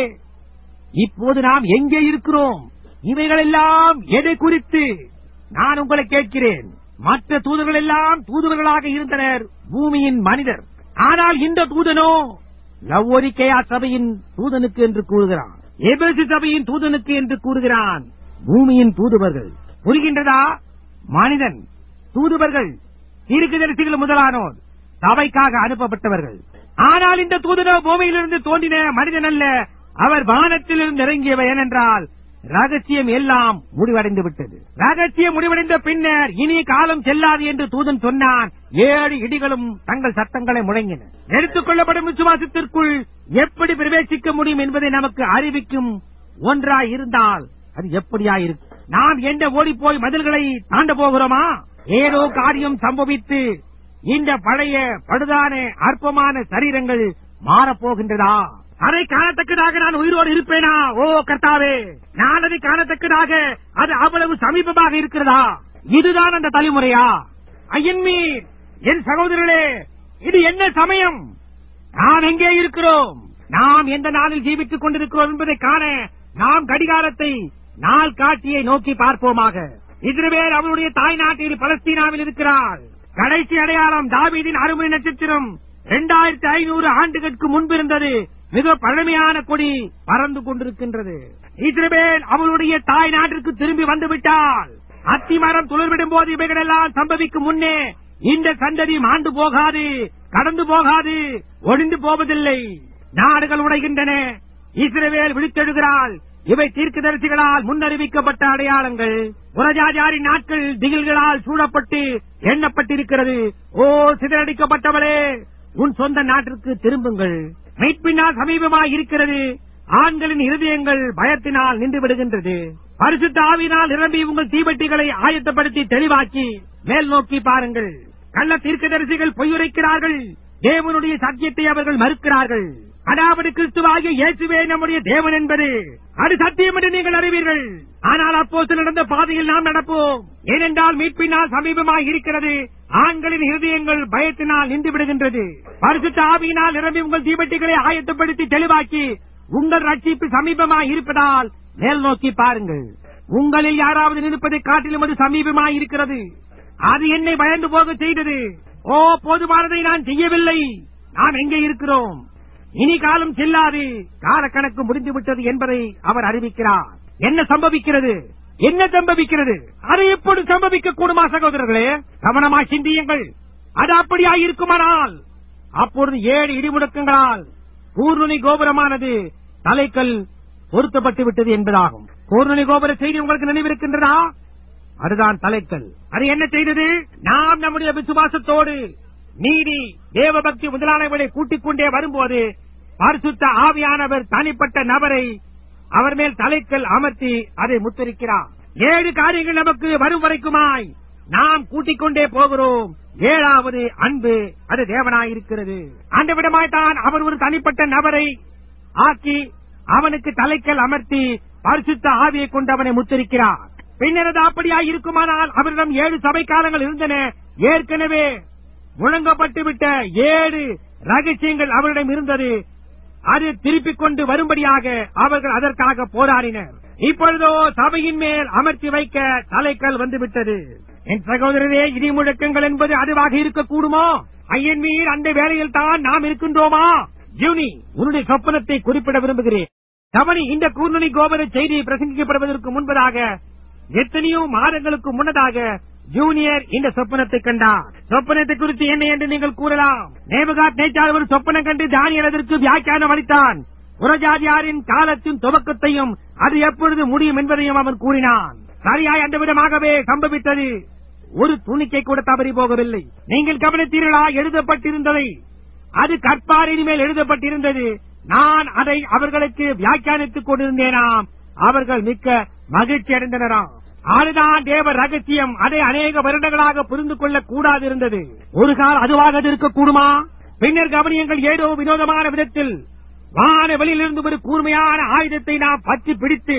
இப்போது நாம் எங்கே இருக்கிறோம் இவைகளெல்லாம் எதை குறித்து நான் உங்களை கேட்கிறேன் மற்ற தூதர்கள் எல்லாம் தூதுவர்களாக இருந்தனர் பூமியின் மனிதர் ஆனால் இந்த தூதனோ லவ்வோரிக்கையா சபையின் தூதனுக்கு என்று கூறுகிறான் எபேசு சபையின் தூதனுக்கு என்று கூறுகிறான் பூமியின் தூதுவர்கள் புரிகின்றதா மனிதன் தூதுவர்கள் தீர்க்கதரிசிகள் முதலானோர் சபைக்காக அனுப்பப்பட்டவர்கள் ஆனால் இந்த தூதனோ பூமியிலிருந்து தோன்றின மனிதன் அல்ல அவர் வானத்திலிருந்து இறங்கியவர் ஏனென்றால் ரகசியம் எல்லாம் முடிவடைந்து விட்டது ரகசியம் முடிவடைந்த பின்னர் இனி காலம் செல்லாது என்று தூதன் சொன்னான் ஏழு இடிகளும் தங்கள் சத்தங்களை முழங்கின எடுத்துக் கொள்ளப்படும் விசுவாசத்திற்குள் எப்படி பிரவேசிக்க முடியும் என்பதை நமக்கு அறிவிக்கும் ஒன்றாய் இருந்தால் அது எப்படியா இருக்கும் நாம் எந்த ஓடிப்போய் மதில்களை தாண்ட போகிறோமா ஏதோ காரியம் சம்பவித்து இந்த பழைய படுதான அற்பமான சரீரங்கள் மாறப்போகின்றதா அதை காணத்தக்கதாக நான் உயிரோடு இருப்பேனா ஓ கர்த்தாவே நான் அதை காணத்தக்கதாக அது அவ்வளவு சமீபமாக இருக்கிறதா இதுதான் அந்த தலைமுறையா ஐயன்மீர் என் சகோதரர்களே இது என்ன சமயம் நாம் எங்கே இருக்கிறோம் நாம் எந்த நாளில் ஜீவித்துக் கொண்டிருக்கிறோம் என்பதை காண நாம் கடிகாரத்தை நாள் காட்டியை நோக்கி பார்ப்போமாக இஸ்ரவேல் அவருடைய தாய் நாட்டில் பலஸ்தீனாவில் இருக்கிறார் கடைசி அடையாளம் தாவீதின் அருமை நட்சத்திரம் இரண்டாயிரத்தி ஐநூறு ஆண்டுகளுக்கு முன்பு இருந்தது மிக பழமையான கொடி பறந்து கொண்டிருக்கின்றது இஸ்ரவேல் அவருடைய தாய் நாட்டிற்கு திரும்பி வந்து விட்டால் அத்திமரம் துளிர்விடும் போது இவைகளெல்லாம் சம்பவிக்கும் முன்னே இந்த சந்ததி மாண்டு போகாது கடந்து போகாது ஒழிந்து போவதில்லை நாடுகள் உடைகின்றன இஸ்ரவேல் விழித்தெழுகிறாள் இவை தீர்க்கதரிசிகளால் முன்னறிவிக்கப்பட்ட அடையாளங்கள் உரஜாஜாரி நாட்கள் திகில்களால் சூழப்பட்டு எண்ணப்பட்டிருக்கிறது ஓ சிதறடிக்கப்பட்டவளே உன் சொந்த நாட்டிற்கு திரும்புங்கள் மீட்பினால் சமீபமாய் இருக்கிறது ஆண்களின் இருதயங்கள் பயத்தினால் நின்று விடுகின்றது பரிசுத்த ஆவியினால் நிரம்பி உங்கள் தீபெட்டிகளை ஆயத்தப்படுத்தி தெளிவாக்கி மேல் நோக்கி பாருங்கள் கள்ள தீர்க்கதரிசிகள் பொய்யுரைக்கிறார்கள் தேவனுடைய சத்தியத்தை அவர்கள் மறுக்கிறார்கள் அதாவது கிறிஸ்துவாகிய இயேசுவே நம்முடைய தேவன் என்பது அது சத்தியம் என்று நீங்கள் அறிவீர்கள் ஆனால் அப்போது நடந்த பாதையில் நாம் நடப்போம் ஏனென்றால் மீட்பினால் சமீபமாய் இருக்கிறது ஆண்களின் இருதயங்கள் பயத்தினால் நின்று விடுகின்றது பரிசுத்த ஆவியினால் நிரம்பி உங்கள் தீபெட்டிகளை ஆயத்தப்படுத்தி தெளிவாக்கி உங்கள் ரட்சிப்பு சமீபமாய் இருப்பதால் மேல் நோக்கி பாருங்கள் உங்களில் யாராவது நிற்பதை காட்டிலும் அது சமீபமாய் இருக்கிறது அது என்னை பயந்து போக செய்தது ஓ போதுமானதை நான் செய்யவில்லை நாம் எங்கே இருக்கிறோம் இனி காலம் செல்லாது காலக்கணக்கு முடிந்துவிட்டது என்பதை அவர் அறிவிக்கிறார் என்ன சம்பவிக்கிறது என்ன சம்பவிக்கிறது அது எப்படி சம்பவிக்க கூடுமா சகோதரர்களே கவனமாய் சிந்தியுங்கள் அது அப்படியா இருக்குமானால் அப்பொழுது ஏழு இடிமுடக்கங்களால் கூர்நுனி கோபுரமானது தலைக்கல் பொருத்தப்பட்டு விட்டது என்பதாகும் கூர்நுனி கோபுர செய்தி உங்களுக்கு நினைவிருக்கின்றதா அதுதான் தலைக்கல் அது என்ன செய்தது நாம் நம்முடைய விசுவாசத்தோடு நீதி தேவபக்தி முதலானவர்களை கூட்டிக் கொண்டே வரும்போது பரிசுத்த ஆவியானவர் தனிப்பட்ட நபரை அவர் மேல் தலைக்கல் அமர்த்தி அதை முத்தரிக்கிறார் ஏழு காரியங்கள் நமக்கு வரும் வரைக்குமாய் நாம் கூட்டிக் கொண்டே போகிறோம் ஏழாவது அன்பு அது தேவனாயிருக்கிறது அந்த விடமாய் தான் அவர் ஒரு தனிப்பட்ட நபரை ஆக்கி அவனுக்கு தலைக்கல் அமர்த்தி பரிசுத்த ஆவியை கொண்டு அவனை முத்தரிக்கிறார் பின்னர் அது அப்படியா இருக்குமானால் அவரிடம் ஏழு சபை காலங்கள் இருந்தன ஏற்கனவே முழங்கப்பட்டு விட்ட ஏழு ரகசியங்கள் அவரிடம் இருந்தது அது திருப்பிக் கொண்டு வரும்படியாக அவர்கள் அதற்காக போராடினர் இப்பொழுதோ சபையின் மேல் அமர்த்தி வைக்க தலைக்கல் வந்துவிட்டது என் சகோதரரே இடி முழக்கங்கள் என்பது அதுவாக இருக்கக்கூடுமோ ஐயன் மீர் அந்த வேலையில் தான் நாம் இருக்கின்றோமா ஜூனி உன்னுடைய சொப்பனத்தை குறிப்பிட விரும்புகிறேன் கவனி இந்த கூர்நுனி கோபுர செய்தி பிரசங்கிக்கப்படுவதற்கு முன்பதாக எத்தனையோ மாதங்களுக்கு முன்னதாக ஜூனியர் இந்த சொப்பனத்தை கண்டார் சொப்பனத்தை குறித்து என்ன என்று நீங்கள் கூறலாம் நேபகாத் நேச்சார் ஒரு சொப்பனம் கண்டு தானியல் அதற்கு வியாக்கியானம் அளித்தான் புறஜாதியாரின் காலத்தின் துவக்கத்தையும் அது எப்பொழுது முடியும் என்பதையும் அவன் கூறினான் சரியாய் அந்த விதமாகவே சம்பவித்தது ஒரு துணிக்கை கூட தவறி போகவில்லை நீங்கள் கவனித்தீர்களா எழுதப்பட்டிருந்ததை அது கற்பாரின் மேல் எழுதப்பட்டிருந்தது நான் அதை அவர்களுக்கு வியாக்கியானித்துக் கொண்டிருந்தேனாம் அவர்கள் மிக்க மகிழ்ச்சி அடைந்தனராம் அதுதான் தேவ ரகசியம் அதை அநேக வருடங்களாக புரிந்து கொள்ள கூடாது இருந்தது ஒரு கால் அதுவாக அது இருக்கக்கூடுமா பின்னர் கவனியங்கள் ஏதோ வினோதமான விதத்தில் வான வெளியிலிருந்து ஒரு கூர்மையான ஆயுதத்தை நாம் பற்றி பிடித்து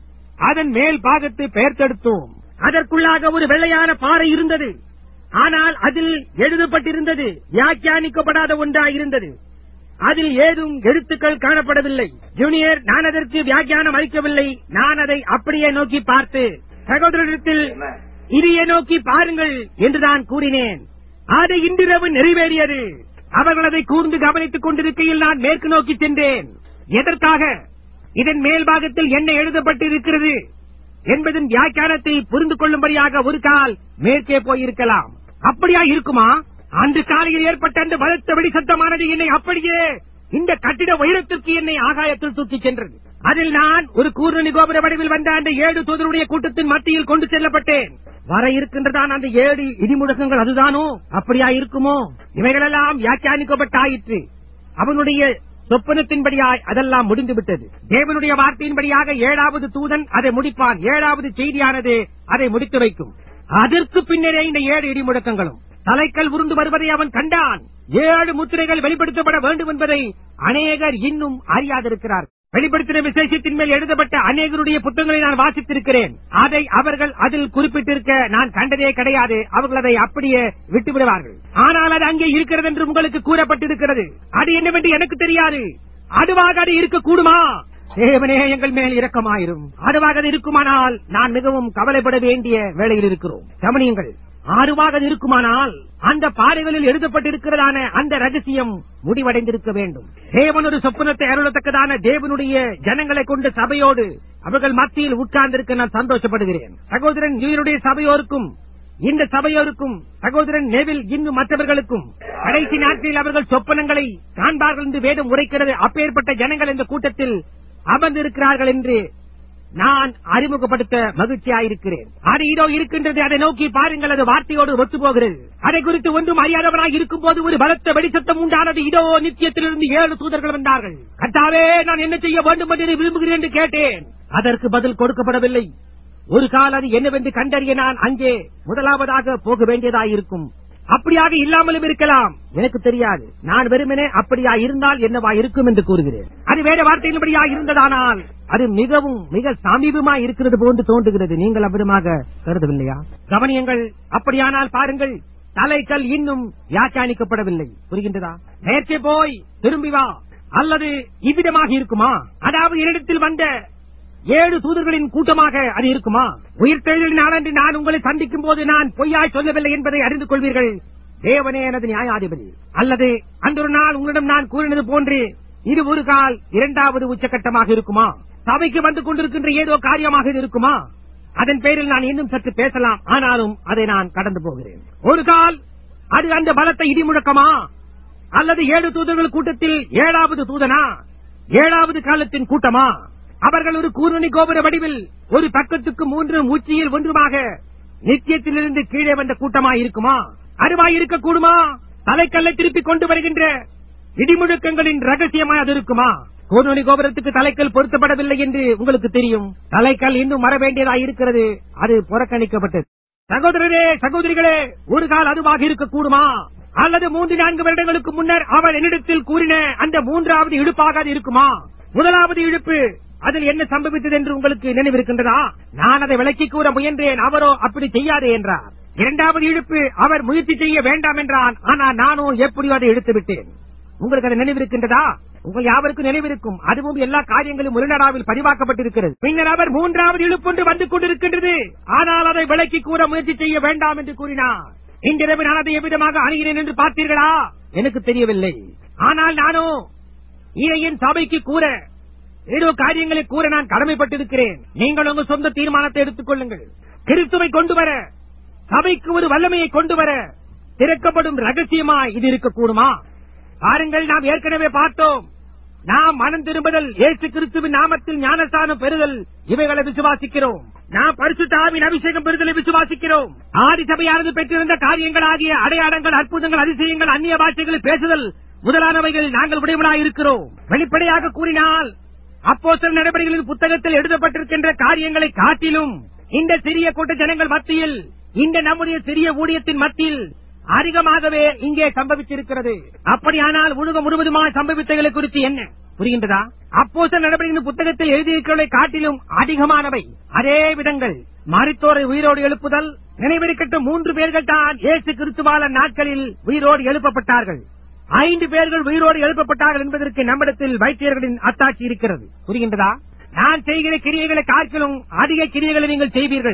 அதன் மேல் பாகத்தை பெயர்த்தெடுத்தோம் அதற்குள்ளாக ஒரு வெள்ளையான பாறை இருந்தது ஆனால் அதில் எழுதப்பட்டிருந்தது வியாக்கியானிக்கப்படாத ஒன்றாய் இருந்தது அதில் ஏதும் எழுத்துக்கள் காணப்படவில்லை ஜூனியர் நான் அதற்கு வியாக்கியானம் அளிக்கவில்லை நான் அதை அப்படியே நோக்கி பார்த்து சகோதரத்தில் இதையே நோக்கி பாருங்கள் என்று நான் கூறினேன் அது இன்றிரவு நிறைவேறியது அவர்கள் அதை கூர்ந்து கவனித்துக் கொண்டிருக்கையில் நான் மேற்கு நோக்கி சென்றேன் எதற்காக இதன் மேல் பாகத்தில் என்ன எழுதப்பட்டிருக்கிறது என்பதன் வியாக்கியானத்தை புரிந்து கொள்ளும்படியாக ஒரு கால் மேற்கே போயிருக்கலாம் அப்படியா இருக்குமா அன்று காலையில் ஏற்பட்ட அந்த பலத்த வெடி சத்தமானது என்னை அப்படியே இந்த கட்டிட உயரத்திற்கு என்னை ஆகாயத்தில் தூக்கிச் சென்றது அதில் நான் ஒரு கூர்ணி கோபுர வடிவில் வந்த அந்த ஏழு தூதருடைய கூட்டத்தின் மத்தியில் கொண்டு செல்லப்பட்டேன் வர இருக்கின்றதான் அந்த ஏழு இடிமுழக்கங்கள் அதுதானோ அப்படியா இருக்குமோ இவைகளெல்லாம் வியாக்கியானிக்கப்பட்டாயிற்று அவனுடைய சொப்பனத்தின்படியாய் அதெல்லாம் முடிந்து விட்டது தேவனுடைய வார்த்தையின்படியாக ஏழாவது தூதன் அதை முடிப்பான் ஏழாவது செய்தியானது அதை முடித்து வைக்கும் அதற்கு பின்னரே இந்த ஏழு இடி முழக்கங்களும் தலைக்கல் உருண்டு வருவதை அவன் கண்டான் ஏழு முத்திரைகள் வெளிப்படுத்தப்பட வேண்டும் என்பதை அநேகர் இன்னும் அறியாதிருக்கிறார் வெளிப்படுத்தின விசேஷத்தின் மேல் எழுதப்பட்ட அநேகருடைய புத்தகங்களை நான் வாசித்திருக்கிறேன் அதை அவர்கள் அதில் குறிப்பிட்டிருக்க நான் கண்டதே கிடையாது அவர்கள் அதை அப்படியே விட்டு விடுவார்கள் ஆனால் அது அங்கே இருக்கிறது என்று உங்களுக்கு கூறப்பட்டிருக்கிறது அது என்னவென்று எனக்கு தெரியாது அதுவாக அது இருக்கக்கூடுமா தேவனே எங்கள் மேல் இரக்கமாயிரும் அதுவாக அது இருக்குமானால் நான் மிகவும் கவலைப்பட வேண்டிய வேளையில் இருக்கிறோம் கவனியுங்கள் ஆறுவாக அது இருக்குமானால் அந்த பாறைகளில் எழுதப்பட்டிருக்கிறதான அந்த ரகசியம் முடிவடைந்திருக்க வேண்டும் தேவன் ஒரு சொப்பனத்தை அருளத்தக்கதான தேவனுடைய ஜனங்களை கொண்ட சபையோடு அவர்கள் மத்தியில் உட்கார்ந்திருக்க நான் சந்தோஷப்படுகிறேன் சகோதரன் ஜீவனுடைய சபையோருக்கும் இந்த சபையோருக்கும் சகோதரன் நெவில் இன்னும் மற்றவர்களுக்கும் கடைசி நாட்களில் அவர்கள் சொப்பனங்களை காண்பார்கள் என்று வேதம் உரைக்கிறது அப்பேற்பட்ட ஜனங்கள் இந்த கூட்டத்தில் அமர்ந்திருக்கிறார்கள் என்று நான் அறிமுகப்படுத்த மகிழ்ச்சியாயிருக்கிறேன் அது இதோ இருக்கின்றது அதை நோக்கி பாருங்கள் அது வார்த்தையோடு ஒத்து போகிறது அதை குறித்து ஒன்றும் அறியாதவனாய் இருக்கும் போது ஒரு பலத்த வெடிசத்தம் உண்டானது இதோ நித்தியத்திலிருந்து ஏழு தூதர்கள் வந்தார்கள் கர்த்தாவே நான் என்ன செய்ய வேண்டும் என்று விரும்புகிறேன் என்று கேட்டேன் அதற்கு பதில் கொடுக்கப்படவில்லை ஒரு கால் அது என்னவென்று கண்டறிய நான் அங்கே முதலாவதாக போக வேண்டியதாயிருக்கும் அப்படியாக இல்லாமலும் இருக்கலாம் எனக்கு தெரியாது நான் வெறுமனே அப்படியா இருந்தால் என்னவா இருக்கும் என்று கூறுகிறேன் அது வேற வார்த்தையின்படியா இருந்ததானால் அது மிகவும் மிக சமீபமா இருக்கிறது போன்று தோன்றுகிறது நீங்கள் அவ்விதமாக கருதவில்லையா கவனியங்கள் அப்படியானால் பாருங்கள் தலைக்கல் இன்னும் வியாக்கியானிக்கப்படவில்லை புரிகின்றதா நேர்க்கே போய் திரும்பி வா அல்லது இவ்விதமாக இருக்குமா அதாவது என்னிடத்தில் வந்த ஏழு தூதர்களின் கூட்டமாக அது இருக்குமா உயிர்த்தெழுதல் நாளன்று நான் உங்களை சந்திக்கும் போது நான் பொய்யாய் சொல்லவில்லை என்பதை அறிந்து கொள்வீர்கள் தேவனே எனது நியாயாதிபதி அல்லது அன்றொரு நாள் உங்களிடம் நான் கூறினது போன்று இது ஒரு கால் இரண்டாவது உச்சகட்டமாக இருக்குமா சபைக்கு வந்து கொண்டிருக்கின்ற ஏதோ காரியமாக இது இருக்குமா அதன் பேரில் நான் இன்னும் சற்று பேசலாம் ஆனாலும் அதை நான் கடந்து போகிறேன் ஒரு கால் அது அந்த பலத்த இடி முழக்கமா அல்லது ஏழு தூதர்கள் கூட்டத்தில் ஏழாவது தூதனா ஏழாவது காலத்தின் கூட்டமா அவர்கள் ஒரு கூர்மணி கோபுர வடிவில் ஒரு பக்கத்துக்கு மூன்று உச்சியில் ஒன்றுமாக நித்தியத்திலிருந்து கீழே வந்த கூட்டமாய் இருக்குமா அருவாய் இருக்கக்கூடுமா தலைக்கல்லை திருப்பி கொண்டு வருகின்ற இடிமுழக்கங்களின் ரகசியமாய் அது இருக்குமா கூர்மணி கோபுரத்துக்கு தலைக்கல் பொருத்தப்படவில்லை என்று உங்களுக்கு தெரியும் தலைக்கல் இன்னும் வர வேண்டியதாய் இருக்கிறது அது புறக்கணிக்கப்பட்டது சகோதரரே சகோதரிகளே ஒரு கால் அதுவாக இருக்கக்கூடுமா அல்லது மூன்று நான்கு வருடங்களுக்கு முன்னர் அவர் என்னிடத்தில் கூறின அந்த மூன்றாவது இழுப்பாக அது இருக்குமா முதலாவது இழுப்பு அதில் என்ன சம்பவித்தது என்று உங்களுக்கு நினைவிருக்கின்றதா நான் அதை விளக்கி கூற முயன்றேன் அவரோ அப்படி செய்யாதே என்றார் இரண்டாவது இழுப்பு அவர் முயற்சி செய்ய வேண்டாம் என்றான் ஆனால் நானோ எப்படியோ அதை இழுத்து விட்டேன் உங்களுக்கு அது நினைவிருக்கின்றதா உங்கள் யாவருக்கும் நினைவிருக்கும் அதுவும் எல்லா காரியங்களும் முருநடாவில் பதிவாக்கப்பட்டிருக்கிறது பின்னர் அவர் மூன்றாவது இழுப்புண்டு வந்து கொண்டிருக்கின்றது ஆனால் அதை விளக்கி கூற முயற்சி செய்ய வேண்டாம் என்று கூறினார் இன்றிரவு நான் அதை எவ்விதமாக அணுகிறேன் என்று பார்த்தீர்களா எனக்கு தெரியவில்லை ஆனால் நானோ இதையின் சபைக்கு கூற ஏதோ காரியங்களை கூற நான் கடமைப்பட்டிருக்கிறேன் நீங்கள் உங்கள் சொந்த தீர்மானத்தை எடுத்துக் கொள்ளுங்கள் கிறிஸ்துவை கொண்டு வர சபைக்கு ஒரு வல்லமையை கொண்டு வர திறக்கப்படும் ரகசியமா இது இருக்கக்கூடுமா பாருங்கள் நாம் ஏற்கனவே பார்த்தோம் நாம் மனம் திரும்புதல் இயேசு கிறிஸ்துவின் நாமத்தில் ஞானஸ்தானம் பெறுதல் இவைகளை விசுவாசிக்கிறோம் நாம் பரிசுத்தாவின் அபிஷேகம் பெறுதலை விசுவாசிக்கிறோம் ஆதி சபையானது பெற்றிருந்த காரியங்களாகிய அடையாளங்கள் அற்புதங்கள் அதிசயங்கள் அந்நிய பாஷைகளை பேசுதல் முதலானவைகள் நாங்கள் உடையவனாய் இருக்கிறோம் வெளிப்படையாக கூறினால் அப்போஸ்தலர் நடவடிக்கைகளின் புத்தகத்தில் எழுதப்பட்டிருக்கின்ற காரியங்களை காட்டிலும் இந்த சிறிய கூட்ட ஜனங்கள் மத்தியில் இந்த நம்முடைய சிறிய ஊழியத்தின் மத்தியில் அதிகமாகவே இங்கே சம்பவித்திருக்கிறது அப்படியானால் உலகம் முழுவதுமாக சம்பவித்தங்களை குறித்து என்ன புரிகின்றதா அப்போஸ்தலர் நடவடிக்கைகளின் புத்தகத்தில் எழுதியிருக்கிறதை காட்டிலும் அதிகமானவை அதே விதங்கள் மரித்தோரை உயிரோடு எழுப்புதல் நினைவிருக்கட்டும் மூன்று பேர்கள் தான் இயேசு கிறிஸ்துவால நாட்களில் உயிரோடு எழுப்பப்பட்டார்கள் ஐந்து பேர்கள் உயிரோடு எழுப்பப்பட்டார்கள் என்பதற்கு நம்மிடத்தில் வைத்தியர்களின் அத்தாட்சி இருக்கிறது புரிகின்றதா நான் செய்கிற கிரியைகளை காட்டிலும் அதிக கிரியைகளை நீங்கள் செய்வீர்கள்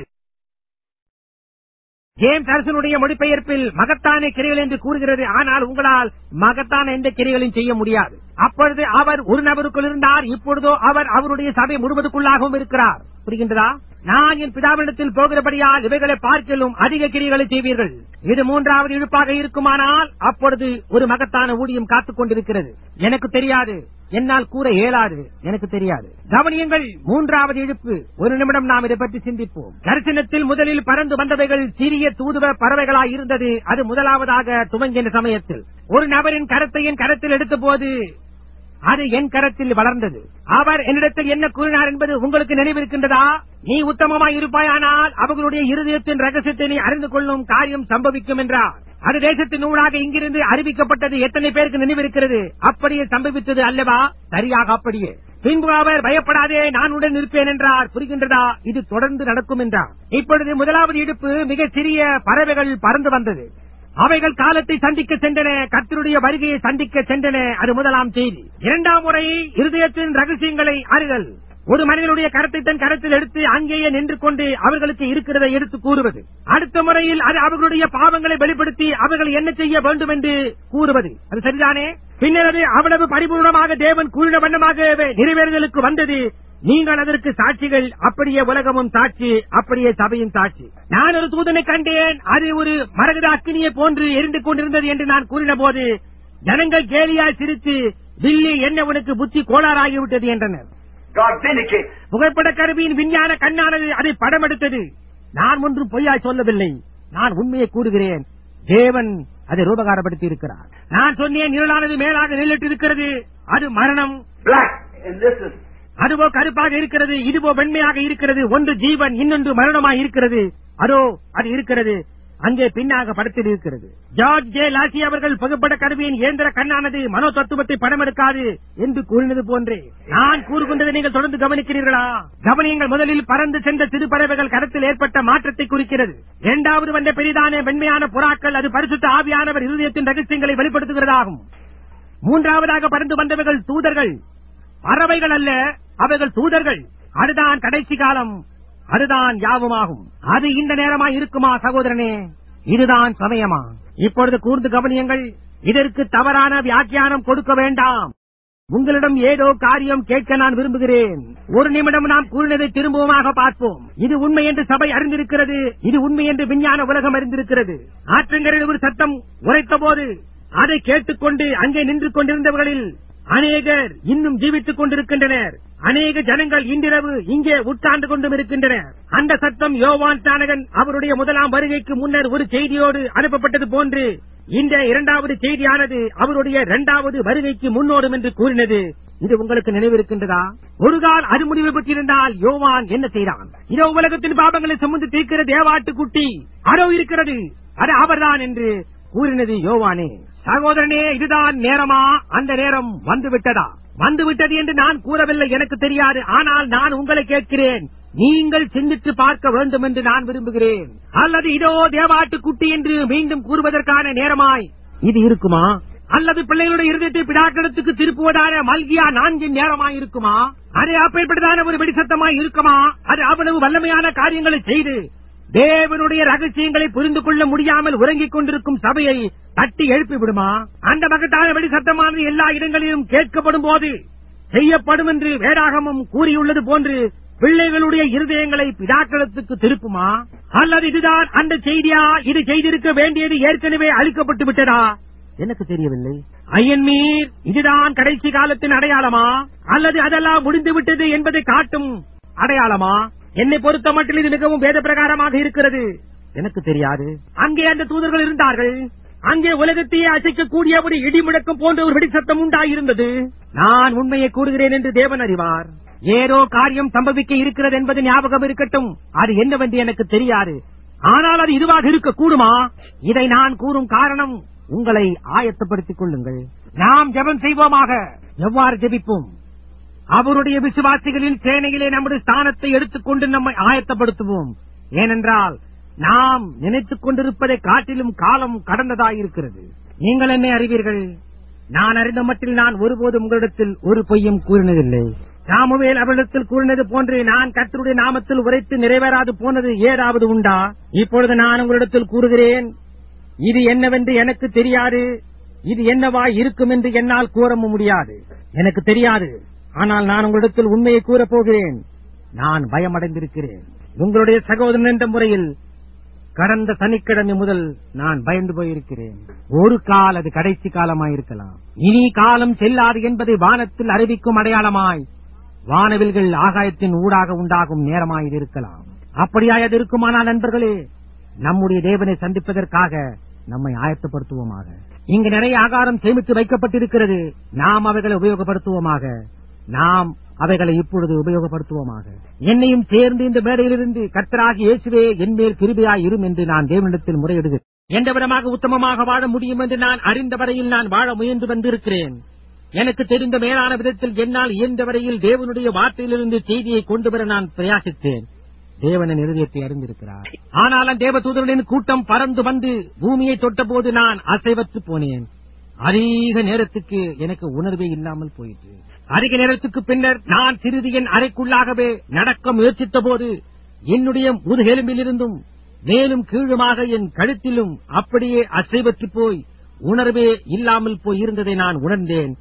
ஜேம்ஸ் அரசனுடைய மொழிபெயர்ப்பில் மகத்தான கிரிகள் என்று கூறுகிறது ஆனால் உங்களால் மகத்தான எந்த கிரிகளையும் செய்ய முடியாது அப்பொழுது அவர் ஒரு நபருக்குள் இருந்தார் இப்பொழுதோ அவர் அவருடைய சபை முழுவதுக்குள்ளாகவும் இருக்கிறார் புரிகின்றதா நான் என் பிதாவிடத்தில் போகிறபடியால் இவைகளை பார்க்கலும் அதிக கிரிகளை செய்வீர்கள் இது மூன்றாவது இழுப்பாக இருக்குமானால் அப்பொழுது ஒரு மகத்தான ஊதியம் காத்துக் கொண்டிருக்கிறது எனக்கு தெரியாது என்னால் கூற இயலாது எனக்கு தெரியாது கவனியங்கள் மூன்றாவது இழுப்பு ஒரு நிமிடம் நாம் இதை பற்றி சிந்திப்போம் தரிசனத்தில் முதலில் பறந்து வந்தவைகள் சிறிய தூதுவ பறவைகளாய் இருந்தது அது முதலாவதாக துவங்கின சமயத்தில் ஒரு நபரின் கரத்தை என் கரத்தில் எடுத்த போது அது என் கரத்தில் வளர்ந்தது அவர் என்னிடத்தில் என்ன கூறினார் என்பது உங்களுக்கு நினைவிருக்கின்றதா நீ உத்தமமாய் இருப்பாயானால் அவர்களுடைய இருதயத்தின் ரகசியத்தை நீ அறிந்து கொள்ளும் காரியம் சம்பவிக்கும் என்றார் அது தேசத்தின் ஊடாக இங்கிருந்து அறிவிக்கப்பட்டது எத்தனை பேருக்கு நினைவிருக்கிறது அப்படியே சம்பவித்தது அல்லவா சரியாக அப்படியே பின்பு அவர் பயப்படாதே நான் உடன் இருப்பேன் என்றார் புரிகின்றதா இது தொடர்ந்து நடக்கும் என்றார் இப்பொழுது முதலாவது இடுப்பு மிக சிறிய பறவைகள் பறந்து வந்தது அவைகள் காலத்தை சந்திக்க சென்றன கர்த்தருடைய வருகையை சந்திக்க சென்றன அது முதலாம் செய்தி இரண்டாம் முறை இருதயத்தின் ரகசியங்களை அறிதல் ஒரு மனிதனுடைய கரத்தை தன் கரத்தில் எடுத்து அங்கேயே நின்று கொண்டு அவர்களுக்கு இருக்கிறதை எடுத்து கூறுவது அடுத்த முறையில் அது அவர்களுடைய பாவங்களை வெளிப்படுத்தி அவர்கள் என்ன செய்ய வேண்டும் என்று கூறுவது அது சரிதானே பின்னர் அது அவ்வளவு பரிபூர்ணமாக தேவன் கூறின வண்ணமாக நிறைவேறுதலுக்கு வந்தது நீங்கள் அதற்கு சாட்சிகள் அப்படியே உலகமும் சாட்சி அப்படியே சபையும் சாட்சி நான் ஒரு தூதனை கண்டேன் அது ஒரு மரகத அக்கினியை போன்று எரிந்து கொண்டிருந்தது என்று நான் கூறின போது ஜனங்கள் கேலியாய் சிரித்து வில்லி என்ன உனக்கு புத்தி கோளாறாகிவிட்டது என்றனர் God vindicates. புகைப்பட கருவியின் விஞ்ஞான கண்ணானது அதை படம் எடுத்தது நான் ஒன்றும் பொய்யாய் சொல்லவில்லை நான் உண்மையை கூறுகிறேன் தேவன் அதை ரூபகாரப்படுத்தி இருக்கிறார் நான் சொன்னேன் இருளானது மேலாக நின்றுட்டு இருக்கிறது அது மரணம் Black. And this is அதுவோ கருப்பாக இருக்கிறது இதுவோ வெண்மையாக இருக்கிறது ஒன்று ஜீவன் இன்னொன்று மரணமாய் இருக்கிறது அதோ அது இருக்கிறது அங்கே பின்னாக படத்தில் இருக்கிறது ஜார்ஜ் ஜே லாசி அவர்கள் புகைப்பட கருவியின் இயந்திர கண்ணானது மனோ தத்துவத்தை படம் எடுக்காது என்று கூறினது போன்றே நான் கூறுகின்றதை நீங்கள் தொடர்ந்து கவனிக்கிறீர்களா கவனியங்கள் முதலில் பறந்து சென்ற சிறு பறவைகள் கடத்தில் ஏற்பட்ட மாற்றத்தை குறிக்கிறது இரண்டாவது வந்த பெரிதான வெண்மையான புறாக்கள் அது பரிசுத்த ஆவியானவர் இருதயத்தின் ரகசியங்களை வெளிப்படுத்துகிறதாகும் மூன்றாவதாக பறந்து வந்தவர்கள் தூதர்கள் பறவைகள் அல்ல அவைகள் தூதர்கள் அதுதான் கடைசி காலம் அதுதான் யாவுமாகும் அது இந்த நேரமா இருக்குமா சகோதரனே இதுதான் சமயமா இப்பொழுது கூர்ந்து கவனியங்கள் இதற்கு தவறான வியாக்கியானம் கொடுக்க வேண்டாம் உங்களிடம் ஏதோ காரியம் கேட்க நான் விரும்புகிறேன் ஒரு நிமிடம் நாம் கூறினதை திரும்பவுமாக பார்ப்போம் இது உண்மை என்று சபை அறிந்திருக்கிறது இது உண்மை என்று விஞ்ஞான உலகம் அறிந்திருக்கிறது ஆற்றங்கரையில் ஒரு சத்தம் உரைத்த போது அதை கேட்டுக்கொண்டு அங்கே நின்று கொண்டிருந்தவர்களில் அநேகர் இன்னும் ஜீவித்துக் கொண்டிருக்கின்றனர் அநேக ஜனங்கள் இன்றிரவு இங்கே உட்கார்ந்து கொண்டும் இருக்கின்றனர் அந்த சத்தம் யோவான் தானகன் அவருடைய முதலாம் வருகைக்கு முன்னர் ஒரு செய்தியோடு அனுப்பப்பட்டது போன்று இந்த இரண்டாவது செய்தியானது அவருடைய இரண்டாவது வருகைக்கு முன்னோடும் என்று கூறினது இது உங்களுக்கு நினைவிருக்கின்றதா ஒரு கால் அது முடிவு பெற்றிருந்தால் யோவான் என்ன செய்தான் இதோ உலகத்தின் பாபங்களை சுமந்து தீர்க்கிற தேவாட்டு குட்டி அதோ இருக்கிறது அது அவர்தான் என்று கூறினது யோவானே சகோதரனே இதுதான் நேரமா அந்த நேரம் வந்து விட்டதா வந்து விட்டது என்று நான் கூறவில்லை எனக்கு தெரியாது ஆனால் நான் உங்களை கேட்கிறேன் நீங்கள் சிந்தித்து பார்க்க வேண்டும் என்று நான் விரும்புகிறேன் அல்லது இதோ தேவாட்டு குட்டி என்று மீண்டும் கூறுவதற்கான நேரமாய் இது இருக்குமா அல்லது பிள்ளைகளுடைய இருதயத்தை பிடாக்கிடத்துக்கு திருப்புவதான மல்கியா நான்கின் நேரமாய் இருக்குமா அது அப்பேற்பட்டதான ஒரு வெடிசத்தமாய் இருக்குமா அது அவ்வளவு வல்லமையான காரியங்களை செய்து தேவனுடைய ரகசியங்களை புரிந்து கொள்ள முடியாமல் உறங்கிக் கொண்டிருக்கும் சபையை தட்டி எழுப்பி விடுமா அந்த மகத்தான வெடி சத்தமானது எல்லா இடங்களிலும் கேட்கப்படும் போது செய்யப்படும் என்று வேதாகமம் கூறியுள்ளது போன்று பிள்ளைகளுடைய இருதயங்களை பிதாக்களத்துக்கு திருப்புமா அல்லது இதுதான் அந்த செய்தியா இது செய்திருக்க வேண்டியது ஏற்கனவே அளிக்கப்பட்டு விட்டதா எனக்கு தெரியவில்லை ஐயன்மீர் இதுதான் கடைசி காலத்தின் அடையாளமா அல்லது அதெல்லாம் முடிந்து விட்டது என்பதை காட்டும் அடையாளமா என்னை பொறுத்த மட்டும் இது மிகவும் வேத பிரகாரமாக இருக்கிறது எனக்கு தெரியாது அங்கே அந்த தூதர்கள் இருந்தார்கள் அங்கே உலகத்தையே அசைக்கக்கூடிய ஒரு இடி முழக்கம் போன்ற ஒரு வெடிசத்தம் உண்டாயிருந்தது நான் உண்மையை கூறுகிறேன் என்று தேவன் அறிவார் ஏதோ காரியம் சம்பவிக்க இருக்கிறது என்பது ஞாபகம் இருக்கட்டும் அது என்னவென்று எனக்கு தெரியாது ஆனால் அது இதுவாக இருக்க கூடுமா இதை நான் கூறும் காரணம் உங்களை ஆயத்தப்படுத்திக் கொள்ளுங்கள் நாம் ஜெபம் செய்வோமாக எவ்வாறு ஜெபிப்போம் அவருடைய விசுவாசிகளின் சேனையிலே நம்முடைய ஸ்தானத்தை எடுத்துக்கொண்டு நம்மை ஆயத்தப்படுத்துவோம் ஏனென்றால் நாம் நினைத்துக் கொண்டிருப்பதை காட்டிலும் காலம் கடந்ததாயிருக்கிறது நீங்கள் என்ன அறிவீர்கள் நான் அறிந்த மட்டில் நான் ஒருபோதும் உங்களிடத்தில் ஒரு பொய்யும் கூறினதில்லை சாமுவேல் அவரிடத்தில் கூறினது போன்று நான் கர்த்தருடைய நாமத்தில் உரைத்து நிறைவேறாது போனது ஏதாவது உண்டா இப்பொழுது நான் உங்களிடத்தில் கூறுகிறேன் இது என்னவென்று எனக்கு தெரியாது இது என்னவா இருக்கும் என்று என்னால் கூறவும் முடியாது எனக்கு தெரியாது ஆனால் நான் உங்களிடத்தில் உண்மையை கூறப் போகிறேன் நான் பயமடைந்திருக்கிறேன் உங்களுடைய சகோதரன் என்ற முறையில் கடந்த சனிக்கிழமை முதல் நான் பயந்து போயிருக்கிறேன் ஒரு கால் அது கடைசி காலமாயிருக்கலாம் இனி காலம் செல்லாது என்பதை வானத்தில் அறிவிக்கும் அடையாளமாய் வானவில்கள் ஆகாயத்தின் ஊடாக உண்டாகும் நேரமாய் இது இருக்கலாம் அப்படியாய் அது இருக்குமானால் நண்பர்களே நம்முடைய தேவனை சந்திப்பதற்காக நம்மை ஆயத்தப்படுத்துவோமாக இங்கு நிறைய ஆகாரம் சேமித்து வைக்கப்பட்டிருக்கிறது நாம் அவைகளை உபயோகப்படுத்துவோமாக நாம் அவைகளை இப்பொழுது உபயோகப்படுத்துவோமாக என்னையும் சேர்ந்து இந்த மேடையிலிருந்து கர்த்தராகி இயேசுவே என்மேல் கிருபையாய் இரும் என்று நான் தேவனிடத்தில் முறையிடுகிறேன் எந்த விதமாக உத்தமமாக வாழ முடியும் என்று நான் அறிந்த வரையில் நான் வாழ முயன்று வந்திருக்கிறேன் எனக்கு தெரிந்த மேலான விதத்தில் என்னால் இயன்ற வரையில் தேவனுடைய வார்த்தையிலிருந்து செய்தியை கொண்டு வர நான் பிரயாசித்தேன் தேவனின் இருதயத்தை அறிந்திருக்கிறார் ஆனாலும் தேவ தூதர்களின் கூட்டம் பறந்து வந்து பூமியை தொட்டபோது நான் அசைவற்று போனேன் அதிக நேரத்துக்கு எனக்கு உணர்வே இல்லாமல் போயிற்று அதிக நேரத்துக்கு பின்னர் நான் சிறிது என் அறைக்குள்ளாகவே நடக்க முயற்சித்த போது என்னுடைய முதுகெலும்பிலிருந்தும் மேலும் கீழுமாக என் கழுத்திலும் அப்படியே அசைவற்று போய் உணர்வே இல்லாமல் போய் இருந்ததை நான் உணர்ந்தேன்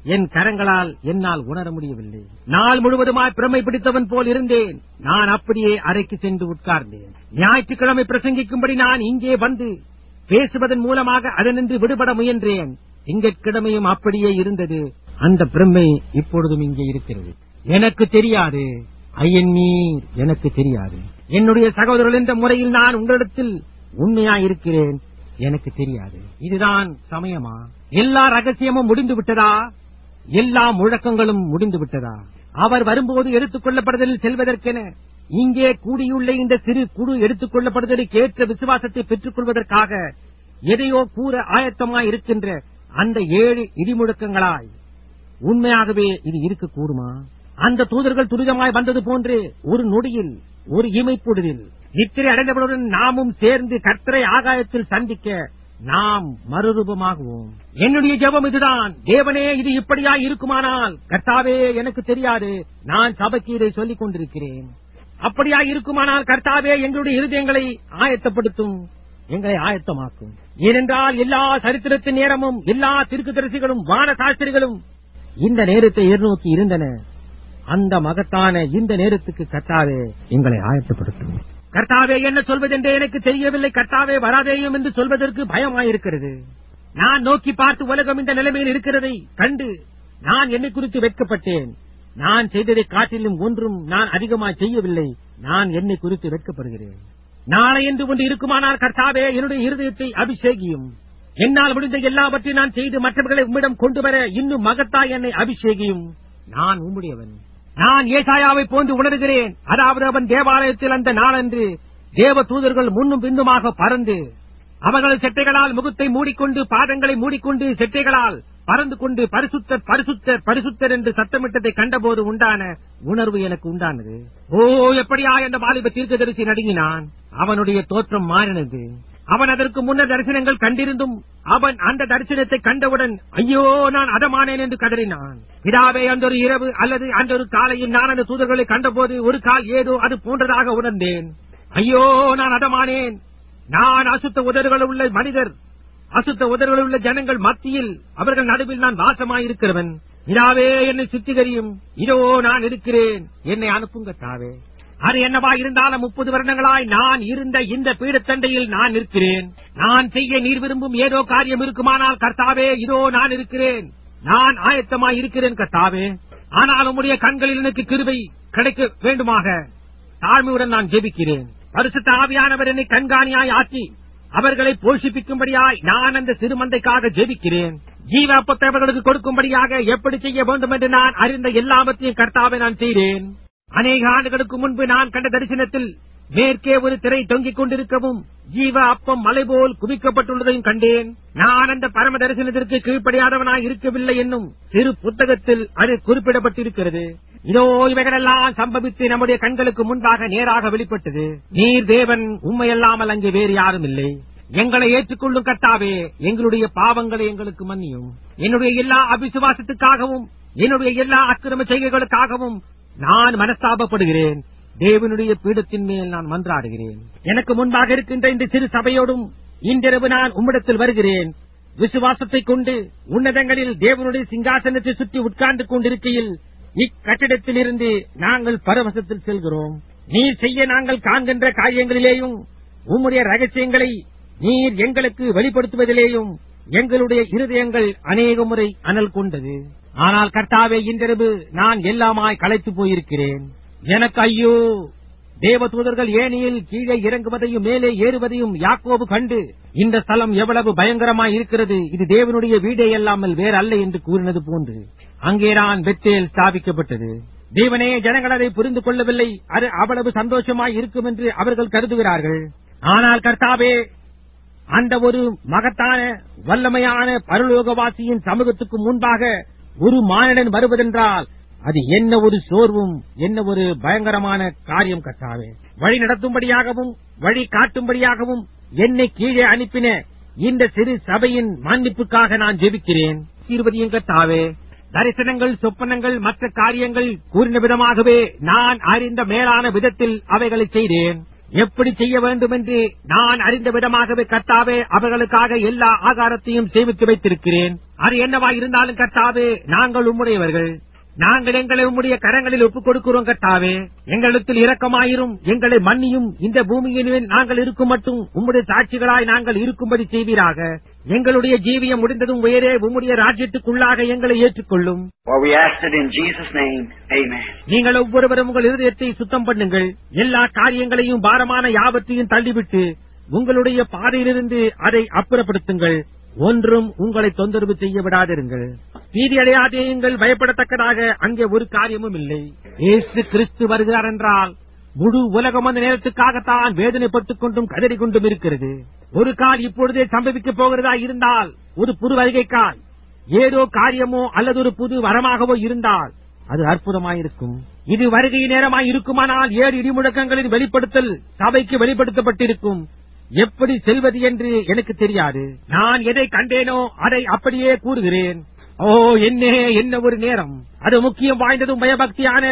என் கரங்களால் என்னால் உணர முடியவில்லை நாள் முழுவதுமாய் பிரமை பிடித்தவன் போல் இருந்தேன் நான் அப்படியே அறைக்கு சென்று உட்கார்ந்தேன் ஞாயிற்றுக்கிழமை பிரசங்கிக்கும்படி நான் இங்கே வந்து பேசுவதன் மூலமாக அதனின்று விடுபட முயன்றேன் திங்கட்கிழமையும் அப்படியே இருந்தது அந்த பிரமை இப்பொழுதும் இங்கே இருக்கிறது எனக்கு தெரியாது ஐயன்னீர் எனக்கு தெரியாது என்னுடைய சகோதரர்கள் என்ற முறையில் நான் உங்களிடத்தில் உண்மையாயிருக்கிறேன் எனக்கு தெரியாது இதுதான் சமயமா எல்லா ரகசியமும் முடிந்து விட்டதா எல்லா முழக்கங்களும் முடிந்து விட்டதா அவர் வரும்போது எடுத்துக் கொள்ளப்படுதலில் செல்வதற்கென இங்கே கூடியுள்ள இந்த சிறு குழு எடுத்துக் கொள்ளப்படுதலுக்கு ஏற்ற விசுவாசத்தை பெற்றுக் கொள்வதற்காக எதையோ கூற ஆயத்தமாய் இருக்கின்ற அந்த ஏழு இடிமுழக்கங்களாய் உண்மையாகவே இது இருக்கக்கூடுமா அந்த தூதர்கள் துரிதமாய் வந்தது போன்று ஒரு நொடியில் ஒரு இமைப்பொழுதில் நித்திரை அடைந்தவர்களுடன் நாமும் சேர்ந்து கர்த்தரை ஆகாயத்தில் சந்திக்க நாம் மறுரூபமாகுவோம் என்னுடைய ஜெபம் இதுதான் தேவனே இது இப்படியா இருக்குமானால் கர்த்தாவே எனக்கு தெரியாது நான் சபைக்கு இதை சொல்லிக் கொண்டிருக்கிறேன் அப்படியா இருக்குமானால் கர்த்தாவே எங்களுடைய இருதயங்களை ஆயத்தப்படுத்தும் எங்களை ஆயத்தமாக்கும் ஏனென்றால் எல்லா சரித்திரத்தின் நேரமும் எல்லா திருக்குதரிசிகளும் வான சாஸ்திரிகளும் இந்த நேரத்தை எதிர்நோக்கி இருந்தன அந்த மகத்தான இந்த நேரத்துக்கு கர்த்தாவே எங்களை ஆயத்தப்படுத்தும் கர்த்தாவே என்ன சொல்வதென்றே எனக்கு தெரியவில்லை கர்த்தாவே வராதேயும் என்று சொல்வதற்கு பயமாயிருக்கிறது நான் நோக்கி பார்த்து உலகம் இந்த நிலைமையில் இருக்கிறதை கண்டு நான் என்னை குறித்து வெட்கப்பட்டேன் நான் செய்ததை காட்டிலும் ஒன்றும் நான் அதிகமாய் செய்யவில்லை நான் என்னை குறித்து வெட்கப்படுகிறேன் நாளை என்று ஒன்று இருக்குமானால் கர்த்தாவே என்னுடைய இருதயத்தை அபிஷேகியும் என்னால் முடிந்த எல்லாவற்றையும் நான் செய்து மற்றவர்களை உம்மிடம் கொண்டு வர இன்னும் மகத்தாய் என்னை அபிஷேகியும் நான் உம்முடையவன் நான் ஏசாயாவை போன்று உணர்கிறேன் அதாவது அவன் தேவாலயத்தில் அந்த நாளன்று தேவ தூதர்கள் முன்னும் பின்னுமாக பறந்து அவர்கள் செட்டைகளால் முகத்தை மூடிக்கொண்டு பாதங்களை மூடிக்கொண்டு செட்டைகளால் பறந்து கொண்டு பரிசுத்தர் பரிசுத்தர் பரிசுத்தர் என்று சத்தமிட்டதை கண்டபோது உண்டான உணர்வு எனக்கு உண்டானது ஓ எப்படியா என்ற வாலிப தீர்க்கதரிசி நடுங்கினான் அவனுடைய தோற்றம் மாறினது அவன் அதற்கு முன்னர் தரிசனங்கள் கண்டிருந்தும் அவன் அந்த தரிசனத்தை கண்டவுடன் ஐயோ நான் அதமானேன் என்று கதறினான் பிதாவே அந்த ஒரு இரவு அல்லது அந்த ஒரு காலையில் நான் அந்த தூதர்களை கண்டபோது ஒரு கால் ஏதோ அது போன்றதாக உணர்ந்தேன் ஐயோ நான் அதமானேன் நான் அசுத்த உதடுகள் உள்ள மனிதர் அசுத்த உதடுகள் உள்ள ஜனங்கள் மத்தியில் அவர்கள் நடுவில் நான் வாசமாயிருக்கிறவன் இதாவே என்னை சுத்திகரியும் இதோ நான் இருக்கிறேன் என்னை அனுப்புங்க தாவே அது என்னவா இருந்தாலும் முப்பது வருடங்களாய் நான் இருந்த இந்த பீடத்தண்டையில் நான் நிற்கிறேன் நான் செய்ய நீர் விரும்பும் ஏதோ காரியம் இருக்குமானால் கர்த்தாவே இதோ நான் இருக்கிறேன் நான் ஆயத்தமாய் இருக்கிறேன் கர்த்தாவே ஆனால் உம்முடைய கண்களில் எனக்கு கிருபை கிடைக்க வேண்டுமாக தாழ்மையுடன் நான் ஜெபிக்கிறேன் பரிசுத்த ஆவியானவர் என்னை கண்காணியாய் ஆக்கி அவர்களை போஷிப்பிக்கும்படியாய் நான் அந்த சிறுமந்தைக்காக ஜெபிக்கிறேன் ஜீவ அப்பத்தை அவர்களுக்கு கொடுக்கும்படியாக எப்படி செய்ய வேண்டும் என்று நான் அறிந்த எல்லாவற்றையும் கர்த்தாவை நான் செய்தேன் அநேக ஆண்டுகளுக்கு முன்பு நான் கண்ட தரிசனத்தில் மேற்கே ஒரு திரை தொங்கிக் கொண்டிருக்கவும் ஜீவ அப்பம் மலை போல் குவிக்கப்பட்டுள்ளதையும் கண்டேன் நான் அந்த பரம தரிசனத்திற்கு கீழ்ப்படியாதவனாய் இருக்கவில்லை என்னும் சிறு புத்தகத்தில் அது குறிப்பிடப்பட்டிருக்கிறது இதோ இவைகளெல்லாம் சம்பவித்து நம்முடைய கண்களுக்கு முன்பாக நேராக வெளிப்பட்டது நீர் தேவன் உண்மையல்லாமல் அங்கே வேறு யாரும் இல்லை எங்களை ஏற்றுக்கொள்ளும் கர்த்தாவே எங்களுடைய பாவங்களை எங்களுக்கு மன்னியும் என்னுடைய எல்லா அபிசுவாசத்துக்காகவும் என்னுடைய எல்லா அக்கிரம செய்கைகளுக்காகவும் நான் மனஸ்தாபப்படுகிறேன் தேவனுடைய பீடத்தின் மேல் நான் மன்றாடுகிறேன் எனக்கு முன்பாக இருக்கின்ற இந்த சிறு சபையோடும் இன்றிரவு நான் உம்மிடத்தில் வருகிறேன் விசுவாசத்தை கொண்டு உன்னதங்களில் தேவனுடைய சிங்காசனத்தை சுற்றி உட்கார்ந்து கொண்டிருக்கையில் இக்கட்டிடத்தில் இருந்து நாங்கள் பரவசத்தில் செல்கிறோம் நீர் செய்ய நாங்கள் காண்கின்ற காரியங்களிலேயும் உம்முடைய ரகசியங்களை நீர் எங்களுக்கு வெளிப்படுத்துவதிலேயும் எங்களுடைய இருதயங்கள் அநேக முறை அனல் கொண்டது ஆனால் கர்த்தாவே இன்றிரவு நான் எல்லாமாய் களைத்து போயிருக்கிறேன் எனக்கு ஐயோ தேவ தூதர்கள் ஏனியில் கீழே இறங்குவதையும் மேலே ஏறுவதையும் யாக்கோபு கண்டு இந்த ஸ்தலம் எவ்வளவு பயங்கரமாய் இருக்கிறது இது தேவனுடைய வீடே அல்லாமல் வேற அல்ல என்று கூறினது போன்று அங்கேதான் பெத்தேல் ஸ்தாபிக்கப்பட்டது தேவனே ஜனங்கள் அதை புரிந்து கொள்ளவில்லை அது அவ்வளவு சந்தோஷமாய் இருக்கும் என்று அவர்கள் கருதுகிறார்கள் ஆனால் கர்த்தாவே அந்த ஒரு மகத்தான வல்லமையான பரலோகவாசியின் சமூகத்துக்கு முன்பாக ஒரு மானிடன் வருவதென்றால் அது என்ன ஒரு சோர்வும் என்ன ஒரு பயங்கரமான காரியம் கத்தாவே வழி நடத்தும்படியாகவும் வழி காட்டும்படியாகவும் என்னை கீழே அனுப்பின இந்த சிறு சபையின் மன்னிப்புக்காக நான் ஜெபிக்கிறேன் சீர்வதியும் கத்தாவே தரிசனங்கள் சொப்பனங்கள் மற்ற காரியங்கள் கூறின விதமாகவே நான் அறிந்த மேலான விதத்தில் அவைகளை செய்தேன் எப்படி செய்ய வேண்டும் என்று நான் அறிந்த விதமாகவே கர்த்தாவே அவர்களுக்காக எல்லா ஆகாரத்தையும் சேமித்து வைத்திருக்கிறேன் அது என்னவா இருந்தாலும் கர்த்தாவே நாங்கள் உம்முடையவர்கள் நாங்கள் எங்களை உம்முடைய கரங்களில் ஒப்புக் கொடுக்கிறோம் கர்த்தாவே எங்களிடத்தில் இரக்கமாயிரும் எங்களை மன்னியும் இந்த பூமியின் மேல் நாங்கள் இருக்கும் மட்டும் உம்முடைய சாட்சிகளாய் நாங்கள் இருக்கும்படி செய்வீராக எங்களுடைய ஜீவியம் முடிந்ததும் உயரே உம்முடைய ராஜ்யத்துக்குள்ளாக எங்களை ஏற்றுக்கொள்ளும் For we asked it in Jesus' name. Amen. நீங்கள் ஒவ்வொருவரும் உங்கள் இருதயத்தை சுத்தம் பண்ணுங்கள் எல்லா காரியங்களையும் பாரமான யாவற்றையும் தள்ளிவிட்டு உங்களுடைய பாதையிலிருந்து அதை அப்புறப்படுத்துங்கள் ஒன்றும் உங்களை தொந்தரவு செய்ய விடாதிருங்கள் பீதி அடையாதேயுங்கள் பயப்படத்தக்கதாக அங்கே ஒரு காரியமும் இல்லை இயேசு கிறிஸ்து வருகிறார் என்றால் முழு உலகம் அந்த நேரத்துக்காகத்தான் வேதனைப்பட்டுக் கொண்டும் கதறி கொண்டும் இருக்கிறது ஒரு கால் இப்பொழுதே சம்பவிக்கப் போகிறதா இருந்தால் ஒரு புது வருகைக்கால் ஏதோ காரியமோ அல்லது ஒரு புது வரமாகவோ இருந்தால் அது அற்புதமாயிருக்கும் இது வருகை நேரமாய் இருக்குமானால் ஏழு இடிமுழக்கங்களின் வெளிப்படுத்தல் சபைக்கு வெளிப்படுத்தப்பட்டிருக்கும் எப்படி செல்வது என்று எனக்கு தெரியாது நான் எதை கண்டேனோ அதை அப்படியே கூறுகிறேன் ஓ என்ன என்ன ஒரு நேரம் அது முக்கியம் வாய்ந்ததும் பயபக்தியான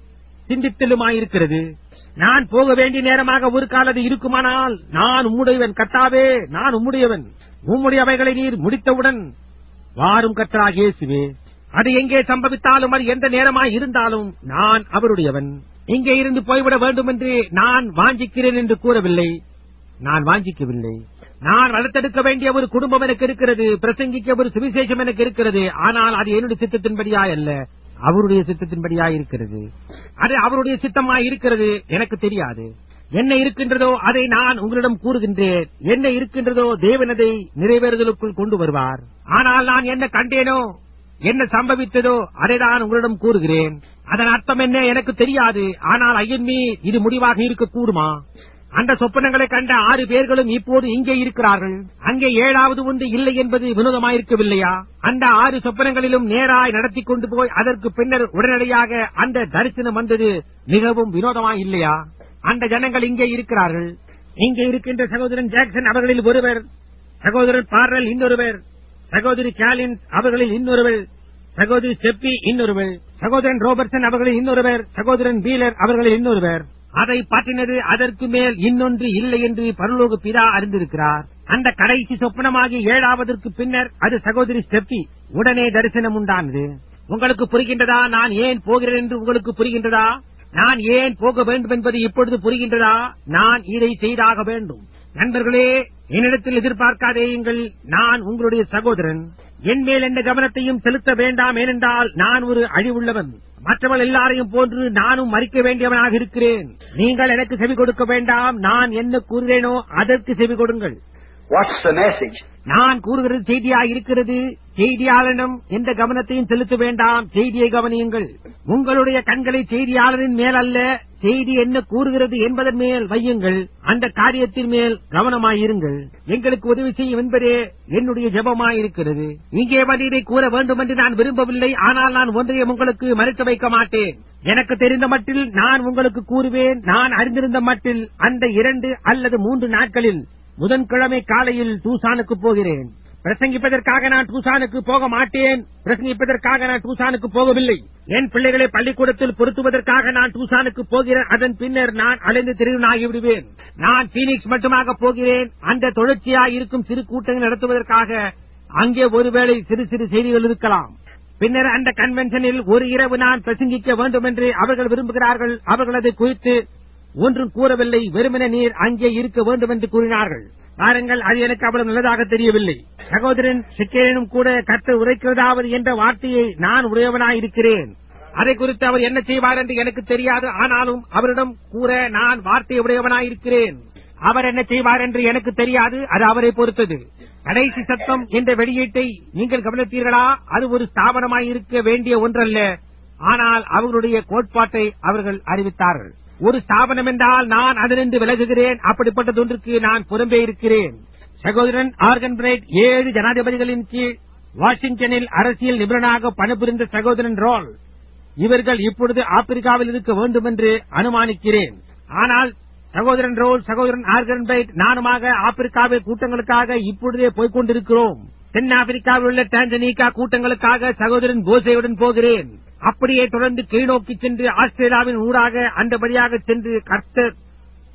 சிந்தித்தலுமாயிருக்கிறது நான் போக வேண்டிய நேரமாக ஒரு காலது இருக்குமானால் நான் உம்முடையவன் கத்தாவே நான் உம்முடையவன் உம்முடையவைகளை நீர் முடித்தவுடன் வாரும் கர்த்தராக இயேசுவே அது எங்கே சம்பவித்தாலும் அது எந்த நேரமாய் இருந்தாலும் நான் அவருடையவன் இங்கே இருந்து போய்விட வேண்டும் என்று நான் வாஞ்சிக்கிறேன் என்று கூறவில்லை நான் வாஞ்சிக்கவில்லை நான் வளர்த்தெடுக்க வேண்டிய ஒரு குடும்பம் எனக்கு இருக்கிறது பிரசங்கிக்க ஒரு சுவிசேஷம் எனக்கு இருக்கிறது ஆனால் அது என்னுடைய சித்தத்தின்படியாய் அல்ல அவருடைய சித்தத்தின்படியாய் இருக்கிறது அது அவருடைய சித்தமாய் இருக்கிறது எனக்கு தெரியாது என்ன இருக்கின்றதோ அதை நான் உங்களிடம் கூறுகின்றேன் என்ன இருக்கின்றதோ தேவனதை நிறைவேறுதலுக்குள் கொண்டு வருவார் ஆனால் நான் என்ன கண்டேனோ என்ன சம்பவித்ததோ அதை நான் உங்களிடம் கூறுகிறேன் அதன் அர்த்தம் என்ன எனக்கு தெரியாது ஆனால் ஐயன்மீ இது முடிவாக இருக்கக்கூடுமா அந்த சொப்பனங்களை கண்ட ஆறு பேர்களும் இப்போது இங்கே இருக்கிறார்கள் அங்கே ஏழாவது ஒன்று இல்லை என்பது வினோதமாயிருக்கவில்லையா அந்த ஆறு சொப்பனங்களிலும் நேராய் நடத்தி கொண்டு போய் அதற்கு பின்னர் உடனடியாக அந்த தரிசனம் வந்தது மிகவும் வினோதமாய் இல்லையா அந்த ஜனங்கள் இங்கே இருக்கிறார்கள் இங்கே இருக்கின்ற சகோதரன் ஜாக்சன் அவர்களில் ஒருவர் சகோதரன் பார்ரல் இன்னொருவர் சகோதரி கேலின் அவர்களில் இன்னொருவர் சகோதரி ஸ்டெப்பி இன்னொருவர் சகோதரன் ரோபர்ட்சன் அவர்களில் இன்னொருவர் சகோதரன் பீலர் அவர்களில் இன்னொருவர் அதை பற்றினது அதற்கு மேல் இன்னொன்று இல்லை என்று பரலோக பிதா அறிந்திருக்கிறார் அந்த கடைசி சொப்பனமாகி ஏழாவதற்கு பின்னர் அது சகோதரி ஸ்டெப்பி உடனே தரிசனம் உண்டானது உங்களுக்கு புரிகின்றதா நான் ஏன் போகிறேன் என்று உங்களுக்கு புரிகின்றதா நான் ஏன் போக வேண்டும் என்பது இப்பொழுது புரிகின்றதா நான் இதை செய்தாக வேண்டும் நண்பர்களே என்னிடத்தில் எதிர்பார்க்காதேயுங்கள் நான் உங்களுடைய சகோதரன் என் மேல் எந்த கவனத்தையும் செலுத்த வேண்டாம் ஏனென்றால் நான் ஒரு அழிவுள்ளவன் மற்றவள் எல்லாரையும் போன்று நானும் மறிக்க வேண்டியவனாக இருக்கிறேன் நீங்கள் எனக்கு செவி கொடுக்க வேண்டாம் நான் என்ன கூறுகிறேனோ அதற்கு செவி கொடுங்கள் What's the message? நான் கூறுகிறது செய்தியாய் இருக்கிறது செய்தியாளரிடம் எந்த கவனத்தையும் செலுத்த வேண்டாம் செய்தியை கவனியுங்கள் உங்களுடைய கண்களை செய்தியாளரின் மேல் அல்ல செய்தி என்ன கூறுகிறது என்பதன் மேல் வையுங்கள் அந்த காரியத்தின் மேல் கவனமாயிருங்கள் எங்களுக்கு உதவி செய்யும் என்பதே என்னுடைய ஜெபமாயிருக்கிறது இங்கே வந்து இதை கூற வேண்டும் என்று நான் விரும்பவில்லை ஆனால் நான் ஒன்றையும் உங்களுக்கு மறுத்து வைக்க மாட்டேன் எனக்கு தெரிந்த மட்டில் நான் உங்களுக்கு கூறுவேன் நான் அறிந்திருந்த மட்டில் அந்த இரண்டு அல்லது மூன்று நாட்களில் புதன்கிழமை காலையில் டூசானுக்கு போகிறேன் பிரசங்கிப்பதற்காக நான் டூசானுக்கு போக மாட்டேன் பிரசங்கிப்பதற்காக நான் டூசானுக்கு போகவில்லை என் பிள்ளைகளை பள்ளிக்கூடத்தில் பொருத்துவதற்காக நான் டூசானுக்கு போகிறேன் அதன் பின்னர் நான் அலைந்து திருநாகி விடுவேன் நான் பீனிக்ஸ் மட்டுமாக போகிறேன் அந்த தொடர்ச்சியாய் இருக்கும் சிறு கூட்டங்கள் நடத்துவதற்காக அங்கே ஒருவேளை சிறு சிறு செய்திகள் இருக்கலாம் பின்னர் அந்த கன்வென்ஷனில் ஒரு இரவு நான் பிரசங்கிக்க வேண்டும் என்று அவர்கள் விரும்புகிறார்கள் அவர்கள் அதை குறித்து ஒன்றும் கூறவில்லை வெறுமன நீர் அங்கே இருக்க வேண்டும் என்று கூறினார்கள் பாருங்கள் அது எனக்கு அவ்வளவு நல்லதாக தெரியவில்லை சகோதரன் சிக்கேனும் கூட கற்று உரைக்கிறதாவது என்ற வார்த்தையை நான் உடையவனாயிருக்கிறேன் அதை குறித்து அவர் என்ன செய்வார் என்று எனக்கு தெரியாது ஆனாலும் அவரிடம் கூற நான் வார்த்தை உடையவனாயிருக்கிறேன் அவர் என்ன செய்வார் என்று எனக்கு தெரியாது அது அவரை பொறுத்தது கடைசி சத்தம் என்ற வெளியீட்டை நீங்கள் கவனித்தீர்களா அது ஒரு ஸ்தாபனமாய் இருக்க வேண்டிய ஒன்றல்ல ஆனால் அவர்களுடைய கோட்பாட்டை அவர்கள் அறிவித்தார்கள் ஒரு ஸ்தாபனம் என்றால் நான் அதிலிருந்து விலகுகிறேன் அப்படிப்பட்டதொன்றுக்கு நான் புறம்பே இருக்கிறேன் சகோதரன் ஆர்கன் பிரைட் ஏழு ஜனாதிபதிகளின் கீழ் வாஷிங்டனில் அரசியல் நிபுணனாக பணிபுரிந்த சகோதரன் ரோல் இவர்கள் இப்பொழுது ஆப்பிரிக்காவில் இருக்க வேண்டும் என்று அனுமானிக்கிறேன் ஆனால் சகோதரன் ரோல் சகோதரன் ஆர்கன் பிரைட் நானுமாக ஆப்பிரிக்காவில் கூட்டங்களுக்காக இப்பொழுதே போய்க் கொண்டிருக்கிறோம் தென்னாப்பிரிக்காவில் உள்ள டான்சனிகா கூட்டங்களுக்காக சகோதரன் போசேயுடன் போகிறேன் அப்படியே தொடர்ந்து கீழ்நோக்கி சென்று ஆஸ்திரேலியாவின் ஊடாக அந்த வழியாக சென்று கர்த்தர்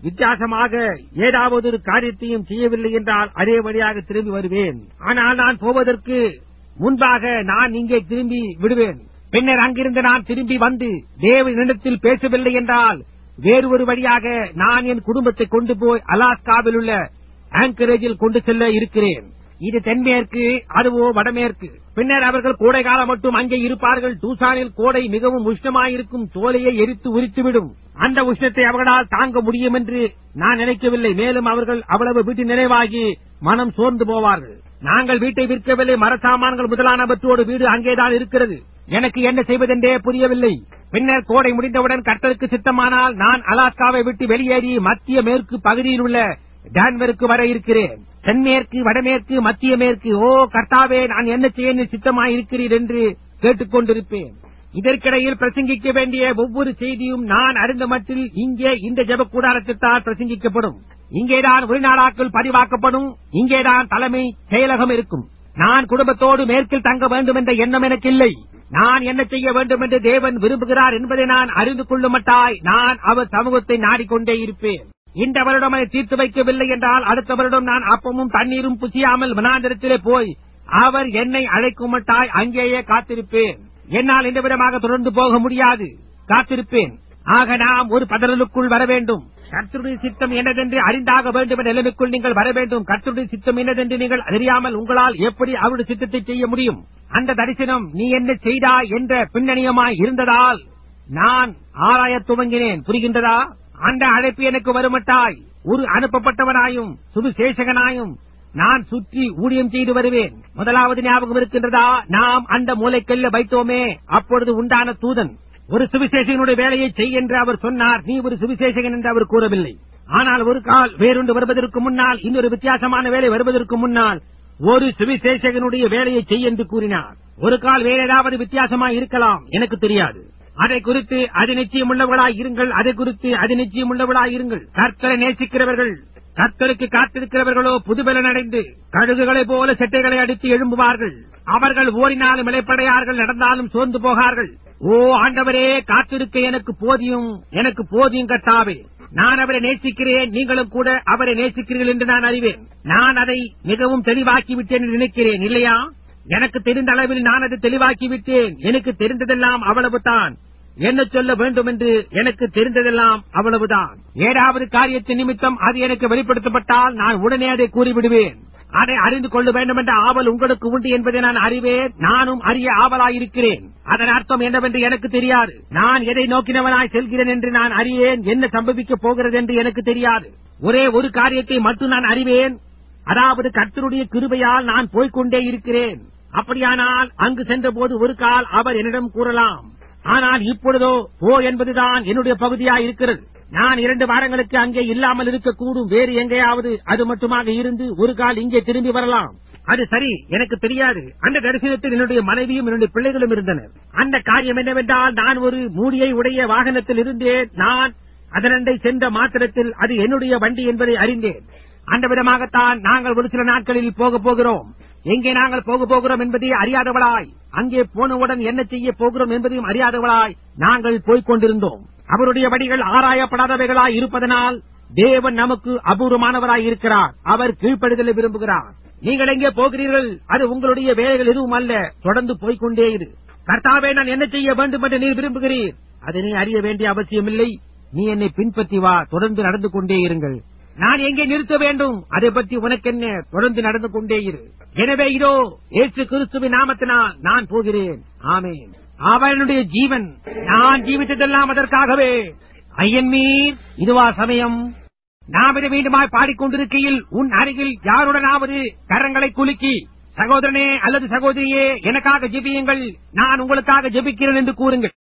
வித்தியாசமாக ஏதாவது ஒரு காரியத்தையும் செய்யவில்லை என்றால் அதே வழியாக திரும்பி வருவேன் ஆனால் நான் போவதற்கு முன்பாக நான் இங்கே திரும்பி விடுவேன் பின்னர் அங்கிருந்து நான் திரும்பி வந்து தேவனிடத்தில் பேசவில்லை என்றால் வேறு ஒரு வழியாக நான் என் குடும்பத்தை கொண்டு போய் அலாஸ்காவில் உள்ள ஆங்கரேஜில் கொண்டு செல்ல இருக்கிறேன் இது தென்மேற்கு அதுவோ வடமேற்கு பின்னர் அவர்கள் கோடை காலம் மட்டும் அங்கே இருப்பார்கள் டூசானில் கோடை மிகவும் உஷ்ணமாயிருக்கும் தோலையை எரித்து உரித்துவிடும் அந்த உஷ்ணத்தை அவர்களால் தாங்க முடியும் என்று நான் நினைக்கவில்லை மேலும் அவர்கள் அவ்வளவு வீட்டு நினைவாகி மனம் சோர்ந்து போவார்கள் நாங்கள் வீட்டை விற்கவில்லை மரசாமான்கள் முதலானவற்றோடு வீடு அங்கேதான் இருக்கிறது எனக்கு என்ன செய்வதென்றே புரியவில்லை பின்னர் கோடை முடிந்தவுடன் கர்த்தருக்கு சித்தமானால் நான் அலாஸ்காவை விட்டு வெளியேறி மத்திய மேற்கு பகுதியில் உள்ள டான்வருக்கு வர இருக்கிறேன் தென்மேற்கு வடமேற்கு மத்திய மேற்கு ஓ கர்த்தாவே நான் என்ன செய்ய சித்தமாயிருக்கிறீர் என்று கேட்டுக் கொண்டிருப்பேன் இதற்கிடையில் பிரசங்கிக்க வேண்டிய ஒவ்வொரு செய்தியும் நான் அறிந்த மட்டில் இங்கே இந்த ஜெப கூடாரத்தில்தான் பிரசங்கிக்கப்படும் இங்கேதான் உள்நாடாக்கள் பதிவாக்கப்படும் இங்கேதான் தலைமை செயலகம் இருக்கும் நான் குடும்பத்தோடு மேற்கில் தங்க வேண்டும் என்ற எண்ணம் எனக்கு இல்லை நான் என்ன செய்ய வேண்டும் என்று தேவன் விரும்புகிறார் என்பதை நான் அறிந்து கொள்ளுமட்டாய் நான் அவர் சமூகத்தை நாடிக்கொண்டே இருப்பேன் இந்த வருடம் அதை தீர்த்து வைக்கவில்லை என்றால் அடுத்த வருடம் நான் அப்பமும் தண்ணீரும் புசியாமல் மனாந்திரத்திலே போய் அவர் என்னை அழைக்கும் மட்டாய் அங்கேயே காத்திருப்பேன் என்னால் இந்த விதமாக தொடர்ந்து போக முடியாது காத்திருப்பேன் ஆக நாம் ஒரு பதறலுக்குள் வர வேண்டும் கர்த்தருடைய சித்தம் என்னதென்று அறிந்தாக வேண்டும் என்ற நிலைமைக்குள் நீங்கள் வர வேண்டும் கர்த்தருடைய சித்தம் என்னதென்று நீங்கள் அறியாமல் உங்களால் எப்படி அவருடைய சித்தத்தை செய்ய முடியும் அந்த தரிசனம் நீ என்ன செய்தா என்ற பின்னணியமாய் இருந்ததால் நான் ஆராயத் துவங்கினேன் புரிகின்றதா அந்த அழைப்பு எனக்கு வருமட்டாய் ஒரு அனுப்பப்பட்டவனாயும் சுவிசேஷகனாயும் நான் சுற்றி ஊழியம் செய்து வருவேன் முதலாவது ஞாபகம் இருக்கின்றதா நாம் அந்த மூளைக்கல்ல வைத்தோமே அப்பொழுது உண்டான தூதன் ஒரு சுவிசேஷகனுடைய வேலையை செய் என்று அவர் சொன்னார் நீ ஒரு சுவிசேஷகன் என்று அவர் கூறவில்லை ஆனால் ஒரு கால் வேறொன்று வருவதற்கு முன்னால் இன்னொரு வித்தியாசமான வேலை வருவதற்கு முன்னால் ஒரு சுவிசேஷகனுடைய வேலையை செய் என்று கூறினார் ஒரு கால் வேற ஏதாவது வித்தியாசமாய் இருக்கலாம் எனக்கு தெரியாது அதை குறித்து அது நிச்சயம் உள்ளவர்களாய் இருங்கள் அதை குறித்து அது நிச்சயம் உள்ளவர்களாய் இருங்கள் கர்த்தரை நேசிக்கிறவர்கள் கர்த்தருக்கு காத்திருக்கிறவர்களோ புதுபலன் அடைந்து கழுகுகளைப் போல செட்டைகளை அடித்து எழும்புவார்கள் அவர்கள் ஓடினாலும் இலைப்படையார்கள் நடந்தாலும் சோர்ந்து போகார்கள் ஓ ஆண்டவரே காத்திருக்க எனக்கு போதியும் எனக்கு போதியும் கட்டாவே நான் அவரை நேசிக்கிறேன் நீங்களும் கூட அவரை நேசிக்கிறீர்கள் என்று நான் அறிவேன் நான் அதை மிகவும் தெளிவாக்கி விட்டேன் என்று நினைக்கிறேன் இல்லையா எனக்கு தெரிந்த அளவில் நான் அதை தெளிவாக்கி விட்டேன் எனக்கு தெரிந்ததெல்லாம் அவ்வளவுதான் என்ன சொல்ல வேண்டும் என்று எனக்கு தெரிந்ததெல்லாம் அவ்வளவுதான் ஏழாவது காரியத்தின் நிமித்தம் அது எனக்கு வெளிப்படுத்தப்பட்டால் நான் உடனே அதை கூறிவிடுவேன் அதை அறிந்து கொள்ள வேண்டும் என்ற ஆவல் உங்களுக்கு உண்டு என்பதை நான் அறிவேன் நானும் அறிய ஆவலாயிருக்கிறேன் அதன் அர்த்தம் என்னவென்று எனக்கு தெரியாது நான் எதை நோக்கினவனாய் செல்கிறேன் என்று நான் அறியேன் என்ன சம்பவிக்கப் போகிறது என்று எனக்கு தெரியாது ஒரே ஒரு காரியத்தை மட்டும் நான் அறிவேன் அதாவது கர்த்தருடைய கிருபையால் நான் போய்க்கொண்டே இருக்கிறேன் அப்படியானால் அங்கு சென்றபோது ஒரு கால் அவர் என்னிடம் கூறலாம் ஆனால் இப்பொழுதோ போ என்பதுதான் என்னுடைய பகுதியாய் இருக்கிறது நான் இரண்டு வாரங்களுக்கு அங்கே இல்லாமல் இருக்கக்கூடும் வேறு எங்கேயாவது அது மட்டுமாக இருந்து ஒரு கால் இங்கே திரும்பி வரலாம் அது சரி எனக்கு தெரியாது அந்த தரிசனத்தில் என்னுடைய மனைவியும் என்னுடைய பிள்ளைகளும் இருந்தனர் அந்த காரியம் என்னவென்றால் நான் ஒரு மூடியை உடைய வாகனத்தில் இருந்தேன் நான் அதனண்டை சென்ற மாத்திரத்தில் அது என்னுடைய வண்டி என்பதை அறிந்தேன் அந்த விதமாகத்தான் நாங்கள் ஒரு சில நாட்களில் போக போகிறோம் எங்கே நாங்கள் போக போகிறோம் என்பதை அறியாதவளாய் அங்கே போனவுடன் என்ன செய்ய போகிறோம் என்பதையும் அறியாதவளாய் நாங்கள் போய்க் கொண்டிருந்தோம் அவருடைய வழிகள் ஆராயப்படாதவைகளாய் இருப்பதனால் தேவன் நமக்கு அபூர்வமானவராய் இருக்கிறார் அவர் கீழ்ப்படுதலை விரும்புகிறார் நீங்கள் எங்கே போகிறீர்கள் அது உங்களுடைய வேலைகள் எதுவும் அல்ல தொடர்ந்து போய்க்கொண்டே இரு கர்த்தாவே நான் என்ன செய்ய வேண்டும் என்று நீர் விரும்புகிறீர் அதை நீ அறிய வேண்டிய அவசியமில்லை நீ என்னை பின்பற்றி வா தொடர்ந்து நடந்து கொண்டே இருங்கள் நான் எங்கே நிறுத்த வேண்டும் அதை பற்றி உனக்கென்ன தொடர்ந்து நடந்து கொண்டே இரு எனவே இதோ இயேசு கிறிஸ்துவின் நாமத்தினால் நான் போகிறேன் ஆமேன் அவனுடைய ஜீவன் நான் ஜீவித்ததெல்லாம் அதற்காகவே ஐயன் மீர் இதுவா சமயம் நாம் இதை மீண்டுமாய் பாடிக்கொண்டிருக்கையில் உன் அருகில் யாருடனாவது கரங்களை குலுக்கி சகோதரனே அல்லது சகோதரியே எனக்காக ஜெபியுங்கள் நான் உங்களுக்காக ஜெபிக்கிறேன் என்று கூறுங்கள்